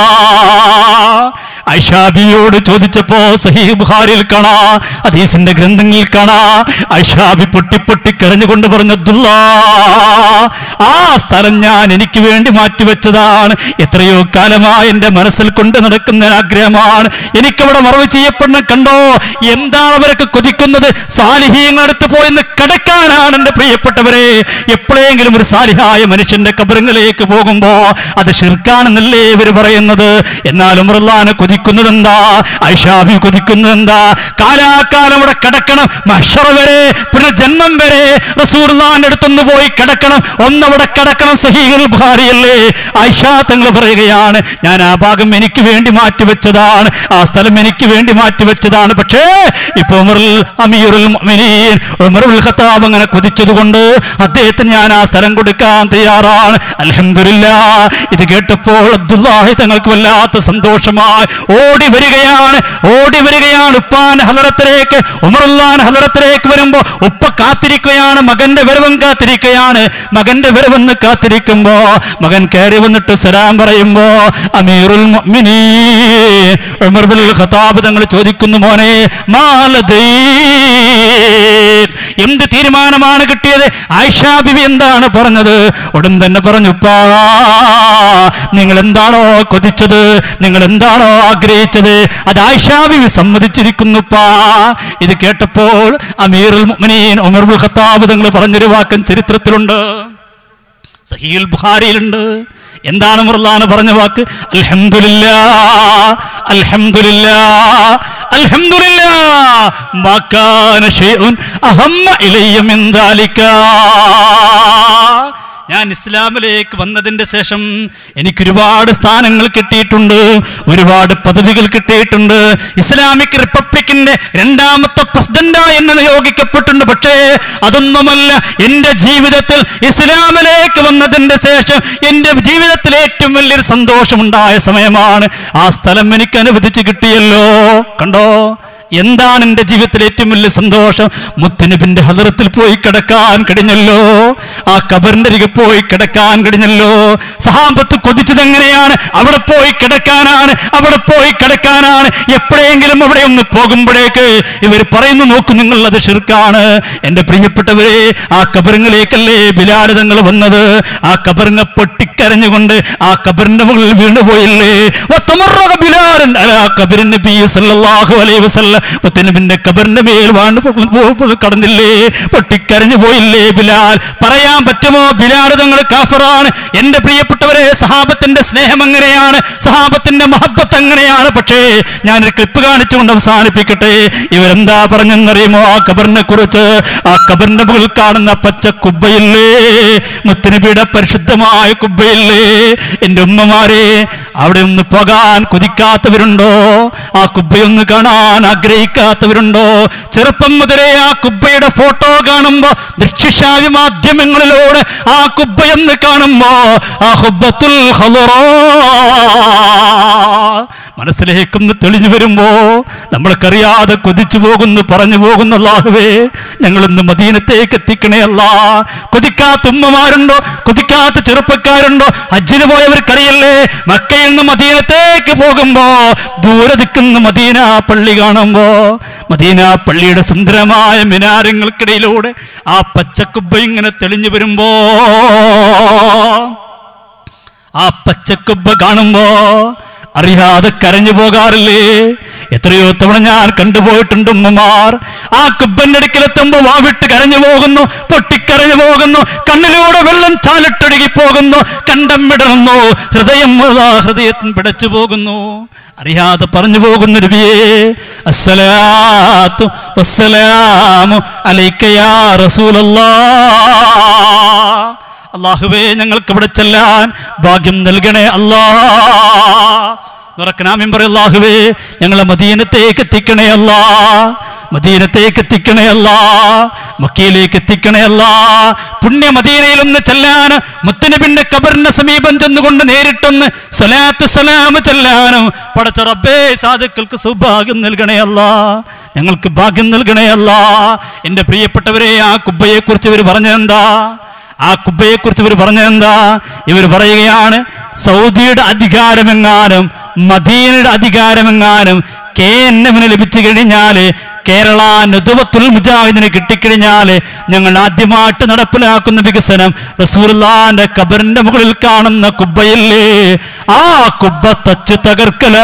ഐഷാബിയോട് ചോദിച്ചപ്പോ സഹീഹ് ബുഖാരിയിൽ കാണാ ഹദീസിന്റെ ഗ്രന്ഥങ്ങളിൽ കാണാ ഐഷാബി പൊട്ടി പൊട്ടി കരഞ്ഞുകൊണ്ട് പറഞ്ഞു "അബ്ദുല്ലാ, ആ സ്ഥലം ഞാൻ എനിക്ക് വേണ്ടി മാറ്റിവെച്ചതാണ് എത്രയോ കാലമായി എന്റെ മനസ്സിൽ കൊണ്ട് നടക്കുന്ന ആഗ്രഹമാണ് എനിക്കവിടെ മറവ് ചെയ്യപ്പെടുന്ന കണ്ടോ എന്താണ് അവരൊക്കെ കൊതിക്കുന്നത് സാലിഹീങ്ങളടുത്ത് പോയെന്ന് കിടക്കാനാണ് എന്റെ പ്രിയപ്പെട്ടവരെ എപ്പോഴെങ്കിലും ഒരു സാലിഹായ മനുഷ്യന്റെ കബറിങ്ങളിലേക്ക് പോകുമ്പോ അത് ഷിർക്കാണെന്നല്ലേ ഇവർ പറയുന്നത് എന്നാൽ ഉമർലാന് കൊതിക്കുന്നത് എന്താ ഐഷാബി കൊതിക്കുന്നത് എന്താ കാലാകാലം അവിടെ കിടക്കണം മഷറ വരെ പിന്നെ ജന്മം വരെ റസൂർലാന്റെ അടുത്തൊന്ന് പോയി കിടക്കണം ഒന്നവിടെ കിടക്കണം സഹീൽ ബുഹാരിയല്ലേ ഐഷാ തങ്ങൾ പറയുകയാണ് ഞാൻ ആ ഭാഗം എനിക്ക് വേണ്ടി മാറ്റിവെച്ചതാണ് ആ സ്ഥലം എനിക്ക് വേണ്ടി മാറ്റിവെച്ചതാണ് പക്ഷേ ഇപ്പൊ ഉമറുൽ അമീറുൽ മുഅ്മിനീൻ ഉമറുൽ ഖത്താബ് അങ്ങനെ കൊതിച്ചതുകൊണ്ട് അദ്ദേഹത്തിന് ഞാൻ ആ സ്ഥലം കൊടുക്കാൻ തയ്യാറാണ് അൽഹംദുലില്ലാ ഇത് കേട്ടപ്പോൾ അബ്ദുല്ലാഹി തങ്ങൾക്ക് വല്ലാത്ത സന്തോഷമായി ഓടി വരികയാണ് ഓടി വരികയാണ് ഉപ്പാൻ ഹലറത്തിലേക്ക് ഉമറുല്ലാൻ ഹലറത്തിലേക്ക് വരുമ്പോ ഉപ്പ കാത്തിരിക്കുകയാണ് മകന്റെ വരവും കാത്തിരിക്കുകയാണ് മകന്റെ വരവെന്ന് കാത്തിരിക്കുമ്പോ മകൻ കയറി വന്നിട്ട് സലാം പറയുമ്പോ അമീറുൽ മുഅ്മിനീൻ ഉമർ ബിൻ ഖത്താബ് തങ്ങൾ ചോദിക്കുന്നു മോനെ മാലദൈ എന്ത് തീരുമാനമാണ് കിട്ടിയത് ആയിഷാ ബിബി എന്താണ് പറഞ്ഞത് ഉടൻ തന്നെ പറഞ്ഞു "ഉപ്പാ, നിങ്ങൾ എന്താണോ കൊതിച്ചത് നിങ്ങൾ എന്താണോ ആഗ്രഹിച്ചത് അത് ആയിഷാ ബിബി സമ്മതിച്ചിരിക്കുന്നുപ്പാ ഇത് കേട്ടപ്പോൾ അമീറുൽ മുഅ്മിനീൻ ഉമർ ബിൻ ഖത്താബ് തങ്ങൾ പറഞ്ഞൊരു വാക്കൻ ചരിത്രത്തിലുണ്ട് സഹീൽ ബുഖാരിയിലുണ്ട് എന്താണ് മുർലാന് പറഞ്ഞ വാക്ക് അൽഹംദുലില്ലാ അൽഹംദുലില്ലാ അൽഹംദുലില്ലാ മാ കാന ഷൈഉൻ അഹമ്മ ഇലയ്യ മിൻ ദാലിക ഞാൻ ഇസ്ലാമിലേക്ക് വന്നതിന്റെ ശേഷം എനിക്ക് ഒരുപാട് സ്ഥാനങ്ങൾ കിട്ടിയിട്ടുണ്ട് ഒരുപാട് പദവികൾ കിട്ടിയിട്ടുണ്ട് ഇസ്ലാമിക് റിപ്പബ്ലിക്കിന്റെ രണ്ടാമത്തെ പ്രസിഡന്റായി എന്നെ നിയോഗിക്കപ്പെട്ടിട്ടുണ്ട് പക്ഷേ അതൊന്നുമല്ല എന്റെ ജീവിതത്തിൽ ഇസ്ലാമിലേക്ക് വന്നതിന്റെ ശേഷം എന്റെ ജീവിതത്തിൽ ഏറ്റവും വലിയൊരു സന്തോഷമുണ്ടായ സമയമാണ് ആ സ്ഥലം എനിക്ക് അനുവദിച്ച് കിട്ടിയല്ലോ കണ്ടോ എന്താണ് എന്റെ ജീവിതത്തിലെ ഏറ്റവും വലിയ സന്തോഷം മുത്തനബിന്റെ ഹദറത്തിൽ പോയി കിടക്കാൻ കഴിഞ്ഞല്ലോ ആ കബറിന്റെ അരികെ പോയി കിടക്കാൻ കഴിഞ്ഞല്ലോ സഹാബത്ത് കൊതിച്ചത് എങ്ങനെയാണ് അവിടെ പോയി കിടക്കാനാണ് അവിടെ പോയി കിടക്കാനാണ് എപ്പോഴെങ്കിലും അവിടെ ഒന്ന് പോകുമ്പോഴേക്ക് ഇവർ പറയുന്നു നോക്കൂ നിങ്ങൾ അത് ഷിർക്കാണ് എന്റെ പ്രിയപ്പെട്ടവരെ ആ കബറിങ്ങളിലേക്കല്ലേ ബിലാലിതങ്ങൾ വന്നത് ആ കബറിങ്ങ പൊട്ടിക്കരഞ്ഞുകൊണ്ട് ആ കബറിന്റെ മുകളിൽ വീണുപോയില്ലേ വത്തമറക ബിലാലൻ അലാ കബറിൻ നബി സല്ലല്ലാഹു അലൈഹി വസല്ലം മുത്തനബിന്റെ കബറിന്റെ മേൽ വാണ് കടന്നില്ലേ പൊട്ടിക്കരഞ്ഞു പോയില്ലേ ബിലാൽ പറയാൻ പറ്റുമോ ബിലാൽ തങ്ങൾ കാഫറാണ് എന്റെ പ്രിയപ്പെട്ടവരെ സഹാബത്തിന്റെ സ്നേഹം എങ്ങനെയാണ് സഹാബത്തിന്റെ മഹബത്ത് എങ്ങനെയാണ് പക്ഷേ ഞാനൊരു ക്ലിപ്പ് കാണിച്ചുകൊണ്ട് അവസാനിപ്പിക്കട്ടെ ഇവരെന്താ പറഞ്ഞെന്നറിയുമോ ആ കബറിനെ കുറിച്ച് ആ കബറിന്റെ മുകളിൽ കാണുന്ന പച്ച കുബ്ബയില്ലേ മുത്തനബിയുടെ പരിശുദ്ധമായ കുബ്ബയില്ലേ എന്റെ ഉമ്മമാരെ അവിടെ ഒന്ന് പോകാൻ കൊതിക്കാത്തവരുണ്ടോ ആ കുബ്ബയൊന്ന് കാണാൻ ആഗ്രഹിക്കാത്തവരുണ്ടോ ചെറുപ്പം മുതലേ ആ കുബ്ബയുടെ ഫോട്ടോ കാണുമ്പോ ദൃശ്യശ്രാവ്യ മാധ്യമങ്ങളിലൂടെ ആ കുബ്ബയെന്ന് കാണുമ്പോ ആ ഹുബ്ബത്തുൽ ഖദറാ മനസ്സിലേക്കൊന്ന് തെളിഞ്ഞു വരുമ്പോ നമ്മൾക്കറിയാതെ കൊതിച്ചു പോകുന്നു പറഞ്ഞു പോകുന്നു അല്ലാഹുവേ ഞങ്ങളൊന്ന് മദീനത്തേക്ക് എത്തിക്കണേ അല്ല കൊതിക്കാത്ത ഉമ്മമാരുണ്ടോ കൊതിക്കാത്ത ചെറുപ്പക്കാരുണ്ടോ ഹജ്ജിന് പോയവർക്കറിയില്ലേ മക്കയിൽ നിന്ന് മദീനത്തേക്ക് പോകുമ്പോ ദൂരെ നിൽക്കുന്ന മദീന പള്ളി കാണുമ്പോ മദീന പള്ളിയുടെ സുന്ദരമായ മിനാരങ്ങൾക്കിടയിലൂടെ ആ പച്ചക്കുബ്ബ ഇങ്ങനെ തെളിഞ്ഞു വരുമ്പോ ആ പച്ചക്കുബ്ബ കാണുമ്പോ അറിയാതെ കരഞ്ഞു പോകാറില്ലേ എത്രയോ തവണ ഞാൻ കണ്ടുപോയിട്ടുണ്ട് ഉമ്മമാർ ആ കുബ്ബന്റെ അടുക്കലെത്തുമ്പോ വാവിട്ട് കരഞ്ഞു പോകുന്നു പൊട്ടിക്കരഞ്ഞു പോകുന്നു കണ്ണിലൂടെ വെള്ളം ചാലിട്ടൊഴുകി പോകുന്നു കണ്ടം വിടർന്നു ഹൃദയം മുഴുവൻ ആ ഹൃദയത്തിൽ പിടച്ചു പോകുന്നു അറിയാതെ പറഞ്ഞു പോകുന്നു നബിയേ അസ്സലാത്തു വസ്സലാമു അലൈക യാ റസൂലല്ലാഹ് അള്ളാഹുവേ ഞങ്ങൾക്ക് ഇവിടെ ചെല്ലാൻ ഭാഗ്യം നൽകണേ അല്ലാ തുറക്കനാമ്യം പറയും അള്ളാഹുവേ ഞങ്ങളെ മദീനത്തേക്ക് എത്തിക്കണേ അല്ലാ മദീനത്തേക്ക് എത്തിക്കണേ അല്ലാ മക്കയിലേക്ക് എത്തിക്കണേ അല്ലാ പുണ്യ മദീനയിൽ ഒന്ന് ചെല്ലാൻ മുത്തനബിന്റെ കബറിന്റെ സമീപം ചെന്നുകൊണ്ട് നേരിട്ടൊന്ന് സലാത്ത് സലാമ് ചെല്ലാനും പടച്ച റബ്ബേ സാധുക്കൾക്ക് സൗഭാഗ്യം നൽകണേ അല്ലാ ഞങ്ങൾക്ക് ഭാഗ്യം നൽകണേ അല്ലാ എന്റെ പ്രിയപ്പെട്ടവരെ ആ കുബ്ബയെ കുറിച്ച് ഇവർ പറഞ്ഞതെന്താ ആ കുബ്ബയെ കുറിച്ച് ഇവർ പറഞ്ഞതെന്താ ഇവർ പറയുകയാണ് സൗദിയുടെ അധികാരമെങ്ങാനും മദീനയുടെ അധികാരമെങ്ങാനും കെ എൻ എമ്മിന് ലഭിച്ചു കഴിഞ്ഞാല് കേരള നെതുവത്തുൽ മുജാഹിദിന് കിട്ടിക്കഴിഞ്ഞാല് ഞങ്ങൾ ആദ്യമായിട്ട് നടപ്പിലാക്കുന്ന വികസനം റസൂലുള്ളാന്റെ കബറിന്റെ മുകളിൽ കാണുന്ന കുബ്ബയില്ലേ ആ കുബ്ബ തച്ച് തകർക്കലാ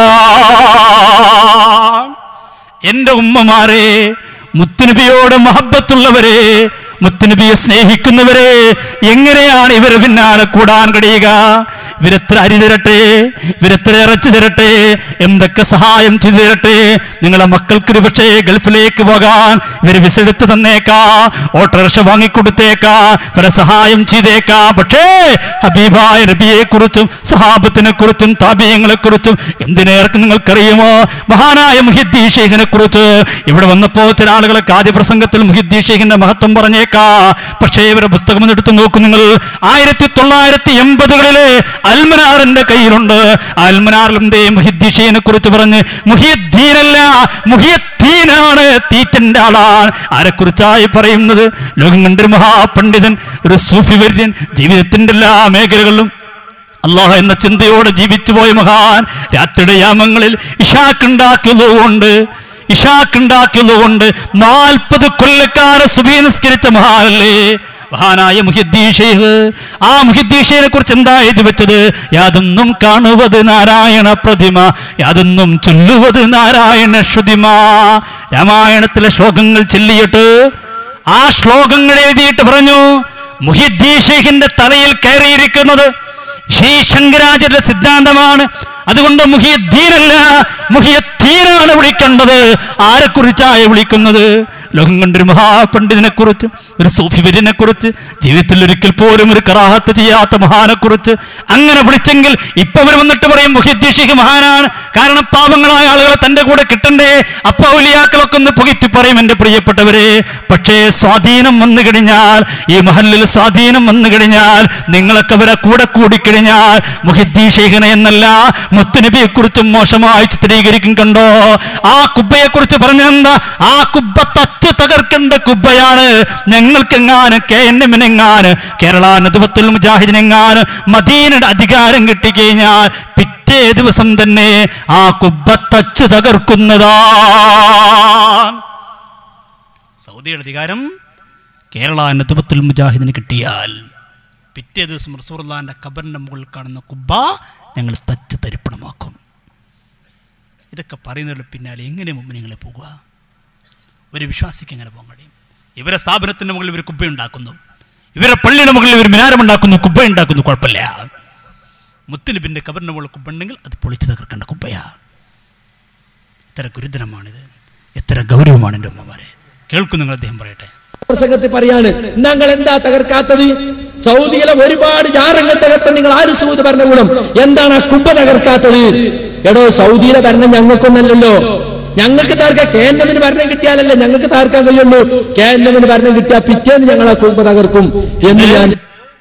എന്റെ ഉമ്മമാരെ മുത്തുനബിയോട് മഹബത്തുള്ളവരെ മുത്തുനബിയെ സ്നേഹിക്കുന്നവരെ എങ്ങനെയാണ് ഇവരെ പിന്നാലെ കൂടാൻ കഴിയുക ഇവരെത്ര അരി തരട്ടെ ഇവരെത്ര ഇറച്ചി തരട്ടെ എന്തൊക്കെ സഹായം ചെയ്തു തരട്ടെ നിങ്ങളെ മക്കൾക്ക് ഒരു പക്ഷേ ഗൾഫിലേക്ക് പോകാൻ ഇവര് വിസെടുത്ത് തന്നേക്കാ ഓട്ടോറിക്ഷ വാങ്ങിക്കൊടുത്തേക്കാ ഇവരെ സഹായം ചെയ്തേക്കാ പക്ഷേ ഹബീബായ നബിയെ കുറിച്ചും സഹാബത്തിനെ കുറിച്ചും താപീയങ്ങളെ കുറിച്ചും എന്തിനേർക്ക് നിങ്ങൾക്കറിയുമോ മഹാനായ മുഹിദ്ദീ ഷെയ്ഖിനെ കുറിച്ച് ഇവിടെ വന്നപ്പോ ചില ആളുകളൊക്കെ ആദ്യ പ്രസംഗത്തിൽ മുഹിദ്ദീ ഷെയ്ഖിന്റെ മഹത്വം പറഞ്ഞേക്കാ പക്ഷേ ഇവരെ പുസ്തകം ഒന്ന് എടുത്ത് നോക്കൂ നിങ്ങൾ ആയിരത്തി തൊള്ളായിരത്തി എൺപതുകളിലെ അൽമനാറിന്റെ കയ്യിലുണ്ട് ആ അൽമനാറിൽ എന്തേ മുഹിദ്ദീ ഷെയ്ഖിനെ കുറിച്ച് പറഞ്ഞ് മുഹിദ്ദീനല്ല മുഹിയത്തീനാണ് തീറ്റന്റെ ആളാണ് ആരെക്കുറിച്ചായി പറയുന്നത് ലോകം കണ്ടൊരു മഹാപണ്ഡിതൻ ഒരു സൂഫി വര്യൻ ജീവിതത്തിന്റെ എല്ലാ മേഖലകളിലും അള്ളാഹ് എന്ന ചിന്തയോടെ ജീവിച്ചു പോയ മഹാൻ രാത്രിയുടെ യാമങ്ങളിൽ ഇഷാക്കുണ്ടാക്കിയതുകൊണ്ട് ഇഷാക്കുണ്ടാക്കിയതുകൊണ്ട് നാൽപ്പത് കൊല്ലക്കാരെ സുബീ നിസ്കരിച്ച മഹാനല്ലേ മഹാനായ മുഹിദ്ദീൻ ഷെയ്ഖ് ആ മുഹിദ്ദീൻ ഷെയ്ഖിനെ കുറിച്ച് എന്താ എഴുതി വെച്ചത് യാതൊന്നും കാണുവത് നാരായണ പ്രതിമ യാതൊന്നും ചൊല്ലുവത് നാരായണ ശ്രുതിമ രാമായണത്തിലെ ശ്ലോകങ്ങൾ ചൊല്ലിയിട്ട് ആ ശ്ലോകങ്ങൾ എഴുതിയിട്ട് പറഞ്ഞു മുഹിദ്ദീൻ ഷെയ്ഖിന്റെ തലയിൽ കയറിയിരിക്കുന്നത് ശ്രീ ശങ്കരാചാര്യ സിദ്ധാന്തമാണ് അതുകൊണ്ട് മുഹിയദ്ദീനല്ല മുഹിയദ്ദീനാണ് വിളിക്കേണ്ടത് ആരെക്കുറിച്ചായ വിളിക്കുന്നത് ലോകം കണ്ടൊരു മഹാപണ്ഡിതനെ കുറിച്ച് ഒരു സൂഫിവര്യനെ കുറിച്ച് ജീവിതത്തിൽ ഒരിക്കൽ പോലും ഒരു കറാഹത്ത് ചെയ്യാത്ത മഹാനെ കുറിച്ച് അങ്ങനെ വിളിച്ചെങ്കിൽ ഇപ്പൊ അവർ വന്നിട്ട് പറയും മുഹിദ്ദീഷിക്ക് മഹാനാണ് കാരണം പാവങ്ങളായ ആളുകളെ തന്റെ കൂടെ കിട്ടണ്ടേ അപ്പൊ ഔലിയാക്കളൊക്കെ ഒന്ന് പുകറ്റി പറയും എന്റെ പ്രിയപ്പെട്ടവരെ പക്ഷേ സ്വാധീനം വന്നു കഴിഞ്ഞാൽ ഈ മഹലിൽ സ്വാധീനം വന്നു കഴിഞ്ഞാൽ നിങ്ങളൊക്കെ അവരെ കൂടെ കൂടിക്കഴിഞ്ഞാൽ മുഹിദ്ദീൻ ഷെയ്ഖിനെ എന്നല്ല മുത്തുനബിയെ കുറിച്ചും മോശമായി ചിത്രീകരിക്കും കണ്ടോ ആ കുബ്ബയെ കുറിച്ച് പറഞ്ഞെന്താ ആ കുബ്ബ തച്ച് തകർക്കേണ്ട കുബ്ബയാണ് ഞങ്ങൾക്കെങ്ങാനും കെ എൻ എമ്മിനെങ്ങാന് കേരള നദുവത്തുൽ മുജാഹിദിനെങ്ങാന് മദീനയുടെ അധികാരം കിട്ടിക്കഴിഞ്ഞാൽ പിറ്റേ ദിവസം തന്നെ ആ കുബ്ബ തച്ച് തകർക്കുന്നതാ സൗദിയുടെ അധികാരം കേരള നദുവത്തുൽ മുജാഹിദിന് കിട്ടിയാൽ പിറ്റേ ദിവസം റസൂർലാന്റെ ഖബറിന്റെ മുകളിൽ കാണുന്ന കുബ്ബ ഞങ്ങൾ തച്ച് തരിപ്പണമാക്കും ഇതൊക്കെ പറയുന്നതിന് പിന്നാലെ എങ്ങനെ മുമ്പിനെ പോകുക ഒരു വിശ്വാസിക്ക് എങ്ങനെ പോകാൻ കഴിയും ഇവരെ സ്ഥാപനത്തിന്റെ മുകളിൽ ഇവർ കുബ്ബ ഉണ്ടാക്കുന്നു ഇവരെ പള്ളിയുടെ മുകളിൽ ഇവർ മിനാരം ഉണ്ടാക്കുന്നു കുബ്ബ ഉണ്ടാക്കുന്നു കുഴപ്പമില്ല മുത്തുനബിന്റെ കബറിന്റെ മുകളിൽ കുബ്ബ ഉണ്ടെങ്കിൽ അത് പൊളിച്ചു തകർക്കേണ്ട കുബ്ബയാ എത്ര ഗുരുതരമാണിത് എത്ര ഗൗരവമാണ് എൻ്റെ ഉമ്മമാരെ കേൾക്കും നിങ്ങൾ അദ്ദേഹം പറയട്ടെ പ്രസംഗത്തിൽ പറയാണ് ഞങ്ങൾ എന്താ തകർക്കാത്തത് സൗദിയിലെ ഒരുപാട് ജാറങ്ങൾ തകർത്ത നിങ്ങൾ ആര് സൂത് ഭരണകൂടം എന്താണ് ആ കുമ്പ തകർക്കാത്തത് എടോ സൗദിയിലെ ഭരണം ഞങ്ങൾക്കൊന്നല്ലല്ലോ ഞങ്ങൾക്ക് തകർക്കാൻ കേന്ദ്രമിന് ഭരണം കിട്ടിയാലല്ലേ ഞങ്ങൾക്ക് തകർക്കാൻ കഴിയുള്ളൂ കേന്ദ്രമിന് ഭരണം കിട്ടിയാൽ പിറ്റേന്ന് ഞങ്ങൾ ആ കുമ്പ തകർക്കും എന്ന് ഞാൻ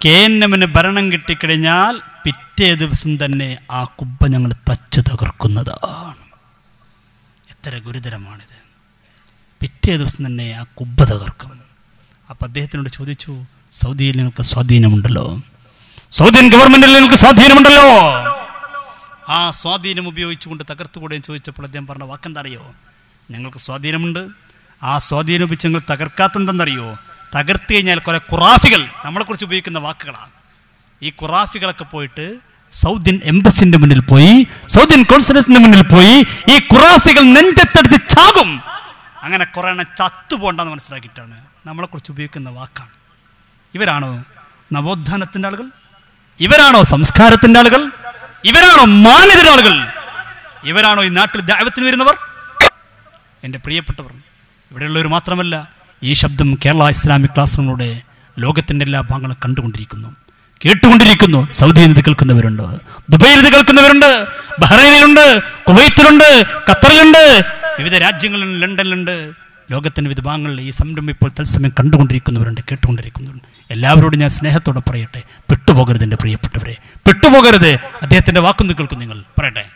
കെ എൻ എമ്മിന് ഭരണം കിട്ടിക്കഴിഞ്ഞാൽ പിറ്റേ ദിവസം തന്നെ ആ കുബ്ബ ഞങ്ങൾ തച്ചു തകർക്കുന്നതാണ് എത്ര ഗുരുതരമാണിത് പിറ്റേ ദിവസം തന്നെ ആ കുബ്ബ തകർക്കും അപ്പം അദ്ദേഹത്തിനോട് ചോദിച്ചു സൗദിയിൽ നിങ്ങൾക്ക് സ്വാധീനമുണ്ടല്ലോ സൗദിയൻ ഗവൺമെന്റിൽ നിങ്ങൾക്ക് സ്വാധീനമുണ്ടല്ലോ ആ സ്വാധീനം ഉപയോഗിച്ചുകൊണ്ട് തകർത്തുകൂടെ എന്ന് ചോദിച്ചപ്പോൾ അദ്ദേഹം പറഞ്ഞ വാക്കെന്താ അറിയോ ഞങ്ങൾക്ക് സ്വാധീനമുണ്ട് ആ സ്വാധീനം ഉപയോഗിച്ച് ഞങ്ങൾ തകർക്കാത്തെന്തെന്നറിയോ തകർത്ത് കഴിഞ്ഞാൽ കുറെ ഖുറാഫികൾ നമ്മളെക്കുറിച്ച് ഉപയോഗിക്കുന്ന വാക്കുകളാണ് ഈ ഖുറാഫികളൊക്കെ പോയിട്ട് സൗദിയൻ എംബസിന്റെ മുന്നിൽ പോയി സൗദിയൻ കോൺസുലേറ്റിന്റെ മുന്നിൽ പോയി ഈ ഖുറാഫികൾ നെഞ്ചത്തടിച്ച് ചാകും അങ്ങനെ കുറെ എണ്ണം ചത്തുപോണ്ടെന്ന് മനസ്സിലാക്കിയിട്ടാണ് നമ്മളെക്കുറിച്ച് ഉപയോഗിക്കുന്ന വാക്കാണ് ഇവരാണോ നവോത്ഥാനത്തിന്റെ ആളുകൾ ഇവരാണോ സംസ്കാരത്തിന്റെ ആളുകൾ ഇവരാണോ മാന്യതയുടെ ആളുകൾ ഇവരാണോ ഈ നാട്ടിൽ ദൈവത്തിന് വരുന്നവർ എൻ്റെ പ്രിയപ്പെട്ടവർ ഇവിടെയുള്ളവർ മാത്രമല്ല ഈ ശബ്ദം കേരള ഇസ്ലാമിക് ക്ലാസ് റൂമിലൂടെ ലോകത്തിൻ്റെ എല്ലാ ഭാഗങ്ങളും കണ്ടുകൊണ്ടിരിക്കുന്നു കേട്ടുകൊണ്ടിരിക്കുന്നു സൗദിയിൽ ഇത് കേൾക്കുന്നവരുണ്ട് ദുബൈയിൽ ഇത് കേൾക്കുന്നവരുണ്ട് ബഹ്റൈനിലുണ്ട് കുവൈത്തിലുണ്ട് ഖത്തറിലുണ്ട് വിവിധ രാജ്യങ്ങളിലും ലണ്ടനിലുണ്ട് ലോകത്തിൻ്റെ വിവിധ ഭാഗങ്ങളിൽ ഈ സംരംഭം ഇപ്പോൾ തത്സമയം കണ്ടുകൊണ്ടിരിക്കുന്നവരുണ്ട് കേട്ടുകൊണ്ടിരിക്കുന്നവരുണ്ട് എല്ലാവരോടും ഞാൻ സ്നേഹത്തോടെ പറയട്ടെ പെട്ടുപോകരുത് എൻ്റെ പ്രിയപ്പെട്ടവരെ പെട്ടുപോകരുത് അദ്ദേഹത്തിൻ്റെ വാക്കൊന്ന് കേൾക്കും നിങ്ങൾ പറയട്ടെ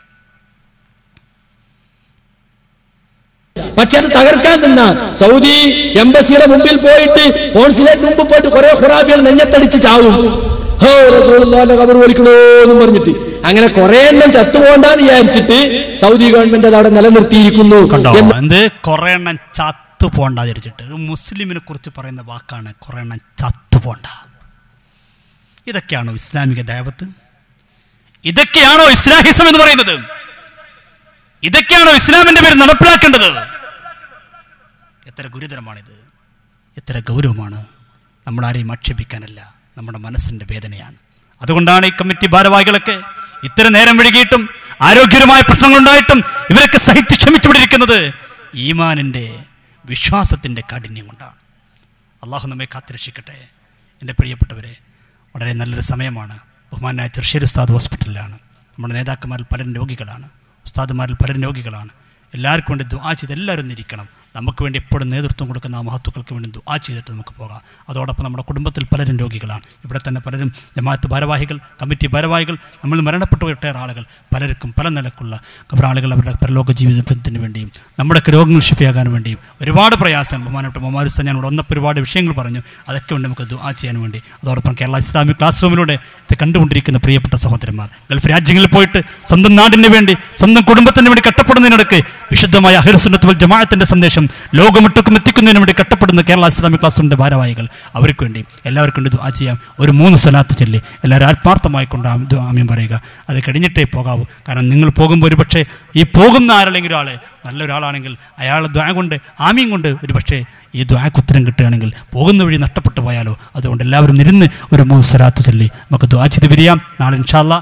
പക്ഷെ അത് തകർക്കാൻ നിന്ന സൗദി എംബസിയുടെ മുമ്പിൽ പോയിട്ട് കോൺസുലേറ്റ് മുമ്പ് പോയിട്ട് കുറെ ഖുറാഫികൾ നെഞ്ഞത്തടിച്ച് ചാവും ഹോ റസൂലുള്ളാഹിന്റെ ഖബർ വിളിക്കണോ എന്നും പറഞ്ഞിട്ട് അങ്ങനെ കുറെ എണ്ണം ചത്തുപോകണ്ടെന്ന് വിചാരിച്ചിട്ട് സൗദി ഗവൺമെന്റ് അത് അവിടെ നിലനിർത്തിയിരിക്കുന്നു കണ്ടോ എന്ന് എന്ത് കുറെ എണ്ണം ചത്തു പോണ്ടാതിരിച്ചിട്ട് ഒരു മുസ്ലിമിനെ കുറിച്ച് പറയുന്ന വാക്കാണ് കുറെ എണ്ണം ചത്തു പോണ്ട ഇതൊക്കെയാണോ ഇസ്ലാമിക ദൈവത്ത് ഇതൊക്കെയാണോ ഇസ്ലാഹിസം എന്ന് പറയുന്നത് ഇതൊക്കെയാണോ ഇസ്ലാമിന്റെ പേര് നടപ്പിലാക്കേണ്ടത് എത്ര ഗുരുതരമാണിത് എത്ര ഗൗരവമാണ് നമ്മൾ ആരെയും ആക്ഷേപിക്കാനല്ല നമ്മുടെ മനസ്സിന്റെ വേദനയാണ് അതുകൊണ്ടാണ് ഈ കമ്മിറ്റി ഭാരവാഹികളൊക്കെ ഇത്ര നേരം വഴുകിയിട്ടും ആരോഗ്യകരമായ പ്രശ്നങ്ങളുണ്ടായിട്ടും ഇവരൊക്കെ സഹിച്ച് ക്ഷമിച്ചുകൊണ്ടിരിക്കുന്നത് ഈമാനിന്റെ വിശ്വാസത്തിന്റെ കാഠിന്യം കൊണ്ടാണ് അള്ളാഹു നമ്മെ കാത്തുരക്ഷിക്കട്ടെ എൻ്റെ പ്രിയപ്പെട്ടവരെ വളരെ നല്ലൊരു സമയമാണ് ബഹുമാനായ ചെറുശ്ശേരി ഉസ്താദ് ഹോസ്പിറ്റലിലാണ് നമ്മുടെ നേതാക്കന്മാരിൽ പലരും രോഗികളാണ് ഉസ്താദുമാരിൽ പലരും രോഗികളാണ് എല്ലാവർക്കും വേണ്ടി ദുആ ചെയ്ത് എല്ലാവരും ഒന്നിരിക്കണം നമുക്ക് വേണ്ടി എപ്പോഴും നേതൃത്വം കൊടുക്കുന്ന ആ മഹത്തുക്കൾക്ക് വേണ്ടി ദുആ ചെയ്തിട്ട് നമുക്ക് പോകാം അതോടൊപ്പം നമ്മുടെ കുടുംബത്തിൽ പലരും രോഗികളാണ് ഇവിടെ തന്നെ പലരും ജമാഅത്ത് ഭാരവാഹികൾ കമ്മിറ്റി ഭാരവാഹികൾ നമ്മൾ മരണപ്പെട്ടു ഒട്ടേറെ ആളുകൾ പലർക്കും പല നിലക്കുള്ള ആളുകൾ അവരുടെ പരലോക ജീവിതത്തിന് വേണ്ടിയും നമ്മുടെയൊക്കെ രോഗങ്ങൾ ഷിഫിയാകാൻ വേണ്ടിയും ഒരുപാട് പ്രയാസം ബഹുമാനപ്പെട്ട മൊമാരുസ ഞാൻ ഇവിടെ വന്നപ്പോൾ ഒരുപാട് വിഷയങ്ങൾ പറഞ്ഞു അതൊക്കെ ഉണ്ട് നമുക്ക് ദുആ ചെയ്യാൻ വേണ്ടി അതോടൊപ്പം കേരള ഇസ്ലാമിക് ക്ലാസ് റൂമിലൂടെ ഇത് കണ്ടുകൊണ്ടിരിക്കുന്ന പ്രിയപ്പെട്ട സഹോദരന്മാർ ഗൾഫ് രാജ്യങ്ങളിൽ പോയിട്ട് സ്വന്തം നാടിന് വേണ്ടി സ്വന്തം കുടുംബത്തിന് വേണ്ടി കട്ടപ്പെടുന്നതിനിടയ്ക്ക് വിശുദ്ധമായ അഹിർസുന്നത്ത് വൽ ജമാഅത്തിന്റെ സന്ദേശം ലോകമൊട്ടുക്കും എത്തിക്കുന്നതിന് വേണ്ടി കട്ടപ്പെടുന്ന കേരള ഇസ്ലാമിക് ക്ലാസ് റൂമിന്റെ ഭാരവാഹികൾ അവർക്ക് വേണ്ടി എല്ലാവർക്കും വേണ്ടി ദുആ ചെയ്യാം ഒരു മൂന്ന് സ്വലാത്ത് ചൊല്ലി എല്ലാവരും ആത്മാർത്ഥമായി കൊണ്ട് ആമ- ദുആ ആമീൻ പറയുക അത് കഴിഞ്ഞിട്ടേ പോകാവൂ കാരണം നിങ്ങൾ പോകുമ്പോൾ ഒരു പക്ഷേ ഈ പോകുന്ന ആരല്ലെങ്കിൽ ഒരാൾ നല്ലൊരാളാണെങ്കിൽ അയാൾ ദ്വാ കൊണ്ട് ആമീൻ കൊണ്ട് ഒരു പക്ഷേ ഈ ദ്വാക്ക് ഉത്തരം കിട്ടുകയാണെങ്കിൽ പോകുന്ന വഴി നഷ്ടപ്പെട്ടു പോയാലോ അതുകൊണ്ട് എല്ലാവരും ഇരുന്ന് ഒരു മൂന്ന് സ്വലാത്ത് ചൊല്ലി നമുക്ക് ദ്വാ ചെയ്ത് പിരിയാം നാളെ ഇൻഷാല്ല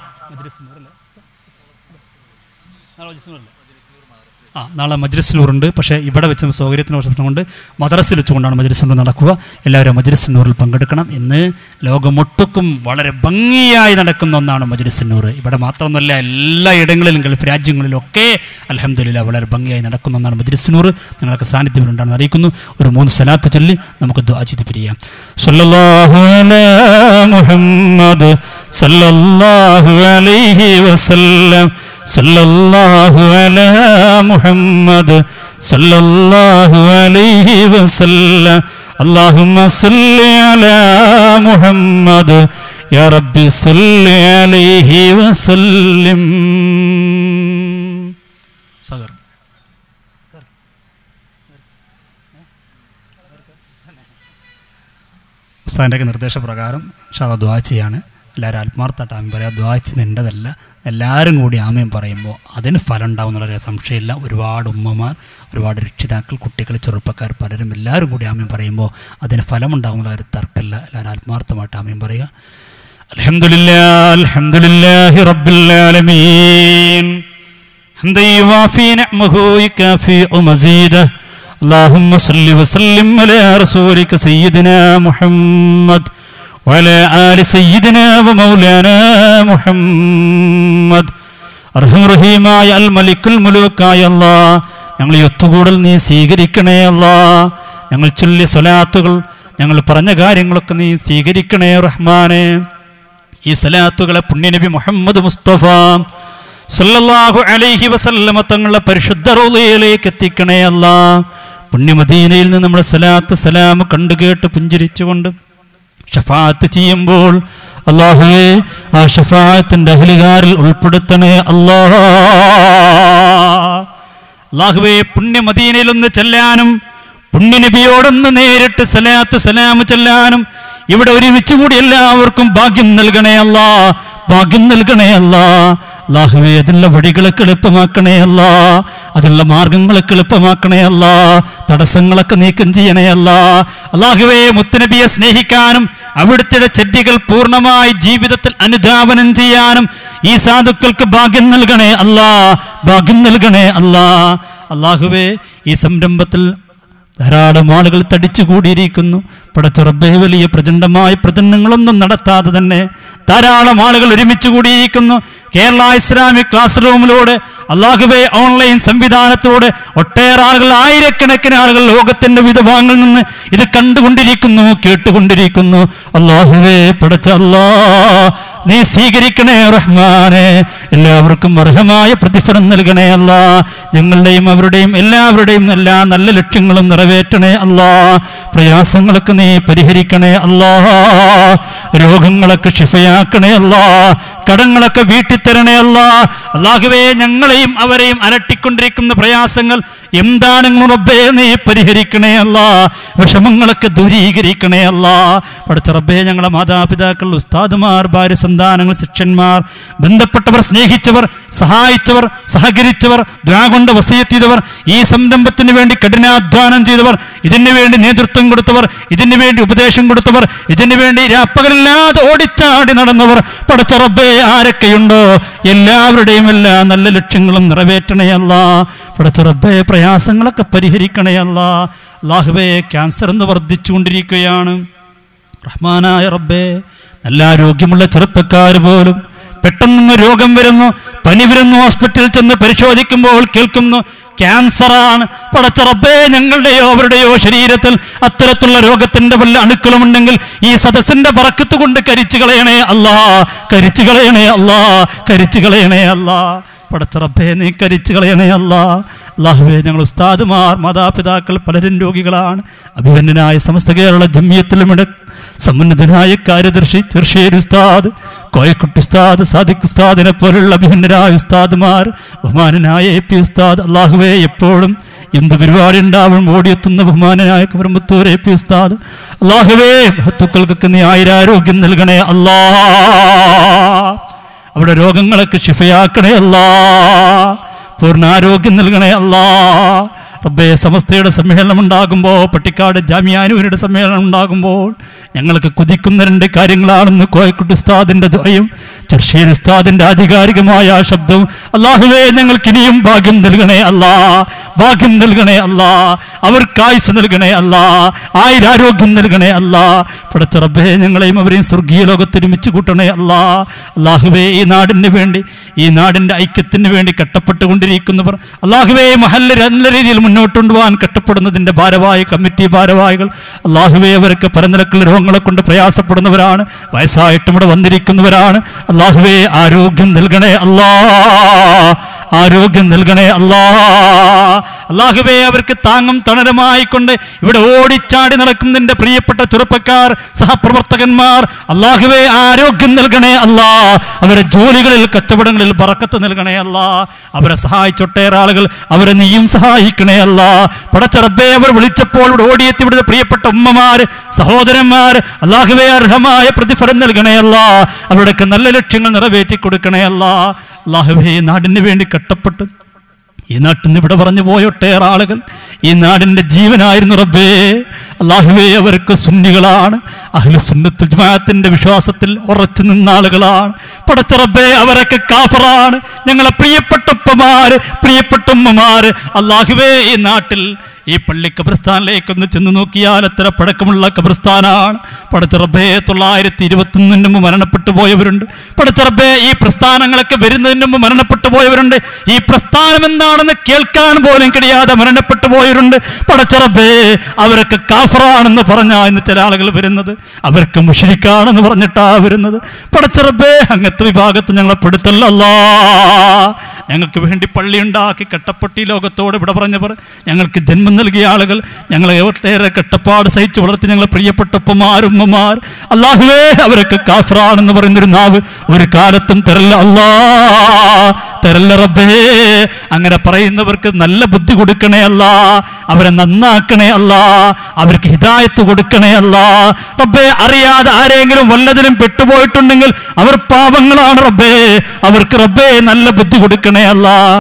ആ നാളെ മജ്ലിസിനൂറുണ്ട് പക്ഷേ ഇവിടെ വെച്ച സൗകര്യത്തിന് പ്രശ്നം കൊണ്ട് മദ്രസിൽ വെച്ചുകൊണ്ടാണ് മജ്ലിസിനൂർ നടക്കുക എല്ലാവരും മജ്ലിസിനൂറിൽ പങ്കെടുക്കണം ഇന്ന് ലോകമൊട്ടുക്കും വളരെ ഭംഗിയായി നടക്കുന്ന ഒന്നാണ് മജ്ലിസിനൂർ ഇവിടെ മാത്രമൊന്നുമല്ല എല്ലാ ഇടങ്ങളിലും ഗൾഫ് രാജ്യങ്ങളിലൊക്കെ അലഹമില്ല വളരെ ഭംഗിയായി നടക്കുന്ന ഒന്നാണ് മജ്ലിസിനൂർ നിങ്ങൾക്ക് സാന്നിധ്യം ഉണ്ടാണെന്ന് അറിയിക്കുന്നു ഒരു മൂന്ന് സലാത്ത് ചൊല്ലി നമുക്ക് ദുആ ചെയ്ത് പിരിയാം സല്ലല്ലാഹു അലാ മുഹമ്മദ് സല്ലല്ലാഹു അലൈഹി വസല്ലം സല്ലല്ലാഹു അലാ മുഹമ്മദ് സല്ലല്ലാഹു അലൈഹി വസല്ലം اللهم صل على محمد يا رب صل عليه وسلم صدر ഉസ്താദിൻ്റെയൊക്കെ നിർദ്ദേശപ്രകാരം ഷാദ ദ്വാ ചെയ്യാണ് എല്ലാവരും ആത്മാർത്ഥമായിട്ട് ആമയും പറയാം ദ്വാ ചെയ്യുന്നതിൻ്റെതല്ല എല്ലാവരും കൂടി ആമയും പറയുമ്പോൾ അതിന് ഫലം ഉണ്ടാവും എന്നുള്ള സംശയമില്ല ഒരുപാട് ഉമ്മമാർ ഒരുപാട് രക്ഷിതാക്കൾ കുട്ടികൾ ചെറുപ്പക്കാർ പലരും എല്ലാവരും കൂടി ആമയും പറയുമ്പോൾ അതിന് ഫലം ഉണ്ടാവും എന്നുള്ള ഒരു തർക്കമില്ല എല്ലാവരും ആത്മാർത്ഥമായിട്ട് ആമയും പറയുക അലഹമുല്ലാ അലഹമുല്ലാഹി റബ്ബിൽ ആലമീൻ حمدا يوافي نعمه يكافئ مزيده اللهم صل وسلم على رسولك سيدنا محمد وعلى آل سيدنا ومولانا محمد അർഹം റഹീമായ അൽ മലിക്കുൽ മുലൂക്കായ അല്ലാ ഞങ്ങൾ ഈ ഒത്തുകൂടൽ നീ സ്വീകരിക്കണേ അല്ലാ ഞങ്ങൾ ചൊല്ലിയ സ്വലാത്തുകൾ ഞങ്ങൾ പറഞ്ഞ കാര്യങ്ങളൊക്കെ നീ സ്വീകരിക്കണേ റഹ്മാനെ ഈ സലാത്തുകളെ പുണ്യനബി മുഹമ്മദ് മുസ്തഫ സല്ലല്ലാഹു അലൈഹി വസല്ലമ തങ്ങളുടെ പരിശുദ്ധ റോളിയിലേക്ക് എത്തിക്കണേ അല്ല പുണ്യമദീനയിൽ നിന്ന് നമ്മുടെ സലാത്ത് സലാം കണ്ടു കേട്ട് പുഞ്ചിരിച്ചുകൊണ്ട് ഷഫാത്ത് ചെയ്യുമ്പോൾ അള്ളാഹുവേ ആ ഷഫാത്തിന്റെ അഹ്ലുകാരിൽ ഉൾപ്പെടുത്തണേ അല്ലാ അള്ളാഹുവേ പുണ്യമദീനയിലൊന്ന് ചെല്ലാനും പുണ്യനബിയോടൊന്ന് നേരിട്ട് സലാത്ത് സലാം ചെല്ലാനും ഇവിടെ ഒരുമിച്ച് കൂടി എല്ലാവർക്കും ഭാഗ്യം നൽകണേ അല്ല ഭാഗ്യം നൽകണേ അല്ല അള്ളാഹുവേ അതിലുള്ള വഴികളൊക്കെ എളുപ്പമാക്കണേ അല്ല അതിലുള്ള മാർഗങ്ങളൊക്കെ എളുപ്പമാക്കണേ അല്ല തടസ്സങ്ങളൊക്കെ നീക്കം ചെയ്യണേ അല്ല അള്ളാഹുവേ മുത്തനബിയെ സ്നേഹിക്കാനും അവിടുത്തെ ചെടികൾ പൂർണ്ണമായി ജീവിതത്തിൽ അനുധാവനം ചെയ്യാനും ഈ സാധുക്കൾക്ക് ഭാഗ്യം നൽകണേ അല്ല ഭാഗ്യം നൽകണേ അല്ല അള്ളാഹുവേ ഈ സംരംഭത്തിൽ ധാരാളം ആളുകൾ തടിച്ചുകൂടിയിരിക്കുന്നു പടച്ചുറബേ വലിയ പ്രചണ്ഡമായ പ്രചണ്ഡങ്ങളൊന്നും നടത്താതെ തന്നെ ധാരാളം ആളുകൾ ഒരുമിച്ച് കൂടിയിരിക്കുന്നു കേരള ഇസ്ലാമിക് ക്ലാസ് റൂമിലൂടെ അള്ളാഹുവെ ഓൺലൈൻ സംവിധാനത്തോടെ ഒട്ടേറെ ആളുകൾ ആയിരക്കണക്കിന് ആളുകൾ ലോകത്തിന്റെ വിവിധ ഭാഗങ്ങളിൽ നിന്ന് ഇത് കണ്ടുകൊണ്ടിരിക്കുന്നു കേട്ടുകൊണ്ടിരിക്കുന്നു അള്ളാഹുവേ പടച്ച അല്ലാ നീ സ്വീകരിക്കണേ റഹ്മാനെ എല്ലാവർക്കും അർഹമായ പ്രതിഫലം നൽകണേ അല്ല ഞങ്ങളുടെയും അവരുടെയും എല്ലാവരുടെയും എല്ലാ നല്ല ലക്ഷ്യങ്ങളും നിറവേറ്റണേ അല്ലാ പ്രയാസങ്ങളൊക്കെ നീ പരിഹരിക്കണേ അല്ലാ രോഗങ്ങളൊക്കെ ഷിഫയാക്കണേ അല്ലാ കടങ്ങളൊക്കെ വീട്ടിത്തരണേ അല്ല അള്ളാഹുവേ ഞങ്ങളെയും അവരെയും അലട്ടിക്കൊണ്ടിരിക്കുന്ന പ്രയാസങ്ങൾ എന്താണെങ്കിലും റബ്ബേ നീ പരിഹരിക്കണേ അല്ല വിഷമങ്ങളൊക്കെ ദൂരീകരിക്കണേ അല്ല പഠിച്ച റബ്ബേ ഞങ്ങളെ മാതാപിതാക്കൾ ഉസ്താദുമാർ ഭാര്യ സന്താനങ്ങൾ ശിഷ്യന്മാർ ബന്ധപ്പെട്ടവർ സ്നേഹിച്ചവർ സഹായിച്ചവർ സഹകരിച്ചവർ ദ്വാ കൊണ്ട് വസീത്ത് ചെയ്തവർ ഈ സംരംഭത്തിന് വേണ്ടി കഠിനാധ്വാനം ചെയ്തവർ ഇതിനു വേണ്ടി നേതൃത്വം കൊടുത്തവർ ഇതിനു വേണ്ടി ഉപദേശം കൊടുത്തവർ ഇതിനു വേണ്ടി രാപ്പകലില്ലാതെ ഓടിച്ചാടി നടന്നവർ പടച്ച റബ്ബേ ആരൊക്കെയുണ്ടോ എല്ലാവരുടെയും എല്ലാ നല്ല ലക്ഷ്യങ്ങളും നിറവേറ്റണയല്ല പടച്ച റബ്ബേ പ്രയാസങ്ങളൊക്കെ പരിഹരിക്കണയല്ല അല്ലാഹുവേ ക്യാൻസർ എന്ന് വർദ്ധിച്ചുകൊണ്ടിരിക്കുകയാണ് റഹ്മാനായ റബ്ബേ നല്ല ആരോഗ്യമുള്ള ചെറുപ്പക്കാർ പോലും പെട്ടെന്ന് രോഗം വരുന്നു പനി വരുന്നു ഹോസ്പിറ്റലിൽ ചെന്ന് പരിശോധിക്കുമ്പോൾ കേൾക്കുന്നു ക്യാൻസറാണ് പടച്ച റബ്ബേ ഞങ്ങളുടെയോ അവരുടെയോ ശരീരത്തിൽ അത്തരത്തിലുള്ള രോഗത്തിന്റെ വല്ല അണുക്കളുമുണ്ടെങ്കിൽ ഈ സദസ്സിന്റെ പറക്കത്ത് കൊണ്ട് കരിച്ചു കളയണേ അല്ലാ കരിച്ചു കളയണേ അല്ലാ കരിച്ചു കളയണേ അല്ലാ പടച്ച റബ്ബേ നീ കരിച്ചു കളയണേ അല്ലാ അല്ലാഹുവേ ഞങ്ങൾ ഉസ്താദുമാർ മാതാപിതാക്കൾ പലരും രോഗികളാണ് അഭിമന്യനായ സമസ്ത കേരള ജമ്മിയത്തിലും ഇട സമുന്നതനായ കാര്യദർശി ചെറുശ്ശേരി ഉസ്താദ് കോയക്കുട്ടി ഉസ്താദ് സാദിഖ് ഉസ്താദിനെ പോലുള്ള അഭിമന്യരായ ഉസ്താദുമാർ ബഹുമാനനായ എ പി ഉസ്താദ് അള്ളാഹുവേ എപ്പോഴും എന്ത് പരിപാടി ഉണ്ടാവും ഓടിയെത്തുന്ന ബഹുമാനനായ കബർമുത്തൂർ എ പി ഉസ്താദ് അള്ളാഹുവേ മഹത്തുക്കൾക്കൊക്കെ നീ ആയിരാരോഗ്യം നൽകണേ അല്ലാ അവിടെ രോഗങ്ങളൊക്കെ ശിഫയാക്കണേ അല്ലാ പൂർണ്ണാരോഗ്യം നൽകണേ അല്ലാ റബ്ബേ സമസ്തയുടെ സമ്മേളനം ഉണ്ടാകുമ്പോൾ പട്ടിക്കാട് ജാമ്യാനൂരുടെ സമ്മേളനം ഉണ്ടാകുമ്പോൾ ഞങ്ങൾക്ക് കുതിക്കുന്ന രണ്ട് കാര്യങ്ങളാണെന്ന് കോയക്കുട്ടി ഉസ്താദിന്റെ ദ്വയം ചെർഷീർ ഉസ്താദിന്റെ ആധികാരികമായ ആ ശബ്ദവും അള്ളാഹുവേ ഞങ്ങൾക്ക് ഇനിയും ഭാഗ്യം നൽകണേ അല്ലാ ഭാഗ്യം നൽകണേ അല്ലാ അവർക്ക് ആയുസ് നൽകണേ അല്ലാ ആയിരാരോഗ്യം നൽകണേ അല്ലാ പടച്ച റബ്ബേ ഞങ്ങളെയും അവരെയും സ്വർഗീയ ലോകത്ത് ഒരുമിച്ച് കൂട്ടണേ അല്ലാ അള്ളാഹുവേ ഈ നാടിന് വേണ്ടി ഈ നാടിന്റെ ഐക്യത്തിന് വേണ്ടി കട്ടപ്പെട്ടുകൊണ്ടിരിക്കുന്നവർ അള്ളാഹുവേ മഹല്ല നല്ല രീതിയിൽ മുന്നോട്ട് കൊണ്ടുപോകാൻ കട്ടപ്പെടുന്നതിന്റെ ഭാരവാഹി കമ്മിറ്റി ഭാരവാഹികൾ അള്ളാഹുവേ അവരൊക്കെ പരനിലക്കുള്ള രോഗങ്ങളെ കൊണ്ട് പ്രയാസപ്പെടുന്നവരാണ് വയസ്സായിട്ടും ഇവിടെ വന്നിരിക്കുന്നവരാണ് അള്ളാഹുവേ ആരോഗ്യം നൽകണേ അല്ലാ ആരോഗ്യം നൽകണേ അല്ലാ അള്ളാഹുവേ അവർക്ക് താങ്ങും തണലുമായി കൊണ്ട് ഇവിടെ ഓടിച്ചാടി നടക്കുന്നതിന്റെ പ്രിയപ്പെട്ട ചെറുപ്പക്കാർ സഹപ്രവർത്തകന്മാർ അള്ളാഹുവേ ആരോഗ്യം നൽകണേ അല്ലാ അവരെ ജോലികളിൽ കച്ചവടങ്ങളിൽ പറക്കത്ത് നൽകണേ അല്ല അവരെ സഹായിച്ചൊട്ടേറെ ആളുകൾ അവരെ നീയും സഹായിക്കണേ അല്ല പടച്ചറബേ അവർ വിളിച്ചപ്പോൾ ഇവിടെ ഓടിയെത്തി ഇവിടുത്തെ പ്രിയപ്പെട്ട ഉമ്മമാര് സഹോദരന്മാർ അള്ളാഹുവേ അർഹമായ പ്രതിഫലം നൽകണേ അല്ല അവരുടെയൊക്കെ നല്ല ലക്ഷ്യങ്ങൾ നിറവേറ്റി കൊടുക്കണേ അല്ല അള്ളാഹുവേ നാടിന് വേണ്ടി കട്ടപ്പെട്ട് ഈ നാട്ടിൽ നിന്ന് ഇവിടെ പറഞ്ഞു പോയ ഒട്ടേറെ ആളുകൾ ഈ നാടിന്റെ ജീവനായിരുന്നു റബ്ബേ അള്ളാഹുവേ അവർക്ക് സുന്നികളാണ് അഹ്ലു സുന്നത്ത് ജമാഅത്തിന്റെ വിശ്വാസത്തിൽ ഉറച്ചു നിന്ന ആളുകളാണ് പടച്ച റബ്ബേ അവരൊക്കെ കാഫറാണ് ഞങ്ങളെ പ്രിയപ്പെട്ട ഉപ്പമാര് പ്രിയപ്പെട്ട ഉമ്മമാര് അള്ളാഹുവേ ഈ നാട്ടിൽ ഈ പള്ളി കബർസ്ഥാനിലേക്കൊന്ന് ചെന്ന് നോക്കിയാൽ എത്ര പഴക്കമുള്ള കബർസ്ഥാനാണ് പടച്ചറബേ തൊള്ളായിരത്തി ഇരുപത്തൊന്നിന് മുമ്പ് മരണപ്പെട്ടു പോയവരുണ്ട് പടച്ചറബേ ഈ പ്രസ്ഥാനങ്ങളൊക്കെ വരുന്നതിന് മുമ്പ് മരണപ്പെട്ടു പോയവരുണ്ട് ഈ പ്രസ്ഥാനം എന്താണെന്ന് കേൾക്കാൻ പോലും കഴിയാതെ മരണപ്പെട്ടു പെട്ടുപോയവരുണ്ട് പടച്ചറബേ അവരൊക്കെ കാഫറാണെന്ന് പറഞ്ഞാ ഇന്ന് ചില ആളുകൾ വരുന്നത് അവർക്ക് മുഷിരിക്കാണെന്ന് പറഞ്ഞിട്ടാ വരുന്നത് പടച്ചറബേ അങ്ങനത്തെ വിഭാഗത്ത് ഞങ്ങളെ പെടുത്തല്ലല്ലാ ഞങ്ങൾക്ക് വേണ്ടി പള്ളി ഉണ്ടാക്കി കട്ടപ്പട്ടി ലോകത്തോട് ഇവിടെ പറഞ്ഞവർ ഞങ്ങൾക്ക് ജന്മം നൽകിയ ആളുകൾ ഞങ്ങളെ ഒട്ടേറെ കെട്ടപ്പാട് സഹിച്ചു വളർത്തി ഞങ്ങളെ പ്രിയപ്പെട്ടപ്പമാർ ഉമ്മമാർ അള്ളാഹുവേ അവരൊക്കെ കാഫറാണെന്ന് പറയുന്നൊരു നാവ് ഒരു കാലത്തും തരല്ല അല്ലാ തരല്ല റബ്ബേ അങ്ങനെ പറയുന്നവർക്ക് നല്ല ബുദ്ധി കൊടുക്കണേ അല്ല അവരെ നന്നാക്കണേ അല്ല അവർക്ക് ഹിദായത്ത് കൊടുക്കണേ അല്ല റബ്ബേ അറിയാതെ ആരെങ്കിലും വല്ലതിലും പെട്ടുപോയിട്ടുണ്ടെങ്കിൽ അവർ പാവങ്ങളാണ് റബ്ബേ അവർക്ക് റബ്ബേ നല്ല ബുദ്ധി കൊടുക്കണേ അല്ല